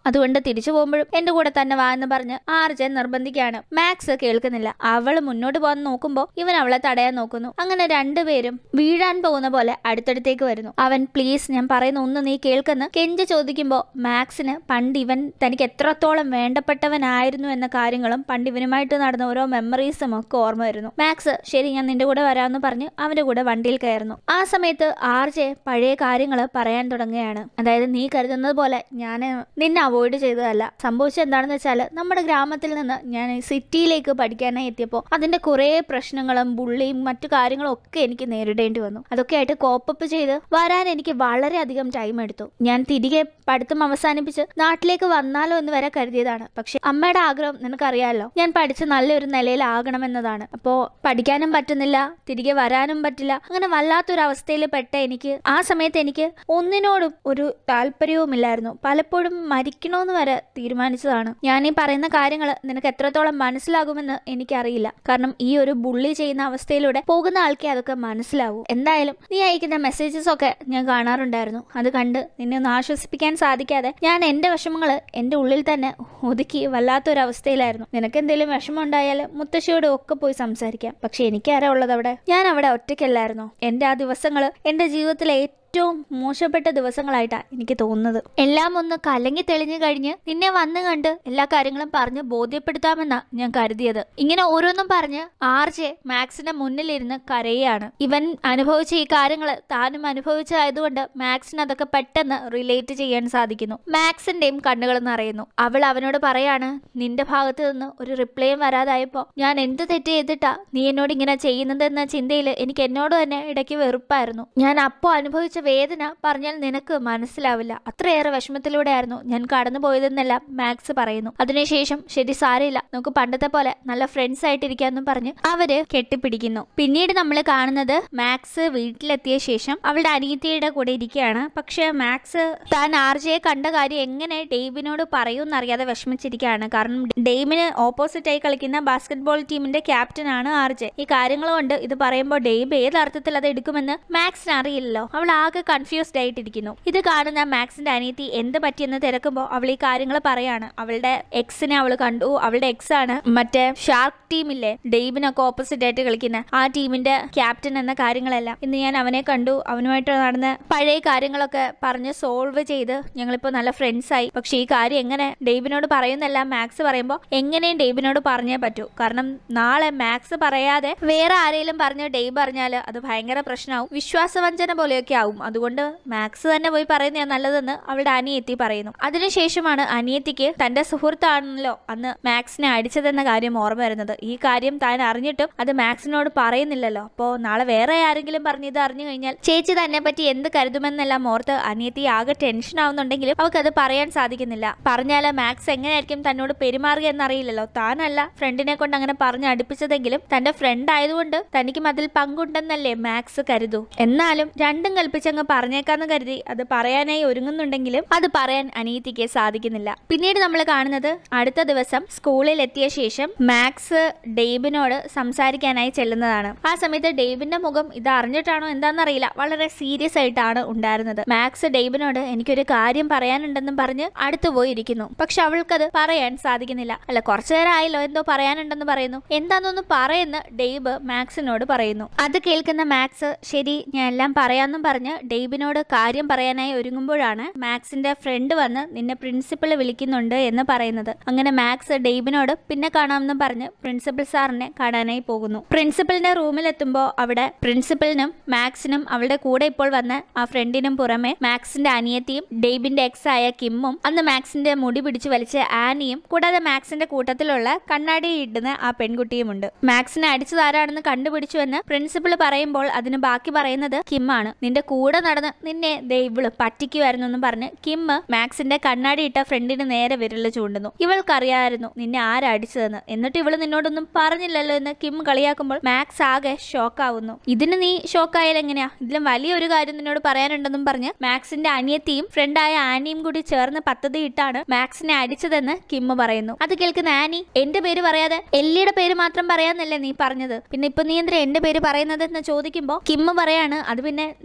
A: അതുകൊണ്ട് തിരിച്ചു പോകുമ്പോഴും എന്റെ കൂടെ തന്നെ വാ എന്ന് പറഞ്ഞ് ആർ ജെ നിർബന്ധിക്കുകയാണ് മാക്സ് കേൾക്കുന്നില്ല അവള് മുന്നോട്ട് പോകാൻ നോക്കുമ്പോൾ ഇവൻ അവളെ തടയാൻ നോക്കുന്നു അങ്ങനെ രണ്ടുപേരും വീഴാൻ പോകുന്ന പോലെ അടുത്തടുത്തേക്ക് വരുന്നു അവൻ പ്ലീസ് ഞാൻ പറയുന്ന ഒന്ന് നീ കേൾക്കുന്ന കെഞ്ച് ചോദിക്കുമ്പോൾ മാക്സിന് പണ്ട് ഇവൻ തനിക്ക് എത്രത്തോളം വേണ്ടപ്പെട്ടവനായിരുന്നു എന്ന കാര്യങ്ങളും പണ്ട് ഇവനുമായിട്ട് നടന്ന ഓരോ മെമ്മറീസും ഒക്കെ ഓർമ്മ വരുന്നു മാക്സ് ശരി ഞാൻ നിന്റെ കൂടെ വരാമെന്ന് പറഞ്ഞ് അവന്റെ കൂടെ വണ്ടിയിൽ കയറുന്നു ആ സമയത്ത് ആർ ജെ പഴയ കാര്യങ്ങൾ പറയാൻ തുടങ്ങുകയാണ് അതായത് നീ കരുതുന്നത് പോലെ ഞാൻ നിന്നെ അവോയ്ഡ് ചെയ്തതല്ല സംഭവിച്ചത് എന്താണെന്ന് വെച്ചാൽ നമ്മുടെ ഗ്രാമത്തിൽ നിന്ന് ഞാൻ സിറ്റിയിലേക്ക് പഠിക്കാനായി എത്തിയപ്പോൾ അതിന്റെ കുറേ പ്രശ്നങ്ങളും ബുള്ളിയും മറ്റു കാര്യങ്ങളും ഒക്കെ എനിക്ക് നേരിടേണ്ടി വന്നു അതൊക്കെ ആയിട്ട് കോപ്പപ്പ് ചെയ്ത് വരാൻ എനിക്ക് വളരെയധികം ടൈം എടുത്തു ഞാൻ തിരികെ പഠിത്തം അവസാനിപ്പിച്ച് നാട്ടിലേക്ക് വന്നാലോ എന്ന് വരെ കരുതിയതാണ് പക്ഷെ അമ്മയുടെ ആഗ്രഹം നിനക്കറിയാലോ ഞാൻ പഠിച്ച് നല്ലൊരു നിലയിലാകണമെന്നതാണ് അപ്പോ പഠിക്കാനും പറ്റുന്നില്ല തിരികെ വരാനും പറ്റില്ല അങ്ങനെ വല്ലാത്തൊരു അവസ്ഥയിൽ പെട്ട എനിക്ക് ആ സമയത്ത് എനിക്ക് ഒന്നിനോടും ഒരു താല്പര്യവുമില്ലായിരുന്നു പലപ്പോഴും മരിക്കണമെന്ന് വരെ തീരുമാനിച്ചതാണ് ഞാൻ ഈ പറയുന്ന കാര്യങ്ങൾ നിനക്ക് എത്രത്തോളം മനസ്സിലാകുമെന്ന് എനിക്കറിയില്ല കാരണം ഈ ഒരു ബുള്ളി ചെയ്യുന്ന അവസ്ഥയിലൂടെ പോകുന്ന ആൾക്കേ അതൊക്കെ മനസ്സിലാവൂ എന്തായാലും നീ അയക്കുന്ന മെസ്സേജസ് ഒക്കെ ഞാൻ കാണാറുണ്ടായിരുന്നു അത് കണ്ട് നിന്നെ ഒന്ന് ആശ്വസിപ്പിക്കാൻ സാധിക്കാതെ ഞാൻ എന്റെ വിഷമങ്ങൾ എന്റെ ഉള്ളിൽ തന്നെ ഒതുക്കി വല്ലാത്തൊരവസ്ഥയിലായിരുന്നു നിനക്ക് എന്തെങ്കിലും വിഷമം ഉണ്ടായാൽ മുത്തശ്ശിയോട് ഒക്കെ പോയി സംസാരിക്കാം പക്ഷെ എനിക്കാരാ ഉള്ളത് അവിടെ ഞാൻ അവിടെ ഒറ്റയ്ക്കല്ലായിരുന്നു എന്റെ ആ ദിവസങ്ങൾ എന്റെ ജീവിതത്തിലെ ഏറ്റവും മോശപ്പെട്ട ദിവസങ്ങളായിട്ടാണ് എനിക്ക് തോന്നുന്നത് എല്ലാം ഒന്ന് കലങ്ങി തെളിഞ്ഞു കഴിഞ്ഞ് നിന്നെ വന്നു കണ്ട് എല്ലാ കാര്യങ്ങളും പറഞ്ഞ് ബോധ്യപ്പെടുത്താമെന്നാ ഞാൻ കരുതിയത് ഇങ്ങനെ ഓരോന്നും പറഞ്ഞ് ആർ ജെ മാക്സിന്റെ മുന്നിലിരുന്ന് കരയാണ് ഇവൻ അനുഭവിച്ച ഈ കാര്യങ്ങൾ താനും അനുഭവിച്ചതായതുകൊണ്ട് മാക്സിന് അതൊക്കെ പെട്ടെന്ന് റിലേറ്റ് ചെയ്യാൻ സാധിക്കുന്നു മാക്സിന്റെയും കണ്ണുകൾ നിറയുന്നു അവൾ അവനോട് പറയാണ് നിന്റെ ഭാഗത്ത് നിന്ന് ഒരു റിപ്ലൈയും വരാതായപ്പോ ഞാൻ എന്ത് തെറ്റ് ചെയ്തിട്ടാ നീ എന്നോട് ഇങ്ങനെ ചെയ്യുന്നതെന്ന ചിന്തയിൽ എനിക്ക് എന്നോട് തന്നെ ഇടയ്ക്ക് വെറുപ്പായിരുന്നു ഞാൻ അപ്പോ അനുഭവിച്ച വേദന പറഞ്ഞാൽ നിനക്ക് മനസ്സിലാവില്ല അത്രയേറെ വിഷമത്തിലൂടെയായിരുന്നു ഞാൻ കടന്നു പോയതെന്നെല്ലാം മാക്സ് പറയുന്നു അതിനുശേഷം ശരി സാരമില്ല നമുക്ക് പണ്ടത്തെ പോലെ നല്ല ഫ്രണ്ട്സ് ആയിട്ടിരിക്കാന്നും പറഞ്ഞ് അവര് കെട്ടിപ്പിടിക്കുന്നു പിന്നീട് നമ്മൾ കാണുന്നത് മാക്സ് വീട്ടിലെത്തിയ ശേഷം അവളുടെ അനിയത്തിയുടെ കൂടെ ഇരിക്കുകയാണ് പക്ഷെ മാക്സ് താൻ ആർജയെ കണ്ട കാര്യം എങ്ങനെ ഡെയ്ബിനോട് പറയൂന്നറിയാതെ വിഷമിച്ചിരിക്കുകയാണ് കാരണം ഡെയ്മിന് ഓപ്പോസിറ്റ് ആയി കളിക്കുന്ന ബാസ്കറ്റ്ബോൾ ടീമിന്റെ ക്യാപ്റ്റൻ ആണ് ആർജെ ഈ കാര്യങ്ങൾ കൊണ്ട് ഇത് പറയുമ്പോൾ ഡെയ്ബ് ഏത് അർത്ഥത്തിൽ അത് എടുക്കുമെന്ന് മാക്സിന് അറിയില്ലല്ലോ അവൾ ആകെ കൺഫ്യൂസ്ഡ് ആയിട്ടിരിക്കുന്നു ഇത് കാണുന്ന മാക്സിന്റെ അനിയത്തി എന്ത് പറ്റിയെന്ന് തിരക്കുമ്പോൾ അവൾ ഈ കാര്യങ്ങൾ പറയാണ് അവളുടെ എക്സിനെ അവൾ കണ്ടു അവളുടെ എക്സ് ആണ് മറ്റേ ഷാർക്ക് ടീമില്ലേ ഡെയ്ബിനൊക്കെ ഓപ്പോസിറ്റ് ആയിട്ട് കളിക്കുന്ന ആ ടീമിന്റെ ക്യാപ്റ്റൻ എന്ന കാര്യങ്ങളെല്ലാം ഇന്ന് ഞാൻ അവനെ കണ്ടു അവനുമായിട്ട് നടന്ന പഴയ കാര്യങ്ങളൊക്കെ പറഞ്ഞ് സോൾവ് ചെയ്ത് ഞങ്ങളിപ്പോ നല്ല ഫ്രണ്ട്സ് ആയി പക്ഷെ ഈ കാര്യം എങ്ങനെ ഡെയ്ബിനോട് പറയുന്നല്ല മാക്സ് പറയുമ്പോൾ എങ്ങനെയും ഡെയ്ബിനോട് പറഞ്ഞേ പറ്റൂ കാരണം നാളെ മാക്സ് പറയാതെ വേറെ ആരെങ്കിലും പറഞ്ഞ് ഡെയ്ബ് പറഞ്ഞാൽ അത് ഭയങ്കര പ്രശ്നമാവും വിശ്വാസവഞ്ചന പോലെയൊക്കെ ആവും അതുകൊണ്ട് മാക്സ് തന്നെ പോയി പറയുന്നതാണ് നല്ലതെന്ന് അവളുടെ അനിയത്തി പറയുന്നു അതിനുശേഷമാണ് അനിയത്തിക്ക് തന്റെ സുഹൃത്താണല്ലോ അന്ന് മാക്സിനെ അടിച്ചതെന്ന കാര്യം ഓർമ്മ വരുന്നത് ഈ കാര്യം താൻ അറിഞ്ഞിട്ടും അത് മാക്സിനോട് പറയുന്നില്ലല്ലോ അപ്പോ നാളെ വേറെ ആരെങ്കിലും പറഞ്ഞ് ഇത് അറിഞ്ഞു കഴിഞ്ഞാൽ ചേച്ചി തന്നെ പറ്റി എന്ത് കരുതുമെന്നെല്ലാം ഓർത്ത് അനിയത്തി ആകെ ടെൻഷൻ ആവുന്നുണ്ടെങ്കിലും അവൾക്കത് പറയാൻ സാധിക്കുന്നില്ല പറഞ്ഞാൽ മാക്സ് എങ്ങനെയായിരിക്കും തന്നോട് പെരുമാറുക എന്നറിയില്ലല്ലോ താനല്ല ഫ്രണ്ടിനെ കൊണ്ട് അങ്ങനെ പറഞ്ഞ് അടുപ്പിച്ചതെങ്കിലും തന്റെ ഫ്രണ്ട് ആയതുകൊണ്ട് തനിക്കും അതിൽ പങ്കുണ്ടെന്നല്ലേ മാക്സ് കരുതൂ എന്നാലും രണ്ടും കൽപ്പിച്ചങ്ങ് പറഞ്ഞേക്കാന്ന് കരുതി അത് പറയാനായി ഒരുങ്ങുന്നുണ്ടെങ്കിലും അത് പറയാൻ അനിയത്തിക്ക് സാധിക്കുന്നില്ല പിന്നീട് നമ്മൾ കാണുന്നത് അടുത്ത ദിവസം സ്കൂളിൽ എത്തിയ ശേഷം മാക്സ് ഡെയ്ബിനോട് സംസാരിക്കാനായി ചെല്ലുന്നതാണ് ആ സമയത്ത് ഡെയ്ബിന്റെ മുഖം ഇത് അറിഞ്ഞിട്ടാണോ എന്താണെന്നറിയില്ല വളരെ സീരിയസ് ആയിട്ടാണ് ഉണ്ടായിരുന്നത് മാക്സ് ഡെയ്ബിനോട് എനിക്കൊരു കാര്യം പറയാനുണ്ടെന്നും പറഞ്ഞ് അടുത്തു പോയി ഇരിക്കുന്നു പക്ഷെ അവൾക്കത് പറയാൻ സാധിക്കുന്നില്ല അല്ല കുറച്ചു നേരം ആയല്ലോ എന്തോ പറയാനുണ്ടെന്ന് പറയുന്നു എന്താണെന്നൊന്ന് പറയുന്ന ഡെയ്ബ് മാക്സിനോട് പറയുന്നു അത് കേൾക്കുന്ന മാക്സ് ശരി ഞാൻ എല്ലാം പറയാമെന്നും പറഞ്ഞ് ഡെയ്ബിനോട് കാര്യം പറയാനായി ഒരുങ്ങുമ്പോഴാണ് മാക്സിന്റെ ഫ്രണ്ട് വന്ന് നിന്നെ പ്രിൻസിപ്പൾ വിളിക്കുന്നുണ്ട് എന്ന് പറയുന്നത് അങ്ങനെ മാക്സ് ഡെയ്ബിനോട് പിന്നെ കാണാമെന്നും പറഞ്ഞ് പ്രിൻസിപ്പൽ സാറിനെ കാണാനായി പോകുന്നു പ്രിൻസിപ്പലിന്റെ റൂമിൽ എത്തുമ്പോൾ അവിടെ പ്രിൻസിപ്പലിനും മാക്സിനും അവളുടെ കൂടെ ഇപ്പോൾ വന്ന ആ ഫ്രണ്ടിനും പുറമെ മാക്സിന്റെ അനിയത്തിയും ഡെയ്ബിന്റെ എക്സ് ആയ കിമ്മും അന്ന് മാക്സിന്റെ മുടി പിടിച്ചു വലിച്ച ആനിയും കൂടാതെ മാക്സിന്റെ കൂട്ടത്തിലുള്ള കണ്ണാടി ഇടുന്ന ആ പെൺകുട്ടിയുമുണ്ട് മാക്സിനെ അടിച്ചത് ആരാണെന്ന് കണ്ടുപിടിച്ചു എന്ന് പ്രിൻസിപ്പൾ പറയുമ്പോൾ അതിന് ബാക്കി പറയുന്നത് കിമ്മാണ് നിന്റെ കൂടെ നടന്ന് നിന്നെ ദേ ഇവള് പറ്റിക്കുമായിരുന്നു എന്ന് പറഞ്ഞ് കിം മാക്സിന്റെ കണ്ണാടി ഇട്ട ഫ്രണ്ടിന് നേരെ വിരല് ചൂണ്ടുന്നു ഇവൾക്കറിയായിരുന്നു നിന്നെ ആരടിച്ചതെന്ന് എന്നിട്ട് ഇവള് നിന്നോടൊന്നും പറഞ്ഞില്ലല്ലോ എന്ന് കിം കളിയാക്കുമ്പോൾ മാക്സ് ആകെ ഷോക്കാവുന്നു ഇതിന് നീ ഷോക്കായാൽ എങ്ങനെയാ ഇതിലും വലിയൊരു കാര്യം നിന്നോട് പറയാനുണ്ടെന്നും പറഞ്ഞ് മാക്സിന്റെ അനിയത്തിയും ഫ്രണ്ടായ ആനിയും കൂടി ചേർന്ന് പദ്ധതി ഇട്ടാണ് മാക്സിനെ അടിച്ചതെന്ന് കിമ്മ് പറയുന്നു അത് കേൾക്കുന്ന ആനി എന്റെ പേര് പറയാതെ എല്ലിയുടെ പേര് മാത്രം പറയാന്നല്ലേ നീ പറഞ്ഞത് പിന്നെ ഇപ്പൊ നീ എന്തിനാ എന്റെ പേര് പറയുന്നത് എന്ന് ചോദിക്കുമ്പോ കിമ്മ് പറയാണ് അത് പിന്നെ നീ ഞാൻ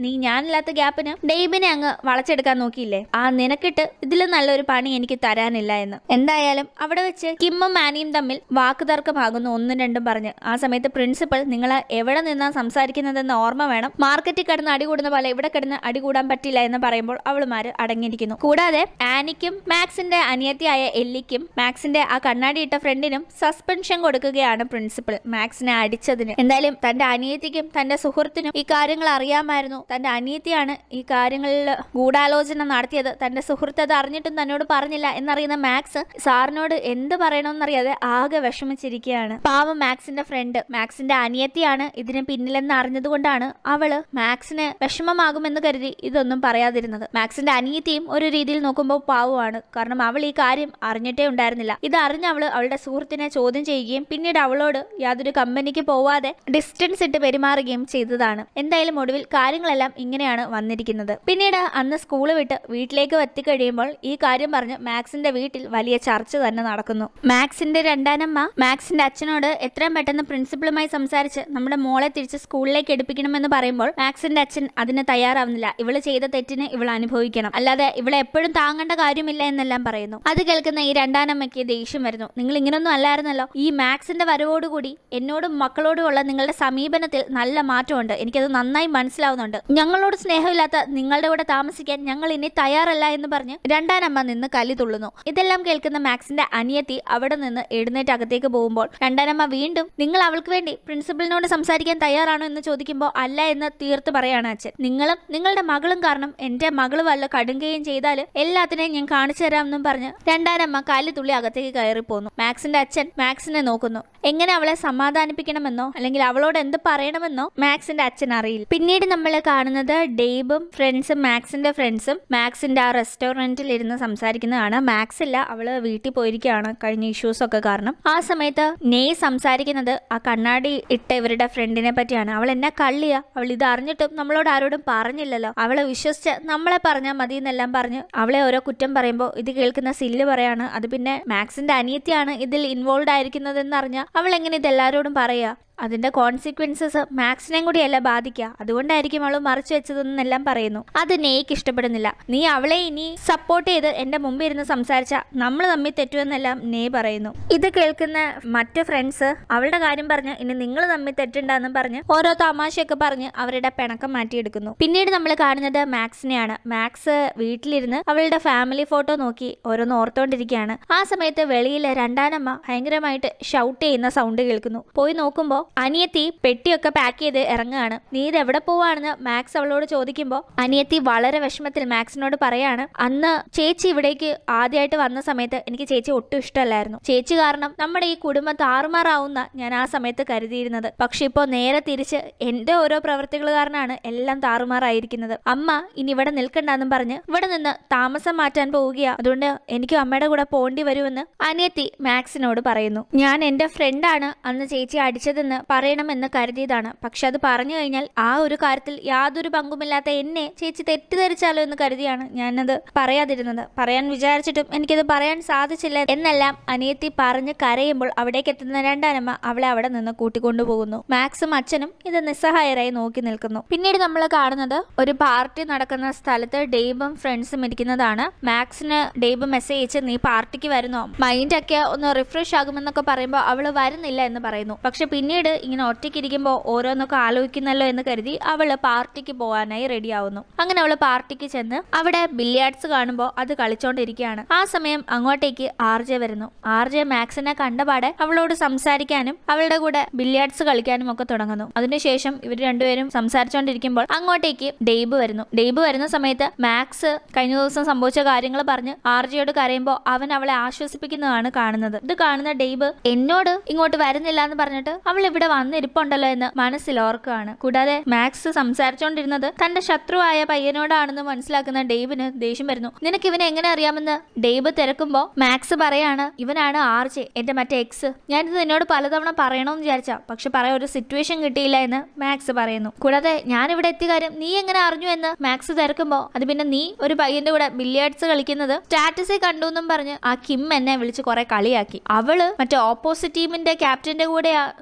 A: തരാനില്ലാത്ത ഗ്യാപ്പിന് ഡെയ്ബിനെ അങ്ങ് വളച്ചെടുക്കാൻ നോക്കിയില്ലേ ആ നിനക്കിട്ട് ഇതിലും നല്ലൊരു പണി എനിക്ക് തരാനില്ല എന്ന് എന്തായാലും അവിടെ വെച്ച് കിമ്മും മാനിയും തമ്മിൽ വാക്കുതർക്കമാകുന്നു ഒന്നും രണ്ടും പറഞ്ഞ് ആ സമയത്ത് പ്രിൻസിപ്പൽ നിങ്ങൾ എവിടെ നിന്നാ സംസാരിക്കുന്നതെന്ന് ഓർമ്മ വേണം മാർക്കറ്റിൽ കിടന്ന് അടികൂടുന്ന പോലെ ഇവിടെ കിടന്ന് അടികൂടാൻ പറ്റില്ല എന്ന് പറയുമ്പോൾ അവളുമാര് അടങ്ങിയിരിക്കുന്നു കൂടാതെ ആനിക്കും മാക്സിന്റെ അനിയത്തിയായ എല്ലിക്കും മാക്സിന്റെ ആ കണ്ണാടിയിട്ട ഫ്രണ്ടിനും സസ്പെൻഷൻ കൊടുക്കുകയാണ് പ്രിൻസിപ്പൽ മാക്സിനെ അടിച്ചതിന് എന്തായാലും തന്റെ അനിയത്തിക്കും തന്റെ സുഹൃത്തിനും ഈ കാര്യങ്ങൾ അറിയാമായിരുന്നു തന്റെ അനിയത്തിയാണ് ഈ കാര്യങ്ങളിൽ ഗൂഢാലോചന നടത്തിയത് തന്റെ സുഹൃത്ത് അത് അറിഞ്ഞിട്ടും തന്നോട് പറഞ്ഞില്ല എന്നറിയുന്ന മാക്സ് സാറിനോട് എന്ത് പറയണമെന്നറിയാതെ ആകെ വിഷമിച്ചിരിക്കുകയാണ് പാവം മാക്സിന്റെ ഫ്രണ്ട് മാക്സിന്റെ അനിയത്തിയാണ് ഇതിന് പിന്നിലെന്ന് അറിഞ്ഞതുകൊണ്ടാണ് അവള് മാക്സിന് വിഷമമാകുമെന്ന് കരുതി ഇതൊന്നും പറയാതിരുന്നത് മാക്സിന്റെ അനിയത്തിയും ഒരു രീതിയിൽ നോക്കുമ്പോൾ പാവമാണ് കാരണം അവൾ ഈ കാര്യം അറിഞ്ഞിട്ടേ ഉണ്ടായിരുന്നില്ല ഇത് അറിഞ്ഞ അവള് അവളുടെ സുഹൃത്തിനെ ചോദ്യം ചെയ്യുകയും പിന്നീട് അവളോട് യാതൊരു കമ്പനിക്ക് പോവാതെ ഡിസ്റ്റൻസ് ഇട്ട് പെരുമാറുകയും ചെയ്തതാണ് എന്തായാലും ഒടുവിൽ കാര്യങ്ങളെല്ലാം ഇങ്ങനെയാണ് വന്നിരിക്കുന്നത് പിന്നീട് അന്ന് സ്കൂൾ വിട്ട് വീട്ടിലേക്ക് എത്തിക്കഴിയുമ്പോൾ ഈ കാര്യം പറഞ്ഞ് മാക്സിന്റെ വീട്ടിൽ വലിയ ചർച്ച തന്നെ നടക്കുന്നു മാക്സിന്റെ രണ്ടാനമ്മ മാക്സിന്റെ അച്ഛനോട് എത്രയും പെട്ടെന്ന് പ്രിൻസിപ്പളുമായി സംസാരിച്ച് നമ്മുടെ മോളെ തിരിച്ച് സ്കൂളിലേക്ക് എടുപ്പിക്കണമെന്ന് പറയുമ്പോൾ മാക്സിന്റെ അച്ഛൻ അതിന് തയ്യാറാവുന്നില്ല ഇവള് ചെയ്ത തെറ്റിന് ഇവൾ അനുഭവിക്കണം അല്ലാതെ ഇവളെ എപ്പോഴും താങ്ങേണ്ട കാര്യമില്ല എന്നെല്ലാം പറയുന്നു അത് കേൾക്കുന്ന ഈ രണ്ടാനമ്മയ്ക്ക് ദേഷ്യം വരുന്നു നിങ്ങൾ ഇങ്ങനൊന്നും അല്ലായിരുന്നല്ലോ ഈ മാക്സിന്റെ വരവോടുകൂടി എന്നോടും മക്കളോടുമുള്ള നിങ്ങളുടെ സമീപനത്തിൽ നല്ല മാറ്റമുണ്ട് എനിക്കത് നന്നായി മനസ്സിലാവുന്നുണ്ട് ഞങ്ങളോട് സ്നേഹമില്ലാത്ത നിങ്ങളുടെ കൂടെ താമസിക്കാൻ ഞങ്ങൾ ഇനി തയ്യാറല്ല എന്ന് പറഞ്ഞ് രണ്ടാനമ്മ നിന്ന് കലി തുള്ളുന്നു ഇതെല്ലാം കേൾക്കുന്ന മാക്സിന്റെ അനിയത്തി അവിടെ നിന്ന് എഴുന്നേറ്റ് അകത്തേക്ക് പോകുമ്പോൾ രണ്ടാനമ്മ വീണ്ടും നിങ്ങൾ അവൾക്ക് വേണ്ടി പ്രിൻസിപ്പലിനോട് സംസാരിക്കാൻ തയ്യാറാണോ എന്ന് ചോദിക്കുമ്പോൾ അല്ല എന്ന് തീർത്ത് പറയാണ് അച്ഛൻ നിങ്ങളും നിങ്ങളുടെ മകളും കാരണം എന്റെ മകള് വല്ല കടുങ്കയും ചെയ്താൽ എല്ലാത്തിനെയും ഞാൻ കാണിച്ചു തരാമെന്നും പറഞ്ഞ് രണ്ടാനമ്മ കാലി തുള്ളി അകത്തേക്ക് കയറി പോന്നു മാക്സിന്റെ അച്ഛൻ മാക്സിനെ നോക്കുന്നു എങ്ങനെ അവളെ സമാധാനിപ്പിക്കണമെന്നോ അല്ലെങ്കിൽ അവളോട് എന്ത് പറയണമെന്നോ മാക്സിന്റെ അച്ഛൻ അറിയില്ല പിന്നീട് നമ്മൾ കാണുന്നത് ഡെയ്ബും ഫ്രണ്ട്സും മാക്സിന്റെ ഫ്രണ്ട്സും മാക്സിന്റെ ആ റെസ്റ്റോറന്റിൽ ഇരുന്ന് സംസാരിക്കുന്നതാണ് മാക്സ് ഇല്ല അവള് വീട്ടിൽ പോയിരിക്കുകയാണ് കഴിഞ്ഞ ഇഷ്യൂസ് ഒക്കെ കാരണം ആ സമയത്ത് നെയ് സംസാരിക്കുന്നത് ആ കണ്ണാടി ഇട്ട ഇവരുടെ ഫ്രണ്ടിനെ പറ്റിയാണ് അവൾ എന്നെ കള്ളിയാ അവൾ ഇത് അറിഞ്ഞിട്ടും നമ്മളോട് ആരോടും പറഞ്ഞില്ലല്ലോ അവളെ വിശ്വസിച്ച് നമ്മളെ പറഞ്ഞാൽ മതി എന്നെല്ലാം പറഞ്ഞ് അവളെ ഓരോ കുറ്റം പറയുമ്പോൾ ഇത് കേൾക്കുന്ന സില്ല് പറയാണ് അത് പിന്നെ മാക്സിന്റെ അനിയത്തിയാണ് ഇതിൽ ഇൻവോൾവ് ആയിരിക്കുന്നതെന്ന് അറിഞ്ഞാൽ അവൾ എങ്ങനെ ഇതെല്ലാവരോടും പറയാ അതിന്റെ കോൺസിക്വൻസസ് മാക്സിനെയും കൂടിയല്ല ബാധിക്കുക അതുകൊണ്ടായിരിക്കും അവൾ മറച്ചു വെച്ചതെന്നെല്ലാം പറയുന്നു അത് നെയ്ക്ക് ഇഷ്ടപ്പെടുന്നില്ല നീ അവളെ ഇനി സപ്പോർട്ട് ചെയ്ത് എന്റെ മുമ്പിൽ ഇരുന്ന് സംസാരിച്ച നമ്മൾ തമ്മിൽ തെറ്റുമെന്നെല്ലാം നെ പറയുന്നു ഇത് കേൾക്കുന്ന മറ്റു ഫ്രണ്ട്സ് അവളുടെ കാര്യം പറഞ്ഞ് ഇനി നിങ്ങൾ തമ്മിൽ തെറ്റുണ്ടെന്നും പറഞ്ഞ് ഓരോ തമാശയൊക്കെ പറഞ്ഞ് അവരുടെ പിണക്കം മാറ്റിയെടുക്കുന്നു പിന്നീട് നമ്മൾ കാണുന്നത് മാക്സിനെയാണ് മാക്സ് വീട്ടിലിരുന്ന് അവളുടെ ഫാമിലി ഫോട്ടോ നോക്കി ഓരോന്ന് ഓർത്തോണ്ടിരിക്കുകയാണ് ആ സമയത്ത് വെളിയിൽ രണ്ടാനമ്മ ഭയങ്കരമായിട്ട് ഷൗട്ട് ചെയ്യുന്ന സൗണ്ട് കേൾക്കുന്നു പോയി നോക്കുമ്പോൾ അനിയത്തി പെട്ടിയൊക്കെ പാക്ക് ചെയ്ത് ഇറങ്ങുകയാണ് നീ ഇത് എവിടെ പോവാണെന്ന് മാക്സ് അവളോട് ചോദിക്കുമ്പോൾ അനിയത്തി വളരെ വിഷമത്തിൽ മാക്സിനോട് പറയാണ് അന്ന് ചേച്ചി ഇവിടേക്ക് ആദ്യമായിട്ട് വന്ന സമയത്ത് എനിക്ക് ചേച്ചി ഒട്ടും ഇഷ്ടമല്ലായിരുന്നു ചേച്ചി കാരണം നമ്മുടെ ഈ കുടുംബം താറുമാറാവുന്ന ഞാൻ ആ സമയത്ത് കരുതിയിരുന്നത് പക്ഷെ ഇപ്പോൾ നേരെ തിരിച്ച് എന്റെ ഓരോ പ്രവൃത്തികൾ കാരണമാണ് എല്ലാം താറുമാറായിരിക്കുന്നത് അമ്മ ഇനി ഇവിടെ നിൽക്കണ്ടെന്നും പറഞ്ഞ് ഇവിടെ നിന്ന് താമസം മാറ്റാൻ പോവുകയാ അതുകൊണ്ട് എനിക്ക് അമ്മയുടെ കൂടെ പോണ്ടി വരുമെന്ന് അനിയത്തി മാക്സിനോട് പറയുന്നു ഞാൻ എന്റെ ഫ്രണ്ടാണ് അന്ന് ചേച്ചി അടിച്ചതെന്ന് പറയണമെന്ന് കരുതിയതാണ് പക്ഷെ അത് പറഞ്ഞു കഴിഞ്ഞാൽ ആ ഒരു കാര്യത്തിൽ യാതൊരു പങ്കുമില്ലാത്ത എന്നെ ചേച്ചി തെറ്റിദ്ധരിച്ചാലോ എന്ന് കരുതിയാണ് ഞാനത് പറയാതിരുന്നത് പറയാൻ വിചാരിച്ചിട്ടും എനിക്കത് പറയാൻ സാധിച്ചില്ല എന്നെല്ലാം അനിയത്തി പറഞ്ഞ് കരയുമ്പോൾ അവിടേക്ക് എത്തുന്ന രണ്ടാനമ്മ അവളെ അവിടെ നിന്ന് കൂട്ടിക്കൊണ്ടുപോകുന്നു മാക്സും അച്ഛനും ഇത് നിസ്സഹായരായി നോക്കി നിൽക്കുന്നു പിന്നീട് നമ്മൾ കാണുന്നത് ഒരു പാർട്ടി നടക്കുന്ന സ്ഥലത്ത് ഡെയ്ബും ഫ്രണ്ട്സും ഇരിക്കുന്നതാണ് മാക്സിന് ഡെയ്ബ് മെസ്സേജ് അയച്ച് നീ പാർട്ടിക്ക് വരുന്നോ മൈൻഡൊക്കെ ഒന്ന് റിഫ്രഷ് ആകുമെന്നൊക്കെ പറയുമ്പോൾ അവള് വരുന്നില്ല എന്ന് പറയുന്നു പക്ഷെ പിന്നീട് ഇങ്ങനെ ഒറ്റയ്ക്ക് ഇരിക്കുമ്പോൾ ഓരോന്നൊക്കെ ആലോചിക്കുന്നല്ലോ എന്ന് കരുതി അവള് പാർട്ടിക്ക് പോകാനായി റെഡി ആവുന്നു അങ്ങനെ അവള് പാർട്ടിക്ക് ചെന്ന് അവിടെ ബില്ലിയാർഡ്സ് കാണുമ്പോൾ അത് കളിച്ചോണ്ടിരിക്കുകയാണ് ആ സമയം അങ്ങോട്ടേക്ക് ആർ ജെ വരുന്നു ആർ ജെ മാക്സിനെ കണ്ടപാടെ അവളോട് സംസാരിക്കാനും അവളുടെ കൂടെ ബില്ലിയാർഡ്സ് കളിക്കാനും ഒക്കെ തുടങ്ങുന്നു അതിനുശേഷം ഇവർ രണ്ടുപേരും സംസാരിച്ചുകൊണ്ടിരിക്കുമ്പോൾ അങ്ങോട്ടേക്ക് ഡെയ്ബ് വരുന്നു ഡെയ്ബ് വരുന്ന സമയത്ത് മാക്സ് കഴിഞ്ഞ ദിവസം സംഭവിച്ച കാര്യങ്ങൾ പറഞ്ഞ് ആർ ജിയോട് കരയുമ്പോൾ അവൻ അവളെ ആശ്വസിപ്പിക്കുന്നതാണ് കാണുന്നത് ഇത് കാണുന്ന ഡെയ്ബ് എന്നോട് ഇങ്ങോട്ട് വരുന്നില്ല എന്ന് പറഞ്ഞിട്ട് അവൾ ഇവിടെ വന്നിരിപ്പുണ്ടല്ലോ എന്ന് മനസ്സിൽ ഓർക്കുകയാണ് കൂടാതെ മാക്സ് സംസാരിച്ചുകൊണ്ടിരുന്നത് തന്റെ ശത്രുവായ പയ്യനോടാണെന്ന് മനസ്സിലാക്കുന്ന ഡെയ്ബിന് ദേഷ്യം വരുന്നു നിനക്ക് ഇവനെ എങ്ങനെ അറിയാമെന്ന് ഡെയ്ബ് തിരക്കുമ്പോ മാക്സ് പറയാണ് ഇവനാണ് ആർ ജെ എന്റെ മറ്റേ എക്സ് ഞാനിത് നിന്നോട് പലതവണ പറയണമെന്ന് വിചാരിച്ച പക്ഷെ പറയാൻ ഒരു സിറ്റുവേഷൻ കിട്ടിയില്ല എന്ന് മാക്സ് പറയുന്നു കൂടാതെ ഞാൻ ഇവിടെ എത്തിയ കാര്യം നീ എങ്ങനെ അറിഞ്ഞു എന്ന് മാക്സ് തിരക്കുമ്പോ അത് പിന്നെ നീ ഒരു പയ്യന്റെ കൂടെ ബില്ലിയാർഡ്സ് കളിക്കുന്നത് സ്റ്റാറ്റസിൽ കണ്ടു എന്നും പറഞ്ഞ് ആ കിം എന്നെ വിളിച്ച് കുറെ കളിയാക്കി അവള് മറ്റേ ഓപ്പോസിറ്റ് ടീമിന്റെ ക്യാപ്റ്റന്റെ കൂടെയാ നീ എന്ന്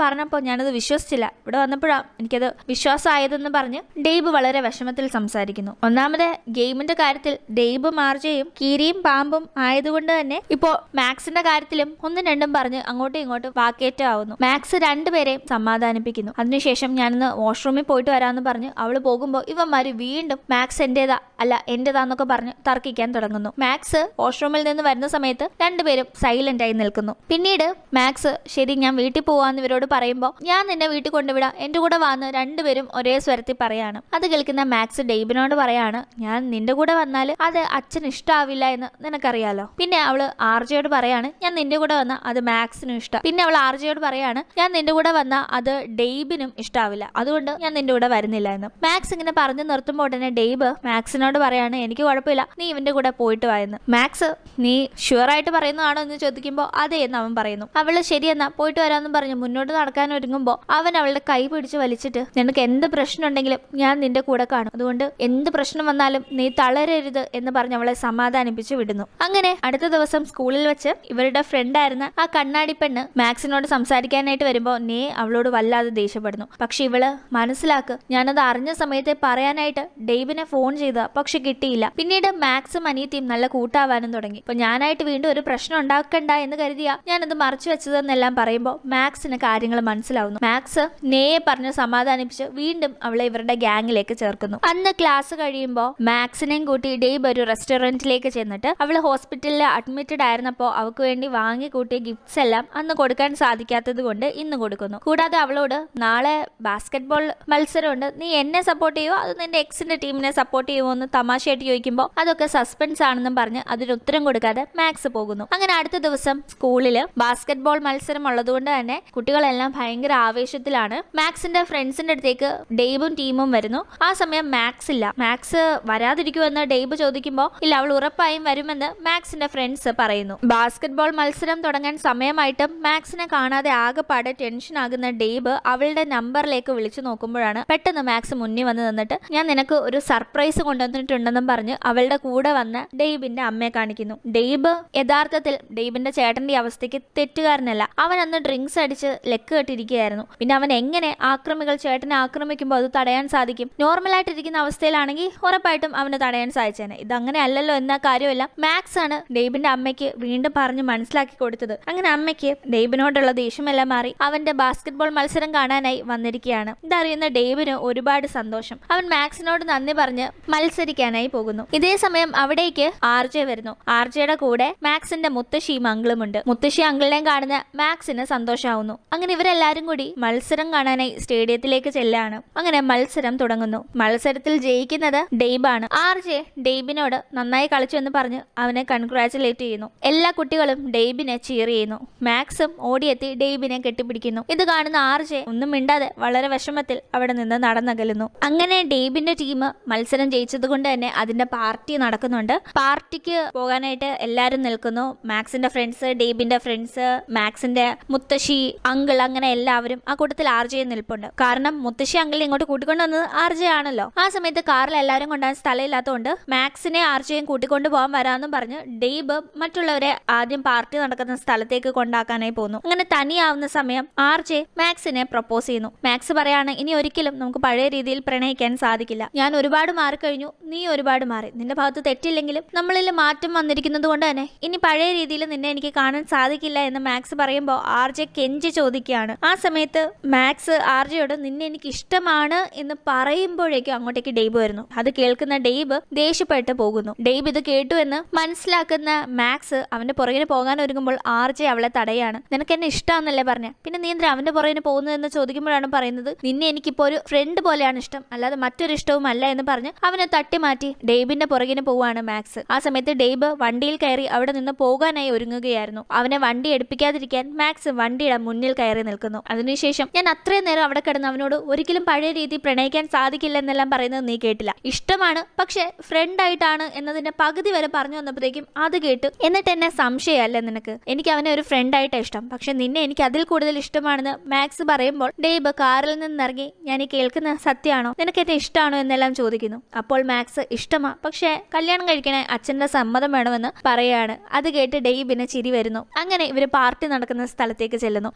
A: പറഞ്ഞപ്പോൾ ഞാനത് വിശ്വസിച്ചില്ല ഇവിടെ വന്നപ്പോഴാണ് എനിക്കത് വിശ്വാസമായതെന്ന് പറഞ്ഞ് ഡെയ്ബ് വളരെ വിഷമത്തിൽ സംസാരിക്കുന്നു ഒന്നാമത് ഗെയിമിന്റെ കാര്യത്തിൽ ഡെയ്ബും ആർജയും കീരിയും പാമ്പും ആയതുകൊണ്ട് തന്നെ ഇപ്പോ മാക്സിന്റെ കാര്യത്തിലും ഒന്നും രണ്ടും പറഞ്ഞ് അങ്ങോട്ടും ഇങ്ങോട്ടും വാക്കേറ്റമാവുന്നു മാക്സ് രണ്ടുപേരെയും സമാധാനിപ്പിക്കുന്നു അതിനുശേഷം ഞാനിന്ന് വാഷ്റൂമിൽ പോയിട്ട് വരാമെന്ന് പറഞ്ഞ് അവള് പോകുമ്പോൾ ഇവന്മാര് വീണ്ടും മാക്സ് എന്റേതാ അല്ല എന്റേതാന്നൊക്കെ പറഞ്ഞ് തർക്കിക്കാൻ തുടങ്ങുന്നു മാക്സ് വാഷ്റൂമിൽ നിന്ന് വരുന്ന സമയത്ത് രണ്ടുപേരും സൈലന്റ് ആയി നിൽക്കുന്നു പിന്നീട് മാക്സ് ശരി ഞാൻ വീട്ടിൽ പോവാന്ന് ഇവരോട് പറയുമ്പോൾ ഞാൻ നിന്നെ വീട്ടിൽ കൊണ്ടുവിടാം എന്റെ കൂടെ വന്ന് രണ്ടുപേരും ഒരേ സ്വരത്തിൽ പറയാണ് അത് കേൾക്കുന്ന മാക്സ് ഡെയ്ബിനോട് പറയാണ് ഞാൻ നിന്റെ കൂടെ വന്നാൽ അത് അച്ഛന് ഇഷ്ടാവില്ല എന്ന് നിനക്കറിയാലോ പിന്നെ അവള് ആർജയോട് പറയാണ് ഞാൻ നിന്റെ കൂടെ വന്ന അത് മാക്സിനും ഇഷ്ടം പിന്നെ അവൾ ആർജയോട് പറയാണ് ഞാൻ നിന്റെ കൂടെ വന്ന അത് ഡെയ്ബിനും ഇഷ്ടാവില്ല അതുകൊണ്ട് ഞാൻ നിന്റെ കൂടെ വരുന്നില്ല എന്ന് മാക്സ് ഇങ്ങനെ പറഞ്ഞു നിർത്തുമ്പോൾ ഉടനെ ഡെയ്ബ് മാക്സിനോട് പറയാണ് എനിക്ക് കുഴപ്പമില്ല നീ ഇവന്റെ കൂടെ പോയിട്ട് വായെന്ന് മാക്സ് നീ ഷുവർ ആയിട്ട് പറയുന്നതാണോ എന്ന് ചോദിക്കുമ്പോൾ അതെ എന്ന് അവൻ പറയുന്നു അവള് ശരിയെന്നാ പോയിട്ട് വരാമെന്ന് പറഞ്ഞു മുന്നോട്ട് നടക്കാൻ ഒരുങ്ങുമ്പോൾ അവൻ അവളുടെ കൈ പിടിച്ച് വലിച്ചിട്ട് നിനക്ക് എന്ത് പ്രശ്നം ഉണ്ടെങ്കിലും ഞാൻ നിന്റെ കൂടെ കാണും അതുകൊണ്ട് എന്ത് പ്രശ്നം വന്നാലും നീ തളരരുത് എന്ന് പറഞ്ഞ് അവളെ സമാധാനിപ്പിച്ച് വിടുന്നു അങ്ങനെ അടുത്ത ദിവസം സ്കൂളിൽ വെച്ച് ഇവരുടെ ഫ്രണ്ടായിരുന്ന ആ കണ്ണാടി പെണ്ണ് മാക്സിനോട് സംസാരിക്കാനായിട്ട് വരുമ്പോൾ നേ അവളോട് വല്ലാതെ ദേഷ്യപ്പെടുന്നു പക്ഷെ ഇവള് മനസ്സിലാക്ക് ഞാനത് അറിഞ്ഞ സമയത്തെ പറയാനായിട്ട് ഡെയ്ബിനെ ഫോൺ ചെയ്ത പക്ഷെ കിട്ടിയില്ല പിന്നീട് മാക്സും അനിയത്തിയും നല്ല കൂട്ടാവാനും തുടങ്ങി അപ്പൊ ഞാനായിട്ട് വീണ്ടും ഒരു പ്രശ്നം ഉണ്ടാക്കണ്ട എന്ന് കരുതിയ ഞാനത് മറച്ചു വെച്ചതെന്നെല്ലാം പറയുമ്പോൾ മാക്സിന് കാര്യങ്ങൾ മനസ്സിലാവുന്നു മാക്സ് നേയെ പറഞ്ഞ് സമാധാനിപ്പിച്ച് വീണ്ടും അവളെ ഇവരുടെ ഗ്യാങ്ങിലേക്ക് ചേർക്കുന്നു അന്ന് ക്ലാസ് കഴിയുമ്പോൾ മാക്സിനെയും കൂട്ടി ഡെയ്ബ് ഒരു റെസ്റ്റോറന്റിലേക്ക് ചെന്നിട്ട് അവള് ഹോസ്പിറ്റലിൽ അഡ്മിറ്റഡ് ആയിരുന്നപ്പോൾ അവൾക്ക് വേണ്ടി വാങ്ങി കൂട്ടിയ ഗിഫ്റ്റ്സ് എല്ലാം അന്ന് കൊടുക്കാൻ സാധിക്കാത്തത് കൊണ്ട് ഇന്ന് കൊടുക്കുന്നു കൂടാതെ അവളോട് നാളെ ബാസ്കറ്റ് ബോൾ മത്സരമുണ്ട് നീ എന്നെ സപ്പോർട്ട് ചെയ്യുമോ അത് നിന്റെ എക്സിന്റെ ടീമിനെ സപ്പോർട്ട് ചെയ്യുമോ എന്ന് തമാശയായിട്ട് ചോദിക്കുമ്പോൾ അതൊക്കെ സസ്പെൻസ് ആണെന്നും പറഞ്ഞ് അതിന് ഉത്തരം കൊടുക്കാതെ മാക്സ് പോകുന്നു അങ്ങനെ അടുത്ത ദിവസം സ്കൂളിൽ ബാസ്കറ്റ് ബോൾ മത്സരം ഉള്ളതുകൊണ്ട് തന്നെ കുട്ടികളെല്ലാം ഭയങ്കര ആവേശത്തിലാണ് മാക്സിന്റെ ഫ്രണ്ട്സിന്റെ അടുത്തേക്ക് ഡെയ്ബും ടീമും വരുന്നു ആ സമയം മാക്സ് ഇല്ല മാക്സ് വരാതിരിക്കുമെന്ന് ഡെയ്ബ് ചോദിക്കുമ്പോൾ ഇല്ല അവൾ ഉറപ്പായും വരുമെന്ന് മാക്സിന്റെ ഫ്രണ്ട്സ് പറയുന്നു ബാസ്കറ്റ് ബോൾ മത്സരം തുടങ്ങാൻ സമയമായിട്ടും മാക്സിനെ കാണാതെ ആകെപ്പാടെ ടെൻഷൻ ആകുന്ന ഡെയ്ബ് അവളുടെ നമ്പറിലേക്ക് വിളിച്ചു നോക്കുമ്പോഴാണ് പെട്ടെന്ന് മാക്സ് മുന്നിൽ വന്ന് നിന്നിട്ട് ഞാൻ നിനക്ക് ഒരു സർപ്രൈസ് കൊണ്ടുവന്നിട്ടുണ്ടെന്നും പറഞ്ഞ് അവളുടെ കൂടെ വന്ന ഡെയ്ബിന്റെ അമ്മയെ കാണിക്കുന്നു ഡെയ്ബ് യഥാർത്ഥത്തിൽ ഡെയ്ബിന്റെ ചേട്ടന്റെ അവസ്ഥയ്ക്ക് തെറ്റുകാരനല്ല അവൻ അന്ന് ഡ്രിങ്ക്സ് അടിച്ച് ലെക്ക് കെട്ടിരിക്കുകയായിരുന്നു പിന്നെ അവൻ എങ്ങനെ ആക്രമികൾ ചേട്ടനെ ആക്രമിക്കുമ്പോൾ അത് തടയാൻ സാധിക്കും നോർമലായിട്ടിരിക്കുന്ന അവസ്ഥയിലാണെങ്കിൽ ഉറപ്പായിട്ടും അവന് തടയാൻ സാധിച്ചേനെ ഇത് അങ്ങനെ അല്ലല്ലോ എന്ന കാര്യമല്ല മാക്സ് ആണ് ഡെയ്ബിന്റെ അമ്മയ്ക്ക് വീണ്ടും പറഞ്ഞ് മനസ്സിലാക്കി കൊടുത്തത് അങ്ങനെ അമ്മയ്ക്ക് ഡെയ്ബിനോടുള്ള ദേഷ്യമെല്ലാം മാറി അവന്റെ ബാസ്കറ്റ് ബോൾ മത്സരം കാണാനായി വന്നിരിക്കുകയാണ് ഇതറിയുന്ന ഡെയ്ബിന് ഒരുപാട് സന്തോഷം അവൻ മാക്സിനോട് നന്ദി പറഞ്ഞ് മത്സരിക്കാനായി പോകുന്നു ഇതേ സമയം അവിടേക്ക് ആർജെ വരുന്നു ആർജയുടെ കൂടെ മാക്സിന്റെ മുത്തശ്ശിയും അങ്കിളും ഉണ്ട് മുത്തശ്ശി അങ്കിളിനെയും കാണുന്ന മാക്സിന് സന്തോഷാവുന്നു അങ്ങനെ ഇവരെല്ലാരും കൂടി മത്സരം കാണാനായി സ്റ്റേഡിയത്തിലേക്ക് ചെല്ലാണ് അങ്ങനെ മത്സരം തുടങ്ങുന്നു മത്സരത്തിൽ ജയിക്കുന്നത് ഡെയ്ബാണ് ആർജെ ഡെയ്ബിനോട് നന്നായി കളിച്ചു എന്ന് പറഞ്ഞ് അവനെ കൺഗ്രാറ്റുലേറ്റ് ചെയ്യുന്നു എല്ലാ കുട്ടികളും ഡെയ്ബിനെ ചീർ ചെയ്യുന്നു മാക്സും ഓടിയെത്തി ഡെയ്ബിനെ കെട്ടിപ്പിടിക്കുന്നു ഇത് കാണുന്ന ആർജെ ഒന്നും മിണ്ടാതെ വളരെ വിഷമത്തിൽ അവിടെ നിന്ന് നടന്നകലുന്നു അങ്ങനെ ഡെയ്ബിന്റെ ടീം മത്സരം ജയിച്ചത് കൊണ്ട് തന്നെ അതിന്റെ പാർട്ടി നടക്കുന്നുണ്ട് പാർട്ടിക്ക് പോകാനായിട്ട് എല്ലാവരും നിൽക്കുന്നു മാക്സിന്റെ ഫ്രണ്ട്സ് ഡെയ്ബിന്റെ ഫ്രണ്ട്സ് മാക്സിന്റെ മുത്തശ്ശി അങ്കിൾ അങ്ങനെ എല്ലാവരും ആ കൂട്ടത്തിൽ ആർജയെ നിൽപ്പുണ്ട് കാരണം മുത്തശ്ശി അങ്കിളിനെ ഇങ്ങോട്ട് കൂട്ടിക്കൊണ്ട് വന്നത് ആർജെ ആണല്ലോ ആ സമയത്ത് കാറിൽ എല്ലാവരും കൊണ്ടുപോകാൻ സ്ഥലമില്ലാത്തതുകൊണ്ട് മാക്സിനെ ആർജയും കൂട്ടിക്കൊണ്ട് പോകാൻ വരാമെന്നും പറഞ്ഞ് ഡെയ്ബ് മറ്റുള്ളവരെ ആദ്യം പാർട്ടി നടക്കുന്ന സ്ഥലത്തേക്ക് കൊണ്ടാക്കാനായി പോകുന്നു അങ്ങനെ തനിയാവുന്ന സമയം ആർജെ മാക്സിനെ പ്രപ്പോസ് ചെയ്യുന്നു മാക്സ് പറയാണ് ഇനി ഒരിക്കലും നമുക്ക് പഴയ രീതിയിൽ പ്രണയിക്കാൻ സാധിക്കില്ല ഞാൻ ഒരുപാട് മാറിക്കഴിഞ്ഞു നീ ഒരുപാട് മാറി നിന്റെ ഭാഗത്ത് തെറ്റില്ലെങ്കിലും നമ്മളിൽ മാറ്റം വന്നിരിക്കുന്നത് കൊണ്ട് തന്നെ ഇനി പഴയ രീതിയിൽ നിന്നെ എനിക്ക് കാണാൻ സാധിക്കില്ല എന്ന് മാക്സ് പറയുമ്പോൾ ആർജെ കെഞ്ചി ചോദിക്കുകയാണ് ആ സമയത്ത് മാക്സ് ആർജയോട് നിന്നെ എനിക്ക് ഇഷ്ടമാണ് എന്ന് പറയുമ്പോഴേക്കും അങ്ങോട്ടേക്ക് ഡെയ്ബ് വരുന്നു അത് കേൾക്കുന്ന ഡെയ്ബ് ദേഷ്യപ്പെട്ട് പോകുന്നു ഡെയ്ബ് ഇത് കേട്ടു എന്ന് മനസ്സിലാക്കുന്ന മാക്സ് അവന്റെ പുറകിന് പോകാൻ ഒരുങ്ങുമ്പോൾ ആർജെ അവളെ തടയാണ് നിനക്ക് എന്നെ ഇഷ്ടമാണെന്നല്ലേ പറഞ്ഞ പിന്നെ നീ എന്തിനാ അവന്റെ പുറകിന് പോകുന്നതെന്ന് ചോദിക്കുമ്പോഴാണ് പറയുന്നത് നിന്നെ എനിക്കിപ്പോ ഒരു ഫ്രണ്ട് പോലെയാണ് ഇഷ്ടം അല്ലാതെ മറ്റൊരു ഇഷ്ടവും അല്ല എന്ന് പറഞ്ഞ് അവനെ തട്ടി മാറ്റി ഡെയ്ബിന്റെ പുറകിന് പോവാണ് മാക്സ് ആ സമയത്ത് ഡെയ്ബ് വണ്ടിയിൽ കയറി അവിടെ നിന്ന് പോകാനായി ഒരുങ്ങുകയായിരുന്നു അവനെ വണ്ടി എടുപ്പിക്കാതിരിക്കാൻ മാക്സ് വണ്ടിയുടെ മുന്നിൽ കയറി നിൽക്കുന്നു അതിനുശേഷം ഞാൻ അത്രയും നേരം അവിടെ കിടന്ന് അവനോട് ഒരിക്കലും പഴയ രീതി പ്രണയിക്കാൻ സാധിക്കില്ല എന്നെല്ലാം പറയുന്നത് നീ കേട്ടില്ല ഇഷ്ടമാണ് പക്ഷെ ഫ്രണ്ട് ആയിട്ടാണ് എന്നതിന്റെ പകുതി വരെ പറഞ്ഞു വന്നപ്പോഴത്തേക്കും അത് കേട്ട് എന്നിട്ട് എന്നെ സംശയമല്ലേ നിനക്ക് എനിക്ക് അവനെ ഒരു ഫ്രണ്ട് ആയിട്ടാ ഇഷ്ടം പക്ഷെ നിന്നെ എനിക്ക് അതിൽ കൂടുതൽ ഇഷ്ടമാണെന്ന് മാക്സ് പറയുമ്പോൾ ഡേബ് കാറിൽ നിന്നിറങ്ങി ഞാൻ ഈ കേൾക്കുന്ന സത്യമാണോ നിനക്ക് എന്നെ ഇഷ്ടമാണോ എന്നെല്ലാം ചോദിക്കുന്നു അപ്പോൾ മാക്സ് ഇഷ്ടമാ പക്ഷെ കല്യാണം കഴിക്കണേ അച്ഛന്റെ സമ്മതം വേണമെന്ന് പറയാണ് അത് കേട്ട് ഡെയ്ബിന് ചിരി വരുന്നു അങ്ങനെ ഇവര് പാർട്ടി നടക്കുന്ന സ്ഥലത്തേക്ക് ചെല്ലുന്നു അവിടെ പാർട്ടി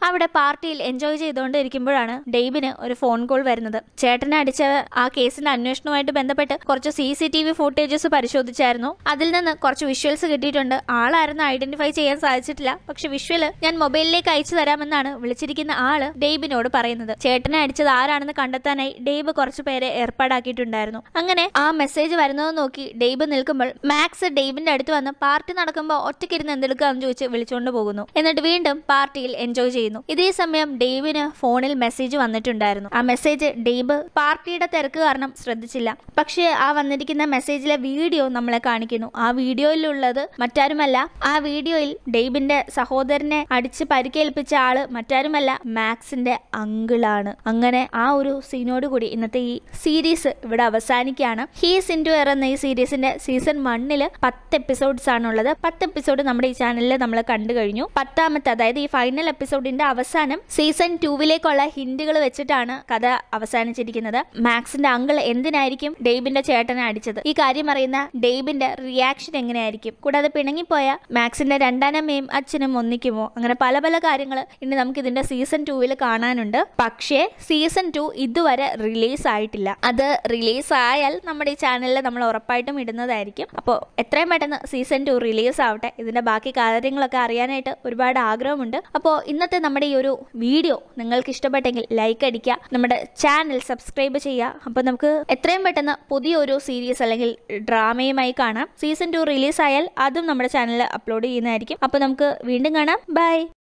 A: പാർട്ടിയിൽ എൻജോയ് ചെയ്തുകൊണ്ടിരിക്കുമ്പോഴാണ് ഡെയ്ബിന് ഒരു ഫോൺ കോൾ വരുന്നത് ചേട്ടനെ അടിച്ച ആ കേസിന്റെ അന്വേഷണവുമായിട്ട് ബന്ധപ്പെട്ട് കുറച്ച് C C T V footages പരിശോധിച്ചായിരുന്നു അതിൽ നിന്ന് കുറച്ച് വിഷ്വൽസ് കിട്ടിയിട്ടുണ്ട് ആളായിരുന്നു ഐഡന്റിഫൈ ചെയ്യാൻ സാധിച്ചിട്ടില്ല പക്ഷെ വിഷ്വല് ഞാൻ മൊബൈലിലേക്ക് അയച്ചു തരാമെന്നാണ് വിളിച്ചിരിക്കുന്ന ആള് ഡെയ്ബിനോട് പറയുന്നത് ചേട്ടനെ അടിച്ചത് ആരാണെന്ന് കണ്ടെത്താനായി ഡെയ്ബ് കുറച്ച് പേരെ ഏർപ്പാടാക്കിയിട്ടുണ്ടായിരുന്നു അങ്ങനെ ആ മെസ്സേജ് വരുന്നത് നോക്കി ഡെയ്ബ് നിൽക്കുമ്പോൾ മാക്സ് ഡെയ്ബിന്റെ അടുത്ത് വന്ന് പാർട്ടി നടക്കുമ്പോൾ ഒറ്റയ്ക്കിരുന്ന് എന്തെടുക്കാന്ന് ചോദിച്ച് വിളിച്ചുകൊണ്ട് പോകുന്നു എന്നിട്ട് വീണ്ടും പാർട്ടിയിൽ എൻജോയ് ചെയ്യുന്നു ഇതേ സമയം ഡെയ്ബിന് ഫോണിൽ മെസ്സേജ് വന്നിട്ടുണ്ടായിരുന്നു ആ മെസ്സേജ് ഡെയ്ബ് പാർട്ടിയുടെ തിരക്ക് കാരണം ശ്രദ്ധിച്ചില്ല പക്ഷേ ആ വന്നിരിക്കുന്ന മെസ്സേജിലെ വീഡിയോ നമ്മളെ കാണിക്കുന്നു ആ വീഡിയോയിലുള്ളത് മറ്റാരുമല്ല ആ വീഡിയോയിൽ ഡെയ്ബിന്റെ സഹോദരനെ അടിച്ച് പരിക്കേൽപ്പിച്ച ആള് മറ്റാരുമല്ല മാക്സിന്റെ അങ്കിളാണ് അങ്ങനെ ആ ഒരു സീനോട് കൂടി ഇന്നത്തെ ഈ സീരീസ് ഇവിടെ അവസാനിക്കുകയാണ് ഹീസ് ഇൻറ്റു എയർ എന്ന ഈ സീരീസിന്റെ സീസൺ വണ്ണില് പത്ത് എപ്പിസോഡ്സ് ആണുള്ളത് പത്ത് എപ്പിസോഡ് നമ്മുടെ ഈ ചാനലിൽ നമ്മൾ കണ്ടു കഴിഞ്ഞു പത്താമത്തെ അതായത് ഈ ഫൈനൽ എപ്പിസോഡിന്റെ അവസാനം സീസൺ ടൂവിലേക്കുള്ള ഹിന്റുകൾ വെച്ചിട്ടാണ് കഥ അവസാനിച്ചിരിക്കുന്നത് മാക്സിന്റെ അങ്കിൾ എന്തിനായിരിക്കും ഡെയ്ബിന്റെ ചേട്ടനെ അടിച്ചത് ഈ കാര്യം അറിയുന്ന ഡെയ്ബിന്റെ റിയാക്ഷൻ എങ്ങനെയായിരിക്കും കൂടാതെ പിണങ്ങിപ്പോയ മാക്സിന്റെ രണ്ടാനമ്മയും അച്ഛനും ഒന്നിക്കുമോ അങ്ങനെ പല പല കാര്യങ്ങൾ ഇനി നമുക്ക് ഇതിന്റെ സീസൺ ടൂവിൽ കാണാനുണ്ട് പക്ഷേ സീസൺ ടു ഇതുവരെ റിലീസ് ആയിട്ടില്ല അത് റിലീസ് ആയാൽ നമ്മുടെ ഈ ചാനലിൽ നമ്മൾ ഉറപ്പായിട്ടും ഇടുന്നതായിരിക്കും അപ്പോൾ എത്രയും പെട്ടെന്ന് സീസൺ ടു റിലീസ് ആവട്ടെ ഇതിന്റെ ബാക്കി കാര്യങ്ങളൊക്കെ അറിയാനായിട്ട് ഒരുപാട് ആഗ്രഹമുണ്ട് അപ്പോൾ ഇന്നത്തെ നമ്മുടെ ഈ ഒരു വീഡിയോ നിങ്ങൾക്ക് ഇഷ്ടപ്പെട്ടെങ്കിൽ ലൈക്ക് അടിക്കുക നമ്മുടെ ചാനൽ സബ്സ്ക്രൈബ് ചെയ്യുക അപ്പോൾ നമുക്ക് എത്രയും പെട്ടെന്ന് പുതിയൊരു സീരീസ് അല്ലെങ്കിൽ ഡ്രാമയുമായി കാണാം സീസൺ ടു റിലീസ് ആയാൽ അതും നമ്മുടെ ചാനലിൽ അപ്ലോഡ് ചെയ്യുന്നതായിരിക്കും അപ്പോൾ നമുക്ക് വീണ്ടും കാണാം ബൈ